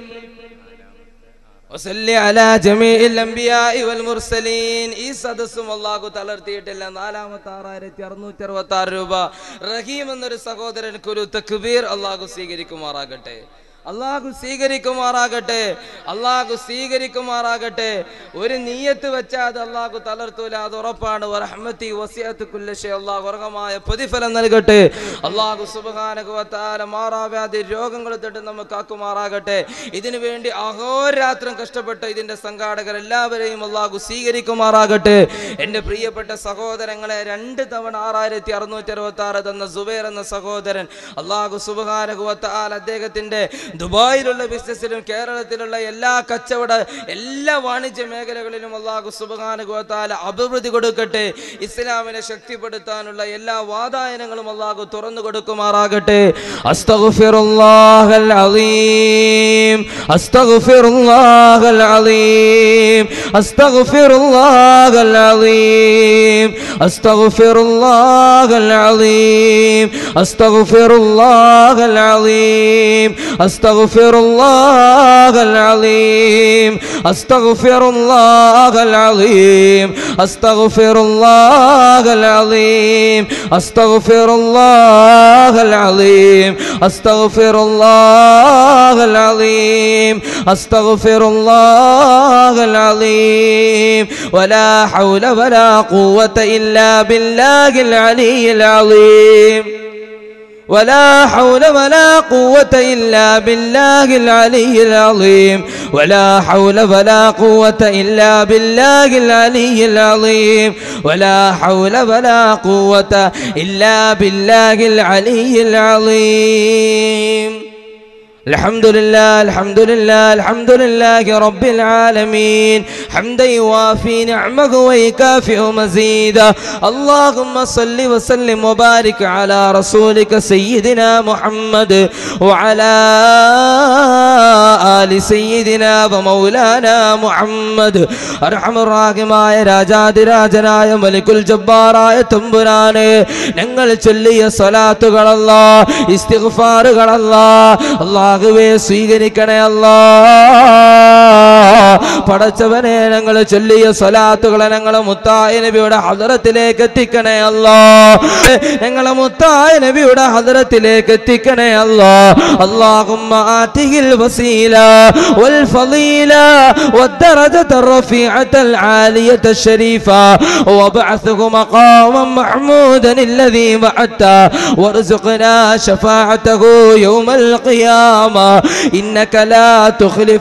وصل على جميع الأنبياء والمرسلين ഈ സദസ്സും അള്ളാഹു തളർത്തിയിട്ടില്ല നാലാമത്തെ ആറായിരത്തി അറുന്നൂറ്റി അറുപത്തി ആറ് രൂപ റഹീം എന്നൊരു സഹോദരൻക്ക് ഒരു തക്ബീർ അള്ളാഹു സ്വീകരിക്കുമാറാകട്ടെ അള്ളാഹു സ്വീകരിക്കുമാറാകട്ടെ അള്ളാഹു സ്വീകരിക്കുമാറാകട്ടെ ഒരു നീയത്ത് വെച്ചാൽ അത് അള്ളാഹു തളർത്തൂല അത് ഉറപ്പാണ് റഹ്മത്തി വസിയത്ത് കുല്ലശെ അള്ളാഹു ഉറങ്ങമായ പ്രതിഫലം നൽകട്ടെ അള്ളാഹു സുബാനകുവത്താല മാറാവ്യാധി രോഗങ്ങൾ തൊട്ട് നമുക്ക് ആക്കുമാറാകട്ടെ ഇതിനു വേണ്ടി അഹോരാത്രം കഷ്ടപ്പെട്ട ഇതിന്റെ സംഘാടകർ എല്ലാവരെയും അള്ളാഹു സ്വീകരിക്കുമാറാകട്ടെ എൻ്റെ പ്രിയപ്പെട്ട സഹോദരങ്ങളെ രണ്ട് തവണ ആറായിരത്തി അറുന്നൂറ്റി അറുപത്തി ആറ് തന്ന സുബൈർ എന്ന സഹോദരൻ അള്ളാഹു സുബാനകുവത്താൽ അദ്ദേഹത്തിന്റെ ദുബായിലുള്ള ബിസിനസ്സിലും കേരളത്തിലുള്ള എല്ലാ കച്ചവട എല്ലാ വാണിജ്യ മേഖലകളിലും അള്ളാഹു സുബാനുഗോത്താല അഭിവൃദ്ധി കൊടുക്കട്ടെ ഇസ്ലാമിനെ ശക്തിപ്പെടുത്താനുള്ള എല്ലാ വാതായനങ്ങളും അള്ളാഹു തുറന്നു കൊടുക്കുമാറാകട്ടെ അസ്തഗ്ഫിറുല്ലാഹൽ അലീം അസ്തഗ്ഫിറുല്ലാഹൽ അലീം അസ്തഗ്ഫിറുല്ലാഹൽ അലീം അസ്തഗ്ഫിറുല്ലാഹൽ അലീം അസ്തഗ്ഫിറുല്ലാഹൽ അലീം أستغفر الله العظيم أستغفر الله العظيم أستغفر الله العظيم أستغفر الله العظيم أستغفر الله العظيم أستغفر الله العظيم ولا حول ولا قوة إلا بالله العلي العظيم ولا حول ولا قوة إلا بالله العلي العظيم ولا حول ولا قوة إلا بالله العلي العظيم ولا حول ولا قوة إلا بالله العلي العظيم الحمد لله الحمد لله الحمد لله رب العالمين حمدا يوافي نعمه ويكافئ مزيدا اللهم صل وسلم وبارك على رسولك سيدنا محمد وعلى آل سيدنا ومولانا محمد أرحم الراحمമായ രാജാതിരാജനായ മലിക്കുൽ ജബ്ബാറായ തമ്പുരാനെ ഞങ്ങൾ ചൊല്ലിയ സ്വലാത്തുകളല്ല ഇസ്തിഗ്ഫാറുകളല്ല അല്ലാഹുവേ സ്വീകരിക്കണേ അല്ലാ പടച്ചവനെ ഞങ്ങൾ ചൊല്ലിയ സ്വലാത്തുകളെ ഞങ്ങളെ മുത്തായ നബിയുടെ ഹദറത്തിലേക്ക് എത്തിക്കണേ അല്ലോ ഞങ്ങളെ മുത്തായ നബിയുടെ ഹദറത്തിലേക്ക് എത്തിക്കണേ അല്ലോ اللهم آته الوسيلة والفضيلة والدرجة الرفيعة العالية الشريفة وابعثه مقاما محمودا الذي وعدته وارزقنا شفاعته يوم القيامة إنك لا تخلف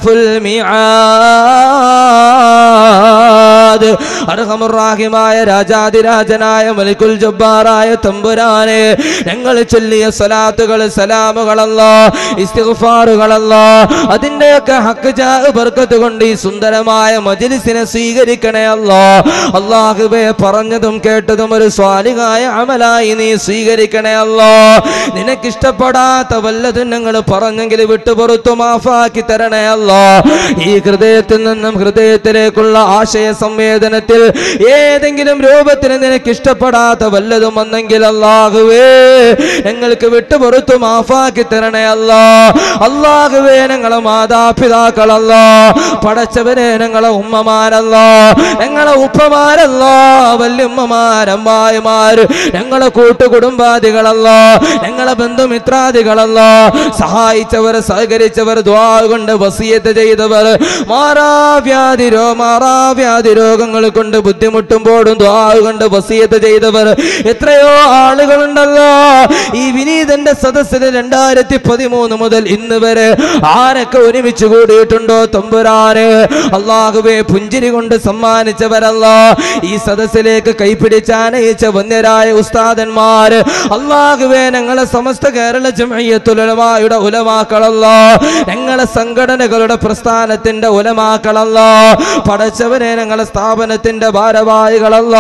الميعاد അർഹമുറാഹിമായ രാജാതിരാജനായ മലിക്കുൽ ജബ്ബാറായ തമ്പുരാനെ ഞങ്ങൾ ചൊല്ലിയ സലാത്തുകൾ സലാമുകളല്ല ഇസ്തിഗ്ഫാറുകളല്ല അതിന്റെയൊക്കെ ഹക്ക് ജാ ബർക്കത്ത് കൊണ്ട് ഈ സുന്ദരമായ മജ്ലിസിനെ സ്വീകരിക്കണേ അല്ലോ അള്ളാഹുബെ പറഞ്ഞതും കേട്ടതും ഒരു സ്വാലിഹായ അമലായി നീ സ്വീകരിക്കണേ അല്ലോ നിനക്കിഷ്ടപ്പെടാത്ത വല്ലതും ഞങ്ങൾ പറഞ്ഞെങ്കിൽ വിട്ടുപുറത്തു മാഫാക്കി തരണേ അല്ലോ ഈ ഹൃദയത്തിൽ നിന്നും ഹൃദയത്തിലേക്കുള്ള ആശയ സംവേദനത്തിൽ ഏതെങ്കിലും രൂപത്തിന് നിനക്ക് ഇഷ്ടപ്പെടാത്ത വല്ലതും വന്നെങ്കിൽ അള്ളാഹുവേ ഞങ്ങൾക്ക് വിട്ടുപുറത്തു മാഫാക്കി തരണേ അല്ലോ അള്ളാഹുവേ ഞങ്ങളെ മാതാപിതാക്കളല്ലോ പടച്ചവനെ ഞങ്ങളെ ഉമ്മമാരല്ലോ ഞങ്ങളെ ഉപ്പമാരല്ലോ വല്യമ്മമാരമ്മായിമാര് ഞങ്ങളെ കൂട്ടുകുടുംബാദികളല്ലോ ഞങ്ങളെ ബന്ധുമിത്രാദികളല്ലോ സഹായിച്ചവർ സഹകരിച്ചവർ ദ്വാ കൊണ്ട് വസിയത്ത് ചെയ്തവർ മാറാവ്യാധി രോ മാറാവ്യാധി രോഗങ്ങൾ കൊണ്ട് ബുദ്ധിമുട്ടുമ്പോഴും ദ്വാ കൊണ്ട് വസിയത്ത് ചെയ്തവർ എത്രയോ ആളുകളുണ്ടല്ലോ ഈ വിനീതന്റെ സദസ്സിൽ രണ്ടായിരത്തി പതിമൂന്ന് മുതൽ ഇന്ന് വരെ ആരൊക്കെ ഒരുമിച്ച് കൂടിയിട്ടുണ്ടോ തമ്പുരാന് അള്ളാഹുവെ പുഞ്ചിരി കൊണ്ട് സമ്മാനിച്ചവരല്ല ഈ സദസ്സിലേക്ക് കൈപ്പിടിച്ചാനയിച്ച വന്യരായ ഉസ്താദന്മാര് അള്ളാഹുവെ ഞങ്ങളെ സമസ്ത കേരള ജമയത്തുലമായുടെ ഉലമാക്കളല്ല ഞങ്ങളെ സംഘടനകളുടെ പ്രസ്ഥാനത്തിന്റെ ഉലമാക്കളല്ല പടച്ചവനെ ഞങ്ങളെ സ്ഥാപനത്തിന്റെ ഭാരവാഹികളല്ല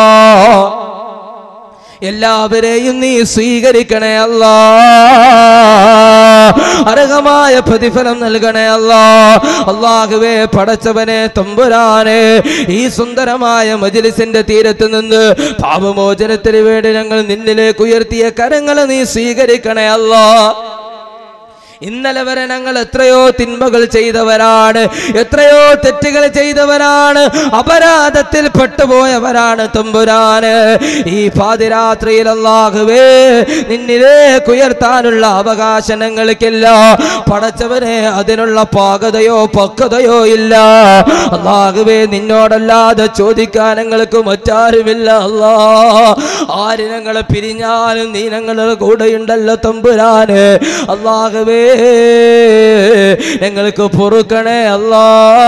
എല്ലാവരെയും നീ സ്വീകരിക്കണേ അല്ല അർഹമായ പ്രതിഫലം നൽകണേ അല്ല അള്ളാഹുവേ പടച്ചവനെ തമ്പുരാനെ ഈ സുന്ദരമായ മജിലിസിന്റെ തീരത്ത് നിന്ന് പാപമോചനത്തിന് വേണ്ടി ഞങ്ങൾ നിന്നിലേക്ക് ഉയർത്തിയ കരങ്ങൾ നീ സ്വീകരിക്കണേ അല്ലാ ഇന്നലെ വരെ ഞങ്ങൾ എത്രയോ തിന്മകൾ ചെയ്തവരാണ് എത്രയോ തെറ്റുകൾ ചെയ്തവരാണ് അപരാധത്തിൽ പെട്ടുപോയവരാണ് തമ്പുരാന് ഈ പാതിരാത്രിയിൽ അല്ലാഹുവേ നിന്നിലേക്ക് ഉയർത്താനുള്ള അവകാശം ഞങ്ങൾക്കില്ല പടച്ചവനെ അതിനുള്ള പാകതയോ പക്വതയോ ഇല്ല അല്ലാഹുവേ നിന്നോടല്ലാതെ ചോദിക്കാൻ ഞങ്ങൾക്ക് മറ്റാരുമില്ല അല്ലാ ആര് ഞങ്ങളെ പിരിഞ്ഞാലും നീ ഞങ്ങളുടെ കൂടെയുണ്ടല്ലോ തമ്പുരാന് അല്ലാഹുവേ ഞങ്ങൾക്ക് പൊറുക്കണേ അല്ലാ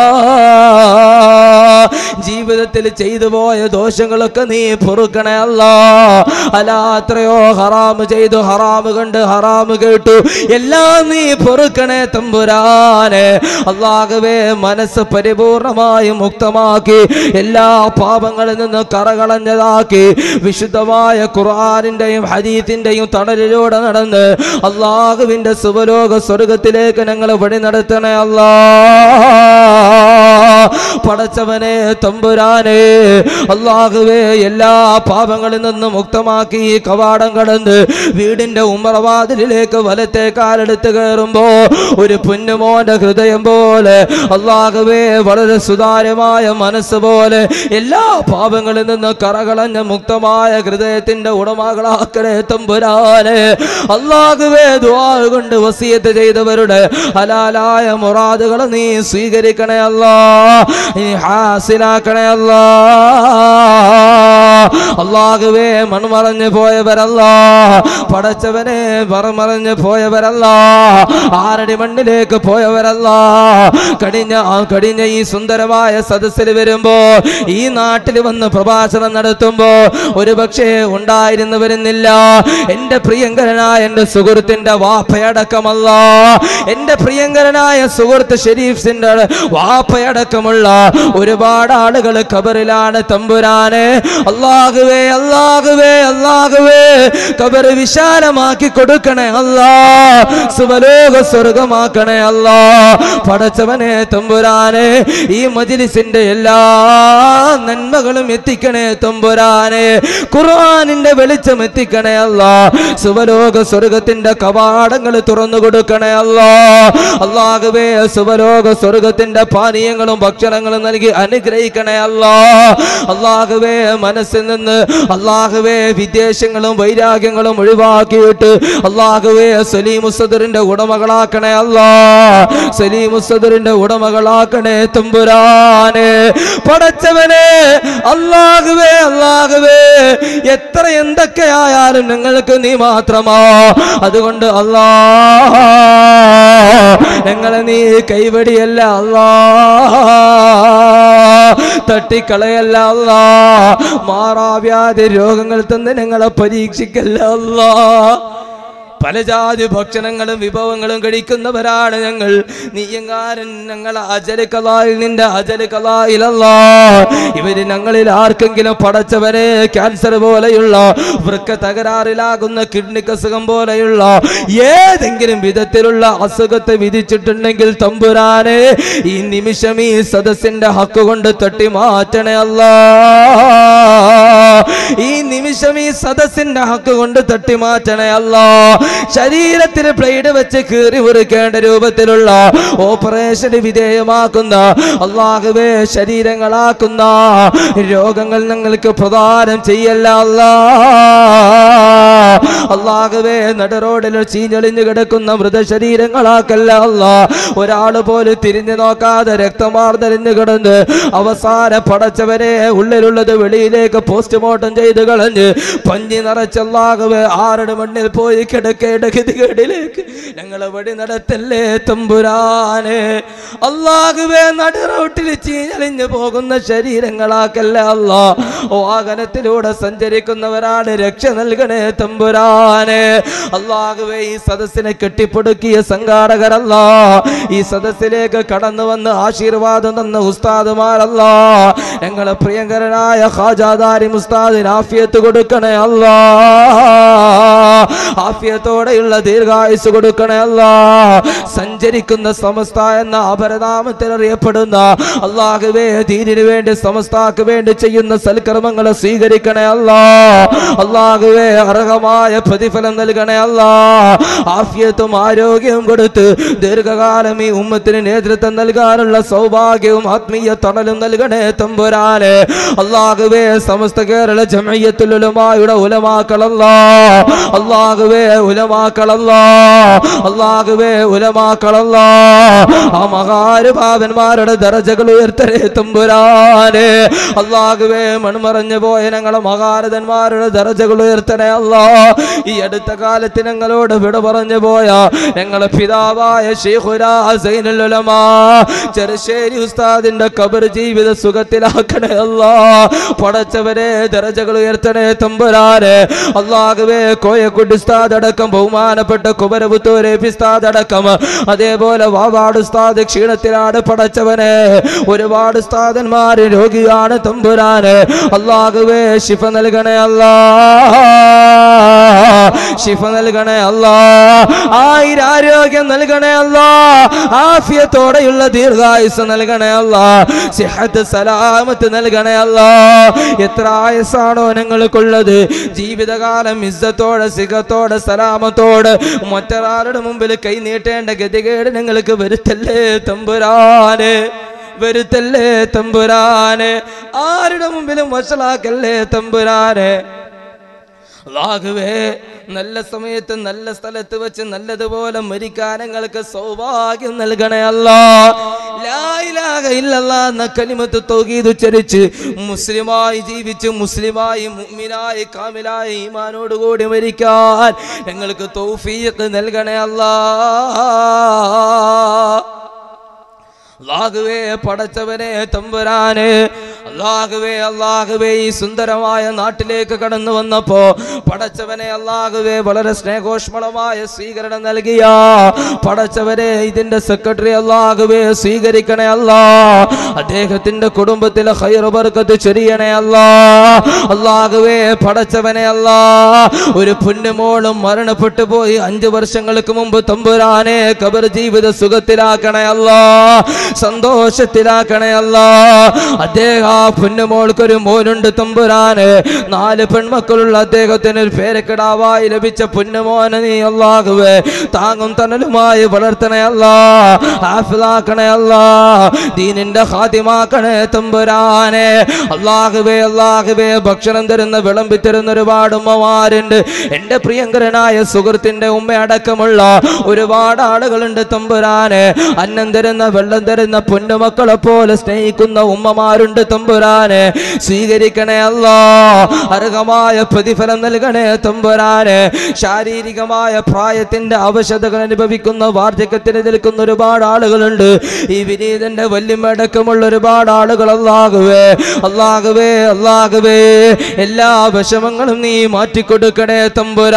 ജീവിതത്തിൽ ചെയ്തു പോയ ദോഷങ്ങളൊക്കെ നീ പൊറുക്കണേ അല്ലാ അല്ല അത്രയോ ഹറാമ് ചെയ്തു ഹറാമ് കണ്ട് ഹറാമ് കേട്ടു എല്ലാം നീ പൊറുക്കണേ തമ്പുരാനെ അള്ളാഹുവേ മനസ്സ് പരിപൂർണമായി മുക്തമാക്കി എല്ലാ പാപങ്ങളിൽ നിന്ന് കറകളഞ്ഞതാക്കി വിശുദ്ധമായ ഖുർആാനിന്റെയും ഹദീത്തിന്റെയും തണലിലൂടെ നടന്ന് അള്ളാഹുവിന്റെ സുവലോക സ്വർഗത്തിലേക്ക് ഞങ്ങൾ വഴി നടത്തണേ അല്ലാ പടച്ചവനെ തമ്പുരാനെ അള്ളാഹുവേ എല്ലാ പാപങ്ങളിൽ നിന്നും മുക്തമാക്കി ഈ കവാടം കടന്ന് വീടിന്റെ ഉമ്മറവാതിലിലേക്ക് വലത്തെ കാലെടുത്ത് കയറുമ്പോ ഒരു പുന്നുമോന്റെ ഹൃദയം പോലെ അള്ളാഹുവേ വളരെ സുതാര്യമായ മനസ്സ് പോലെ എല്ലാ പാപങ്ങളിൽ നിന്ന് കറകളഞ്ഞ മുക്തമായ ഹൃദയത്തിന്റെ ഉടമകളാക്കണേ തമ്പുരാനെ അള്ളാഹുവേ ദ്വാ കൊണ്ട് വസിയത്ത് ചെയ്തവരുടെ ഹലാലായ മുറാദുകൾ നീ സ്വീകരിക്കണേ അല്ലാ നീ ഹാസിലാക്കണേ അല്ലാ അള്ളാഹുവേ മൺമറഞ്ഞു പോയവരല്ല പടച്ചവനെ മറമറഞ്ഞു പോയവരല്ല ആരടി മണ്ണിലേക്ക് പോയവരല്ല കടിഞ്ഞ ആ കടിഞ്ഞ ഈ സുന്ദരമായ സദസ്സിൽ വരുമ്പോ ഈ നാട്ടിൽ വന്ന് പ്രഭാഷണം നടത്തുമ്പോ ഒരു പക്ഷേ ഉണ്ടായിരുന്നു വരുന്നില്ല എന്റെ പ്രിയങ്കരനായ എന്റെ സുഹൃത്തിന്റെ വാപ്പയടക്കമല്ല എന്റെ പ്രിയങ്കരനായ സുഹൃത്ത് ഷെരീഫ്സിന്റെ വാപ്പയടക്കമുള്ള ഒരുപാട് ആളുകൾ ഖബറിലാണ് തമ്പുരാനെ അള്ളാഹുവേ അല്ലാഹുവേ അല്ലാഹുവേ കബർ വിശാലമാക്കി കൊടുക്കണേ അല്ലാ സുവലോക സ്വർഗമാക്കണേ അല്ലാ പടച്ചവനെ തമ്പുരാനെ ഈ മജിലിസിന്റെ എല്ലാ നന്മകളും എത്തിക്കണേ തമ്പുരാനെ ഖുർആനിന്റെ വെളിച്ചം എത്തിക്കണേ അല്ലാ സുവലോക സ്വർഗത്തിന്റെ കവാടങ്ങൾ തുറന്നു കൊടുക്കണേ അല്ലാ അല്ലാഹുവേ സുവലോക സ്വർഗത്തിന്റെ പാനീയങ്ങളും ഭക്ഷണങ്ങളും നൽകി അനുഗ്രഹിക്കണേ അല്ലാ അല്ലാഹുവേ മനസ്സിൽ നിന്ന് അല്ലാഹുവേ വിദേശങ്ങളും വൈരാഗ്യങ്ങളും ഒഴിവാക്കിയിട്ട് അല്ലാഹുവേ സലീമുസദറിന്റെ ഉടമകളാക്കണേ അല്ലാ സലീമുസദറിന്റെ ഉടമകളാക്കണേ തമ്പുരാനെ പടച്ചവനെ അല്ലാഹുവേ അല്ലാഹുവേ എത്ര എന്തൊക്കെയായാലും ഞങ്ങൾക്ക് നീ മാത്രമാ അതുകൊണ്ട് അല്ലാ ഞങ്ങളെ നീ കൈവടിയല്ല അല്ലാ തട്ടിക്കളയല്ല അല്ലാ മാറാവ്യാധി രോഗങ്ങൾ തന്ന് ഞങ്ങളെ പരീക്ഷിക്കല്ല അല്ലാ പല ജാതി ഭക്ഷണങ്ങളും വിഭവങ്ങളും കഴിക്കുന്നവരാണ് ഞങ്ങൾ നീയങ്കാരൻ ഞങ്ങൾ അജല് നിന്റെ അജല് കലായിലല്ല ഇവര് ഞങ്ങളിൽ ആർക്കെങ്കിലും പടച്ചവരെ ക്യാൻസർ പോലെയുള്ള വൃക്ക തകരാറിലാകുന്ന കിഡ്നിക്ക് അസുഖം പോലെയുള്ള ഏതെങ്കിലും വിധത്തിലുള്ള അസുഖത്തെ വിധിച്ചിട്ടുണ്ടെങ്കിൽ തമ്പുരാനെ ഈ നിമിഷം ഈ സദസ്സിന്റെ ഹക്ക് കൊണ്ട് തട്ടി മാറ്റണേ അല്ലാ ഈ നിമിഷം ഈ സദസ്സിന്റെ ഹക്ക് കൊണ്ട് തട്ടി മാറ്റണേ അല്ലാ ശരീരത്തിന് ബ്ലേഡ് വെച്ച് കീറി മുറിക്കേണ്ട രൂപത്തിലുള്ള ഓപ്പറേഷന് വിധേയമാക്കുന്ന അള്ളാഹുവേ ശരീരങ്ങളാക്കുന്ന രോഗങ്ങൾ ഞങ്ങൾക്ക് പ്രദാനം ചെയ്യല്ല അല്ലാ അള്ളാഹുവേ നടറോഡിൽ ചീഞ്ഞളിഞ്ഞു കിടക്കുന്ന മൃതശരീരങ്ങളാക്കല്ല അല്ലാ ഒരാൾ പോലും തിരിഞ്ഞു നോക്കാതെ രക്തമാർന്നലിഞ്ഞു കിടന്ന് അവസാന പടച്ചവരെ ഉള്ളിലുള്ളത് വെളിയിലേക്ക് പോസ്റ്റ്മോർട്ടം ചെയ്ത് കളഞ്ഞ് പഞ്ഞി നിറച്ചല്ലാകവേ ആരുടെ മണ്ണിൽ പോയി കിടക്കേണ്ട ഗതികേടിലേക്ക് ഞങ്ങളെ വഴി നടത്തല്ലേ തമ്പുരാനെ അള്ളാഹുവേ നടുറോട്ടിൽ ചീഞ്ഞളിഞ്ഞു പോകുന്ന ശരീരങ്ങളാക്കല്ല അല്ലാ വാഹനത്തിലൂടെ സഞ്ചരിക്കുന്നവരാണ് രക്ഷ നൽകണേ തമ്പുരാനെ അള്ളാഹുവേ ഈ സദസ്സിനെ കെട്ടിപ്പൊടുക്കിയ സംഘാടകരല്ല ഈ സദസ്സിലേക്ക് കടന്നു വന്ന് ആശീർവാദം തന്ന ഉസ്താദുമാരല്ല ഞങ്ങളെ പ്രിയങ്കരനായ ഖാജാദാരി ഉസ്താദിന് ആഫിയത്ത് കൊടുക്കണേ അല്ലാ ആഫിയത്തോടെയുള്ള ദീർഘായുസ് കൊടുക്കണേ അല്ലാ സഞ്ചരിക്കുന്ന സമസ്ത എന്ന അപരനാമത്തിൽ അറിയപ്പെടുന്ന അള്ളാഹുവേ ദീനിനു വേണ്ടി സമസ്താക്ക് വേണ്ടി ചെയ്യുന്ന സൽക്കർമ്മങ്ങളെ സ്വീകരിക്കണേ അല്ലാ അള്ളാഹുവേ അർഹമായ പ്രതിഫലം നൽകണേ അല്ലാ ആഫിയത്തും ആരോഗ്യവും കൊടുത്ത് ദീർഘകാലം ഈ ഉമ്മത്തിന് നേതൃത്വം നൽകാനുള്ള സൗഭാഗ്യവും ആത്മീയ തണലും നൽകണേ തമ്പുരാനെ അള്ളാഹുവേ സമസ്ത കേരള ജമയ്യത്തുലുലമായുടെ ഉലമാക്കളല്ലാ അള്ളാഹുവേ ഉലമാക്കളല്ലാ അള്ളാഹുവേ ഉലമാക്കളല്ലാ ആ മഹാനുഭാവന്മാരുടെ ദറജകൾ ഉയർത്തരേ തമ്പുരാനെ അള്ളാഹുവേ മൺമറഞ്ഞു പോയ ഞങ്ങളെ മഹാരഥന്മാരുടെ ദറജകൾ ഉയർത്തണേ അല്ലാ ഈ അടുത്ത കാലത്ത് ഞങ്ങളോട് വിട പറഞ്ഞു പോയ ഞങ്ങളെ പിതാവായ ഷെയ്ഖുരാ സൈനുൽ ഉലമാ ചെറുശ്ശേരി ഉസ്താദിന്റെ കബർ ജീവിത സുഖത്തിലാക്കണേ അല്ലാ പടച്ചവരെ ദറജകൾ ഉയർത്തണേ തമ്പുരാനെ അള്ളാഹുവേ കോയക്കുട്ടി ഉസ്താദ് അടക്കം ബഹുമാനപ്പെട്ട കുമരപുത്തൂരെ ഉസ്താദ് അടക്കം അതേപോലെ വാവാട് ഉസ്താദ് ക്ഷീണത്തിലാണ് പടച്ചവനെ ഒരുപാട് ഉസ്താദന്മാര് രോഗിയാണ് തമ്പുരാന് അള്ളാഹുവേ ശിഫ നൽകണേ അല്ലാ ശിഫ നൽകണേ അല്ലാ ആയിരാരോഗ്യം നൽകണേ അല്ലാ ആഫിയത്തോടെയുള്ള ദീർഘായുസ് നൽകണേ അല്ലാ സിഹത്ത് സലാമത്ത് നൽകണേ അല്ലാ എത്ര ആയുസാണോ ഞങ്ങൾക്കുള്ളത് ജീവിതകാലം ഇസ്സത്തോടെ സിഖത്തോടെ സലാമത്തോടെ മറ്റൊരാളുടെ മുമ്പിൽ കൈ നീട്ടേണ്ട ഗതികേട് ഞങ്ങൾക്ക് വരുത്തല്ലേ തമ്പുരാനെ വരുത്തല്ലേ തമ്പുരാനെ ആരുടെ മുമ്പിലും വഷളാക്കല്ലേ തമ്പുരാനെ അല്ലാഹുവേ നല്ല സമയത്ത് നല്ല സ്ഥലത്ത് വെച്ച് നല്ലതുപോലെ മരിക്കാൻ ഞങ്ങൾക്ക് സൗഭാഗ്യം നൽകണേ അല്ലാ ലാ ഇലാഹ ഇല്ലല്ലാ എന്ന കലിമത്ത് തൗഹീദ് ഉച്ചരിച്ച് മുസ്ലിമായി ജീവിച്ച് മുസ്ലിമായി മുഅ്മിനായി കാമിലായി ഈമാനോടുകൂടി മരിക്കാൻ ഞങ്ങൾക്ക് തൗഫീഖ് നൽകണേ അല്ലാ അള്ളാഹുവേ പടച്ചവനെ തമ്പുരാനെ അള്ളാഹുവേ അള്ളാഹുവേ ഈ സുന്ദരമായ നാട്ടിലേക്ക് കടന്നു വന്നപ്പോ പടച്ചവനെ അള്ളാഹുവേ വളരെ സ്നേഹോഷ്മളമായ സ്വീകരണം നൽകിയ പടച്ചവനെ ഇതിന്റെ സെക്രട്ടറി അള്ളാഹുവേ സ്വീകരിക്കണേ അല്ലാ അദ്ദേഹത്തിന്റെ കുടുംബത്തിലെ ഹൈറുബർക്കത്ത് ചെറിയണേ അല്ലാ അള്ളാഹുവേ പടച്ചവനെ അല്ലാ ഒരു പുണ്യമോളും മരണപ്പെട്ടു പോയി അഞ്ചു വർഷങ്ങൾക്ക് മുമ്പ് തമ്പുരാനെ കബർ ജീവിത സുഖത്തിലാക്കണേ അല്ലാ സന്തോഷത്തിലാക്കണേ അല്ലാ അദ്ദേഹം ആ പുണ്യമോൾക്കൊരു മോനുണ്ട് തമ്പുരാന് നാല് പെൺമക്കളുള്ള അദ്ദേഹത്തിന് ഒരു പേരക്കിടാവായി ലഭിച്ച പുണ്യമോനെ നീ അല്ലാഹുവേ താങ്ങും തണലുമായി വളർത്തണേ അല്ലാ ഹാഫിലാക്കണേ അല്ലാ ദീനിന്റെ ഹാദ്യമാക്കണേ തമ്പുരാനെ അല്ലാഹുവേ അല്ലാഹുവേ ഭക്ഷണം തരുന്ന വിളമ്പി തരുന്ന ഒരുപാട് ഉമ്മമാരുണ്ട് എൻ്റെ പ്രിയങ്കരനായ സുഹൃത്തിന്റെ ഉമ്മ അടക്കമുള്ള ഒരുപാട് ആളുകളുണ്ട് തമ്പുരാനെ അന്നം തരുന്ന വെള്ളം തരുന്ന പൊന്നുമക്കളെ പോലെ സ്നേഹിക്കുന്ന ഉമ്മമാരുണ്ട് തമ്പുരാനെ സ്വീകരിക്കണേ അല്ലാ അർഹമായ പ്രതിഫലം നൽകണേ തമ്പുരാനെ ശാരീരികമായ പ്രായത്തിന്റെ അവശതകൾ അനുഭവിക്കുന്ന വാർദ്ധക്യത്തിന് നിൽക്കുന്ന ഒരുപാട് ആളുകളുണ്ട് ഈ വിനീതന്റെ വല്യമടക്കമുള്ള ഒരുപാട് ആളുകൾ അല്ലാഹുവേ അല്ലാഹുവേ അല്ലാഹുവേ എല്ലാ വിഷമങ്ങളും നീ മാറ്റിക്കൊടുക്കണേ തമ്പുരാ